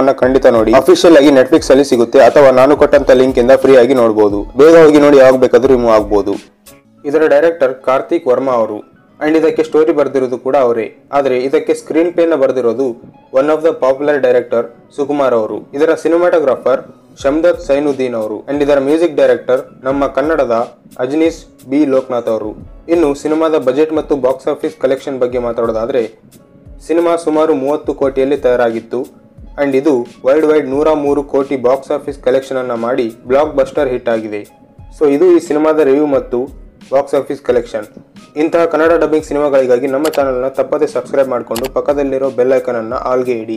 ಖಂಡಿತ ನೋಡಿ ಅಫಿಷಿಯಲ್ ಆಗಿ ನೆಟ್ಫ್ಲಿಕ್ಸ್ ಅಲ್ಲಿ ಸಿಗುತ್ತೆ ಅಥವಾ ನಾನು ಕೊಟ್ಟಂತ ಲಿಂಕ್ ಇಂದ ಫ್ರೀ ಆಗಿ ನೋಡಬಹುದು ಬೇಗ ಹೋಗಿ ನೋಡಿ ಯಾವಾಗ ಬೇಕಾದ್ರೂ ರಿಮೂವ್ ಆಗಬಹುದು ಇದರ ಡೈರೆಕ್ಟರ್ ಕಾರ್ತಿಕ್ ವರ್ಮಾ ಅವರು ಅಂಡ್ ಇದಕ್ಕೆ ಸ್ಟೋರಿ ಬರೆದಿರೋದು ಕೂಡ ಅವರೇ ಆದರೆ ಇದಕ್ಕೆ ಸ್ಕ್ರೀನ್ ಪ್ಲೇನ ಬರೆದಿರೋದು one of the popular director Sukumar ಅವರು ಇದರ ಸಿನಿಮಾಟೋಗ್ರಾಫರ್ ಶಮ್ದತ್ ಸೈನುದ್ದೀನ್ ಅವರು ಅಂಡ್ ಇದರ ಮ್ಯೂಸಿಕ್ ಡೈರೆಕ್ಟರ್ ನಮ್ಮ ಕನ್ನಡದ ಅಜನೀಶ್ ಬಿ ಲೋಕನಾಥ್ ಅವರು ಇನ್ನು ಸಿನಿಮಾದ ಬಜೆಟ್ ಮತ್ತು ಬಾಕ್ಸ್ ಆಫೀಸ್ ಕಲೆಕ್ಷನ್ ಬಗ್ಗೆ ಮಾತಾಡೋದಾದ್ರೆ ಸಿನಿಮಾ ಸುಮಾರು ಮೂವತ್ತು ಕೋಟಿಯಲ್ಲಿ ತಯಾರಾಗಿತ್ತು ಅಂಡ್ ಇದು ವರ್ಲ್ಡ್ ವೈಡ್ ನೂರ ಮೂರು ಕೋಟಿ ಬಾಕ್ಸ್ ಆಫೀಸ್ ಕಲೆಕ್ಷನ್ ಅನ್ನ ಮಾಡಿ ಬ್ಲಾಕ್ ಬಸ್ಟರ್ ಹಿಟ್ ಆಗಿದೆ ಸೊ ಇದು ಈ ಸಿನಿಮಾದ ರಿವ್ಯೂ ಮತ್ತು ಬಾಕ್ಸ್ ಆಫೀಸ್ ಕಲೆಕ್ಷನ್ ಇಂತಹ ಕನ್ನಡ ಡಬ್ಬಿಂಗ್ ಸಿನಿಮಾಗಳಿಗಾಗಿ ನಮ್ಮ ಚಾನಲ್ನ ತಪ್ಪದೆ ಸಬ್ಸ್ಕ್ರೈಬ್ ಮಾಡಿಕೊಂಡು ಪಕ್ಕದಲ್ಲಿರೋ ಬೆಲ್ ಐಕನ್ ಅನ್ನ ಆಲ್ಗೆ ಇಡಿ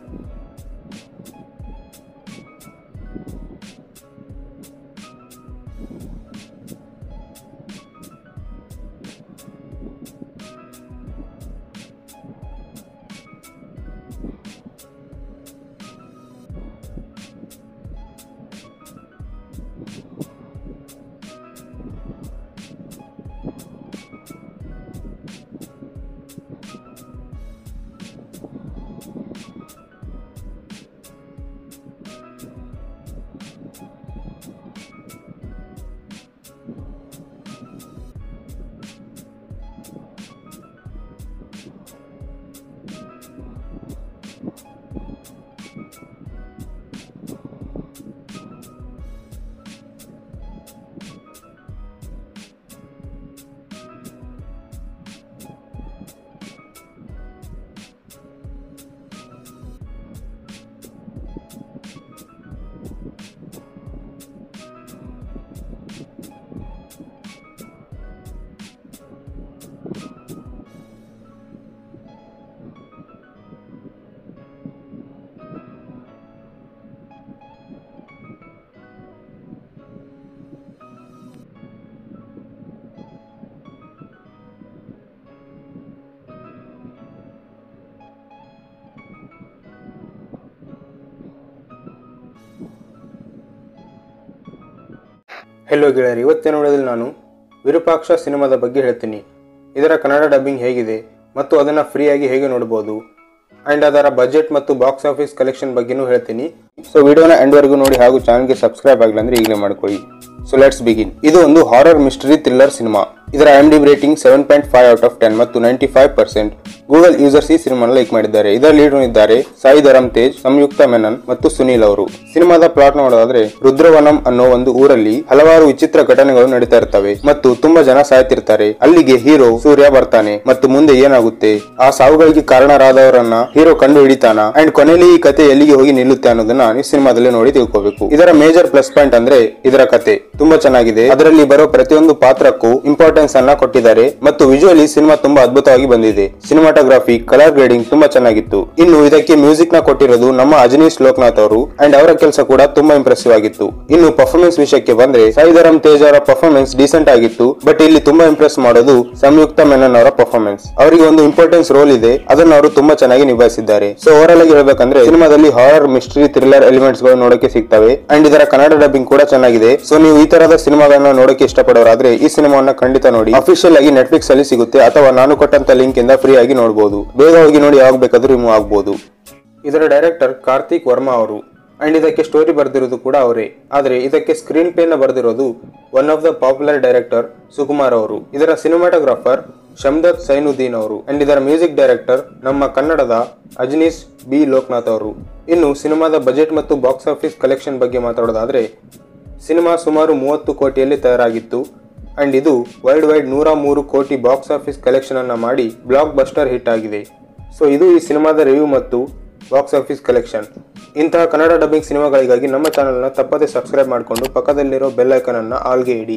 ಹೆಲೋ ಗೆಳೆಯರಿ ಇವತ್ತಿನ ವಿಡಿಯೋದಲ್ಲಿ ನಾನು ವಿರೂಪಾಕ್ಷ ಸಿನಿಮಾದ ಬಗ್ಗೆ ಹೇಳ್ತೀನಿ ಇದರ ಕನ್ನಡ ಡಬ್ಬಿಂಗ್ ಹೇಗಿದೆ ಮತ್ತು ಅದನ್ನು ಫ್ರೀಯಾಗಿ ಹೇಗೆ ನೋಡಬಹುದು ಆ್ಯಂಡ್ ಅದರ ಬಜೆಟ್ ಮತ್ತು ಬಾಕ್ಸ್ ಆಫೀಸ್ ಕಲೆಕ್ಷನ್ ಬಗ್ಗೆನೂ ಹೇಳ್ತೀನಿ ಸೊ ವಿಡಿಯೋನ ಎಂಡ್ವರೆಗೂ ನೋಡಿ ಹಾಗೂ ಚಾನಲ್ಗೆ ಸಬ್ಸ್ಕ್ರೈಬ್ ಆಗಿಲ್ಲ ಅಂದ್ರೆ ಈಗಲೇ ಮಾಡ್ಕೊಳ್ಳಿ ಸೊ ಲೆಟ್ಸ್ ಬಿಗಿನ್ ಇದು ಒಂದು ಹಾರರ್ ಮಿಸ್ಟರಿ ಥ್ರಿಲ್ಲರ್ ಸಿನಿಮಾ ಇದರ M D rating seven point five out of ten ಮತ್ತು ninety five percent Google users ಈ ಸಿನಿಮಾನ ಲೈಕ್ ಮಾಡಿದ್ದಾರೆ ಇದರ ಲೀಡ್ ಇದ್ದಾರೆ ಸಾಯಿ ಧರಮ್ ತೇಜ್ ಸಂಯುಕ್ತ ಮೆನನ್ ಮತ್ತು ಸುನೀಲ್ ಅವರು ಸಿನಿಮಾದ ಪ್ಲಾಟ್ ನೋಡೋದಾದ್ರೆ ರುದ್ರವನಂ ಅನ್ನೋ ಒಂದು ಊರಲ್ಲಿ ಹಲವಾರು ವಿಚಿತ್ರ ಘಟನೆಗಳು ನಡೀತಾ ಇರ್ತವೆ ಮತ್ತು ತುಂಬಾ ಜನ ಸಾಯ್ತಿರ್ತಾರೆ ಅಲ್ಲಿಗೆ ಹೀರೋ ಸೂರ್ಯ ಬರ್ತಾನೆ ಮತ್ತು ಮುಂದೆ ಏನಾಗುತ್ತೆ ಆ ಸಾವುಗಳಿಗೆ ಕಾರಣರಾದವರನ್ನ ಹೀರೋ ಕಂಡು ಹಿಡಿತಾನ ಅಂಡ್ ಕೊನೆಯಲ್ಲಿ ಈ ಕತೆ ಎಲ್ಲಿಗೆ ಹೋಗಿ ನಿಲ್ಲುತ್ತೆ ಅನ್ನೋದನ್ನ ಈ ಸಿನಿಮಾದಲ್ಲಿ ನೋಡಿ ತಿಳ್ಕೋಬೇಕು ಇದರ ಮೇಜರ್ ಪ್ಲಸ್ ಪಾಯಿಂಟ್ ಅಂದ್ರೆ ಇದರ ಕತೆ ತುಂಬಾ ಚೆನ್ನಾಗಿದೆ ಅದರಲ್ಲಿ ಬರೋ ಪ್ರತಿಯೊಂದು ಪಾತ್ರಕ್ಕೂ ಇಂಪಾರ್ಟೆನ್ಸ್ ಅನ್ನ ಕೊಟ್ಟಿದ್ದಾರೆ ಮತ್ತು ವಿಜುವಲಿ ಸಿನಿಮಾ ತುಂಬಾ ಅದ್ಭುತವಾಗಿ ಬಂದಿದೆ ಸಿನಿಮಾಟೋಗ್ರಫಿ ಕಲರ್ ಗ್ರೇಡಿಂಗ್ ತುಂಬಾ ಚೆನ್ನಾಗಿತ್ತು ಇನ್ನು ಇದಕ್ಕೆ ಮ್ಯೂಸಿಕ್ ನ ಕೊಟ್ಟಿರೋದು ನಮ್ಮ ಅಜನೀಶ್ ಲೋಕನಾಥ್ ಅವರು ಅಂಡ್ ಅವರ ಕೆಲಸ ಕೂಡ ತುಂಬಾ ಇಂಪ್ರೆಸಿವ್ ಆಗಿತ್ತು ಇನ್ನು ಪರ್ಫಾರ್ಮೆನ್ಸ್ ವಿಷಯಕ್ಕೆ ಬಂದ್ರೆ ಸಾಯಿಧರಂ ತೇಜ್ ಅವರ ಪರ್ಫಾರ್ಮೆನ್ಸ್ ಡೀಸೆಂಟ್ ಆಗಿತ್ತು ಬಟ್ ಇಲ್ಲಿ ತುಂಬಾ ಇಂಪ್ರೆಸ್ ಮಾಡೋದು ಸಂಯುಕ್ತ ಮೆನನ್ ಅವರ ಪರ್ಫಾರ್ಮೆನ್ಸ್ ಅವರಿಗೆ ಒಂದು ಇಂಪಾರ್ಟೆನ್ಸ್ ರೋಲ್ ಇದೆ ಅದನ್ನು ಅವರು ತುಂಬಾ ಚೆನ್ನಾಗಿ ನಿಭಾಯಿಸಿದ್ದಾರೆ ಸೊ ಓವರ್ ಆಗಿ ಹೇಳ್ಬೇಕಂದ್ರೆ ಸಿನಿಮಾದಲ್ಲಿ ಹಾರರ್ ಮಿಸ್ಟ್ರಿ ಥ್ರಿಲ್ಲರ್ ಎಲಿಮೆಂಟ್ಸ್ ಗಳು ನೋಡಕ್ಕೆ ಸಿಗ್ತವೆ ಅಂಡ್ ಇದರ ಕನ್ನಡ ಡಬ್ಬಿಂಗ್ ಕೂಡ ಚೆನ್ನಾಗಿದೆ ಸೊ ನೀವು ಈ ತರದ ಸಿನಿಮಾಗಳನ್ನ ನೋಡಕ್ಕೆ ಇಷ್ಟಪಡೋರಾದ್ರೆ ಈ ಸಿನಿಮಾವನ್ನ ಖಂಡಿತ ನೋಡಿ ಅಫಿಷಿಯಲ್ ಆಗಿ ನೆಟ್ಫ್ಲಿಕ್ಸ್ ಅಲ್ಲಿ ಸಿಗುತ್ತೆ ಅಥವಾ ನಾನು ಕೊಟ್ಟಂತ ಲಿಂಕ್ ಇಂದ ಫ್ರೀ ಆಗಿ ನೋಡಬಹುದು ಬೇಗ ಹೋಗಿ ನೋಡಿ ಯಾವಾಗ ಬೇಕಾದ್ರೂ ರಿಮೂವ್ ಆಗಬಹುದು ಇದರ ಡೈರೆಕ್ಟರ್ ಕಾರ್ತಿಕ್ ವರ್ಮಾ ಅವರು ಅಂಡ್ ಇದಕ್ಕೆ ಸ್ಟೋರಿ ಬರೆದಿರೋದು ಕೂಡ ಅವರೇ ಆದರೆ ಇದಕ್ಕೆ ಸ್ಕ್ರೀನ್ ಪ್ಲೇನ ಬರೆದಿರೋದು one of the popular director Sukumar ಅವರು ಇದರ ಸಿನಿಮಾಟೋಗ್ರಾಫರ್ ಶಮ್ದತ್ ಸೈನುದ್ದೀನ್ ಅವರು ಅಂಡ್ ಇದರ ಮ್ಯೂಸಿಕ್ ಡೈರೆಕ್ಟರ್ ನಮ್ಮ ಕನ್ನಡದ ಅಜನೀಶ್ ಬಿ ಲೋಕನಾಥ್ ಅವರು ಇನ್ನು ಸಿನಿಮಾದ ಬಜೆಟ್ ಮತ್ತು ಬಾಕ್ಸ್ ಆಫೀಸ್ ಕಲೆಕ್ಷನ್ ಬಗ್ಗೆ ಮಾತಾಡೋದಾದ್ರೆ ಸಿನಿಮಾ ಸುಮಾರು ಮೂವತ್ತು ಕೋಟಿಯಲ್ಲಿ ತಯಾರಾಗಿತ್ತು ಅಂಡ್ ಇದು ವರ್ಲ್ಡ್ ವೈಡ್ ನೂರ ಮೂರು ಕೋಟಿ ಬಾಕ್ಸ್ ಆಫೀಸ್ ಕಲೆಕ್ಷನ್ ಅನ್ನ ಮಾಡಿ ಬ್ಲಾಕ್ ಬಸ್ಟರ್ ಹಿಟ್ ಆಗಿದೆ ಸೊ ಇದು ಈ ಸಿನಿಮಾದ ರಿವ್ಯೂ ಮತ್ತು ಬಾಕ್ಸ್ ಆಫೀಸ್ ಕಲೆಕ್ಷನ್ ಇಂತಹ ಕನ್ನಡ ಡಬ್ಬಿಂಗ್ ಸಿನಿಮಾಗಳಿಗಾಗಿ ನಮ್ಮ ಚಾನಲ್ನ ತಪ್ಪದೆ ಸಬ್ಸ್ಕ್ರೈಬ್ ಮಾಡಿಕೊಂಡು ಪಕ್ಕದಲ್ಲಿರೋ ಬೆಲ್ ಐಕನ್ ಅನ್ನ ಆಲ್ಗೆ ಇಡಿ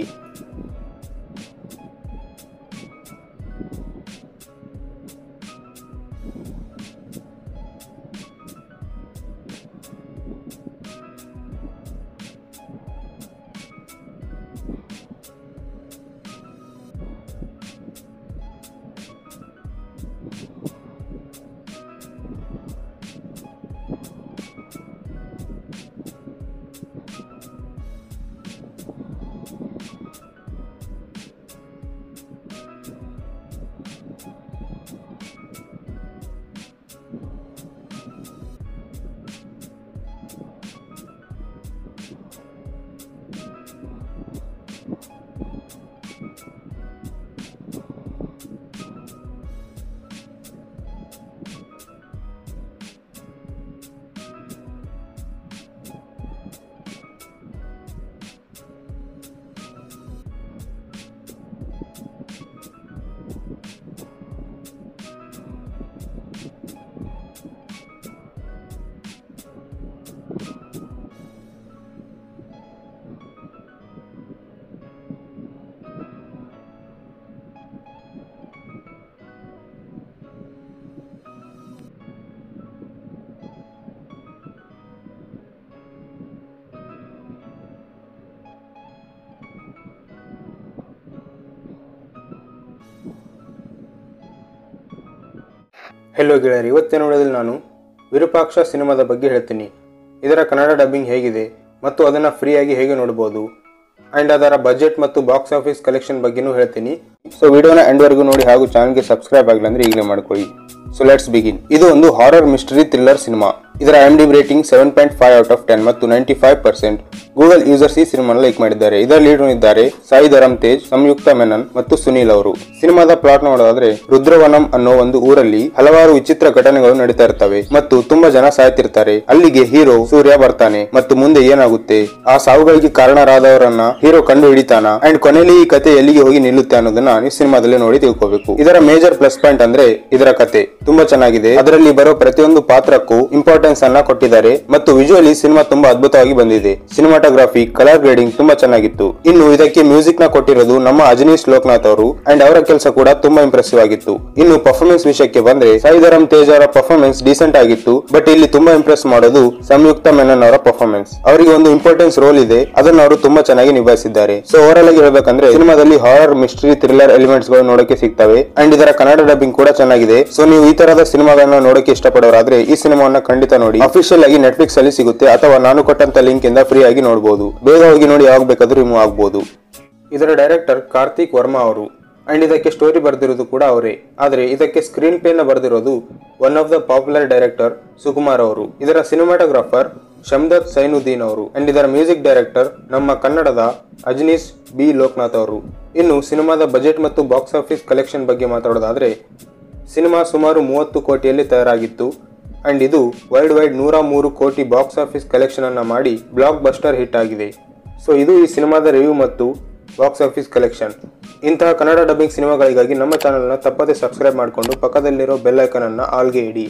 ಹೆಲೋ ಗೆಳೆಯರಿ ಇವತ್ತಿನ ವಿಡಿಯೋದಲ್ಲಿ ನಾನು ವಿರೂಪಾಕ್ಷ ಸಿನಿಮಾದ ಬಗ್ಗೆ ಹೇಳ್ತೀನಿ ಇದರ ಕನ್ನಡ ಡಬ್ಬಿಂಗ್ ಹೇಗಿದೆ ಮತ್ತು ಅದನ್ನು ಫ್ರೀಯಾಗಿ ಹೇಗೆ ನೋಡ್ಬೋದು ಆ್ಯಂಡ್ ಅದರ ಬಜೆಟ್ ಮತ್ತು ಬಾಕ್ಸ್ ಆಫೀಸ್ ಕಲೆಕ್ಷನ್ ಬಗ್ಗೆನೂ ಹೇಳ್ತೀನಿ ಸೊ ವಿಡಿಯೋನ ಎಂಡ್ವರೆಗೂ ನೋಡಿ ಹಾಗೂ ಚಾನಲ್ಗೆ ಸಬ್ಸ್ಕ್ರೈಬ್ ಆಗಿಲ್ಲ ಅಂದ್ರೆ ಈಗಲೇ ಮಾಡ್ಕೊಳ್ಳಿ ಸೊ ಲೆಟ್ಸ್ ಬಿಗಿನ್ ಇದು ಒಂದು ಹಾರರ್ ಮಿಸ್ಟರಿ ಥ್ರಿಲ್ಲರ್ ಸಿನಿಮಾ ಇದರ M D rating seven point five out of ten ಮತ್ತು ninety five percent Google users ಈ ಸಿನಿಮಾನ ಲೈಕ್ ಮಾಡಿದ್ದಾರೆ ಇದರ ಲೀಡರ್ ಇದ್ದಾರೆ ಸಾಯಿ ಧರಮ್ ತೇಜ್ ಸಂಯುಕ್ತ ಮೆನನ್ ಮತ್ತು ಸುನೀಲ್ ಅವರು ಸಿನಿಮಾದ ಪ್ಲಾಟ್ ನೋಡೋದಾದ್ರೆ ರುದ್ರವನಂ ಅನ್ನೋ ಒಂದು ಊರಲ್ಲಿ ಹಲವಾರು ವಿಚಿತ್ರ ಘಟನೆಗಳು ನಡೀತಾ ಇರ್ತವೆ ಮತ್ತು ತುಂಬಾ ಜನ ಸಾಯ್ತಿರ್ತಾರೆ ಅಲ್ಲಿಗೆ ಹೀರೋ ಸೂರ್ಯ ಬರ್ತಾನೆ ಮತ್ತು ಮುಂದೆ ಏನಾಗುತ್ತೆ ಆ ಸಾವುಗಳಿಗೆ ಕಾರಣರಾದವರನ್ನ ಹೀರೋ ಕಂಡು ಹಿಡಿತಾನ ಅಂಡ್ ಕೊನೆಯಲ್ಲಿ ಈ ಕತೆ ಎಲ್ಲಿಗೆ ಹೋಗಿ ನಿಲ್ಲುತ್ತೆ ಅನ್ನೋದನ್ನ ನೀವು ಸಿನಿಮಾದಲ್ಲಿ ನೋಡಿ ತಿಳ್ಕೋಬೇಕು ಇದರ ಮೇಜರ್ ಪ್ಲಸ್ ಪಾಯಿಂಟ್ ಅಂದ್ರೆ ಇದರ ಕತೆ ತುಂಬಾ ಚೆನ್ನಾಗಿದೆ ಅದರಲ್ಲಿ ಬರೋ ಪ್ರತಿಯೊಂದು ಪಾತ್ರಕ್ಕೂ ಇಂಪಾರ್ಟೆನ್ಸ್ ಅನ್ನ ಕೊಟ್ಟಿದ್ದಾರೆ ಮತ್ತು ವಿಜುವಲಿ ಸಿನಿಮಾ ತುಂಬಾ ಅದ್ಭುತವಾಗಿ ಬಂದಿದೆ ಸಿನಿಮಾಟೋಗ್ರಫಿ ಕಲರ್ ಗ್ರೇಡಿಂಗ್ ತುಂಬಾ ಚೆನ್ನಾಗಿತ್ತು ಇನ್ನು ಇದಕ್ಕೆ ಮ್ಯೂಸಿಕ್ ನ ಕೊಟ್ಟಿರೋದು ನಮ್ಮ ಅಜನೀಶ್ ಲೋಕನಾಥ್ ಅವರು ಅಂಡ್ ಅವರ ಕೆಲಸ ಕೂಡ ತುಂಬಾ ಇಂಪ್ರೆಸಿವ್ ಆಗಿತ್ತು ಇನ್ನು ಪರ್ಫಾರ್ಮೆನ್ಸ್ ವಿಷಯಕ್ಕೆ ಬಂದ್ರೆ ಸಾಯಿಧರಂ ತೇಜ್ ಅವರ ಪರ್ಫಾರ್ಮೆನ್ಸ್ ಡೀಸೆಂಟ್ ಆಗಿತ್ತು ಬಟ್ ಇಲ್ಲಿ ತುಂಬಾ ಇಂಪ್ರೆಸ್ ಮಾಡೋದು ಸಂಯುಕ್ತ ಮೆನನ್ ಅವರ ಪರ್ಫಾರ್ಮೆನ್ಸ್ ಅವರಿಗೆ ಒಂದು ಇಂಪಾರ್ಟೆನ್ಸ್ ರೋಲ್ ಇದೆ ಅದನ್ನು ಅವರು ತುಂಬಾ ಚೆನ್ನಾಗಿ ನಿಭಾಯಿಸಿದ್ದಾರೆ ಸೊ ಓವರ್ ಆಗಿ ಹೇಳ್ಬೇಕಂದ್ರೆ ಸಿನಿಮಾದಲ್ಲಿ ಹಾರರ್ ಮಿಸ್ಟ್ರಿ ಥ್ರಿಲ್ಲರ್ ಎಲಿಮೆಂಟ್ಸ್ ಗಳು ನೋಡಕ್ಕೆ ಸಿಗ್ತವೆ ಅಂಡ್ ಇದರ ಕನ್ನಡ ಡಬ್ಬಿಂಗ್ ಕೂಡ ಚೆನ್ನಾಗಿದೆ ಸೊ ನೀವು ಈ ತರದ ಸಿನಿಮಾಗಳನ್ನ ನೋಡಕ್ಕೆ ಇಷ್ಟಪಡೋರಾದ್ರೆ ಈ ಸಿನಿಮಾವನ್ನ ಖಂಡಿತ ನೋಡಿ ಅಫಿಷಿಯಲ್ ಆಗಿ ನೆಟ್ಫ್ಲಿಕ್ಸ್ ಅಲ್ಲಿ ಸಿಗುತ್ತೆ ಅಥವಾ ನಾನು ಕೊಟ್ಟಂತ ಲಿಂಕ್ ಇಂದ ಫ್ರೀ ಆಗಿ ನೋಡಬಹುದು ಬೇಗ ಹೋಗಿ ನೋಡಿ ಯಾವಾಗ ಬೇಕಾದ್ರೂ ರಿಮೂವ್ ಆಗಬಹುದು ಇದರ ಡೈರೆಕ್ಟರ್ ಕಾರ್ತಿಕ್ ವರ್ಮಾ ಅವರು ಅಂಡ್ ಇದಕ್ಕೆ ಸ್ಟೋರಿ ಬರೆದಿರೋದು ಕೂಡ ಅವರೇ ಆದರೆ ಇದಕ್ಕೆ ಸ್ಕ್ರೀನ್ ಪ್ಲೇನ ಬರೆದಿರೋದು one of the popular director Sukumar ಅವರು ಇದರ ಸಿನಿಮಾಟೋಗ್ರಾಫರ್ ಶಮ್ದತ್ ಸೈನುದ್ದೀನ್ ಅವರು ಅಂಡ್ ಇದರ ಮ್ಯೂಸಿಕ್ ಡೈರೆಕ್ಟರ್ ನಮ್ಮ ಕನ್ನಡದ ಅಜನೀಶ್ ಬಿ ಲೋಕನಾಥ್ ಅವರು ಇನ್ನು ಸಿನಿಮಾದ ಬಜೆಟ್ ಮತ್ತು ಬಾಕ್ಸ್ ಆಫೀಸ್ ಕಲೆಕ್ಷನ್ ಬಗ್ಗೆ ಮಾತಾಡೋದಾದ್ರೆ ಸಿನಿಮಾ ಸುಮಾರು ಮೂವತ್ತು ಕೋಟಿಯಲ್ಲಿ ತಯಾರಾಗಿತ್ತು ಅಂಡ್ ಇದು ವರ್ಲ್ಡ್ ವೈಡ್ ನೂರ ಮೂರು ಕೋಟಿ ಬಾಕ್ಸ್ ಆಫೀಸ್ ಕಲೆಕ್ಷನ್ ಅನ್ನ ಮಾಡಿ ಬ್ಲಾಕ್ ಬಸ್ಟರ್ ಹಿಟ್ ಆಗಿದೆ ಸೊ ಇದು ಈ ಸಿನಿಮಾದ ರಿವ್ಯೂ ಮತ್ತು ಬಾಕ್ಸ್ ಆಫೀಸ್ ಕಲೆಕ್ಷನ್ ಇಂತಹ ಕನ್ನಡ ಡಬ್ಬಿಂಗ್ ಸಿನಿಮಾಗಳಿಗಾಗಿ ನಮ್ಮ ಚಾನಲ್ನ ತಪ್ಪದೇ ಸಬ್ಸ್ಕ್ರೈಬ್ ಮಾಡಿಕೊಂಡು ಪಕ್ಕದಲ್ಲಿರೋ ಬೆಲ್ ಐಕನ್ ಅನ್ನ ಆಲ್ಗೆ ಇಡಿ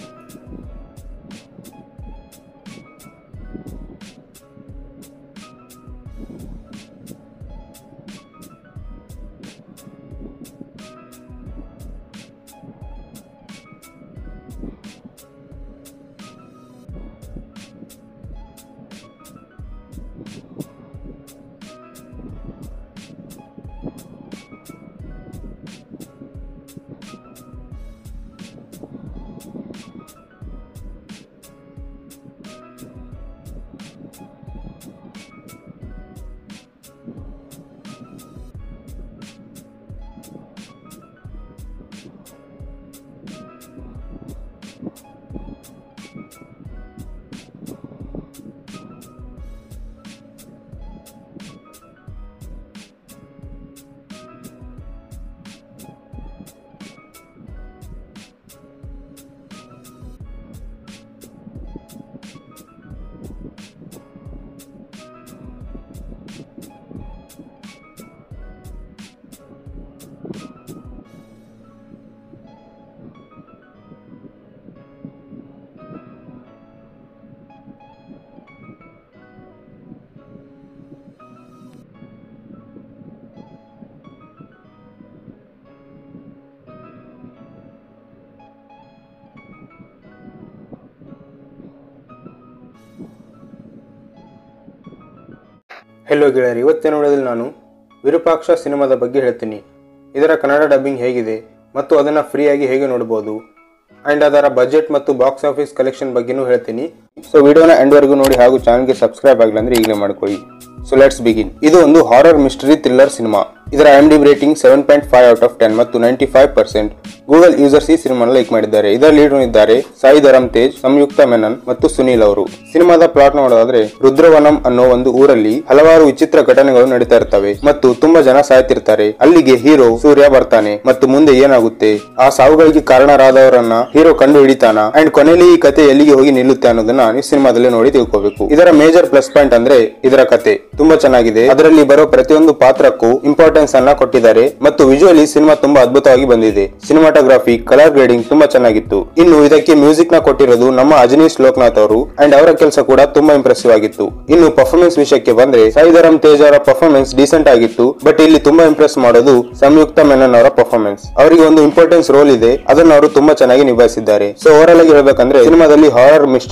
ಹೆಲೋ ಗೆಳೆಯರಿ ಇವತ್ತಿನ ವಿಡಿಯೋದಲ್ಲಿ ನಾನು ವಿರೂಪಾಕ್ಷ ಸಿನಿಮಾದ ಬಗ್ಗೆ ಹೇಳ್ತೀನಿ ಇದರ ಕನ್ನಡ ಡಬ್ಬಿಂಗ್ ಹೇಗಿದೆ ಮತ್ತು ಅದನ್ನು ಫ್ರೀಯಾಗಿ ಹೇಗೆ ನೋಡ್ಬೋದು ಆ್ಯಂಡ್ ಅದರ ಬಜೆಟ್ ಮತ್ತು ಬಾಕ್ಸ್ ಆಫೀಸ್ ಕಲೆಕ್ಷನ್ ಬಗ್ಗೆನೂ ಹೇಳ್ತೀನಿ ಸೊ ವಿಡಿಯೋನ ಎಂಡ್ವರೆಗೂ ನೋಡಿ ಹಾಗೂ ಚಾನಲ್ಗೆ ಸಬ್ಸ್ಕ್ರೈಬ್ ಆಗಿಲ್ಲ ಅಂದ್ರೆ ಈಗಲೇ ಮಾಡ್ಕೊಳ್ಳಿ ಸೊ ಲೆಟ್ಸ್ ಬಿಗಿನ್ ಇದು ಒಂದು ಹಾರರ್ ಮಿಸ್ಟರಿ ಥ್ರಿಲ್ಲರ್ ಸಿನಿಮಾ ಇದರ M D rating seven point five out of ten ಮತ್ತು ninety five percent Google users ಈ ಸಿನಿಮಾನ ಲೈಕ್ ಮಾಡಿದ್ದಾರೆ ಇದರ ಲೀಡರ್ ಇದ್ದಾರೆ ಸಾಯಿ ಧರಮ್ ತೇಜ್ ಸಂಯುಕ್ತ ಮೆನನ್ ಮತ್ತು ಸುನೀಲ್ ಅವರು ಸಿನಿಮಾದ ಪ್ಲಾಟ್ ನೋಡೋದಾದ್ರೆ ರುದ್ರವನಂ ಅನ್ನೋ ಒಂದು ಊರಲ್ಲಿ ಹಲವಾರು ವಿಚಿತ್ರ ಘಟನೆಗಳು ನಡೀತಾ ಇರ್ತವೆ ಮತ್ತು ತುಂಬಾ ಜನ ಸಾಯ್ತಿರ್ತಾರೆ ಅಲ್ಲಿಗೆ ಹೀರೋ ಸೂರ್ಯ ಬರ್ತಾನೆ ಮತ್ತು ಮುಂದೆ ಏನಾಗುತ್ತೆ ಆ ಸಾವುಗಳಿಗೆ ಕಾರಣರಾದವರನ್ನ ಹೀರೋ ಕಂಡು ಹಿಡಿತಾನ ಅಂಡ್ ಕೊನೆಯಲ್ಲಿ ಈ ಕತೆ ಎಲ್ಲಿಗೆ ಹೋಗಿ ನಿಲ್ಲುತ್ತೆ ಅನ್ನೋದನ್ನ ನೀವು ಸಿನಿಮಾದಲ್ಲಿ ನೋಡಿ ತಿಳ್ಕೋಬೇಕು ಇದರ ಮೇಜರ್ ಪ್ಲಸ್ ಪಾಯಿಂಟ್ ಅಂದ್ರೆ ಇದರ ಕತೆ ತುಂಬಾ ಚೆನ್ನಾಗಿದೆ ಅದರಲ್ಲಿ ಬರೋ ಪ್ರತಿಯೊಂದು ಪಾತ್ರಕ್ಕೂ ಇಂಪಾರ್ಟೆನ್ಸ್ ಅನ್ನ ಕೊಟ್ಟಿದ್ದಾರೆ ಮತ್ತು ವಿಜುವಲಿ ಸಿನಿಮಾ ತುಂಬಾ ಅದ್ಭುತವಾಗಿ ಬಂದಿದೆ ಸಿನಿಮಾಟೋಗ್ರಫಿ ಕಲರ್ ಗ್ರೇಡಿಂಗ್ ತುಂಬಾ ಚೆನ್ನಾಗಿತ್ತು ಇನ್ನು ಇದಕ್ಕೆ ಮ್ಯೂಸಿಕ್ ನ ಕೊಟ್ಟಿರೋದು ನಮ್ಮ ಅಜನೀಶ್ ಲೋಕನಾಥ್ ಅವರು ಅಂಡ್ ಅವರ ಕೆಲಸ ಕೂಡ ತುಂಬಾ ಇಂಪ್ರೆಸಿವ್ ಆಗಿತ್ತು ಇನ್ನು ಪರ್ಫಾರ್ಮೆನ್ಸ್ ವಿಷಯಕ್ಕೆ ಬಂದ್ರೆ ಸಾಯಿಧರಂ ತೇಜ್ ಅವರ ಪರ್ಫಾರ್ಮೆನ್ಸ್ ಡೀಸೆಂಟ್ ಆಗಿತ್ತು ಬಟ್ ಇಲ್ಲಿ ತುಂಬಾ ಇಂಪ್ರೆಸ್ ಮಾಡೋದು ಸಂಯುಕ್ತ ಮೆನನ್ ಅವರ ಪರ್ಫಾರ್ಮೆನ್ಸ್ ಅವರಿಗೆ ಒಂದು ಇಂಪಾರ್ಟೆನ್ಸ್ ರೋಲ್ ಇದೆ ಅದನ್ನು ಅವರು ತುಂಬಾ ಚೆನ್ನಾಗಿ ನಿಭಾಯಿಸಿದ್ದಾರೆ ಸೊ ಓವರ್ ಆಗಿ ಹೇಳ್ಬೇಕಂದ್ರೆ ಸಿನಿಮಾದಲ್ಲಿ horror mystery thriller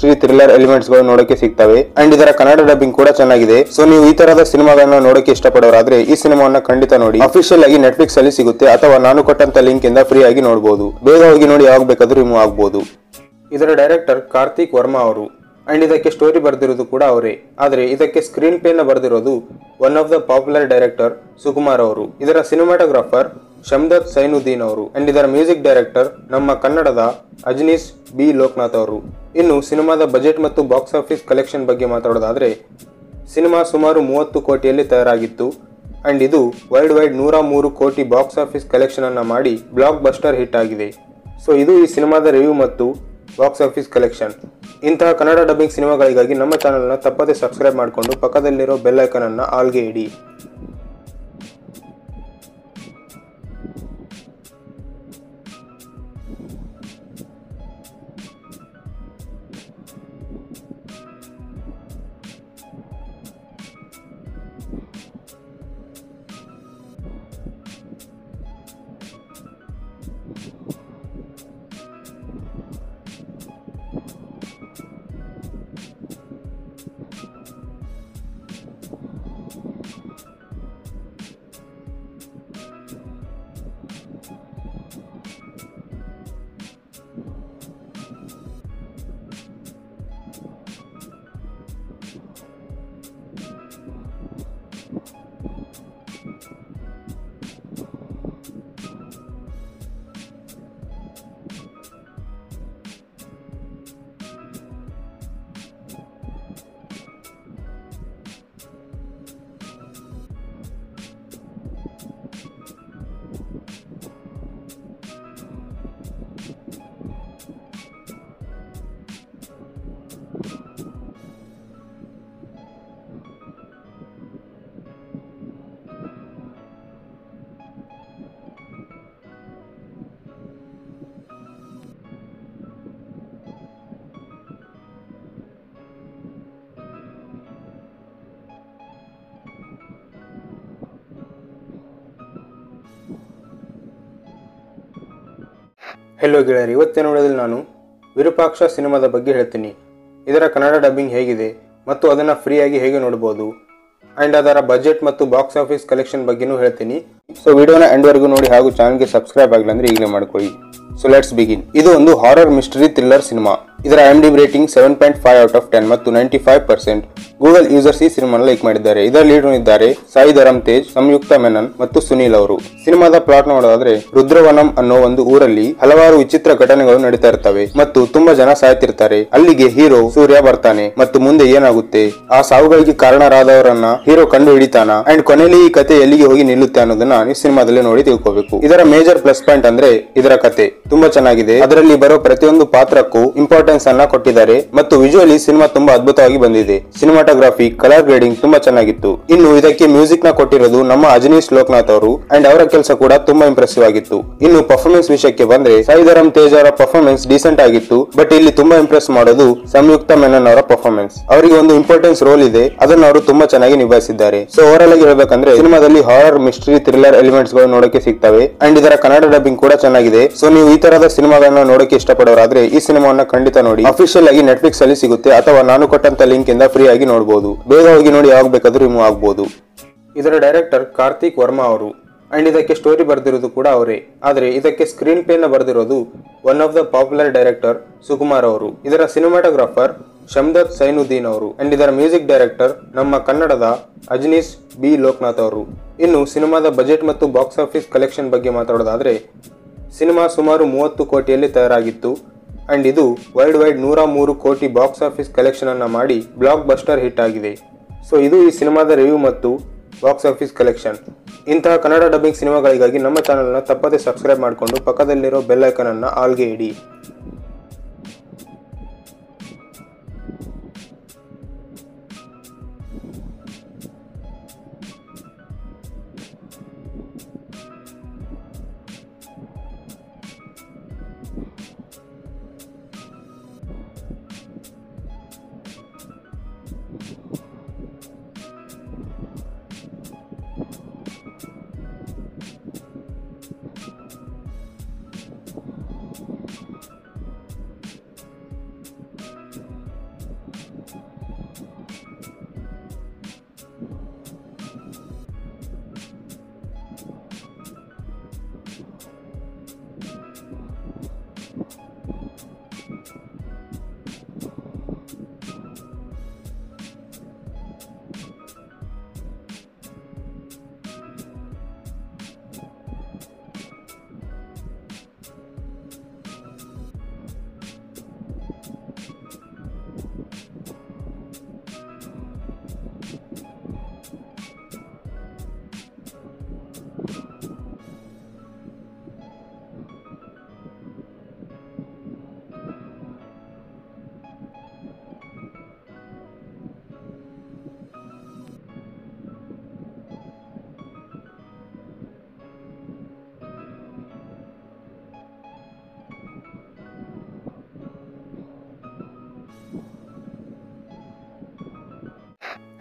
thriller elements ಗಳು ನೋಡಕ್ಕೆ ಸಿಗ್ತವೆ ಅಂಡ್ ಇದರ ಕನ್ನಡ ಡಬ್ಬಿಂಗ್ ಕೂಡ ಚೆನ್ನಾಗಿದೆ ಸೊ ನೀವು ಈ ತರದ ಸಿನಿಮಾಗಳನ್ನ ನೋಡಕ್ಕೆ ಇಷ್ಟಪಡೋರಾದ್ರೆ ಈ ಸಿನಿಮಾವನ್ನ ಖಂಡಿತ ನೋಡಿ ಅಫಿಷಿಯಲ್ ಆಗಿ ನೆಟ್ಫ್ಲಿಕ್ಸ್ ಅಲ್ಲಿ ಸಿಗುತ್ತೆ ಅಥವಾ ನಾನು ಕೊಟ್ಟಂತ ಲಿಂಕ್ ಇಂದ ಫ್ರೀ ಆಗಿ ನೋಡಬಹುದು ಬೇಗ ಹೋಗಿ ನೋಡಿ ಯಾವಾಗ ಬೇಕಾದ್ರೂ ರಿಮೂವ್ ಆಗಬಹುದು ಇದರ ಡೈರೆಕ್ಟರ್ ಕಾರ್ತಿಕ್ ವರ್ಮಾ ಅವರು ಅಂಡ್ ಇದಕ್ಕೆ ಸ್ಟೋರಿ ಬರೆದಿರೋದು ಕೂಡ ಅವರೇ ಆದರೆ ಇದಕ್ಕೆ ಸ್ಕ್ರೀನ್ ಪ್ಲೇ ನ ಬರೆದಿರೋದು one of the popular director Sukumar ಅವರು ಇದರ ಸಿನಿಮಾಟೋಗ್ರಾಫರ್ ಶಮ್ದತ್ ಸೈನುದ್ದೀನ್ ಅವರು ಅಂಡ್ ಇದರ ಮ್ಯೂಸಿಕ್ ಡೈರೆಕ್ಟರ್ ನಮ್ಮ ಕನ್ನಡದ ಅಜನೀಶ್ ಬಿ ಲೋಕನಾಥ್ ಅವರು ಇನ್ನು ಸಿನಿಮಾದ ಬಜೆಟ್ ಮತ್ತು ಬಾಕ್ಸ್ ಆಫೀಸ್ ಕಲೆಕ್ಷನ್ ಬಗ್ಗೆ ಮಾತಾಡೋದಾದ್ರೆ ಸಿನಿಮಾ ಸುಮಾರು ಮೂವತ್ತು ಕೋಟಿಯಲ್ಲಿ ತಯಾರಾಗಿತ್ತು ಅಂಡ್ ಇದು ವರ್ಲ್ಡ್ ವೈಡ್ ನೂರ ಮೂರು ಕೋಟಿ ಬಾಕ್ಸ್ ಆಫೀಸ್ ಕಲೆಕ್ಷನ್ ಅನ್ನ ಮಾಡಿ ಬ್ಲಾಕ್ ಬಸ್ಟರ್ ಹಿಟ್ ಆಗಿದೆ ಸೊ ಇದು ಈ ಸಿನಿಮಾದ ರಿವ್ಯೂ ಮತ್ತು ಬಾಕ್ಸ್ ಆಫೀಸ್ ಕಲೆಕ್ಷನ್ ಇಂತಹ ಕನ್ನಡ ಡಬ್ಬಿಂಗ್ ಸಿನಿಮಾಗಳಿಗಾಗಿ ನಮ್ಮ ಚಾನಲ್ನ ತಪ್ಪದೆ ಸಬ್ಸ್ಕ್ರೈಬ್ ಮಾಡಿಕೊಂಡು ಪಕ್ಕದಲ್ಲಿರೋ ಬೆಲ್ ಐಕನ್ ಅನ್ನ ಆಲ್ಗೆ ಇಡಿ ಹೆಲೋ ಗೆಳೆಯರಿ ಇವತ್ತಿನ ವಿಡಿಯೋದಲ್ಲಿ ನಾನು ವಿರೂಪಾಕ್ಷ ಸಿನಿಮಾದ ಬಗ್ಗೆ ಹೇಳ್ತೀನಿ ಇದರ ಕನ್ನಡ ಡಬ್ಬಿಂಗ್ ಹೇಗಿದೆ ಮತ್ತು ಅದನ್ನು ಫ್ರೀಯಾಗಿ ಹೇಗೆ ನೋಡಬಹುದು ಆ್ಯಂಡ್ ಅದರ ಬಜೆಟ್ ಮತ್ತು ಬಾಕ್ಸ್ ಆಫೀಸ್ ಕಲೆಕ್ಷನ್ ಬಗ್ಗೆನೂ ಹೇಳ್ತೀನಿ ಸೊ ವಿಡಿಯೋನ ಎಂಡ್ವರೆಗೂ ನೋಡಿ ಹಾಗೂ ಚಾನಲ್ಗೆ ಸಬ್ಸ್ಕ್ರೈಬ್ ಆಗಿಲ್ಲ ಅಂದ್ರೆ ಈಗಲೇ ಮಾಡ್ಕೊಳ್ಳಿ ಸೊ ಲೆಟ್ಸ್ ಬಿಗಿನ್ ಇದು ಒಂದು ಹಾರರ್ ಮಿಸ್ಟರಿ ಥ್ರಿಲ್ಲರ್ ಸಿನಿಮಾ ಇದರ M D rating seven point five out of ten ಮತ್ತು ninety five percent Google users ಈ ಸಿನಿಮಾನ ಲೈಕ್ ಮಾಡಿದ್ದಾರೆ ಇದರ ಲೀಡ್ ಇದ್ದಾರೆ ಸಾಯಿ ಧರಮ್ ತೇಜ್ ಸಂಯುಕ್ತ ಮೆನನ್ ಮತ್ತು ಸುನೀಲ್ ಅವರು ಸಿನಿಮಾದ ಪ್ಲಾಟ್ ನೋಡೋದಾದ್ರೆ ರುದ್ರವನಂ ಅನ್ನೋ ಒಂದು ಊರಲ್ಲಿ ಹಲವಾರು ವಿಚಿತ್ರ ಘಟನೆಗಳು ನಡೀತಾ ಇರ್ತವೆ ಮತ್ತು ತುಂಬಾ ಜನ ಸಾಯ್ತಿರ್ತಾರೆ ಅಲ್ಲಿಗೆ ಹೀರೋ ಸೂರ್ಯ ಬರ್ತಾನೆ ಮತ್ತು ಮುಂದೆ ಏನಾಗುತ್ತೆ ಆ ಸಾವುಗಳಿಗೆ ಕಾರಣರಾದವರನ್ನ ಹೀರೋ ಕಂಡು ಹಿಡಿತಾನ ಅಂಡ್ ಕೊನೆಯಲ್ಲಿ ಈ ಕತೆ ಎಲ್ಲಿಗೆ ಹೋಗಿ ನಿಲ್ಲುತ್ತೆ ಅನ್ನೋದನ್ನ ನೀವು ಸಿನಿಮಾದಲ್ಲಿ ನೋಡಿ ತಿಳ್ಕೋಬೇಕು ಇದರ ಮೇಜರ್ ಪ್ಲಸ್ ಪಾಯಿಂಟ್ ಅಂದ್ರೆ ಇದರ ಕತೆ ತುಂಬಾ ಚೆನ್ನಾಗಿದೆ ಅದರಲ್ಲಿ ಬರೋ ಪ್ರತಿಯೊಂದು ಪಾತ್ರಕ್ಕೂ ಇಂಪಾರ್ಟೆನ್ಸ್ ಅನ್ನ ಕೊಟ್ಟಿದ್ದಾರೆ ಮತ್ತು ವಿಜುವಲಿ ಸಿನಿಮಾ ತುಂಬಾ ಅದ್ಭುತವಾಗಿ ಬಂದಿದೆ ಸಿನಿಮಾಟೋಗ್ರಫಿ ಕಲರ್ ಗ್ರೇಡಿಂಗ್ ತುಂಬಾ ಚೆನ್ನಾಗಿತ್ತು ಇನ್ನು ಇದಕ್ಕೆ ಮ್ಯೂಸಿಕ್ ನ ಕೊಟ್ಟಿರೋದು ನಮ್ಮ ಅಜನೀಶ್ ಲೋಕನಾಥ್ ಅವರು ಅಂಡ್ ಅವರ ಕೆಲಸ ಕೂಡ ತುಂಬಾ ಇಂಪ್ರೆಸಿವ್ ಆಗಿತ್ತು ಇನ್ನು ಪರ್ಫಾರ್ಮೆನ್ಸ್ ವಿಷಯಕ್ಕೆ ಬಂದ್ರೆ ಸಾಯಿಧರಂ ತೇಜ್ ಅವರ ಪರ್ಫಾರ್ಮೆನ್ಸ್ ಡೀಸೆಂಟ್ ಆಗಿತ್ತು ಬಟ್ ಇಲ್ಲಿ ತುಂಬಾ ಇಂಪ್ರೆಸ್ ಮಾಡೋದು ಸಂಯುಕ್ತ ಮೆನನ್ ಅವರ ಪರ್ಫಾರ್ಮೆನ್ಸ್ ಅವರಿಗೆ ಒಂದು ಇಂಪಾರ್ಟೆನ್ಸ್ ರೋಲ್ ಇದೆ ಅದನ್ನು ಅವರು ತುಂಬಾ ಚೆನ್ನಾಗಿ ನಿಭಾಯಿಸಿದ್ದಾರೆ ಸೊ ಓವರ್ ಆಗಿ ಹೇಳ್ಬೇಕಂದ್ರೆ ಸಿನಿಮಾದಲ್ಲಿ ಹಾರರ್ ಮಿಸ್ಟ್ರಿ ಥ್ರಿಲ್ಲರ್ ಎಲಿಮೆಂಟ್ಸ್ ಗಳು ನೋಡಕ್ಕೆ ಸಿಗ್ತವೆ ಅಂಡ್ ಇದರ ಕನ್ನಡ ಡಬ್ಬಿಂಗ್ ಕೂಡ ಚೆನ್ನಾಗಿದೆ ಸೊ ನೀವು ಈ ತರದ ಸಿನಿಮಾಗಳನ್ನ ನೋಡಕ್ಕೆ ಇಷ್ಟಪಡೋರಾದ್ರೆ ಈ ಸಿನಿಮಾವನ್ನ ಖಂಡಿತ ನೋಡಿ ಅಫಿಷಿಯಲ್ ಆಗಿ ನೆಟ್ಫ್ಲಿಕ್ಸ್ ಅಲ್ಲಿ ಸಿಗುತ್ತೆ ಅಥವಾ ನಾನು ಕೊಟ್ಟಂತ ಲಿಂಕ್ ಇಂದ ಫ್ರೀ ಆಗಿ ನೋಡಬಹುದು ಬೇಗ ಹೋಗಿ ನೋಡಿ ಯಾವಾಗ ಬೇಕಾದ್ರೂ ರಿಮೂವ್ ಆಗಬಹುದು ಇದರ ಡೈರೆಕ್ಟರ್ ಕಾರ್ತಿಕ್ ವರ್ಮಾ ಅವರು ಅಂಡ್ ಇದಕ್ಕೆ ಸ್ಟೋರಿ ಬರೆದಿರೋದು ಕೂಡ ಅವರೇ ಆದರೆ ಇದಕ್ಕೆ ಸ್ಕ್ರೀನ್ ಪ್ಲೇ ನ ಬರೆದಿರೋದು one of the popular director Sukumar ಅವರು ಇದರ ಸಿನಿಮಾಟೋಗ್ರಾಫರ್ ಶಮ್ದತ್ ಸೈನುದ್ದೀನ್ ಅವರು ಅಂಡ್ ಇದರ ಮ್ಯೂಸಿಕ್ ಡೈರೆಕ್ಟರ್ ನಮ್ಮ ಕನ್ನಡದ ಅಜನೀಶ್ ಬಿ ಲೋಕನಾಥ್ ಅವರು ಇನ್ನು ಸಿನಿಮಾದ ಬಜೆಟ್ ಮತ್ತು ಬಾಕ್ಸ್ ಆಫೀಸ್ ಕಲೆಕ್ಷನ್ ಬಗ್ಗೆ ಮಾತಾಡೋದಾದ್ರೆ ಸಿನಿಮಾ ಸುಮಾರು ಮೂವತ್ತು ಕೋಟಿಯಲ್ಲಿ ತಯಾರಾಗಿತ್ತು ಅಂಡ್ ಇದು ವರ್ಲ್ಡ್ ವೈಡ್ ನೂರ ಮೂರು ಕೋಟಿ ಬಾಕ್ಸ್ ಆಫೀಸ್ ಕಲೆಕ್ಷನ್ ಅನ್ನ ಮಾಡಿ ಬ್ಲಾಕ್ ಬಸ್ಟರ್ ಹಿಟ್ ಆಗಿದೆ ಸೊ ಇದು ಈ ಸಿನಿಮಾದ ರಿವ್ಯೂ ಮತ್ತು ಬಾಕ್ಸ್ ಆಫೀಸ್ ಕಲೆಕ್ಷನ್ ಇಂತಹ ಕನ್ನಡ ಡಬ್ಬಿಂಗ್ ಸಿನಿಮಾಗಳಿಗಾಗಿ ನಮ್ಮ ಚಾನಲ್ನ ತಪ್ಪದೆ ಸಬ್ಸ್ಕ್ರೈಬ್ ಮಾಡಿಕೊಂಡು ಪಕ್ಕದಲ್ಲಿರೋ ಬೆಲ್ ಐಕನ್ ಅನ್ನ ಆಲ್ಗೆ ಇಡಿ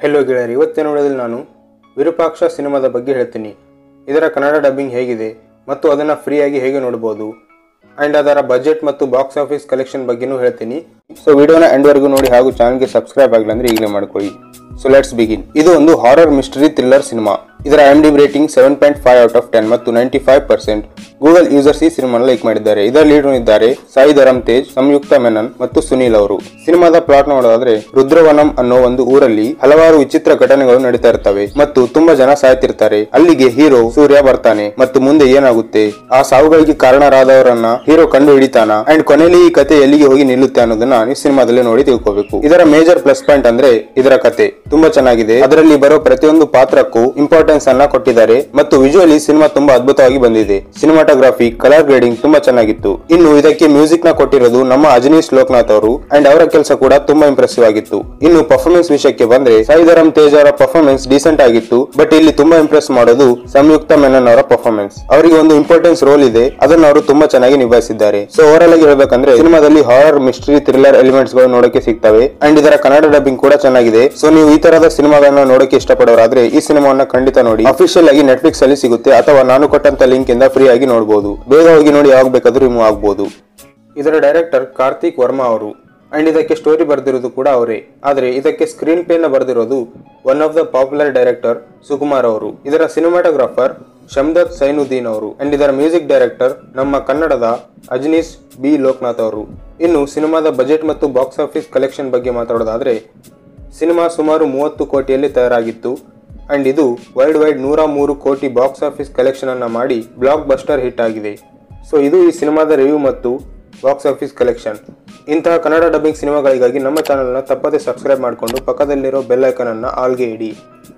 ಹೆಲೋ ಗೆಳೆಯರಿ ಇವತ್ತಿನ ವಿಡಿಯೋದಲ್ಲಿ ನಾನು ವಿರೂಪಾಕ್ಷ ಸಿನಿಮಾದ ಬಗ್ಗೆ ಹೇಳ್ತೀನಿ ಇದರ ಕನ್ನಡ ಡಬ್ಬಿಂಗ್ ಹೇಗಿದೆ ಮತ್ತು ಅದನ್ನು ಫ್ರೀಯಾಗಿ ಹೇಗೆ ನೋಡ್ಬೋದು ಆ್ಯಂಡ್ ಅದರ ಬಜೆಟ್ ಮತ್ತು ಬಾಕ್ಸ್ ಆಫೀಸ್ ಕಲೆಕ್ಷನ್ ಬಗ್ಗೆನೂ ಹೇಳ್ತೀನಿ ಸೊ ವಿಡಿಯೋನ ಎಂಡ್ವರೆಗೂ ನೋಡಿ ಹಾಗೂ ಚಾನಲ್ಗೆ ಸಬ್ಸ್ಕ್ರೈಬ್ ಆಗಿಲ್ಲ ಅಂದ್ರೆ ಈಗಲೇ ಮಾಡ್ಕೊಳ್ಳಿ ಸೊ ಲೆಟ್ಸ್ ಬಿಗಿನ್ ಇದು ಒಂದು ಹಾರರ್ ಮಿಸ್ಟರಿ ಥ್ರಿಲ್ಲರ್ ಸಿನಿಮಾ ಇದರ M D rating seven point five out of ten ಮತ್ತು ninety five percent Google users ಈ ಸಿನಿಮಾನ ಲೈಕ್ ಮಾಡಿದ್ದಾರೆ ಇದರ ಲೀಡ್ ಇದ್ದಾರೆ ಸಾಯಿ ಧರಮ್ ತೇಜ್ ಸಂಯುಕ್ತ ಮೆನನ್ ಮತ್ತು ಸುನೀಲ್ ಅವರು ಸಿನಿಮಾದ ಪ್ಲಾಟ್ ನೋಡೋದಾದ್ರೆ ರುದ್ರವನಂ ಅನ್ನೋ ಒಂದು ಊರಲ್ಲಿ ಹಲವಾರು ವಿಚಿತ್ರ ಘಟನೆಗಳು ನಡೀತಾ ಇರ್ತವೆ ಮತ್ತು ತುಂಬಾ ಜನ ಸಾಯ್ತಿರ್ತಾರೆ ಅಲ್ಲಿಗೆ ಹೀರೋ ಸೂರ್ಯ ಬರ್ತಾನೆ ಮತ್ತು ಮುಂದೆ ಏನಾಗುತ್ತೆ ಆ ಸಾವುಗಳಿಗೆ ಕಾರಣರಾದವರನ್ನ ಹೀರೋ ಕಂಡು ಹಿಡಿತಾನ ಅಂಡ್ ಕೊನೆಯಲ್ಲಿ ಈ ಕತೆ ಎಲ್ಲಿಗೆ ಹೋಗಿ ನಿಲ್ಲುತ್ತೆ ಅನ್ನೋದನ್ನ ನೀವು ಸಿನಿಮಾದಲ್ಲಿ ನೋಡಿ ತಿಳ್ಕೋಬೇಕು ಇದರ ಮೇಜರ್ ಪ್ಲಸ್ ಪಾಯಿಂಟ್ ಅಂದ್ರೆ ಇದರ ಕತೆ ತುಂಬಾ ಚೆನ್ನಾಗಿದೆ ಅದರಲ್ಲಿ ಬರೋ ಪ್ರತಿಯೊಂದು ಪಾತ್ರಕ್ಕೂ ಇಂಪಾರ್ಟೆನ್ಸ್ ಅನ್ನ ಕೊಟ್ಟಿದ್ದಾರೆ ಮತ್ತು ವಿಜುವಲಿ ಸಿನಿಮಾ ತುಂಬಾ ಅದ್ಭುತವಾಗಿ ಬಂದಿದೆ ಸಿನಿಮಾಟೋಗ್ರಫಿ ಕಲರ್ ಗ್ರೇಡಿಂಗ್ ತುಂಬಾ ಚೆನ್ನಾಗಿತ್ತು ಇನ್ನು ಇದಕ್ಕೆ ಮ್ಯೂಸಿಕ್ ನ ಕೊಟ್ಟಿರೋದು ನಮ್ಮ ಅಜನೀಶ್ ಲೋಕನಾಥ್ ಅವರು ಅಂಡ್ ಅವರ ಕೆಲಸ ಕೂಡ ತುಂಬಾ ಇಂಪ್ರೆಸಿವ್ ಆಗಿತ್ತು ಇನ್ನು ಪರ್ಫಾರ್ಮೆನ್ಸ್ ವಿಷಯಕ್ಕೆ ಬಂದ್ರೆ ಸಾಯಿಧರಮ್ ತೇಜ್ ಅವರ ಪರ್ಫಾರ್ಮೆನ್ಸ್ ಡೀಸೆಂಟ್ ಆಗಿತ್ತು ಬಟ್ ಇಲ್ಲಿ ತುಂಬಾ ಇಂಪ್ರೆಸ್ ಮಾಡೋದು ಸಂಯುಕ್ತ ಮೆನನ್ ಅವರ ಪರ್ಫಾರ್ಮೆನ್ಸ್ ಅವರಿಗೆ ಒಂದು ಇಂಪಾರ್ಟೆನ್ಸ್ ರೋಲ್ ಇದೆ ಅದನ್ನು ಅವರು ತುಂಬಾ ಚೆನ್ನಾಗಿ ನಿಭಾಯಿಸಿದ್ದಾರೆ ಸೊ ಓವರ್ ಆಗಿ ಹೇಳ್ಬೇಕಂದ್ರೆ ಸಿನಿಮಾದಲ್ಲಿ ಹಾರರ್ ಮಿಸ್ಟ್ರಿ ಥ್ರಿಲ್ಲರ್ ಎಲಿಮೆಂಟ್ಸ್ ಗಳು ನೋಡಕ್ಕೆ ಸಿಗ್ತವೆ ಅಂಡ್ ಇದರ ಕನ್ನಡ ಡಬ್ಬಿಂಗ್ ಕೂಡ ಚೆನ್ನಾಗಿದೆ ಸೊ ನೀವು ಈ ತರದ ಸಿನಿಮಾಗಳನ್ನ ನೋಡಕ್ಕೆ ಇಷ್ಟಪಡೋರಾದ್ರೆ ಈ ಸಿನಿಮಾವನ್ನ ಖಂಡಿತ ನೋಡಿ ಅಫಿಷಿಯಲ್ ಆಗಿ ನೆಟ್ಫ್ಲಿಕ್ಸ್ ಅಲ್ಲಿ ಸಿಗುತ್ತೆ ಅಥವಾ ನಾನು ಕೊಟ್ಟಂತ ಲಿಂಕ್ ಇಂದ ಫ್ರೀ ಆಗಿ ನೋಡಬಹುದು ಬೇಗ ಹೋಗಿ ನೋಡಿ ಯಾವಾಗ ಬೇಕಾದ್ರೂ ರಿಮೂವ್ ಆಗಬಹುದು ಇದರ ಡೈರೆಕ್ಟರ್ ಕಾರ್ತಿಕ್ ವರ್ಮಾ ಅವರು ಅಂಡ್ ಇದಕ್ಕೆ ಸ್ಟೋರಿ ಬರೆದಿರೋದು ಕೂಡ ಅವರೇ ಆದರೆ ಇದಕ್ಕೆ ಸ್ಕ್ರೀನ್ ಪ್ಲೇನ ಬರೆದಿರೋದು one of the popular director Sukumar ಅವರು ಇದರ ಸಿನಿಮಾಟೋಗ್ರಾಫರ್ ಶಮ್ದತ್ ಸೈನುದ್ದೀನ್ ಅವರು ಅಂಡ್ ಇದರ ಮ್ಯೂಸಿಕ್ ಡೈರೆಕ್ಟರ್ ನಮ್ಮ ಕನ್ನಡದ ಅಜನೀಶ್ ಬಿ ಲೋಕನಾಥ್ ಅವರು ಇನ್ನು ಸಿನಿಮಾದ ಬಜೆಟ್ ಮತ್ತು ಬಾಕ್ಸ್ ಆಫೀಸ್ ಕಲೆಕ್ಷನ್ ಬಗ್ಗೆ ಮಾತಾಡೋದಾದ್ರೆ ಸಿನಿಮಾ ಸುಮಾರು ಮೂವತ್ತು ಕೋಟಿಯಲ್ಲಿ ತಯಾರಾಗಿತ್ತು ಅಂಡ್ ಇದು ವರ್ಲ್ಡ್ ವೈಡ್ ನೂರ ಮೂರು ಕೋಟಿ ಬಾಕ್ಸ್ ಆಫೀಸ್ ಕಲೆಕ್ಷನ್ ಅನ್ನ ಮಾಡಿ ಬ್ಲಾಕ್ ಬಸ್ಟರ್ ಹಿಟ್ ಆಗಿದೆ ಸೊ ಇದು ಈ ಸಿನಿಮಾದ ರಿವ್ಯೂ ಮತ್ತು ಬಾಕ್ಸ್ ಆಫೀಸ್ ಕಲೆಕ್ಷನ್ ಇಂತಹ ಕನ್ನಡ ಡಬ್ಬಿಂಗ್ ಸಿನಿಮಾಗಳಿಗಾಗಿ ನಮ್ಮ ಚಾನಲ್ನ ತಪ್ಪದೆ ಸಬ್ಸ್ಕ್ರೈಬ್ ಮಾಡಿಕೊಂಡು ಪಕ್ಕದಲ್ಲಿರೋ ಬೆಲ್ ಐಕನ್ ಅನ್ನ ಆಲ್ಗೆ ಇಡಿ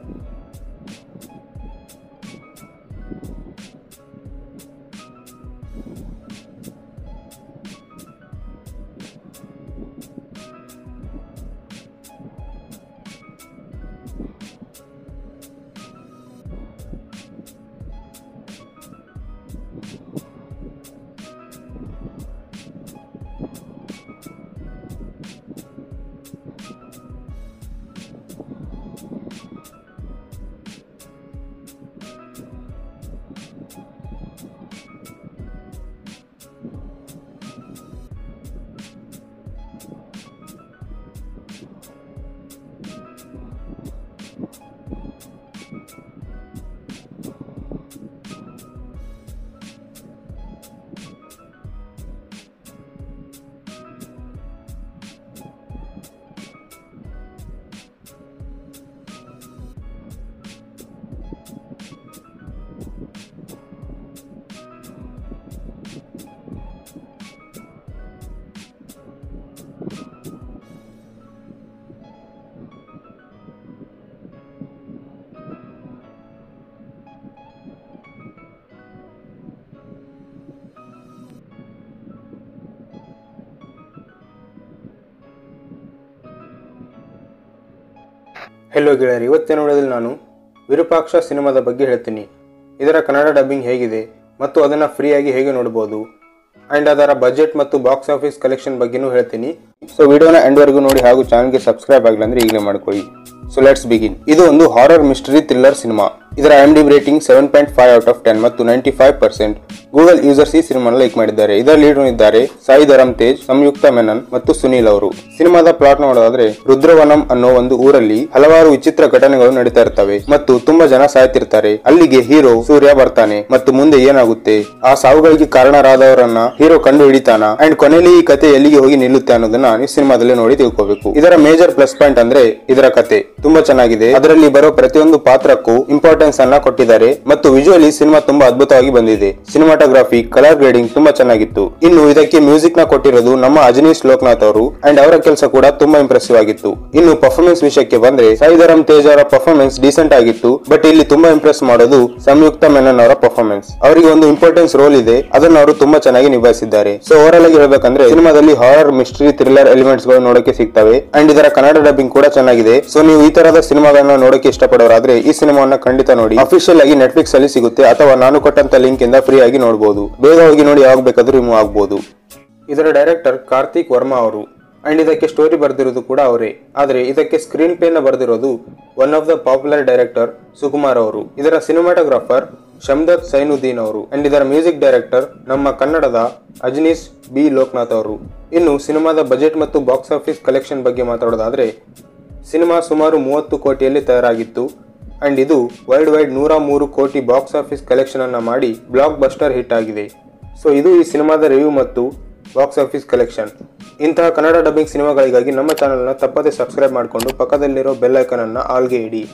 ಹೆಲೋ ಗೆಳೆಯರಿ ಇವತ್ತಿನ ವಿಡಿಯೋದಲ್ಲಿ ನಾನು ವಿರೂಪಾಕ್ಷ ಸಿನಿಮಾದ ಬಗ್ಗೆ ಹೇಳ್ತೀನಿ ಇದರ ಕನ್ನಡ ಡಬ್ಬಿಂಗ್ ಹೇಗಿದೆ ಮತ್ತು ಅದನ್ನು ಫ್ರೀಯಾಗಿ ಹೇಗೆ ನೋಡ್ಬೋದು ಆ್ಯಂಡ್ ಅದರ ಬಜೆಟ್ ಮತ್ತು ಬಾಕ್ಸ್ ಆಫೀಸ್ ಕಲೆಕ್ಷನ್ ಬಗ್ಗೆನೂ ಹೇಳ್ತೀನಿ ಸೊ ವಿಡಿಯೋನ ಎಂಡ್ವರೆಗೂ ನೋಡಿ ಹಾಗೂ ಚಾನಲ್ಗೆ ಸಬ್ಸ್ಕ್ರೈಬ್ ಆಗಿಲ್ಲ ಅಂದ್ರೆ ಈಗಲೇ ಮಾಡ್ಕೊಳ್ಳಿ ಸೊ ಲೆಟ್ಸ್ ಬಿಗಿನ್ ಇದು ಒಂದು ಹಾರರ್ ಮಿಸ್ಟರಿ ಥ್ರಿಲ್ಲರ್ ಸಿನಿಮಾ ಇದರ M D rating seven point five out of ten ಮತ್ತು ninety five percent Google users ಈ ಸಿನಿಮಾನ ಲೈಕ್ ಮಾಡಿದ್ದಾರೆ ಇದರ ಲೀಡ್ ಇದ್ದಾರೆ ಸಾಯಿ ಧರಮ್ ತೇಜ್ ಸಂಯುಕ್ತ ಮೆನನ್ ಮತ್ತು ಸುನೀಲ್ ಅವರು ಸಿನಿಮಾದ ಪ್ಲಾಟ್ ನೋಡೋದಾದ್ರೆ ರುದ್ರವನಂ ಅನ್ನೋ ಒಂದು ಊರಲ್ಲಿ ಹಲವಾರು ವಿಚಿತ್ರ ಘಟನೆಗಳು ನಡೀತಾ ಇರ್ತವೆ ಮತ್ತು ತುಂಬಾ ಜನ ಸಾಯ್ತಿರ್ತಾರೆ ಅಲ್ಲಿಗೆ ಹೀರೋ ಸೂರ್ಯ ಬರ್ತಾನೆ ಮತ್ತು ಮುಂದೆ ಏನಾಗುತ್ತೆ ಆ ಸಾವುಗಳಿಗೆ ಕಾರಣರಾದವರನ್ನ ಹೀರೋ ಕಂಡು ಹಿಡಿತಾನ ಅಂಡ್ ಕೊನೆಯಲ್ಲಿ ಈ ಕತೆ ಎಲ್ಲಿಗೆ ಹೋಗಿ ನಿಲ್ಲುತ್ತೆ ಅನ್ನೋದನ್ನ ನೀವು ಸಿನಿಮಾದಲ್ಲಿ ನೋಡಿ ತಿಳ್ಕೋಬೇಕು ಇದರ ಮೇಜರ್ ಪ್ಲಸ್ ಪಾಯಿಂಟ್ ಅಂದ್ರೆ ಇದರ ಕತೆ ತುಂಬಾ ಚೆನ್ನಾಗಿದೆ ಅದರಲ್ಲಿ ಬರೋ ಪ್ರತಿಯೊಂದು ಪಾತ್ರಕ್ಕೂ ಇಂಪಾರ್ಟೆನ್ಸ್ ಅನ್ನ ಕೊಟ್ಟಿದ್ದಾರೆ ಮತ್ತು ವಿಜುವಲಿ ಸಿನಿಮಾ ತುಂಬಾ ಅದ್ಭುತವಾಗಿ ಬಂದಿದೆ ಸಿನಿಮಾಟೋಗ್ರಫಿ ಕಲರ್ ಗ್ರೇಡಿಂಗ್ ತುಂಬಾ ಚೆನ್ನಾಗಿತ್ತು ಇನ್ನು ಇದಕ್ಕೆ ಮ್ಯೂಸಿಕ್ ನ ಕೊಟ್ಟಿರೋದು ನಮ್ಮ ಅಜನೀಶ್ ಲೋಕನಾಥ್ ಅವರು ಅಂಡ್ ಅವರ ಕೆಲಸ ಕೂಡ ತುಂಬಾ ಇಂಪ್ರೆಸಿವ್ ಆಗಿತ್ತು ಇನ್ನು ಪರ್ಫಾರ್ಮೆನ್ಸ್ ವಿಷಯಕ್ಕೆ ಬಂದ್ರೆ ಸಾಯಿಧರಮ್ ತೇಜ್ ಅವರ ಪರ್ಫಾರ್ಮೆನ್ಸ್ ಡೀಸೆಂಟ್ ಆಗಿತ್ತು ಬಟ್ ಇಲ್ಲಿ ತುಂಬಾ ಇಂಪ್ರೆಸ್ ಮಾಡೋದು ಸಂಯುಕ್ತ ಮೆನನ್ ಅವರ ಪರ್ಫಾರ್ಮೆನ್ಸ್ ಅವರಿಗೆ ಒಂದು ಇಂಪಾರ್ಟೆನ್ಸ್ ರೋಲ್ ಇದೆ ಅದನ್ನು ಅವರು ತುಂಬಾ ಚೆನ್ನಾಗಿ ನಿಭಾಯಿಸಿದ್ದಾರೆ ಸೊ ಓವರ್ ಆಗಿ ಹೇಳ್ಬೇಕಂದ್ರೆ ಸಿನಿಮಾದಲ್ಲಿ ಹಾರರ್ ಮಿಸ್ಟ್ರಿ ಥ್ರಿಲ್ಲರ್ ಎಲಿಮೆಂಟ್ಸ್ ಗಳು ನೋಡಕ್ಕೆ ಸಿಗ್ತವೆ ಅಂಡ್ ಇದರ ಕನ್ನಡ ಡಬ್ಬಿಂಗ್ ಕೂಡ ಚೆನ್ನಾಗಿದೆ ಸೊ ನೀವು ಈ ತರದ ಸಿನಿಮಾಗಳನ್ನ ನೋಡಕ್ಕೆ ಇಷ್ಟಪಡೋರಾದ್ರೆ ಈ ಸಿನಿಮಾವನ್ನ ಖಂಡಿತ ನೋಡಿ ಅಫಿಷಿಯಲ್ ಆಗಿ ನೆಟ್ಫ್ಲಿಕ್ಸ್ ಅಲ್ಲಿ ಸಿಗುತ್ತೆ ಅಥವಾ ನಾನು ಕೊಟ್ಟಂತ ಲಿಂಕ್ ಇಂದ ಫ್ರೀ ಆಗಿ ನೋಡಬಹುದು ಬೇಗ ಹೋಗಿ ನೋಡಿ ಯಾವಾಗ ಬೇಕಾದ್ರೂ ರಿಮೂವ್ ಆಗಬಹುದು ಇದರ ಡೈರೆಕ್ಟರ್ ಕಾರ್ತಿಕ್ ವರ್ಮಾ ಅವರು ಅಂಡ್ ಇದಕ್ಕೆ ಸ್ಟೋರಿ ಬರೆದಿರೋದು ಕೂಡ ಅವರೇ ಆದರೆ ಇದಕ್ಕೆ ಸ್ಕ್ರೀನ್ ಪ್ಲೇನ ಬರೆದಿರೋದು one of the popular director Sukumar ಅವರು ಇದರ ಸಿನಿಮಾಟೋಗ್ರಾಫರ್ ಶಮ್ದತ್ ಸೈನುದ್ದೀನ್ ಅವರು ಅಂಡ್ ಇದರ ಮ್ಯೂಸಿಕ್ ಡೈರೆಕ್ಟರ್ ನಮ್ಮ ಕನ್ನಡದ ಅಜ್ನೀಸ್ ಬಿ ಲೋಕನಾಥ್ ಅವರು ಇನ್ನು ಸಿನಿಮಾದ ಬಜೆಟ್ ಮತ್ತು ಬಾಕ್ಸ್ ಆಫೀಸ್ ಕಲೆಕ್ಷನ್ ಬಗ್ಗೆ ಮಾತಾಡೋದಾದ್ರೆ ಸಿನಿಮಾ ಸುಮಾರು ಮೂವತ್ತು ಕೋಟಿಯಲ್ಲಿ ತಯಾರಾಗಿತ್ತು ಅಂಡ್ ಇದು ವರ್ಲ್ಡ್ ವೈಡ್ ನೂರ ಮೂರು ಕೋಟಿ ಬಾಕ್ಸ್ ಆಫೀಸ್ ಕಲೆಕ್ಷನ್ ಅನ್ನ ಮಾಡಿ ಬ್ಲಾಕ್ ಬಸ್ಟರ್ ಹಿಟ್ ಆಗಿದೆ ಸೊ ಇದು ಈ ಸಿನಿಮಾದ ರಿವ್ಯೂ ಮತ್ತು ಬಾಕ್ಸ್ ಆಫೀಸ್ ಕಲೆಕ್ಷನ್ ಇಂತಹ ಕನ್ನಡ ಡಬ್ಬಿಂಗ್ ಸಿನಿಮಾಗಳಿಗಾಗಿ ನಮ್ಮ ಚಾನಲ್ನ ತಪ್ಪದೆ ಸಬ್ಸ್ಕ್ರೈಬ್ ಮಾಡಿಕೊಂಡು ಪಕ್ಕದಲ್ಲಿರೋ ಬೆಲ್ ಐಕನ್ ಅನ್ನ ಆಲ್ಗೆ ಇಡಿ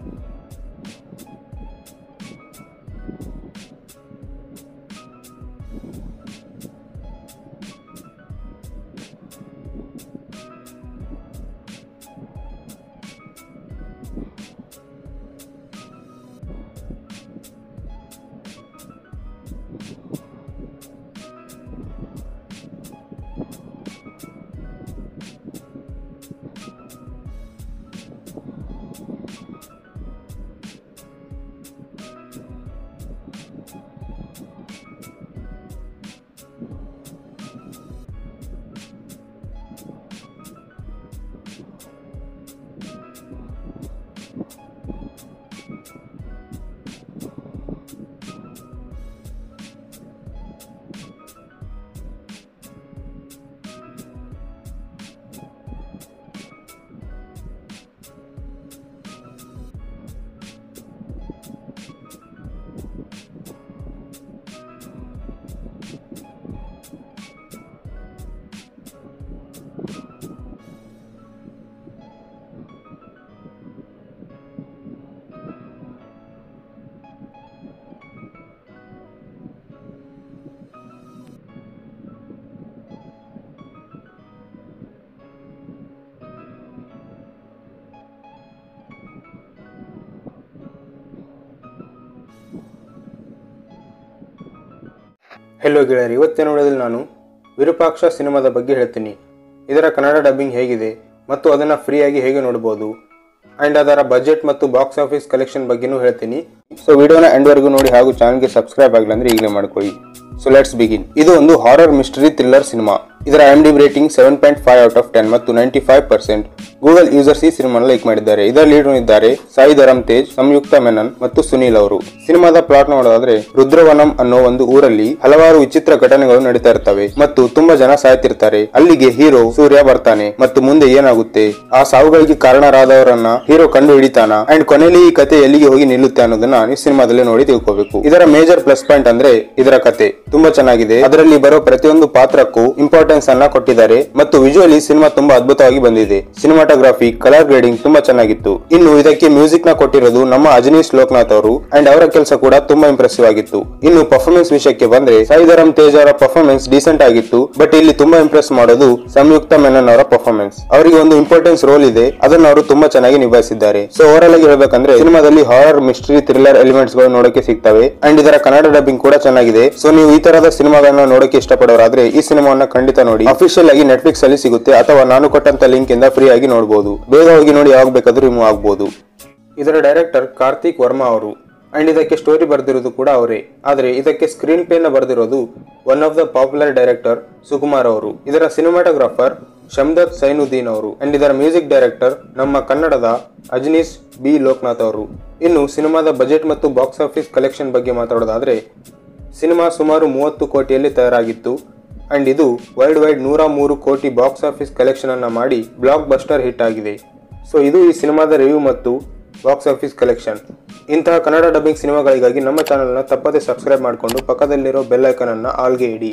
ಹೆಲೋ ಗೆಳೆಯರಿ ಇವತ್ತಿನ ವಿಡಿಯೋದಲ್ಲಿ ನಾನು ವಿರೂಪಾಕ್ಷ ಸಿನಿಮಾದ ಬಗ್ಗೆ ಹೇಳ್ತೀನಿ ಇದರ ಕನ್ನಡ ಡಬ್ಬಿಂಗ್ ಹೇಗಿದೆ ಮತ್ತು ಅದನ್ನು ಫ್ರೀಯಾಗಿ ಹೇಗೆ ನೋಡ್ಬೋದು ಆ್ಯಂಡ್ ಅದರ ಬಜೆಟ್ ಮತ್ತು ಬಾಕ್ಸ್ ಆಫೀಸ್ ಕಲೆಕ್ಷನ್ ಬಗ್ಗೆನೂ ಹೇಳ್ತೀನಿ ಸೊ ವಿಡಿಯೋನ ಎಂಡ್ವರೆಗೂ ನೋಡಿ ಹಾಗೂ ಚಾನಲ್ಗೆ ಸಬ್ಸ್ಕ್ರೈಬ್ ಆಗಿಲ್ಲ ಅಂದ್ರೆ ಈಗಲೇ ಮಾಡ್ಕೊಳ್ಳಿ ಸೊ ಲೆಟ್ಸ್ ಬಿಗಿನ್ ಇದು ಒಂದು ಹಾರರ್ ಮಿಸ್ಟರಿ ಥ್ರಿಲ್ಲರ್ ಸಿನಿಮಾ ಇದರ M D rating seven point five out of ten ಮತ್ತು ninety five percent Google users ಈ ಸಿನಿಮಾನ ಲೈಕ್ ಮಾಡಿದ್ದಾರೆ ಇದರ ಲೀಡ್ ಇದ್ದಾರೆ ಸಾಯಿ ಧರಮ್ ತೇಜ್ ಸಂಯುಕ್ತ ಮೆನನ್ ಮತ್ತು ಸುನೀಲ್ ಅವರು ಸಿನಿಮಾದ ಪ್ಲಾಟ್ ನೋಡೋದಾದ್ರೆ ರುದ್ರವನಂ ಅನ್ನೋ ಒಂದು ಊರಲ್ಲಿ ಹಲವಾರು ವಿಚಿತ್ರ ಘಟನೆಗಳು ನಡೀತಾ ಇರ್ತವೆ ಮತ್ತು ತುಂಬಾ ಜನ ಸಾಯ್ತಿರ್ತಾರೆ ಅಲ್ಲಿಗೆ ಹೀರೋ ಸೂರ್ಯ ಬರ್ತಾನೆ ಮತ್ತು ಮುಂದೆ ಏನಾಗುತ್ತೆ ಆ ಸಾವುಗಳಿಗೆ ಕಾರಣರಾದವರನ್ನ ಹೀರೋ ಕಂಡು ಹಿಡಿತಾನ ಅಂಡ್ ಕೊನೆಯಲ್ಲಿ ಈ ಕತೆ ಎಲ್ಲಿಗೆ ಹೋಗಿ ನಿಲ್ಲುತ್ತೆ ಅನ್ನೋದನ್ನ ನೀವು ಸಿನಿಮಾದಲ್ಲಿ ನೋಡಿ ತಿಳ್ಕೋಬೇಕು ಇದರ ಮೇಜರ್ ಪ್ಲಸ್ ಪಾಯಿಂಟ್ ಅಂದ್ರೆ ಇದರ ಕತೆ ತುಂಬಾ ಚೆನ್ನಾಗಿದೆ ಅದರಲ್ಲಿ ಬರೋ ಪ್ರತಿಯೊಂದು ಪಾತ್ರಕ್ಕೂ ಇಂಪಾರ್ಟೆನ್ಸ್ ಅನ್ನ ಕೊಟ್ಟಿದ್ದಾರೆ ಮತ್ತು ವಿಜುವಲಿ ಸಿನಿಮಾ ತುಂಬಾ ಅದ್ಭುತವಾಗಿ ಬಂದಿದೆ ಸಿನಿಮಾಟೋಗ್ರಫಿ ಕಲರ್ ಗ್ರೇಡಿಂಗ್ ತುಂಬಾ ಚೆನ್ನಾಗಿತ್ತು ಇನ್ನು ಇದಕ್ಕೆ ಮ್ಯೂಸಿಕ್ ನ ಕೊಟ್ಟಿರೋದು ನಮ್ಮ ಅಜನೀಶ್ ಲೋಕನಾಥ್ ಅವರು ಅಂಡ್ ಅವರ ಕೆಲಸ ಕೂಡ ತುಂಬಾ ಇಂಪ್ರೆಸಿವ್ ಆಗಿತ್ತು ಇನ್ನು ಪರ್ಫಾರ್ಮೆನ್ಸ್ ವಿಷಯಕ್ಕೆ ಬಂದ್ರೆ ಸಾಯಿಧರಂ ತೇಜ್ ಅವರ ಪರ್ಫಾರ್ಮೆನ್ಸ್ ಡೀಸೆಂಟ್ ಆಗಿತ್ತು ಬಟ್ ಇಲ್ಲಿ ತುಂಬಾ ಇಂಪ್ರೆಸ್ ಮಾಡೋದು ಸಂಯುಕ್ತ ಮೆನನ್ ಅವರ ಪರ್ಫಾರ್ಮೆನ್ಸ್ ಅವರಿಗೆ ಒಂದು ಇಂಪಾರ್ಟೆನ್ಸ್ ರೋಲ್ ಇದೆ ಅದನ್ನು ಅವರು ತುಂಬಾ ಚೆನ್ನಾಗಿ ನಿಭಾಯಿಸಿದ್ದಾರೆ ಸೊ ಓವರ್ ಆಗಿ ಹೇಳ್ಬೇಕಂದ್ರೆ ಸಿನಿಮಾದಲ್ಲಿ ಹಾರರ್ ಮಿಸ್ಟ್ರಿ ಥ್ರಿಲ್ಲರ್ ಎಲಿಮೆಂಟ್ಸ್ ಗಳು ನೋಡಕ್ಕೆ ಸಿಗ್ತವೆ ಅಂಡ್ ಇದರ ಕನ್ನಡ ಡಬ್ಬಿಂಗ್ ಕೂಡ ಚೆನ್ನಾಗಿದೆ ಸೊ ನೀವು ಈ ತರದ ಸಿನಿಮಾಗಳನ್ನ ನೋಡಕ್ಕೆ ಇಷ್ಟಪಡೋರಾದ್ರೆ ಈ ಸಿನಿಮಾವನ್ನ ಖಂಡಿತ ನೋಡಿ ಅಫಿಷಿಯಲ್ ಆಗಿ ನೆಟ್ಫ್ಲಿಕ್ಸ್ ಅಲ್ಲಿ ಸಿಗುತ್ತೆ ಅಥವಾ ನಾನು ಕೊಟ್ಟಂತ ಲಿಂಕ್ ಇಂದ ಫ್ರೀ ಆಗಿ ನೋಡಬಹುದು ಬೇಗ ಹೋಗಿ ನೋಡಿ ಯಾವಾಗ ಬೇಕಾದ್ರೂ ರಿಮೂವ್ ಆಗಬಹುದು ಇದರ ಡೈರೆಕ್ಟರ್ ಕಾರ್ತಿಕ್ ವರ್ಮಾ ಅವರು ಅಂಡ್ ಇದಕ್ಕೆ ಸ್ಟೋರಿ ಬರೆದಿರೋದು ಕೂಡ ಅವರೇ ಆದರೆ ಇದಕ್ಕೆ ಸ್ಕ್ರೀನ್ ಪ್ಲೇನ ಬರೆದಿರೋದು one of the popular director Sukumar ಅವರು ಇದರ ಸಿನಿಮಾಟೋಗ್ರಾಫರ್ ಶಮ್ದತ್ ಸೈನುದ್ದೀನ್ ಅವರು ಅಂಡ್ ಇದರ ಮ್ಯೂಸಿಕ್ ಡೈರೆಕ್ಟರ್ ನಮ್ಮ ಕನ್ನಡದ ಅಜ್ನೀಸ್ ಬಿ ಲೋಕನಾಥ್ ಅವರು ಇನ್ನು ಸಿನಿಮಾದ ಬಜೆಟ್ ಮತ್ತು ಬಾಕ್ಸ್ ಆಫೀಸ್ ಕಲೆಕ್ಷನ್ ಬಗ್ಗೆ ಮಾತಾಡೋದಾದ್ರೆ ಸಿನಿಮಾ ಸುಮಾರು ಮೂವತ್ತು ಕೋಟಿಯಲ್ಲಿ ತಯಾರಾಗಿತ್ತು ಅಂಡ್ ಇದು ವರ್ಲ್ಡ್ ವೈಡ್ ನೂರ ಮೂರು ಕೋಟಿ ಬಾಕ್ಸ್ ಆಫೀಸ್ ಕಲೆಕ್ಷನ್ ಅನ್ನ ಮಾಡಿ ಬ್ಲಾಕ್ ಬಸ್ಟರ್ ಹಿಟ್ ಆಗಿದೆ ಸೊ ಇದು ಈ ಸಿನಿಮಾದ ರಿವ್ಯೂ ಮತ್ತು ಬಾಕ್ಸ್ ಆಫೀಸ್ ಕಲೆಕ್ಷನ್ ಇಂತಹ ಕನ್ನಡ ಡಬ್ಬಿಂಗ್ ಸಿನಿಮಾಗಳಿಗಾಗಿ ನಮ್ಮ ಚಾನಲ್ನ ತಪ್ಪದೆ ಸಬ್ಸ್ಕ್ರೈಬ್ ಮಾಡಿಕೊಂಡು ಪಕ್ಕದಲ್ಲಿರೋ ಬೆಲ್ ಐಕನ್ ಅನ್ನ ಆಲ್ಗೆ ಇಡಿ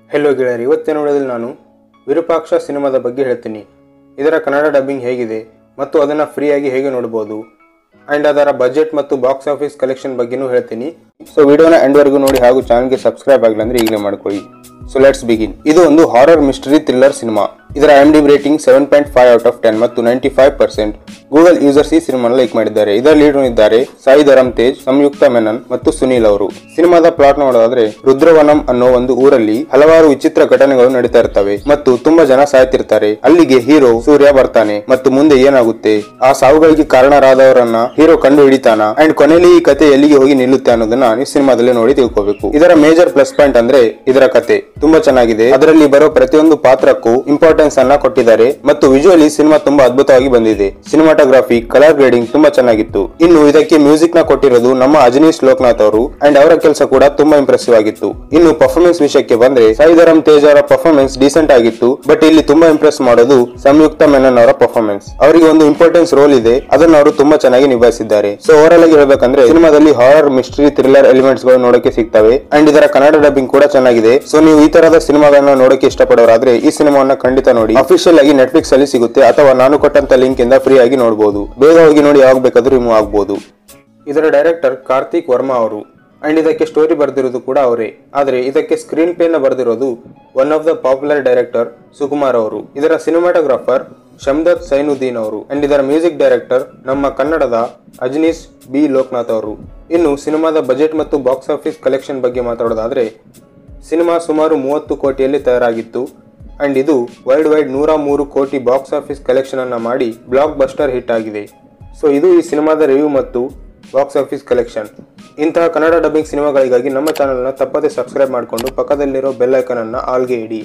ಹೆಲೋ ಗೆಳೆಯರಿ ಇವತ್ತಿನ ವಿಡಿಯೋದಲ್ಲಿ ನಾನು ವಿರೂಪಾಕ್ಷ ಸಿನಿಮಾದ ಬಗ್ಗೆ ಹೇಳ್ತೀನಿ ಇದರ ಕನ್ನಡ ಡಬ್ಬಿಂಗ್ ಹೇಗಿದೆ ಮತ್ತು ಅದನ್ನು ಫ್ರೀಯಾಗಿ ಹೇಗೆ ನೋಡ್ಬೋದು ಆ್ಯಂಡ್ ಅದರ ಬಜೆಟ್ ಮತ್ತು ಬಾಕ್ಸ್ ಆಫೀಸ್ ಕಲೆಕ್ಷನ್ ಬಗ್ಗೆನೂ ಹೇಳ್ತೀನಿ ಸೊ ವಿಡಿಯೋನ ಎಂಡ್ವರೆಗೂ ನೋಡಿ ಹಾಗೂ ಚಾನಲ್ಗೆ ಸಬ್ಸ್ಕ್ರೈಬ್ ಆಗಿಲ್ಲ ಅಂದ್ರೆ ಈಗಲೇ ಮಾಡ್ಕೊಳ್ಳಿ ಸೊ ಲೆಟ್ಸ್ ಬಿಗಿನ್ ಇದು ಒಂದು ಹಾರರ್ ಮಿಸ್ಟರಿ ಥ್ರಿಲ್ಲರ್ ಸಿನಿಮಾ ಇದರ M D rating seven point five out of ten ಮತ್ತು ninety five percent Google users ಈ ಸಿನಿಮಾನ ಲೈಕ್ ಮಾಡಿದ್ದಾರೆ ಇದರ ಲೀಡ್ ಇದ್ದಾರೆ ಸಾಯಿ ಧರಮ್ ತೇಜ್ ಸಂಯುಕ್ತ ಮೆನನ್ ಮತ್ತು ಸುನೀಲ್ ಅವರು ಸಿನಿಮಾದ ಪ್ಲಾಟ್ ನೋಡೋದಾದ್ರೆ ರುದ್ರವನಂ ಅನ್ನೋ ಒಂದು ಊರಲ್ಲಿ ಹಲವಾರು ವಿಚಿತ್ರ ಘಟನೆಗಳು ನಡೀತಾ ಇರ್ತವೆ ಮತ್ತು ತುಂಬಾ ಜನ ಸಾಯ್ತಿರ್ತಾರೆ ಅಲ್ಲಿಗೆ ಹೀರೋ ಸೂರ್ಯ ಬರ್ತಾನೆ ಮತ್ತು ಮುಂದೆ ಏನಾಗುತ್ತೆ ಆ ಸಾವುಗಳಿಗೆ ಕಾರಣರಾದವರನ್ನ ಹೀರೋ ಕಂಡು ಹಿಡಿತಾನ ಅಂಡ್ ಕೊನೆಯಲ್ಲಿ ಈ ಕತೆ ಎಲ್ಲಿಗೆ ಹೋಗಿ ನಿಲ್ಲುತ್ತೆ ಅನ್ನೋದನ್ನ ನೀವು ಸಿನಿಮಾದಲ್ಲಿ ನೋಡಿ ತಿಳ್ಕೋಬೇಕು ಇದರ ಮೇಜರ್ ಪ್ಲಸ್ ಪಾಯಿಂಟ್ ಅಂದ್ರೆ ಇದರ ಕತೆ ತುಂಬಾ ಚೆನ್ನಾಗಿದೆ ಅದರಲ್ಲಿ ಬರೋ ಪ್ರತಿಯೊಂದು ಪಾತ್ರಕ್ಕೂ ಇಂಪಾರ್ಟೆನ್ಸ್ ಅನ್ನ ಕೊಟ್ಟಿದ್ದಾರೆ ಮತ್ತು ವಿಜುವಲಿ ಸಿನಿಮಾ ತುಂಬಾ ಅದ್ಭುತವಾಗಿ ಬಂದಿದೆ ಸಿನಿಮಾಟೋಗ್ರಫಿ ಕಲರ್ ಗ್ರೇಡಿಂಗ್ ತುಂಬಾ ಚೆನ್ನಾಗಿತ್ತು ಇನ್ನು ಇದಕ್ಕೆ ಮ್ಯೂಸಿಕ್ ನ ಕೊಟ್ಟಿರೋದು ನಮ್ಮ ಅಜನೀಶ್ ಲೋಕನಾಥ್ ಅವರು ಅಂಡ್ ಅವರ ಕೆಲಸ ಕೂಡ ತುಂಬಾ ಇಂಪ್ರೆಸಿವ್ ಆಗಿತ್ತು ಇನ್ನು ಪರ್ಫಾರ್ಮೆನ್ಸ್ ವಿಷಯಕ್ಕೆ ಬಂದ್ರೆ ಸಾಯಿಧರಂ ತೇಜ್ ಅವರ ಪರ್ಫಾರ್ಮೆನ್ಸ್ ಡೀಸೆಂಟ್ ಆಗಿತ್ತು ಬಟ್ ಇಲ್ಲಿ ತುಂಬಾ ಇಂಪ್ರೆಸ್ ಮಾಡೋದು ಸಂಯುಕ್ತ ಮೆನನ್ ಅವರ ಪರ್ಫಾರ್ಮೆನ್ಸ್ ಅವರಿಗೆ ಒಂದು ಇಂಪಾರ್ಟೆನ್ಸ್ ರೋಲ್ ಇದೆ ಅದನ್ನು ಅವರು ತುಂಬಾ ಚೆನ್ನಾಗಿ ನಿಭಾಯಿಸಿದ್ದಾರೆ ಸೊ ಓವರಾಲ್ ಆಗಿ ಹೇಳ್ಬೇಕಂದ್ರೆ ಸಿನಿಮಾದಲ್ಲಿ ಹಾರರ್ ಮಿಸ್ಟ್ರಿ ಥ್ರಿಲ್ಲರ್ ಎಲಿಮೆಂಟ್ಸ್ ಗಳು ನೋಡಕ್ಕೆ ಸಿಗ್ತವೆ ಅಂಡ್ ಇದರ ಕನ್ನಡ ಡಬ್ಬಿಂಗ್ ಕೂಡ ಚೆನ್ನಾಗಿದೆ ಸೊ ನೀವು ಈ ತರದ ಸಿನಿಮಾಗಳನ್ನ ನೋಡಕ್ಕೆ ಇಷ್ಟಪಡೋರಾದ್ರೆ ಈ ಸಿನಿಮಾವನ್ನ ಖಂಡಿತ ನೋಡಿ ಅಫಿಷಿಯಲ್ ಆಗಿ ನೆಟ್ಫ್ಲಿಕ್ಸ್ ಅಲ್ಲಿ ಸಿಗುತ್ತೆ ಅಥವಾ ನಾನು ಕೊಟ್ಟಂತ ಲಿಂಕ್ ಇಂದ ಫ್ರೀ ಆಗಿ ನೋಡಬಹುದು ಬೇಗ ಹೋಗಿ ನೋಡಿ ಯಾವಾಗ ಬೇಕಾದ್ರೂ ರಿಮೂವ್ ಆಗಬಹುದು ಇದರ ಡೈರೆಕ್ಟರ್ ಕಾರ್ತಿಕ್ ವರ್ಮಾ ಅವರು ಅಂಡ್ ಇದಕ್ಕೆ ಸ್ಟೋರಿ ಬರೆದಿರೋದು ಕೂಡ ಅವರೇ ಆದರೆ ಇದಕ್ಕೆ ಸ್ಕ್ರೀನ್ ಪ್ಲೇನ ಬರೆದಿರೋದು one of the popular director Sukumar ಅವರು ಇದರ ಸಿನಿಮಾಟೋಗ್ರಾಫರ್ ಶಮ್ದತ್ ಸೈನುದ್ದೀನ್ ಅವರು ಅಂಡ್ ಇದರ ಮ್ಯೂಸಿಕ್ ಡೈರೆಕ್ಟರ್ ನಮ್ಮ ಕನ್ನಡದ ಅಜನೀಶ್ ಬಿ ಲೋಕನಾಥ್ ಅವರು ಇನ್ನು ಸಿನಿಮಾದ ಬಜೆಟ್ ಮತ್ತು ಬಾಕ್ಸ್ ಆಫೀಸ್ ಕಲೆಕ್ಷನ್ ಬಗ್ಗೆ ಮಾತಾಡೋದಾದ್ರೆ ಸಿನಿಮಾ ಸುಮಾರು ಮೂವತ್ತು ಕೋಟಿಯಲ್ಲಿ ತಯಾರಾಗಿತ್ತು ಅಂಡ್ ಇದು ವರ್ಲ್ಡ್ ವೈಡ್ ನೂರ ಮೂರು ಕೋಟಿ ಬಾಕ್ಸ್ ಆಫೀಸ್ ಕಲೆಕ್ಷನ್ ಅನ್ನ ಮಾಡಿ ಬ್ಲಾಕ್ ಬಸ್ಟರ್ ಹಿಟ್ ಆಗಿದೆ ಸೊ ಇದು ಈ ಸಿನಿಮಾದ ರಿವ್ಯೂ ಮತ್ತು ಬಾಕ್ಸ್ ಆಫೀಸ್ ಕಲೆಕ್ಷನ್ ಇಂತಹ ಕನ್ನಡ ಡಬ್ಬಿಂಗ್ ಸಿನಿಮಾಗಳಿಗಾಗಿ ನಮ್ಮ ಚಾನಲ್ನ ತಪ್ಪದೆ ಸಬ್ಸ್ಕ್ರೈಬ್ ಮಾಡಿಕೊಂಡು ಪಕ್ಕದಲ್ಲಿರೋ ಬೆಲ್ ಐಕನ್ ಅನ್ನ ಆಲ್ಗೆ ಇಡಿ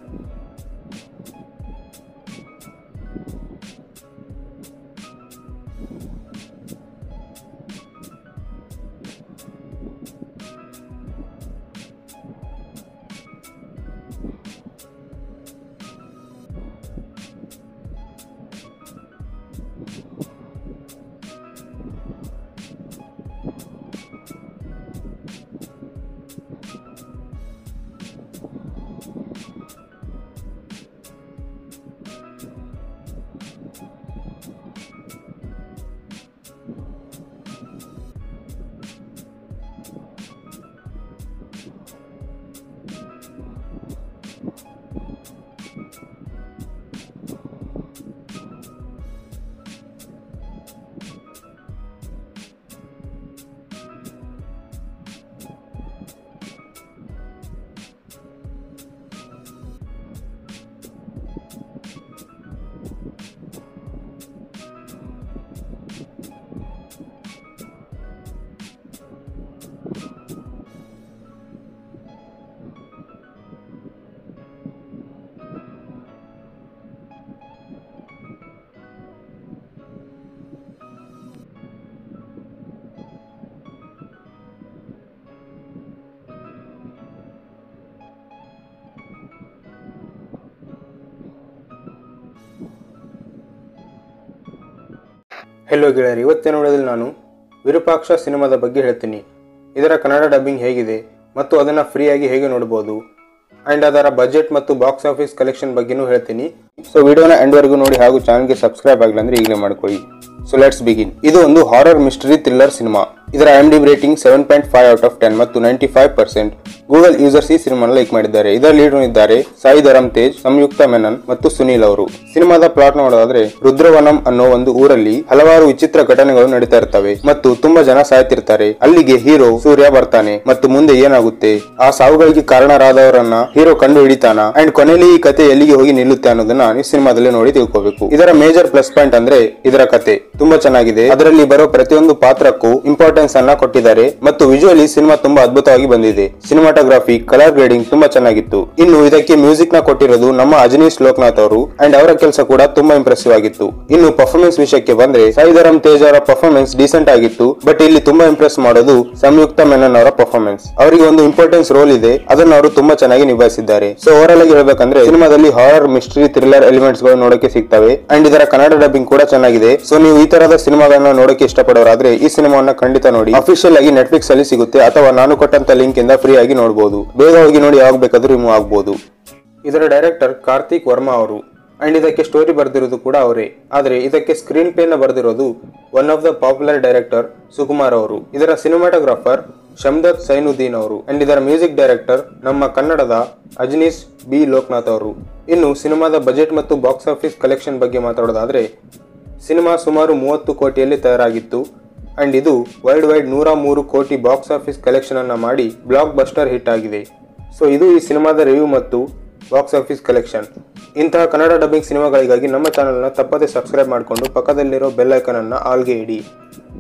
ಹೆಲೋ ಗೆಳೆಯರಿ ಇವತ್ತಿನ ವಿಡಿಯೋದಲ್ಲಿ ನಾನು ವಿರೂಪಾಕ್ಷ ಸಿನಿಮಾದ ಬಗ್ಗೆ ಹೇಳ್ತೀನಿ ಇದರ ಕನ್ನಡ ಡಬ್ಬಿಂಗ್ ಹೇಗಿದೆ ಮತ್ತು ಅದನ್ನು ಫ್ರೀಯಾಗಿ ಹೇಗೆ ನೋಡ್ಬೋದು ಆ್ಯಂಡ್ ಅದರ ಬಜೆಟ್ ಮತ್ತು ಬಾಕ್ಸ್ ಆಫೀಸ್ ಕಲೆಕ್ಷನ್ ಬಗ್ಗೆನೂ ಹೇಳ್ತೀನಿ ಸೊ ವಿಡಿಯೋನ ಎಂಡ್ವರೆಗೂ ನೋಡಿ ಹಾಗೂ ಚಾನಲ್ಗೆ ಸಬ್ಸ್ಕ್ರೈಬ್ ಆಗಿಲ್ಲ ಅಂದ್ರೆ ಈಗಲೇ ಮಾಡ್ಕೊಳ್ಳಿ ಸೊ ಲೆಟ್ಸ್ ಬಿಗಿನ್ ಇದು ಒಂದು ಹಾರರ್ ಮಿಸ್ಟರಿ ಥ್ರಿಲ್ಲರ್ ಸಿನಿಮಾ ಇದರ M D rating seven point five out of ten ಮತ್ತು ninety five percent Google users ಈ ಸಿನಿಮಾನ ಲೈಕ್ ಮಾಡಿದ್ದಾರೆ ಇದರ ಲೀಡ್ ಇದ್ದಾರೆ ಸಾಯಿ ಧರಮ್ ತೇಜ್ ಸಂಯುಕ್ತ ಮೆನನ್ ಮತ್ತು ಸುನೀಲ್ ಅವರು ಸಿನಿಮಾದ ಪ್ಲಾಟ್ ನೋಡೋದಾದ್ರೆ ರುದ್ರವನಂ ಅನ್ನೋ ಒಂದು ಊರಲ್ಲಿ ಹಲವಾರು ವಿಚಿತ್ರ ಘಟನೆಗಳು ನಡೀತಾ ಇರ್ತವೆ ಮತ್ತು ತುಂಬಾ ಜನ ಸಾಯ್ತಿರ್ತಾರೆ ಅಲ್ಲಿಗೆ ಹೀರೋ ಸೂರ್ಯ ಬರ್ತಾನೆ ಮತ್ತು ಮುಂದೆ ಏನಾಗುತ್ತೆ ಆ ಸಾವುಗಳಿಗೆ ಕಾರಣರಾದವರನ್ನ ಹೀರೋ ಕಂಡು ಹಿಡಿತಾನ ಅಂಡ್ ಕೊನೆಯಲ್ಲಿ ಈ ಕತೆ ಎಲ್ಲಿಗೆ ಹೋಗಿ ನಿಲ್ಲುತ್ತೆ ಅನ್ನೋದನ್ನ ನೀವು ಸಿನಿಮಾದಲ್ಲಿ ನೋಡಿ ತಿಳ್ಕೋಬೇಕು ಇದರ ಮೇಜರ್ ಪ್ಲಸ್ ಪಾಯಿಂಟ್ ಅಂದ್ರೆ ಇದರ ಕತೆ ತುಂಬಾ ಚೆನ್ನಾಗಿದೆ ಅದರಲ್ಲಿ ಬರೋ ಪ್ರತಿಯೊಂದು ಪಾತ್ರಕ್ಕೂ ಇಂಪಾರ್ಟೆನ್ಸ್ ಅನ್ನ ಕೊಟ್ಟಿದ್ದಾರೆ ಮತ್ತು ವಿಜುವಲಿ ಸಿನಿಮಾ ತುಂಬಾ ಅದ್ಭುತವಾಗಿ ಬಂದಿದೆ ಸಿನಿಮಾಟೋಗ್ರಫಿ ಕಲರ್ ಗ್ರೇಡಿಂಗ್ ತುಂಬಾ ಚೆನ್ನಾಗಿತ್ತು ಇನ್ನು ಇದಕ್ಕೆ ಮ್ಯೂಸಿಕ್ ನ ಕೊಟ್ಟಿರೋದು ನಮ್ಮ ಅಜನೀಶ್ ಲೋಕನಾಥ್ ಅವರು ಅಂಡ್ ಅವರ ಕೆಲಸ ಕೂಡ ತುಂಬಾ ಇಂಪ್ರೆಸಿವ್ ಆಗಿತ್ತು ಇನ್ನು ಪರ್ಫಾರ್ಮೆನ್ಸ್ ವಿಷಯಕ್ಕೆ ಬಂದ್ರೆ ಸಾಯಿಧರಂ ತೇಜ್ ಅವರ ಪರ್ಫಾರ್ಮೆನ್ಸ್ ಡೀಸೆಂಟ್ ಆಗಿತ್ತು ಬಟ್ ಇಲ್ಲಿ ತುಂಬಾ ಇಂಪ್ರೆಸ್ ಮಾಡೋದು ಸಂಯುಕ್ತ ಮೆನನ್ ಅವರ ಪರ್ಫಾರ್ಮೆನ್ಸ್ ಅವರಿಗೆ ಒಂದು ಇಂಪಾರ್ಟೆನ್ಸ್ ರೋಲ್ ಇದೆ ಅದನ್ನು ಅವರು ತುಂಬಾ ಚೆನ್ನಾಗಿ ನಿಭಾಯಿಸಿದ್ದಾರೆ ಸೊ ಓವರಾಲ್ ಆಗಿ ಹೇಳ್ಬೇಕಂದ್ರೆ ಸಿನಿಮಾದಲ್ಲಿ horror mystery thriller thriller elements ಗಳು ನೋಡಕ್ಕೆ ಸಿಗ್ತವೆ ಅಂಡ್ ಇದರ ಕನ್ನಡ ಡಬ್ಬಿಂಗ್ ಕೂಡ ಚೆನ್ನಾಗಿದೆ ಸೊ ನೀವು ಈ ತರದ ಸಿನಿಮಾಗಳನ್ನ ನೋಡಕ್ಕೆ ಇಷ್ಟಪಡೋರಾದ್ರೆ ಈ ಸಿನಿಮಾವನ್ನ ಖಂಡಿತ ನೋಡಿ ಅಫಿಷಿಯಲ್ ಆಗಿ ನೆಟ್ಫ್ಲಿಕ್ಸ್ ಅಲ್ಲಿ ಸಿಗುತ್ತೆ ಅಥವಾ ನಾನು ಕೊಟ್ಟಂತ ಲಿಂಕ್ ಇಂದ ಫ್ರೀ ಆಗಿ ನೋಡಬಹುದು ಬೇಗ ಹೋಗಿ ನೋಡಿ ಯಾವಾಗ ಬೇಕಾದ್ರೂ ರಿಮೂವ್ ಆಗಬಹುದು ಇದರ ಡೈರೆಕ್ಟರ್ ಕಾರ್ತಿಕ್ ವರ್ಮಾ ಅವರು ಅಂಡ್ ಇದಕ್ಕೆ ಸ್ಟೋರಿ ಬರೆದಿರೋದು ಕೂಡ ಅವರೇ ಆದರೆ ಇದಕ್ಕೆ ಸ್ಕ್ರೀನ್ ಪ್ಲೇನ ಬರೆದಿರೋದು one of the popular director Sukumar ಅವರು ಇದರ ಸಿನಿಮಾಟೋಗ್ರಾಫರ್ ಶಮ್ದತ್ ಸೈನುದ್ದೀನ್ ಅವರು ಅಂಡ್ ಇದರ ಮ್ಯೂಸಿಕ್ ಡೈರೆಕ್ಟರ್ ನಮ್ಮ ಕನ್ನಡದ ಅಜ್ನೀಸ್ ಬಿ ಲೋಕನಾಥ್ ಅವರು ಇನ್ನು ಸಿನಿಮಾದ ಬಜೆಟ್ ಮತ್ತು ಬಾಕ್ಸ್ ಆಫೀಸ್ ಕಲೆಕ್ಷನ್ ಬಗ್ಗೆ ಮಾತಾಡೋದಾದ್ರೆ ಸಿನಿಮಾ ಸುಮಾರು ಮೂವತ್ತು ಕೋಟಿಯಲ್ಲಿ ತಯಾರಾಗಿತ್ತು ಅಂಡ್ ಇದು ವರ್ಲ್ಡ್ ವೈಡ್ ನೂರ ಮೂರು ಕೋಟಿ ಬಾಕ್ಸ್ ಆಫೀಸ್ ಕಲೆಕ್ಷನ್ ಅನ್ನ ಮಾಡಿ ಬ್ಲಾಕ್ ಬಸ್ಟರ್ ಹಿಟ್ ಆಗಿದೆ ಸೊ ಇದು ಈ ಸಿನಿಮಾದ ರಿವ್ಯೂ ಮತ್ತು ಬಾಕ್ಸ್ ಆಫೀಸ್ ಕಲೆಕ್ಷನ್ ಇಂತಹ ಕನ್ನಡ ಡಬ್ಬಿಂಗ್ ಸಿನಿಮಾಗಳಿಗಾಗಿ ನಮ್ಮ ಚಾನಲ್ನ ತಪ್ಪದೆ ಸಬ್ಸ್ಕ್ರೈಬ್ ಮಾಡಿಕೊಂಡು ಪಕ್ಕದಲ್ಲಿರೋ ಬೆಲ್ ಐಕನ್ ಅನ್ನ ಆಲ್ಗೆ ಇಡಿ